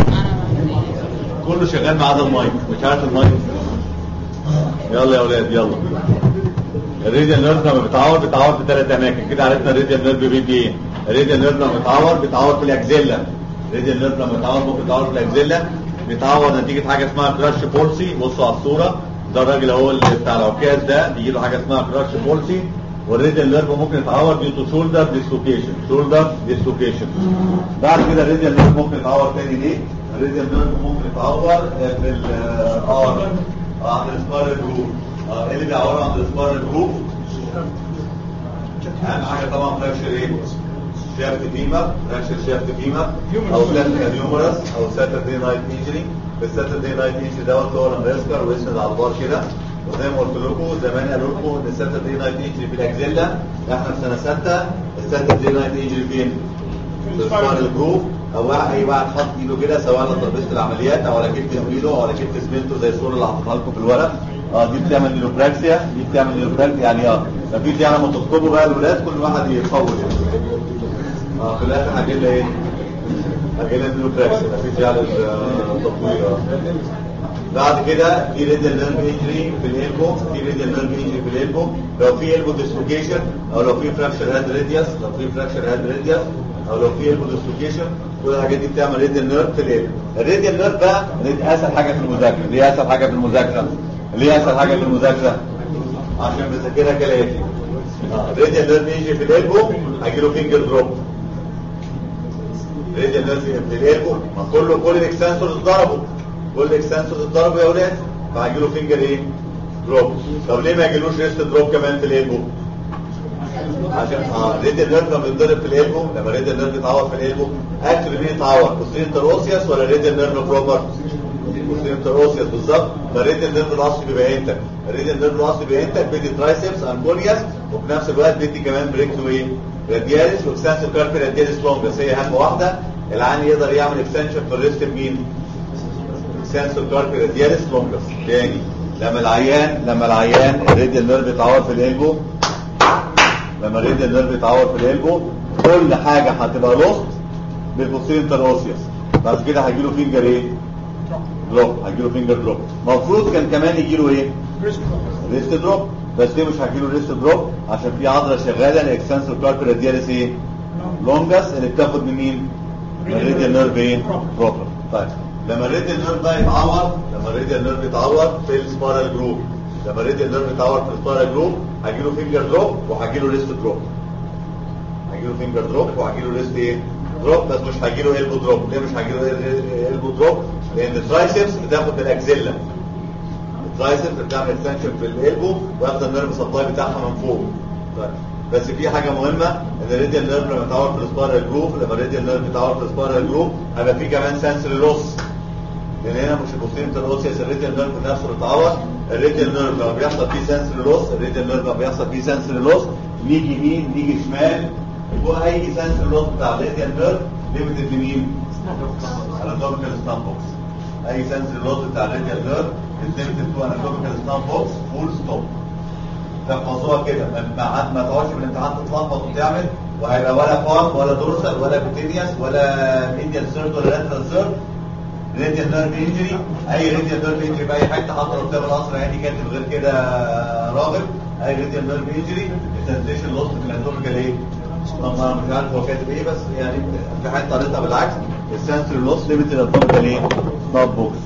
كله شغال ما عدا المايك مش عارف المايك يلا يا اولاد يلا الريديال نيرف لما بيتعور بيتعور في ثلاث اماكن كده عرفنا الريديال نيرف بيبي ايه الريديال نيرف لما بيتعور بيتعور في الاكزيلا الريديال نيرف لما بيتعور ممكن يتعور في الاكزيلا بيتعور نتيجه حاجه اسمها كراش بولسي بصوا على الصوره ده الراجل اهو اللي بتاع العكاز ده بيجي له حاجه اسمها كراش بولسي والريديال نيرف ممكن يتعور ديو تو شولدر ديسلوكيشن شولدر ديسلوكيشن بعد كده الريديال نيرف ممكن يتعور تاني ليه؟ الريديال نيرف ممكن يتعور في ال اه عند السبار جروب اه ايه اللي بيعوره عند السبار جروب؟ اهم حاجه طبعا فراكشر ايه؟ شافت فيما فراكشر شافت فيما او ساتر نيومرس او ساتردي نايت انجري الساتردي نايت انجري دوت هو لما يسكر ويسند على البار كده وزي ما قلت لكم زمان قالوا لكم ان الساتردي نايت انجري في الاكزيلا احنا في سنه سته الساتردي نايت انجري فين؟ في السبار الجروب او اي واحد حط ايده كده سواء على ترابيزه العمليات او على كتف ايده او على كتف زميلته زي الصوره اللي حاططها لكم في الورق اه دي بتعمل نيوروبراكسيا دي بتعمل نيوروبراكسيا يعني اه مفيش يعني لما تخطبوا بقى الولاد كل واحد يفول اه في الاخر هجي لها ايه؟ هجي لها نيوروبراكسيا مفيش يعني التطوير اه بعد كده في ريدل نيرف انجري في الالبو في ريدل نيرف انجري في الالبو لو في البو ديسلوكيشن او لو في فراكشر هاد ريديوس لو في فراكشر هاد ريديوس او لو في البو ديسلوكيشن كل الحاجات دي بتعمل ريدل نيرف في الالبو الريدل نيرف بقى اسهل حاجه في المذاكره ليه اسهل حاجه في المذاكره ليه اسهل حاجه في المذاكره عشان بذاكرها كالاتي ريدل نيرف انجري في الالبو هيجي له فينجر دروب ريدل نيرف في الالبو ما كله كل الاكستنسورز ضربوا كل الاكستنسورز اتضربوا يا اولاد فهيجي له فينجر ايه دروب طب ليه ما يجيلوش ريست دروب كمان في الالبو عشان اه ريدل نيرف لما يتضرب في الالبو لما ريدل نيرف يتعور في الالبو اكل مين يتعور بوستيريور اوسيوس ولا ريدل نيرف بروبر بوستيريور اوسيوس بالظبط فالريدل نيرف الاصلي بيبقى انتك الريدل نيرف الاصلي بيبقى انتك بيدي ترايسبس انكونياس وفي نفس الوقت بيدي كمان بريك تو ايه رادياليس واكستنسور كاربي رادياليس لونجس هي اهم واحده العين يقدر يعمل اكستنشن في الريست بمين سنسور كاربي رادياليس لونجس تاني لما العيان لما العيان الريديال نيرف يتعور في الالبو لما الريديال نيرف يتعور في الالبو كل حاجه هتبقى لوست بالبوستيريور اوسيوس بعد كده هيجي له فينجر ايه دروب هيجي له فينجر دروب المفروض كان كمان يجي له ايه ريست دروب بس ليه مش هيجي له ريست دروب عشان في عضله شغاله الاكستنسور كاربي رادياليس ايه لونجس اللي بتاخد من مين من الريديال نيرف ايه بروبر طيب لما الريديال نيرف ده يتعور لما الريديال نيرف يتعور في السبارال جروب لما الريديال نيرف يتعور في السبارال جروب هيجي له فينجر دروب وهيجي له ريست دروب هيجي له فينجر دروب وهيجي له ريست ايه دروب بس مش هيجي له البو دروب ليه مش هيجي له البو دروب لان الترايسبس بتاخد الاكزيلا الترايسبس بتعمل اكستنشن في الالبو واخد النيرف سبلاي بتاعها من فوق طيب بس في حاجه مهمه ان الريديال نيرف لما يتعور في السبارال جروب لما الريديال نيرف يتعور في السبارال جروب هيبقى في كمان سنسوري لوس لان هنا مش البوستيريور اوسيس الريديال نيرف نفسه اللي اتعور الريديال نيرف لما بيحصل فيه سنسوري لوس الريديال نيرف لما بيحصل فيه سنسوري لوس نيجي يمين نيجي شمال يبقى اي سنسوري لوس بتاع الريديال نيرف ليميتد لمين؟ اناتوميكال ستام بوكس اي سنسوري لوس بتاع الريديال نيرف ليميتد تو اناتوميكال ستام بوكس فول ستوب تحفظوها كده ما ما تقعدش من الامتحان تتلخبط وتعمل وهيبقى ولا فارم ولا دورسال ولا كوتينيوس ولا ميديال سيرت ولا لاترال سيرت ريديال نيرف انجري اي ريديال نيرف انجري في اي حته حاطه قدام القصر يعني كاتب غير كده راغب اي ريديال نيرف انجري الترانزيشن لوست في الاناتوميكال ايه طبعا مش عارف هو كاتب ايه بس يعني في حته قريتها بالعكس السنسوري لوس ليميت الاناتوميكال ايه ستوب بوكس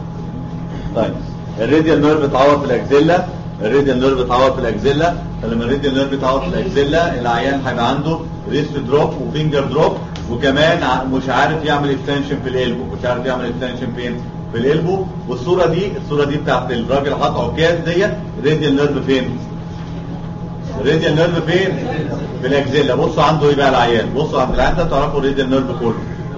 طيب الريديال نيرف اتعور في الاكزيلا الريديال نيرف اتعور في الاكزيلا فلما الريديال نيرف اتعور في الاكزيلا العيان هيبقى عنده ريست دروب وفينجر دروب وكمان ع- مش عارف يعمل اكستنشن في الالبو مش عارف يعمل اكستنشن فين في الالبو والصوره دي الصوره دي بتاعت الراجل حاطط عكاز ديت ريديال نيرف فين الريديال نيرف فين في الاكزيلا بصوا عنده ايه بقى العيان بصوا عند العيان ده تعرفوا الريديال نيرف كله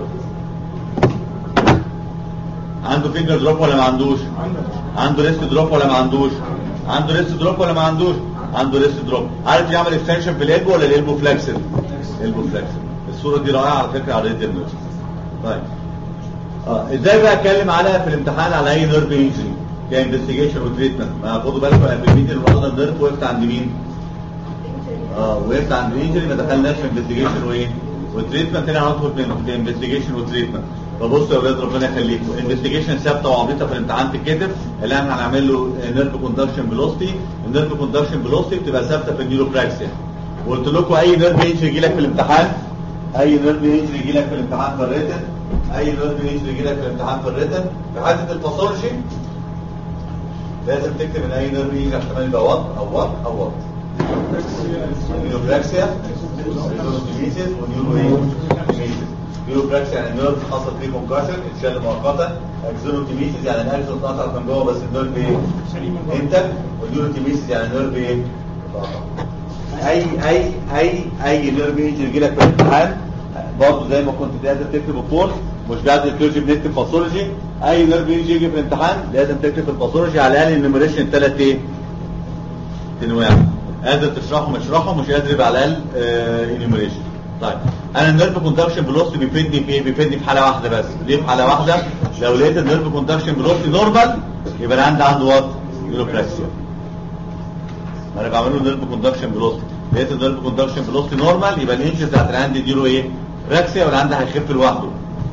عنده فينجر دروب ولا ما عندوش عنده ريست دروب ولا ما عندوش عنده ريست دروب ولا ما عندوش عنده ريست دروب عارف يعمل اكستنشن في الالبو ولا الالبو فلكسر الالبو فلكسر الصوره دي رائعه على فكره على الريتم طيب اه ازاي بقى اتكلم على في الامتحان على اي نيرف انجري كانفستيجيشن وتريتمنت ما خدوا بالكم الابيميديا الوالدر نيرف وقفت عند مين؟ اه وقفت عند الانجري ما دخلناش في انفستيجيشن وايه؟ وتريتمنت هنا هندخل في انفستيجيشن وتريتمنت فبصوا يا اولاد ربنا يخليكم انفستيجيشن ثابته وعبيطه في الامتحان تتكتب اللي احنا هنعمل له نيرف كوندكشن فيلوسيتي النيرف كوندكشن فيلوسيتي بتبقى ثابته في النيوروبراكسيا وقلت لكم اي نيرف انجري يجي لك في الامتحان اي نيرف انجري يجي لك في الامتحان في الريتن اي نيرف انجري يجي لك في الامتحان في الريتن في حاله الباثولوجي لازم تكتب ان اي نيرف انجري احتمال يبقى وات او وات او وات نيوروبراكسيا نيوروتيميسيس ونيوروتيميسيس نيوروبراكسيا يعني نيرف حصل فيه كونكشن اتشال مؤقتا اكزونوتيميسيس يعني الاكزون اتقطع من جوه بس النيرف ايه؟ انت ونيوروتيميسيس يعني نيرف ايه؟ اي اي اي اي نيرف انجري يجي لك في الامتحان برضه زي ما كنت قادر تكتب الكورس مش قادر تكتب بنكتب باثولوجي اي نيرف انجري يجي في الامتحان لازم تكتب في الباثولوجي على الاقل النيميريشن الثلاث ايه؟ انواع قادر تشرحهم اشرحهم مش قادر يبقى على الاقل انيميريشن طيب انا النيرف كوندكشن فيلوسيتي بيفيدني في ايه؟ بيفيدني في حاله واحده بس ليه في حاله واحده؟ لو لقيت النيرف كوندكشن فيلوسيتي نورمال يبقى انا عندي عنده وات؟ نيوروبراكسيا انا بعمل له نيرف كوندكشن فيلوسيتي لقيت النيرف كوندكشن فيلوسيتي نورمال يبقى الانش بتاعت اللي عندي اديله ايه؟ راكسيا واللي عندي هيخف لوحده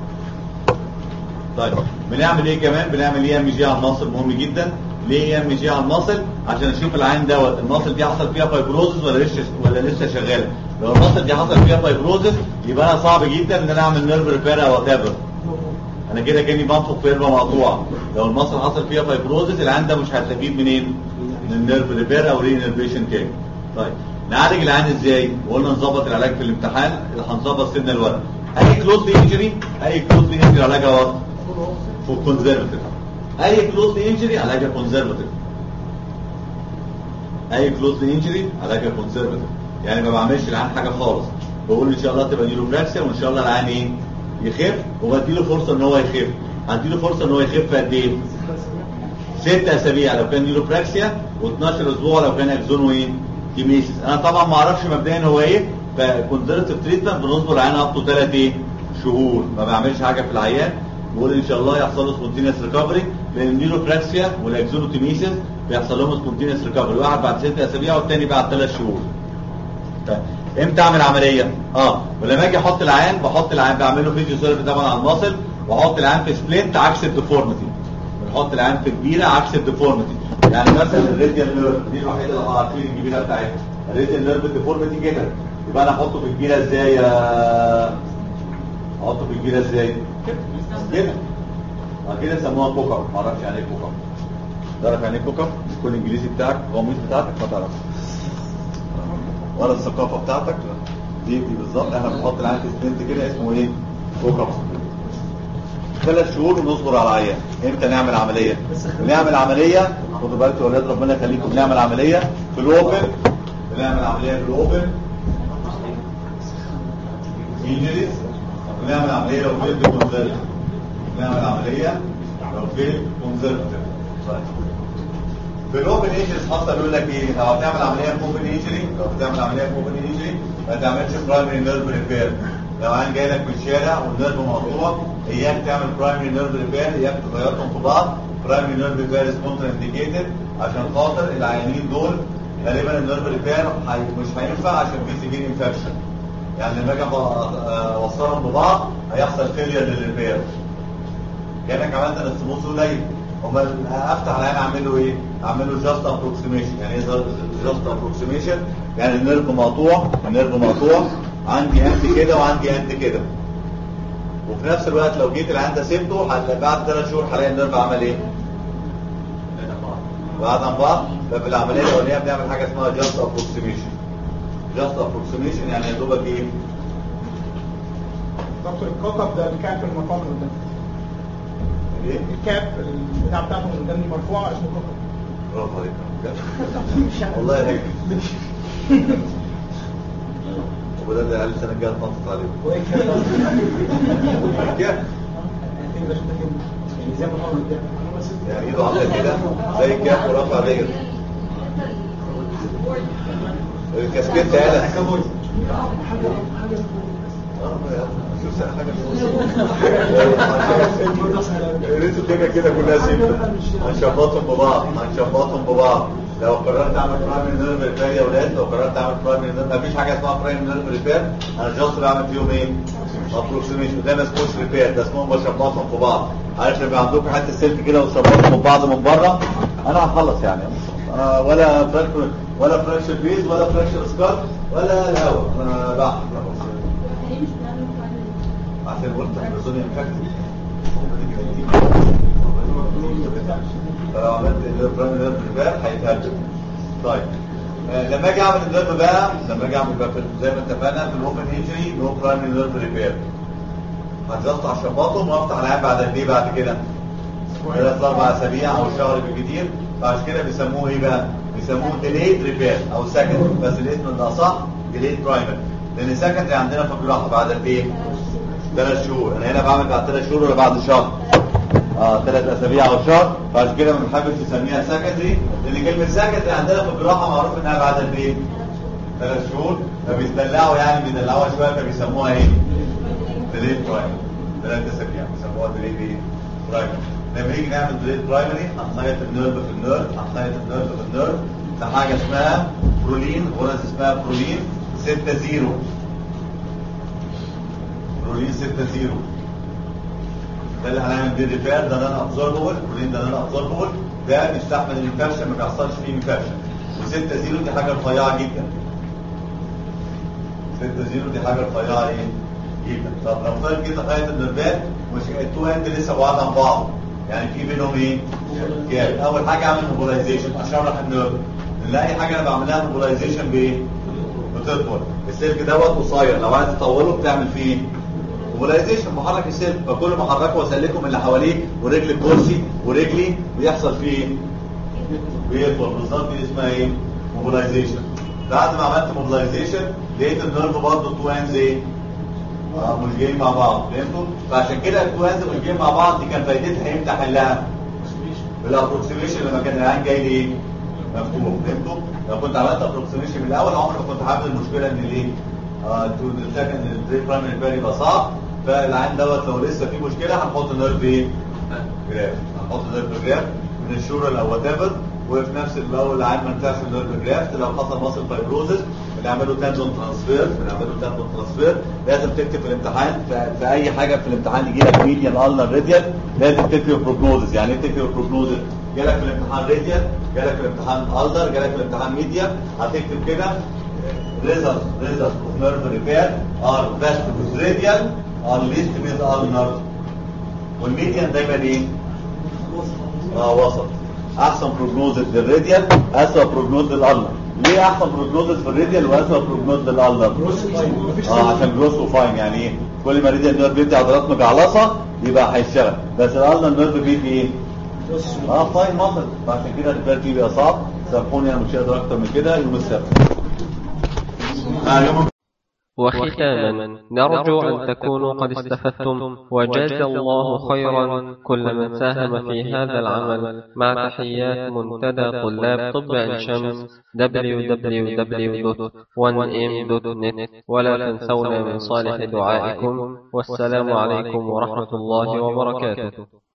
طيب بنعمل ايه كمان؟ بنعمل ايه ام جي على المصل مهم جدا ليه ام جي على المصل؟ عشان اشوف العين دوت المصل دي حصل فيها فايبروزس ولا لسه ولا لسه شغاله لو المصل دي حصل فيها فايبروزس يبقى انا صعب جدا ان انا اعمل نيرف ريبير او وات انا كده كاني بنفخ في قربه مقطوعه لو المصل حصل فيها فايبروزس العين ده مش هيستفيد منين؟ من النيرف ريبير او ري انرفيشن تاني طيب نعالج العين ازاي؟ وقلنا نظبط العلاج في الامتحان هنظبط سن الورق اي كلوز انجري اي كلوز انجري علاجها وقت فوق كونزرفتيف اي كلوز انجري علاجها كونزرفتيف اي كلوز انجري علاجها كونزرفتيف يعني ما بعملش العين حاجه خالص بقول ان شاء الله تبقى نيوروبراكسيا وان شاء الله العين ايه يخف وبديله فرصه ان هو يخف هديله فرصه ان هو يخف قد ايه ست اسابيع لو كان نيوروبراكسيا و12 اسبوع لو كان اكزون وايه تيميسيس انا طبعا ما اعرفش مبدئيا هو ايه فكونزرفتيف تريتمنت بنصبر العين اب تو 3 ايه شهور ما بعملش حاجه في العيان بقول ان شاء الله يحصل له سبونتينيوس ريكفري لان النيوروبراكسيا والاكزونوتيميسيس بيحصل لهم سبونتينيوس ريكفري واحد بعد ست اسابيع والثاني بعد ثلاث شهور طيب امتى اعمل عمليه اه ولما اجي احط العيان بحط العيان بعمل له فيديو سيرفي طبعا على المصل واحط العيان في سبلنت عكس الديفورميتي بنحط العيان في كبيره عكس الديفورميتي يعني مثلا الريديال نيرف دي الوحيده اللي عارفين الكبيره بتاعتها الريديال نيرف الديفورميتي كده يبقى انا احطه في كبيره ازاي يا احطه في كبيره ازاي كده اه كده سموها كوكر ما اعرفش يعني ايه كوكر تعرف يعني ايه كوكر الكل الانجليزي بتاعك القواميس بتاعتك ما تعرفش ولا الثقافه بتاعتك دي دي بالظبط احنا بنحط العين في سبلنت كده اسمه ايه كوكر ثلاث شهور ونصبر على العيان امتى نعمل عمليه نعمل عمليه خدوا بالكم يا ولاد ربنا يخليكم نعمل عمليه في الاوبن بنعمل عمليه في الاوبن انجليز بنعمل عمليه لو فيلد كونزرفتيف بنعمل عمليه لو فيلد كونزرفتيف في الاوبن انجليز حصل يقول لك ايه لو هتعمل عمليه في اوبن انجري لو بتعمل عمليه في اوبن انجري ما تعملش برايمري نيرف ريبير لو عين جاي لك من الشارع والنيرف مقطوع اياك تعمل برايمري نيرف ريبير اياك تغيرهم في بعض برايمري نيرف ريبير از كونتر انديكيتد عشان خاطر العيانين دول غالبا النيرف ريبير مش هينفع عشان في سيفير انفكشن يعني لما اجي اوصلهم ببعض هيحصل فيلير للريبير كانك عملت انستموس قليل امال افتح العين اعمل له ايه؟ اعمل له جاست ابروكسيميشن يعني ايه جاست ابروكسيميشن؟ يعني النيرف مقطوع النيرف مقطوع عندي هاند كده وعندي هاند كده وفي نفس الوقت لو جيت العين ده سبته بعد ثلاث شهور هلاقي النيرف عمل ايه؟ بعد عن بعض ففي العمليه الاولانيه بنعمل حاجه اسمها جاست ابروكسيميشن جاست ابروكسيميشن يعني يا دوبك ايه؟ دكتور الكوكب ده الكاب المرفوع من قدام ايه؟ الكاب البتاع بتاعته من قدام دي مرفوعه اسمه كوكب برافو عليك والله هيك وده اللي قال السنه الجايه تنطط عليه وايه كده كيف؟ يعني زي ما هو قدام يعني ايده عامله كده زي الكاف ورفع ديت الكاسكيت تعالى شوف سنة حاجة ريت الدنيا كده كلها سيمبل هنشبطهم ببعض هنشبطهم ببعض لو قررت اعمل برايمري نيرف ريبير يا ولاد لو قررت اعمل برايمري نيرف مفيش حاجه اسمها برايمري نيرف ريبير انا جاست بعمل فيهم ايه؟ ابروكسيميشن ده ما اسموش ريبير ده اسمهم بشبطهم في بعض عارف لما يبقى عندكم حته سلك كده وتشبطهم في بعض من بره انا هخلص يعني أنا ولا فراكشر ولا فراكشر بيز ولا فراكشر سكار ولا الهواء انا بعمل عشان قلت الرسول فلو عملت البرايم نيرف ريبير هيتهدد طيب آه، لما اجي اعمل النيرف بقى لما اجي اعمل بقى في- زي ما اتفقنا في الاوبن انجري نو برايم نيرف ريبير هتجسط على شباطهم وافتح العين بعد قد ايه بعد كده؟ ثلاث اربع اسابيع او شهر بالكتير فعشان كده بيسموه ايه بقى؟ بيسموه ديليد ريبير او سكند بس الاسم ده صح ديليد برايمر لان سكندري عندنا في الجراحه بعد قد ايه؟ ثلاث شهور انا هنا بعمل بعد ثلاث شهور ولا بعد شهر؟ اه ثلاث اسابيع او شهر فعشان كده ما بنحبش نسميها سكندري لان كلمه سكندري عندنا في الجراحه معروف انها بعد قد ايه؟ ثلاث شهور فبيدلعوا يعني بيدلعوها شويه فبيسموها ايه؟ ديليد برايمر ثلاث اسابيع بيسموها ديليد ايه؟ برايمر لما نيجي نعمل ديليد برايمري هنخيط النيرف في النيرف هنخيط النيرف في النيرف ده حاجه اسمها برولين غرز اسمها برولين 6 0 برولين 6 0 ده اللي هنعمل بيه ريبير ده نان ابزوربل برولين ده نان ابزوربل ده بيستحمل الانفكشن ما بيحصلش فيه انفكشن و6 0 دي حاجه رفيعه جدا 6 0 دي حاجه رفيعه ايه؟ جدا طب لو فرض كده خيط النرفات مش التو اند لسه بعاد عن بعض يعني في بينهم ايه؟ جاب اول حاجه اعمل موبيلايزيشن اشرح النيرف نلاقي حاجه انا بعملها موبيلايزيشن بايه؟ بتطول السلك دوت قصير لو عايز تطوله بتعمل فيه ايه؟ موبيلايزيشن بحرك السلك فكل ما احركه واسلكه من اللي حواليه ورجل الكرسي ورجلي بيحصل فيه ايه؟ بيطول بالظبط دي اسمها ايه؟ موبيلايزيشن بعد ما عملت موبيلايزيشن لقيت النيرف برضه تو اندز ايه؟ اه مش جايين مع بعض فهمتوا؟ فعشان كده التو اندز مش جايين مع بعض دي كان فايدتها امتى احلها؟ بالابروكسيميشن لما كان العين جاي لي ايه؟ مفتوح فهمتوا؟ لو كنت عملت ابروكسيميشن من الاول عمري ما كنت هعمل المشكله ان ليه؟ اه تو السكند البري برايمري بان يبقى صعب فالعين دوت لو لسه في مشكله هنحط نيرف ايه؟ جراف هنحط نيرف جراف من الشورى او وات ايفر وفي نفس الوقت العين ما ينفعش النيرف جراف لو حصل ماسل فايبروزس بنعمله تاندون ترانسفير بنعمله تاندون ترانسفير لازم تكتب في الامتحان في, في اي حاجه في الامتحان يجي لك ميديان النر راديال لازم تكتب بروجنوزس يعني ايه تكتب بروجنوزس جالك في الامتحان راديال جالك في الامتحان النر جالك في الامتحان ميديا هتكتب كده results results of nerve repair are best with radial or least with ulnar والميديان دايما ايه؟ اه وسط احسن بروجنوزس للراديال اسوء بروجنوز للالنر ليه احسن بروجنوزس في الراديال واسوء بروجنوز للالنر اه عشان جروس وفاين يعني ايه كل ما الراديال نيرف بيدي عضلات مجعلصه يبقى هيشتغل بس الالنر نيرف بيدي ايه اه فاين مصر فعشان كده الريبير فيه بيبقى صعب سامحوني انا مش هقدر اكتر من كده يوم السبت آه يوم وختاما نرجو أن تكونوا قد استفدتم وجزى الله خيرا كل من ساهم في هذا العمل مع تحيات منتدى طلاب طب عين شمس www.1m.net ولا تنسونا من صالح دعائكم والسلام عليكم ورحمة الله وبركاته